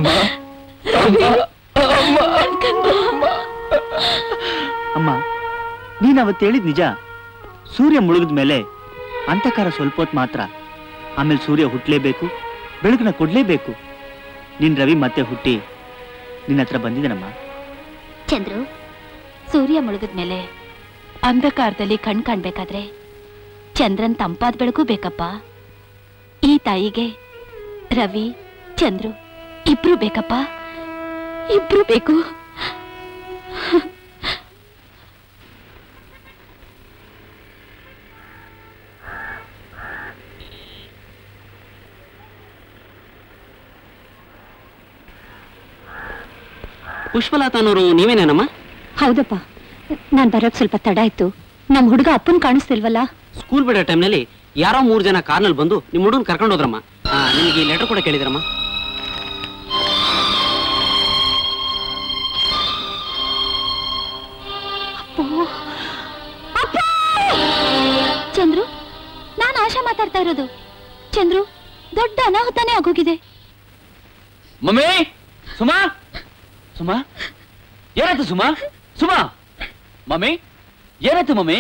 ಅಮ್ಮ ನೀನ್ ಅವತ್ತು ಹೇಳಿದ್ ನಿಜ ಸೂರ್ಯ ಮುಳುಗಿದ ಮೇಲೆ ಅಂತಕಾರ ಸ್ವಲ್ಪ ಹೊತ್ತು ಮಾತ್ರ ಆಮೇಲೆ ಸೂರ್ಯ ಹುಟ್ಲೇಬೇಕು ಬೆಳಕನ್ನ ಕೊಡ್ಲೇಬೇಕು ನಿನ್ ರವಿ ಮತ್ತೆ ಹುಟ್ಟಿ ನಿನ್ನ ಹತ್ರ ಬಂದಿದ್ದಾನಮ್ಮ ಚಂದ್ರು ಸೂರ್ಯ ಮುಳುಗಿದ್ಮೇಲೆ ಅಂಧಕಾರದಲ್ಲಿ ಕಣ್ ಕಾಣ್ಬೇಕಾದ್ರೆ ಚಂದ್ರನ್ ತಂಪಾದ ಬೆಳಕು ಬೇಕಪ್ಪ ಈ ತಾಯಿಗೆ ರವಿ ಚಂದ್ರು ಇಬ್ರು ಬೇಕಪ್ಪ ಇಬ್ರು ಬೇಕು ಪುಷ್ಪಲತಾ ಅನ್ನೋರು ನೀವೇನೇನಮ್ಮ ಹೌದಪ್ಪ ನಾನ್ ಬರೋಕ್ ಸ್ವಲ್ಪ ತಡ ಆಯ್ತು ನಮ್ ಹುಡುಗ ಅಪ್ಪನ್ ಕಾಣಿಸ್ತಿಲ್ವಲ್ಲ ಸ್ಕೂಲ್ ಬಿಡೋ ಟೈಮ್ನಲ್ಲಿ ಯಾರೋ ಮೂರು ಜನ ಕಾರ್ನಲ್ಲಿ ಬಂದು ನಿಮ್ಮ ಹುಡುಗನ್ ಕರ್ಕೊಂಡು ಹೋದ್ರಮ್ಮ ಆ, ನಿಮಗೆ ಈ ಲೆಟರ್ ಕೂಡ ಕೇಳಿದ್ರಮ್ಮ ಚಂದ್ರು ನಾನು ಆಶಾ ಮಾತಾಡ್ತಾ ಇರೋದು ಚಂದ್ರು ದೊಡ್ಡ ಅನಾಹುತನೇ ಆಗೋಗಿದೆ ಮಮ್ಮಿ ಸುಮಾ ಸುಮಾ ಏನಾಯ್ತು ಸುಮಾ ಸುಮಾ ಮಮ್ಮಿ ಏನಾಯ್ತು ಮಮ್ಮಿ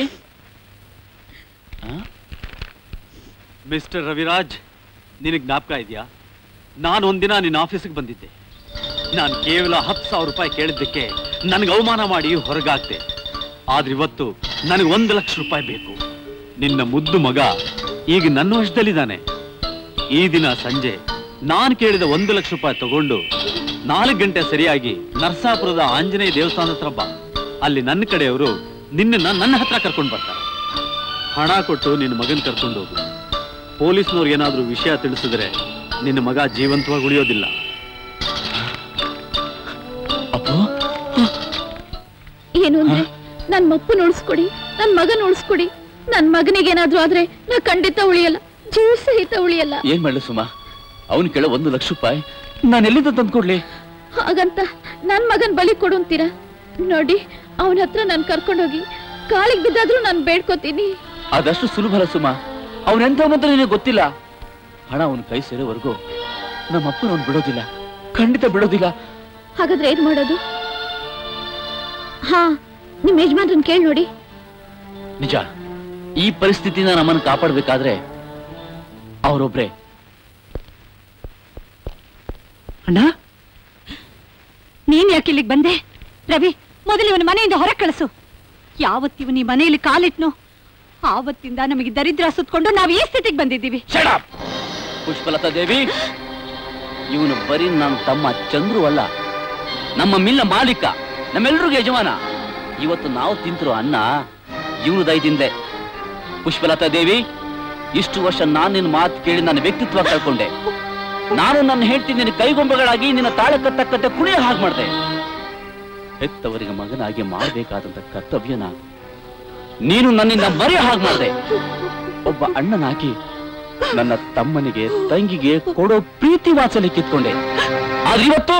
ಮಿಸ್ಟರ್ ರವಿರಾಜ್ ನಿನಗೆ ಜ್ಞಾಪಕ ಇದೆಯಾ ನಾನು ಒಂದಿನ ನಿನ್ನ ಆಫೀಸಿಗೆ ಬಂದಿದ್ದೆ ನಾನು ಕೇವಲ ಹತ್ತು ಸಾವಿರ ರೂಪಾಯಿ ಕೇಳಿದ್ದಕ್ಕೆ ನನಗೆ ಅವಮಾನ ಮಾಡಿ ಹೊರಗಾಗ್ದೆ ಆದ್ರೆ ಇವತ್ತು ನನಗೆ ಒಂದು ಲಕ್ಷ ರೂಪಾಯಿ ಬೇಕು ನಿನ್ನ ಮುದ್ದು ಮಗ ಈಗ ನನ್ನ ವಶದಲ್ಲಿದ್ದಾನೆ ಈ ದಿನ ಸಂಜೆ ನಾನು ಕೇಳಿದ ಒಂದು ಲಕ್ಷ ರೂಪಾಯಿ ತಗೊಂಡು ನಾಲ್ಕು ಗಂಟೆ ಸರಿಯಾಗಿ ನರಸಾಪುರದ ಆಂಜನೇಯ ದೇವಸ್ಥಾನದ ಹತ್ರ ಬಾ ಅಲ್ಲಿ ನನ್ನ ಕಡೆಯವರು ನಿನ್ನನ್ನ ನನ್ನ ಹತ್ರ ಕರ್ಕೊಂಡು ಬರ್ತಾರೆ ಹಣ ಕೊಟ್ಟು ನಿನ್ನ ಮಗನ್ ಕರ್ಕೊಂಡು ಹೋಗು ಪೊಲೀಸ್ನವ್ರಿಗೆ ಏನಾದ್ರೂ ವಿಷಯ ತಿಳಿಸಿದ್ರೆ ನಿನ್ನ ಮಗ ಜೀವಂತವಾಗಿ ಉಳಿಯೋದಿಲ್ಲ ಏನು ಅಂದ್ರೆ ನನ್ ಮಪ್ಪು ಉಳಿಸ್ಕೊಡಿ ನನ್ ಮಗನ್ ಉಳಿಸ್ಕೊಡಿ ನನ್ ಮಗನಿಗೇನಾದ್ರೂ ಆದ್ರೆ ನಾ ಖಂಡಿತ ಉಳಿಯಲ್ಲ ಜೀವ ಸಹಿತ ಉಳಿಯಲ್ಲ ಏನ್ ಮಾಡ್ಲಿ ಸುಮಾ ಅವನು ಕೇಳೋ ಒಂದು ಲಕ್ಷ ರೂಪಾಯಿ ನಾನು ಎಲ್ಲಿಂದ ತಂದ್ಕೊಡ್ಲಿ ಹಾಗಂತ ನನ್ ಮಗನ್ ಬಲಿ ಕೊಡು ಅಂತೀರಾ ನೋಡಿ ಅವನ ಹತ್ರ ನಾನ್ ಕರ್ಕೊಂಡೋಗಿ ಕಾಲಿಗೆ ಬಿದ್ದಾದ್ರೂ ನಾನ್ ಬೇಡ್ಕೋತೀನಿ ಅದಷ್ಟು ಸುಲಭ ಅಲ್ಲ ಸುಮಾ ಅವನೆಂಥವನಂತ ನಿನಗೆ ಗೊತ್ತಿಲ್ಲ ಹಣ ಅವನ ಕೈ ಸೇರೋವರೆಗೂ ನಮ್ಮ ಅಪ್ಪನ ಅವ್ನು ಬಿಡೋದಿಲ್ಲ ಖಂಡಿತ ಬಿಡೋದಿಲ್ಲ ಹಾಗಾದ್ರೆ ಏನ್ ಮಾಡೋದು ಹಾ ನಿಮ್ ಯಜಮಾನ್ರನ್ ಕೇಳಿ ನೋಡಿ ನಿಜ ಈ ಪರಿಸ್ಥಿತಿನ ನಮ್ಮನ್ನು ಕಾಪಾಡ್ಬೇಕಾದ್ರೆ ಅವರೊಬ್ರೆ ಅಣ್ಣ ನೀನ್ ಯಾಕೆ ಇಲ್ಲಿಗೆ ಬಂದೆ ರವಿ ಮೊದಲು ಇವನ ಮನೆಯಿಂದ ಹೊರ ಕಳಿಸು ಯಾವತ್ತಿವನು ಈ ಮನೆಯಲ್ಲಿ ಕಾಲಿಟ್ನು ಆವತ್ತಿಂದ ನಮಗೆ ದರಿದ್ರ ಸುತ್ಕೊಂಡು ನಾವು ಈ ಸ್ಥಿತಿಗೆ ಬಂದಿದ್ದೀವಿ ಪುಷ್ಪಲತಾ ದೇವಿ ನೀನ್ ಇವನು ಬರೀ ನನ್ನ ತಮ್ಮ ಚಂದ್ರು ಅಲ್ಲ ನಮ್ಮ ಮಿಲ್ಲ ಮಾಲೀಕ ನಮ್ಮೆಲ್ರಿಗೂ ಯಜಮಾನ ಇವತ್ತು ನಾವು ತಿಂತಿರೋ ಅನ್ನ ಇವನು ದಯದಿಂದೆ ಪುಷ್ಪಲತಾ ದೇವಿ ಇಷ್ಟು ವರ್ಷ ನಾನು ನಿನ್ನ ಮಾತು ಕೇಳಿ ನನ್ನ ವ್ಯಕ್ತಿತ್ವ ಕಳ್ಕೊಂಡೆ ನಾನು ನನ್ನ ಹೇಳ್ತಿ ನಿನ್ನ ಕೈಗೊಂಬೆಗಳಾಗಿ ನಿನ್ನ ತಾಳಕ್ಕೆ ತಕ್ಕಂತೆ ಕುಣಿಯ ಹಾಗೆ ಮಾಡಿದೆ ಹೆತ್ತವರಿಗೆ ಮಗನಾಗಿ ಮಾಡಬೇಕಾದಂತ ಕರ್ತವ್ಯನ ನೀನು ನನ್ನಿಂದ ಮರೆಯ ಹಾಗೆ ಮಾಡಿದೆ ಒಬ್ಬ ಅಣ್ಣನಾಗಿ ನನ್ನ ತಮ್ಮನಿಗೆ ತಂಗಿಗೆ ಕೊಡೋ ಪ್ರೀತಿ ವಾತ್ಸಲ್ಯ ಕಿತ್ಕೊಂಡೆ ಆದ್ರೆ ಇವತ್ತು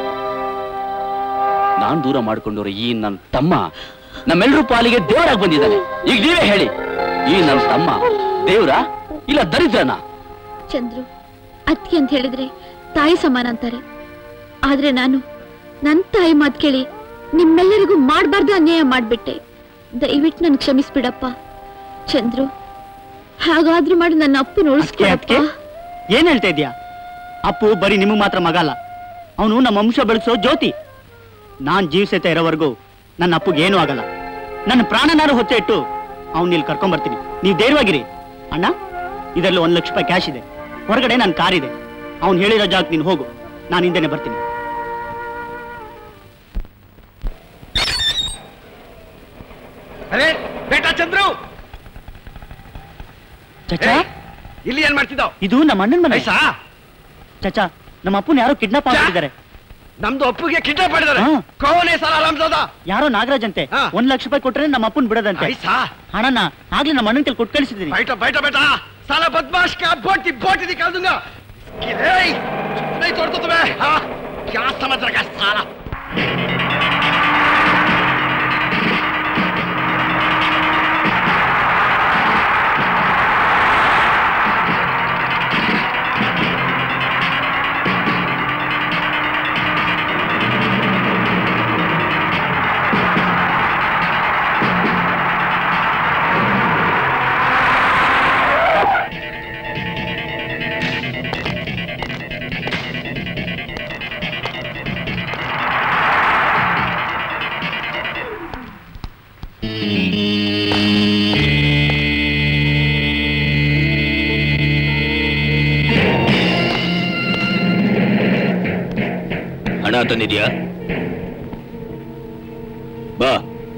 ನಾನ್ ದೂರ ಮಾಡ್ಕೊಂಡವ್ರ ಈ ನನ್ನ ತಮ್ಮ ನಮ್ಮೆಲ್ಲರೂ ಪಾಲಿಗೆ ದೇವರಾಗಿ ಬಂದಿದ್ದಾನೆ ಈಗ ನೀವೇ ಹೇಳಿ ಈ ನನ್ನ ತಮ್ಮ ದೇವ್ರ ಇಲ್ಲ ದರಿದ್ರನ ಚಂದ್ರು ಅತ್ತಿ ಅಂತ ಹೇಳಿದ್ರೆ ತಾಯಿ ಸಮಾನ ಅಂತಾರೆ ಆದ್ರೆ ನಾನು ನನ್ನ ತಾಯಿ ಮಾತು ಕೇಳಿ ನಿಮ್ಮೆಲ್ಲರಿಗೂ ಮಾಡಬಾರ್ದು ಅನ್ಯಾಯ ಮಾಡ್ಬಿಟ್ಟೆ ದಯವಿಟ್ಟು ನನ್ ಕ್ಷಮಿಸ್ಬಿಡಪ್ಪ ಚಂದ್ರು ಹಾಗಾದ್ರೂ ಮಾಡಿ ನನ್ನ ಅಪ್ಪನ ಉಳಿಸ್ಕೊಳಪ್ಪ ಏನ್ ಹೇಳ್ತಾ ಇದ್ಯಾ ಅಪ್ಪು ಬರೀ ನಿಮಗೆ ಮಾತ್ರ ಮಗ ಅಲ್ಲ ಅವನು ನಮ್ಮ ವಂಶ ಬೆಳೆಸೋ ಜ್ಯೋತಿ ನಾನ್ ಜೀವಿಸತ ಇರೋವರೆಗೂ ನನ್ನ ಅಪ್ಪಗೆ ಏನೂ ಆಗಲ್ಲ ನನ್ನ ಪ್ರಾಣನಾರು ಹೊತ್ತೆ ಇಟ್ಟು ಅವ್ನ ಇಲ್ಲಿ ಕರ್ಕೊಂಡ್ ಬರ್ತೀನಿ ನೀವು ಧೈರ್ಯವಾಗಿರಿ ಅಣ್ಣ ಇದರಲ್ಲಿ ಒಂದ್ ಲಕ್ಷ ರೂಪಾಯಿ ಕ್ಯಾಶ್ ಇದೆ ಹೊರಗಡೆ ನನ್ನ ಕಾರ್ ಇದೆ ಅವ್ನು ಹೇಳಿರೋ ಜಾಗಕ್ಕೆ ನೀನು ಹೋಗು ನಾನು ಹಿಂದೆನೆ ಬರ್ತೀನಿ ಅರೆ ಬೇಟ ಚಂದ್ರು ಚಚಾ ಏ, ಇಲ್ಲಿ ಏನ್ ಮಾಡ್ತಿದ್ದಾವ್ ಇದು ನಮ್ಮ ಅಣ್ಣನ ಮನೆ ಐಸಾ ಚಚಾ ನಮ್ಮ ಅಪ್ಪನ ಯಾರೋ ಕಿಡ್ನಾಪ್ ಆಗಿದ್ದಾರೆ ನಮ್ದು ಅಪ್ಪಗೆ ಕಿಡ್ನಾಪ್ ಮಾಡಿದ್ದಾರೆ ಹಾ. ಕೋನೆ ಸಲ ಆರಾಮ್ಸೋದ ಯಾರೋ ನಾಗರಾಜ್ ಅಂತೆ ಒಂದ್ ಲಕ್ಷ ರೂಪಾಯಿ ಕೊಟ್ರೆ ನಮ್ಮ ಅಪ್ಪನ್ ಬಿಡೋದಂತೆ ಐಸಾ ಹಣನ ಆಗ್ಲೇ ನಮ್ಮ ಅಣ್ಣನ ಕೈಲಿ ಕೊಟ್ಟು ಕಳಿಸಿದ್ದೀನಿ बैठो बैठो बेटा साला बदमाश का बोटी बोटी निकाल दूंगा ए, नहीं छोड़ दो तुम्हें हाँ क्या समझ रखा है साला ಹಣ ತಂದಿದ್ಯಾ ಬಾ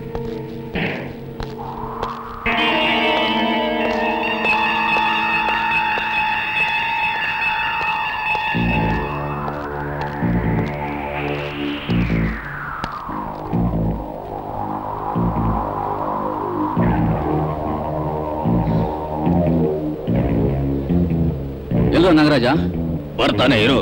ಎಲ್ಲೋ ನಾಗರಾಜ ಬರ್ತಾನೆ ಇರು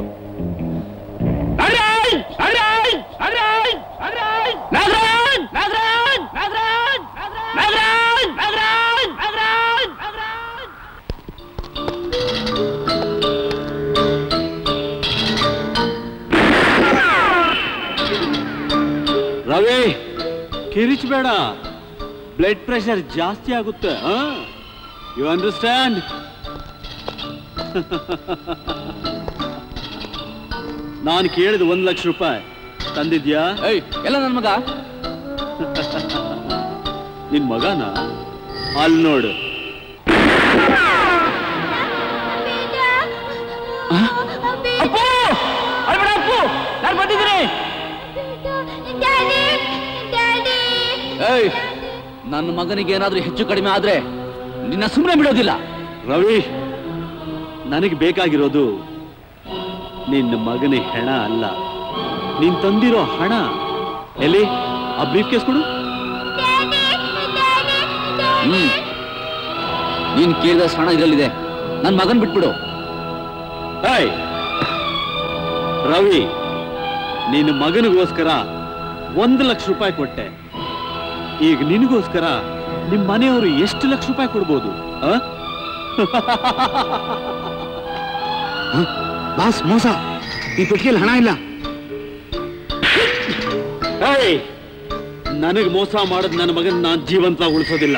ರವಿ ಕಿರಿಚಬೇಡ ಬ್ಲಡ್ ಪ್ರೆಷರ್ ಜಾಸ್ತಿ ಆಗುತ್ತೆ ಯು ಅಂಡರ್ಸ್ಟ್ಯಾಂಡ್ ನಾನು ಕೇಳಿದ ಒಂದ್ ಲಕ್ಷ ರೂಪಾಯಿ ತಂದಿದ್ಯಾ ಎಲ್ಲ ನನ್ ಮಗ ನಿನ್ ಮಗನ ಅಲ್ಲಿ ನೋಡು ಅಪ್ಪು ಅಳ್ಬೇಡ ಅಪ್ಪು ನಾನು ಬಂದಿದ್ದೀನಿ ಏಯ್ ನನ್ನ ಮಗನಿಗೆ ಏನಾದ್ರೂ ಹೆಚ್ಚು ಕಡಿಮೆ ಆದ್ರೆ ನಿನ್ನ ಸುಮ್ಮನೆ ಬಿಡೋದಿಲ್ಲ ರವಿ ನನಗೆ ಬೇಕಾಗಿರೋದು ನಿನ್ನ ಮಗನ ಹೆಣ ಅಲ್ಲ ನೀನ್ ತಂದಿರೋ ಹಣ ಎಲ್ಲಿ ಆ ಬ್ರೀಫ್ ಕೇಸ್ ಕೊಡು ಹ್ಮ್ ನೀನ್ ಕೇಳಿದ ಹಣ ಇದರಲ್ಲಿದೆ ನನ್ ಮಗನ್ ಬಿಟ್ಬಿಡು ಏಯ್ ರವಿ ನಿನ್ನ ಮಗನಿಗೋಸ್ಕರ ಒಂದು ಲಕ್ಷ ರೂಪಾಯಿ ಕೊಟ್ಟೆ ಈಗ ನಿನಗೋಸ್ಕರ ನಿಮ್ ಮನೆಯವರು ಎಷ್ಟು ಲಕ್ಷ ರೂಪಾಯಿ ಕೊಡ್ಬೋದು ಆ? ಬಾಸ್ ಮೋಸ ಈ ಪೆಟ್ಟಿಗೆಯಲ್ಲಿ ಹಣ ಇಲ್ಲ ಏಯ್ ನನಗ್ ಮೋಸ ಮಾಡದ್ ನನ್ನ ಮಗನ್ ನಾನ್ ಜೀವಂತ ಉಳಿಸೋದಿಲ್ಲ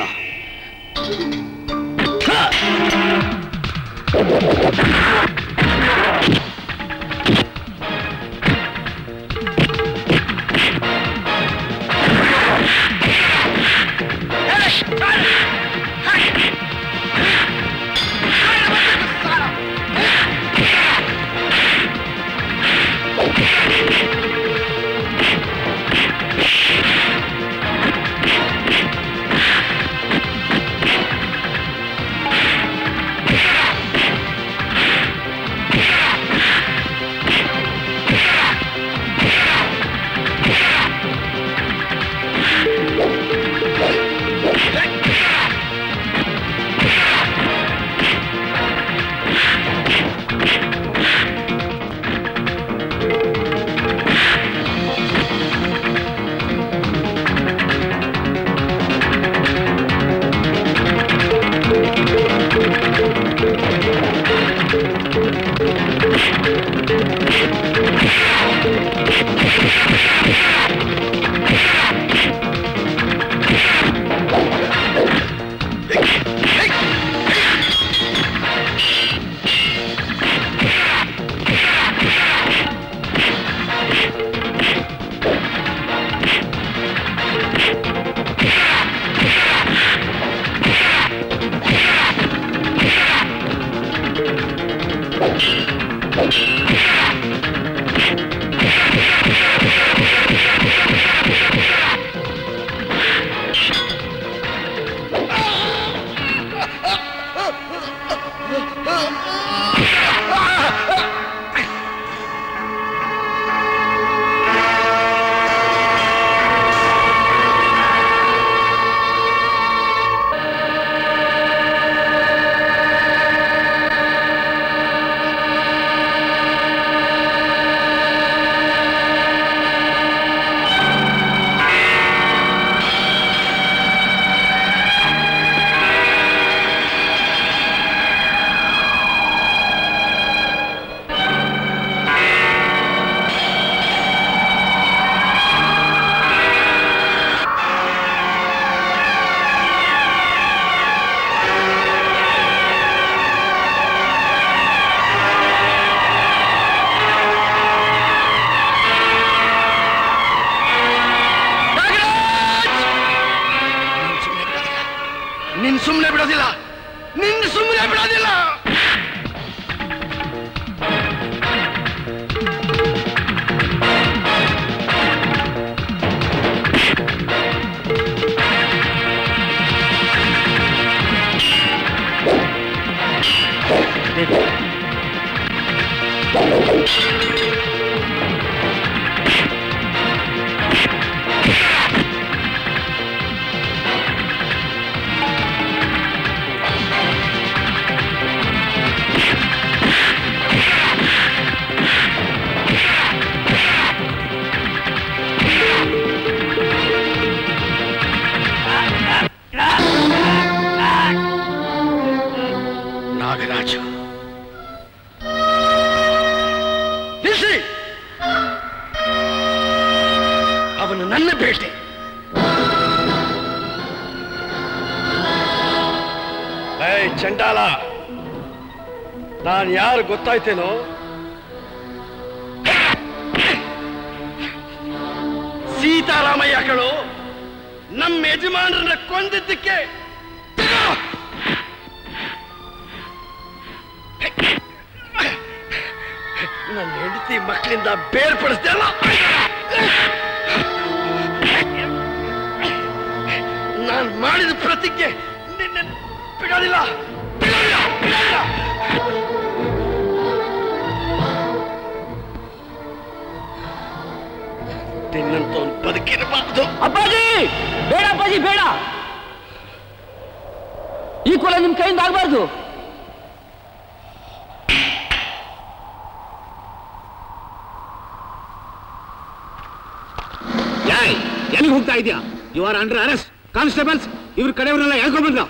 ನಿನ್ ಸುಮ್ಮನೆ ಬಿಡೋದಿಲ್ಲ ನಿನ್ ಸುಮ್ಮನೆ ಬಿಡೋದಿಲ್ಲ ನಾಗರಾಜು ನಿಲ್ಸಿ ಅವನು ನನ್ನ ಬೇಟೆ ಏಯ್ ಚಂಡಾಲ ನಾನು ಯಾರು ಗೊತ್ತಾಯ್ತೇನೋ ಸೀತಾರಾಮಯ್ಯ ಕಳು ನಮ್ಮ ಯಜಮಾನರನ್ನ ಕೊಂದಿದ್ದಕ್ಕೆ ನನ್ನ ಹೆಂಡತಿ ಮಕ್ಕಳಿಂದ ಬೇರ್ಪಡಿಸ್ದೆ ಅಲ್ಲ ನಾನು ಮಾಡಿದ ಪ್ರತಿಜ್ಞೆ ನಿನ್ನ ಬಿಡೋದಿಲ್ಲ ಬಿಡೋದಿಲ್ಲ ಬಿಡೋದಿಲ್ಲ ನಿನ್ನಂತವನು ಬದುಕಿರಬಾರ್ದು ಅಪ್ಪಾಜಿ ಬೇಡ ಅಪ್ಪಾಜಿ ಬೇಡ ಈ ಕೊಲೆ ನಿಮ್ ಕೈಯಿಂದ ಆಗ್ಬಾರ್ದು ಯಾಯ್ ಎಲ್ಲಿಗೆ ಹೋಗ್ತಾ ಇದೆಯಾ you are under arrest constables ಇವ್ರ ಕಡೆಯವರೆಲ್ಲ ಹೇಳ್ಕೊಂಡ್ ಬಂದ್ರು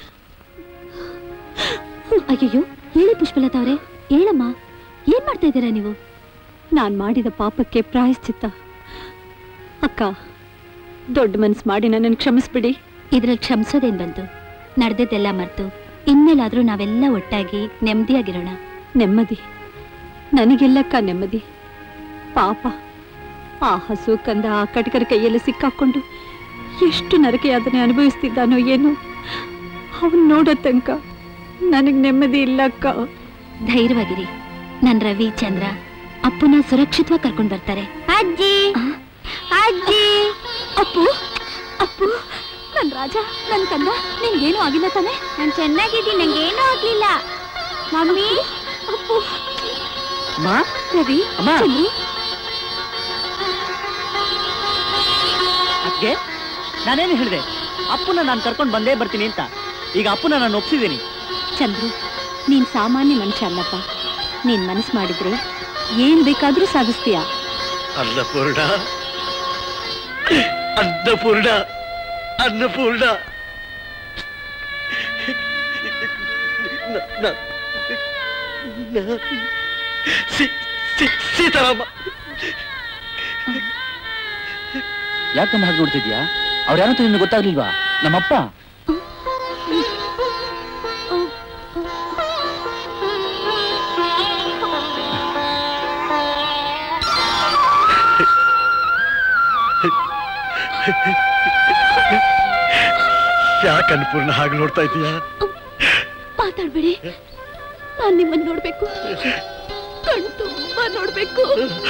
ಅಯ್ಯಯ್ಯೋ ಹೇಳಿ ಪುಷ್ಪಲತಾ ಅವರೇ ಹೇಳಮ್ಮ ಏನ್ ಮಾಡ್ತಾ ಇದ್ದೀರಾ ನೀವು ನಾನ್ ಮಾಡಿದ ಪಾಪಕ್ಕೆ ಪ್ರಾಯಶ್ಚಿತ್ತ ಅಕ್ಕ ದೊಡ್ಡ ಮನ್ಸ್ ಮಾಡಿ ನನ್ನನ್ನು ಕ್ಷಮಿಸ್ಬಿಡಿ ಇದ್ರಲ್ಲಿ ಕ್ಷಮಿಸೋದೇನ್ ಬಂತು ನಡೆದದ್ದೆಲ್ಲ ಮರ್ತು ಇನ್ಮೇಲಾದ್ರೂ ನಾವೆಲ್ಲ ಒಟ್ಟಾಗಿ ನೆಮ್ಮದಿಯಾಗಿರೋಣ ನೆಮ್ಮದಿ ನನಗೆಲ್ಲಕ್ಕ ನೆಮ್ಮದಿ ಪಾಪ ಆ ಹಸು ಕಂದ ಆ ಕಟಕರ ಕೈಯಲ್ಲಿ ಸಿಕ್ಕಾಕೊಂಡು ಎಷ್ಟು ನರಕ ಯಾತನೆ ಅನುಭವಿಸ್ತಿದ್ದಾನೋ ಏನೋ ಅವನ್ ನೋಡೋ ತನಕ ನನಗ್ ನೆಮ್ಮದಿ ಇಲ್ಲ ಅಕ್ಕ ಧೈರ್ಯವಾಗಿರಿ ನನ್ ರವಿ ಚಂದ್ರ ಅಪ್ಪನ ಸುರಕ್ಷಿತವಾಗಿ ಕರ್ಕೊಂಡ್ ಬರ್ತಾರೆ ಅಜ್ಜಿ ಅಜ್ಜಿ ಅಪ್ಪು ಅಪ್ಪು ನನ್ ರಾಜ ನನ್ ಕಂದ ನಿನ್ಗೇನು ಆಗಿಲ್ಲ ತಾನೆ ನಾನ್ ಚೆನ್ನಾಗಿದ್ದೀನಿ ನಂಗೇನೂ ಆಗ್ಲಿಲ್ಲ ಮಮ್ಮಿ ಅಪ್ಪು ಅಮ್ಮ ರವಿ ಅಮ್ಮ. ಚಂದ್ರು ಅದ್ಕೆ ನಾನೇನು ಹೇಳಿದೆ ಅಪ್ಪನ ನಾನು ಕರ್ಕೊಂಡು ಬಂದೇ ಬರ್ತೀನಿ ಅಂತ ಈಗ ಅಪ್ಪನ ನಾನು ಒಪ್ಸಿದ್ದೀನಿ ಚಂದ್ರು ನೀನ್ ಸಾಮಾನ್ಯ ಮನುಷ್ಯ ಅಲ್ಲಪ್ಪ ನೀನ್ ಮನಸ್ ಮಾಡಿದ್ರೆ ಏನ್ ಬೇಕಾದ್ರೂ ಸಾಧಿಸ್ತೀಯ ಅನ್ನಪೂರ್ಣ ಅನ್ನಪೂರ್ಣ ಅನ್ನಪೂರ್ಣ ನ- ನ- ನ- ಸೀ- ಸೀ- ಸೀತಾರಾಮ ಯಾಕಮ್ಮ ಹಾಗೆ ನೋಡ್ತಿದ್ಯಾ ಅವ್ರು ಯಾರಂತ ನಿನ್ಗೆ ಗೊತ್ತಾಗ್ಲಿಲ್ವಾ ನಮ್ಮಪ್ಪ ಯಾಕೆ ಅನ್ನಪೂರ್ಣ ಹಾಗೆ ನೋಡ್ತಾ ಇದೀಯಾ ಮಾತಾಡ್ಬೇಡಿ ನಾನ್ ನಿಮ್ಮನ್ನ ನೋಡ್ಬೇಕು ಕಣ್ ತುಂಬಾ ನೋಡ್ಬೇಕು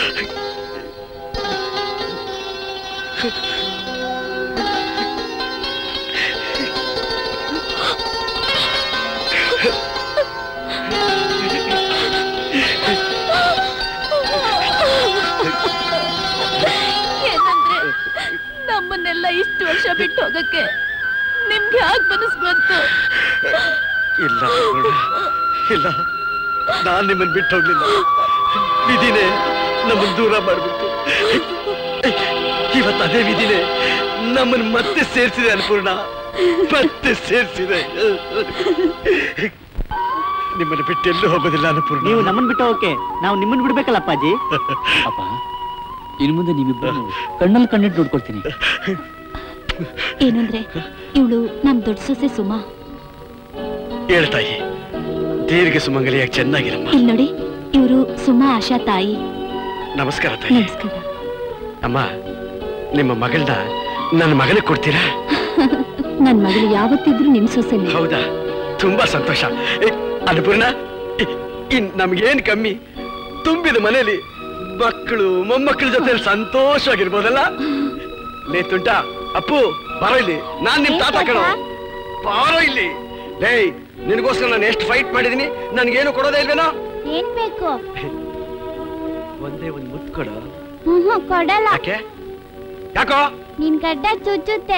ಏನಂದ್ರೆ ನಮ್ಮನ್ನೆಲ್ಲ ಇಷ್ಟು ವರ್ಷ ಬಿಟ್ಟು ಹೋಗಕ್ಕೆ ನಿಮ್ಗೆ ಯಾಕೆ ಮನಸ್ ಬಂತು ಇಲ್ಲ ಅನ್ನಪೂರ್ಣ ಇಲ್ಲ ನಾನ್ ನಿಮ್ಮನ್ನ ಬಿಟ್ಟು ಹೋಗ್ಲಿಲ್ಲ ವಿಧಿನೇ ನಮ್ಮನ್ನ ದೂರ ಮಾಡ್ಬಿಟ್ಟು ಇವತ್ತು ಅದೇ ವಿಧಿನೇ ನಮ್ಮನ್ನ ಮತ್ತೆ ಸೇರ್ಸಿದೆ ಅನ್ನಪೂರ್ಣ ಮತ್ತೆ ಸೇರ್ಸಿದೆ ನಿಮ್ಮನ್ನ ಬಿಟ್ಟು ಎಲ್ಲೂ ಹೋಗೋದಿಲ್ಲ ಅನ್ನಪೂರ್ಣ ನೀವು ನಮ್ಮನ್ನ ಬಿಟ್ಟು ಹೋಗಕ್ಕೆ ನಾವು ನಿಮ್ಮನ್ನ ಬಿಡ್ಬೇಕಲ್ಲ ಅಪ್ಪಾಜಿ ಅಪ್ಪ ಇನ್ನು ಮುಂದೆ ನೀವಿಬ್ಬರು ಕಣ್ಣಲ್ಲಿ ಕಣ್ಣಿಟ್ಟು ನೋಡ್ಕೊಳ್ತೀನಿ ಏನಂದ್ರೆ ಇವಳು ನಮ್ ದೊಡ್ಡ ಸೊಸೆ ಸುಮಾ ಹೇಳ್ತಾಯಿ ದೀರ್ಘ ಸುಮಂಗಲಿಯಾಗಿ ಚೆನ್ನಾಗಿರಮ್ಮ ಇಲ್ಲಿ ನೋಡಿ ಇವರು ಸುಮಾ ಆಶಾ ತಾಯಿ ನಮಸ್ಕಾರ ತಾಯಿ ನಮಸ್ಕಾರ ಅಮ್ಮ ನಿಮ್ಮ ಮಗಳನ್ನ ನನ್ನ ಮಗನಿಗೆ ಕೊಡ್ತೀರಾ ನನ್ ಮಗಳು ಯಾವತ್ತಿದ್ರು ನಿಮ್ ಸೊಸೆನೆ ಹೌದಾ ತುಂಬಾ ಸಂತೋಷ ಏ, ಅನ್ನಪೂರ್ಣ ಇ- ಇನ್ ನಮ್ಗೇನ್ ಕಮ್ಮಿ ತುಂಬಿದ ಮನೇಲಿ ಮಕ್ಕಳು ಮೊಮ್ಮಕ್ಕಳ ಜೊತೆ ಸಂತೋಷವಾಗಿರ್ಬೋದಲ್ಲ ಲೇ ತುಂಟ ಅಪ್ಪು ಬಾರೋ ಇಲ್ಲಿ ನಾನ್ ನಿಮ್ ತಾತ ಕಣೋ ಬಾರೋ ಇಲ್ಲಿ ಲೇ ನಿನಗೋಸ್ಕರ ನಾನು ಎಷ್ಟು ಫೈಟ್ ಮಾಡಿದೀನಿ ನನ್ಗೇನು ಕೊಡೋದೇ ಇಲ್ವೇನೋ ಏನ್ ಬೇಕು ಒಂದೇ ಒಂದ್ ಮುತ್ತು ಕೊಡು ಹ್ಮ್ ಕೊಡಲ್ಲ ಯಾಕೆ ಯಾಕೋ ನಿನ್ ಗಡ್ಡ ಚುಚ್ಚುತ್ತೆ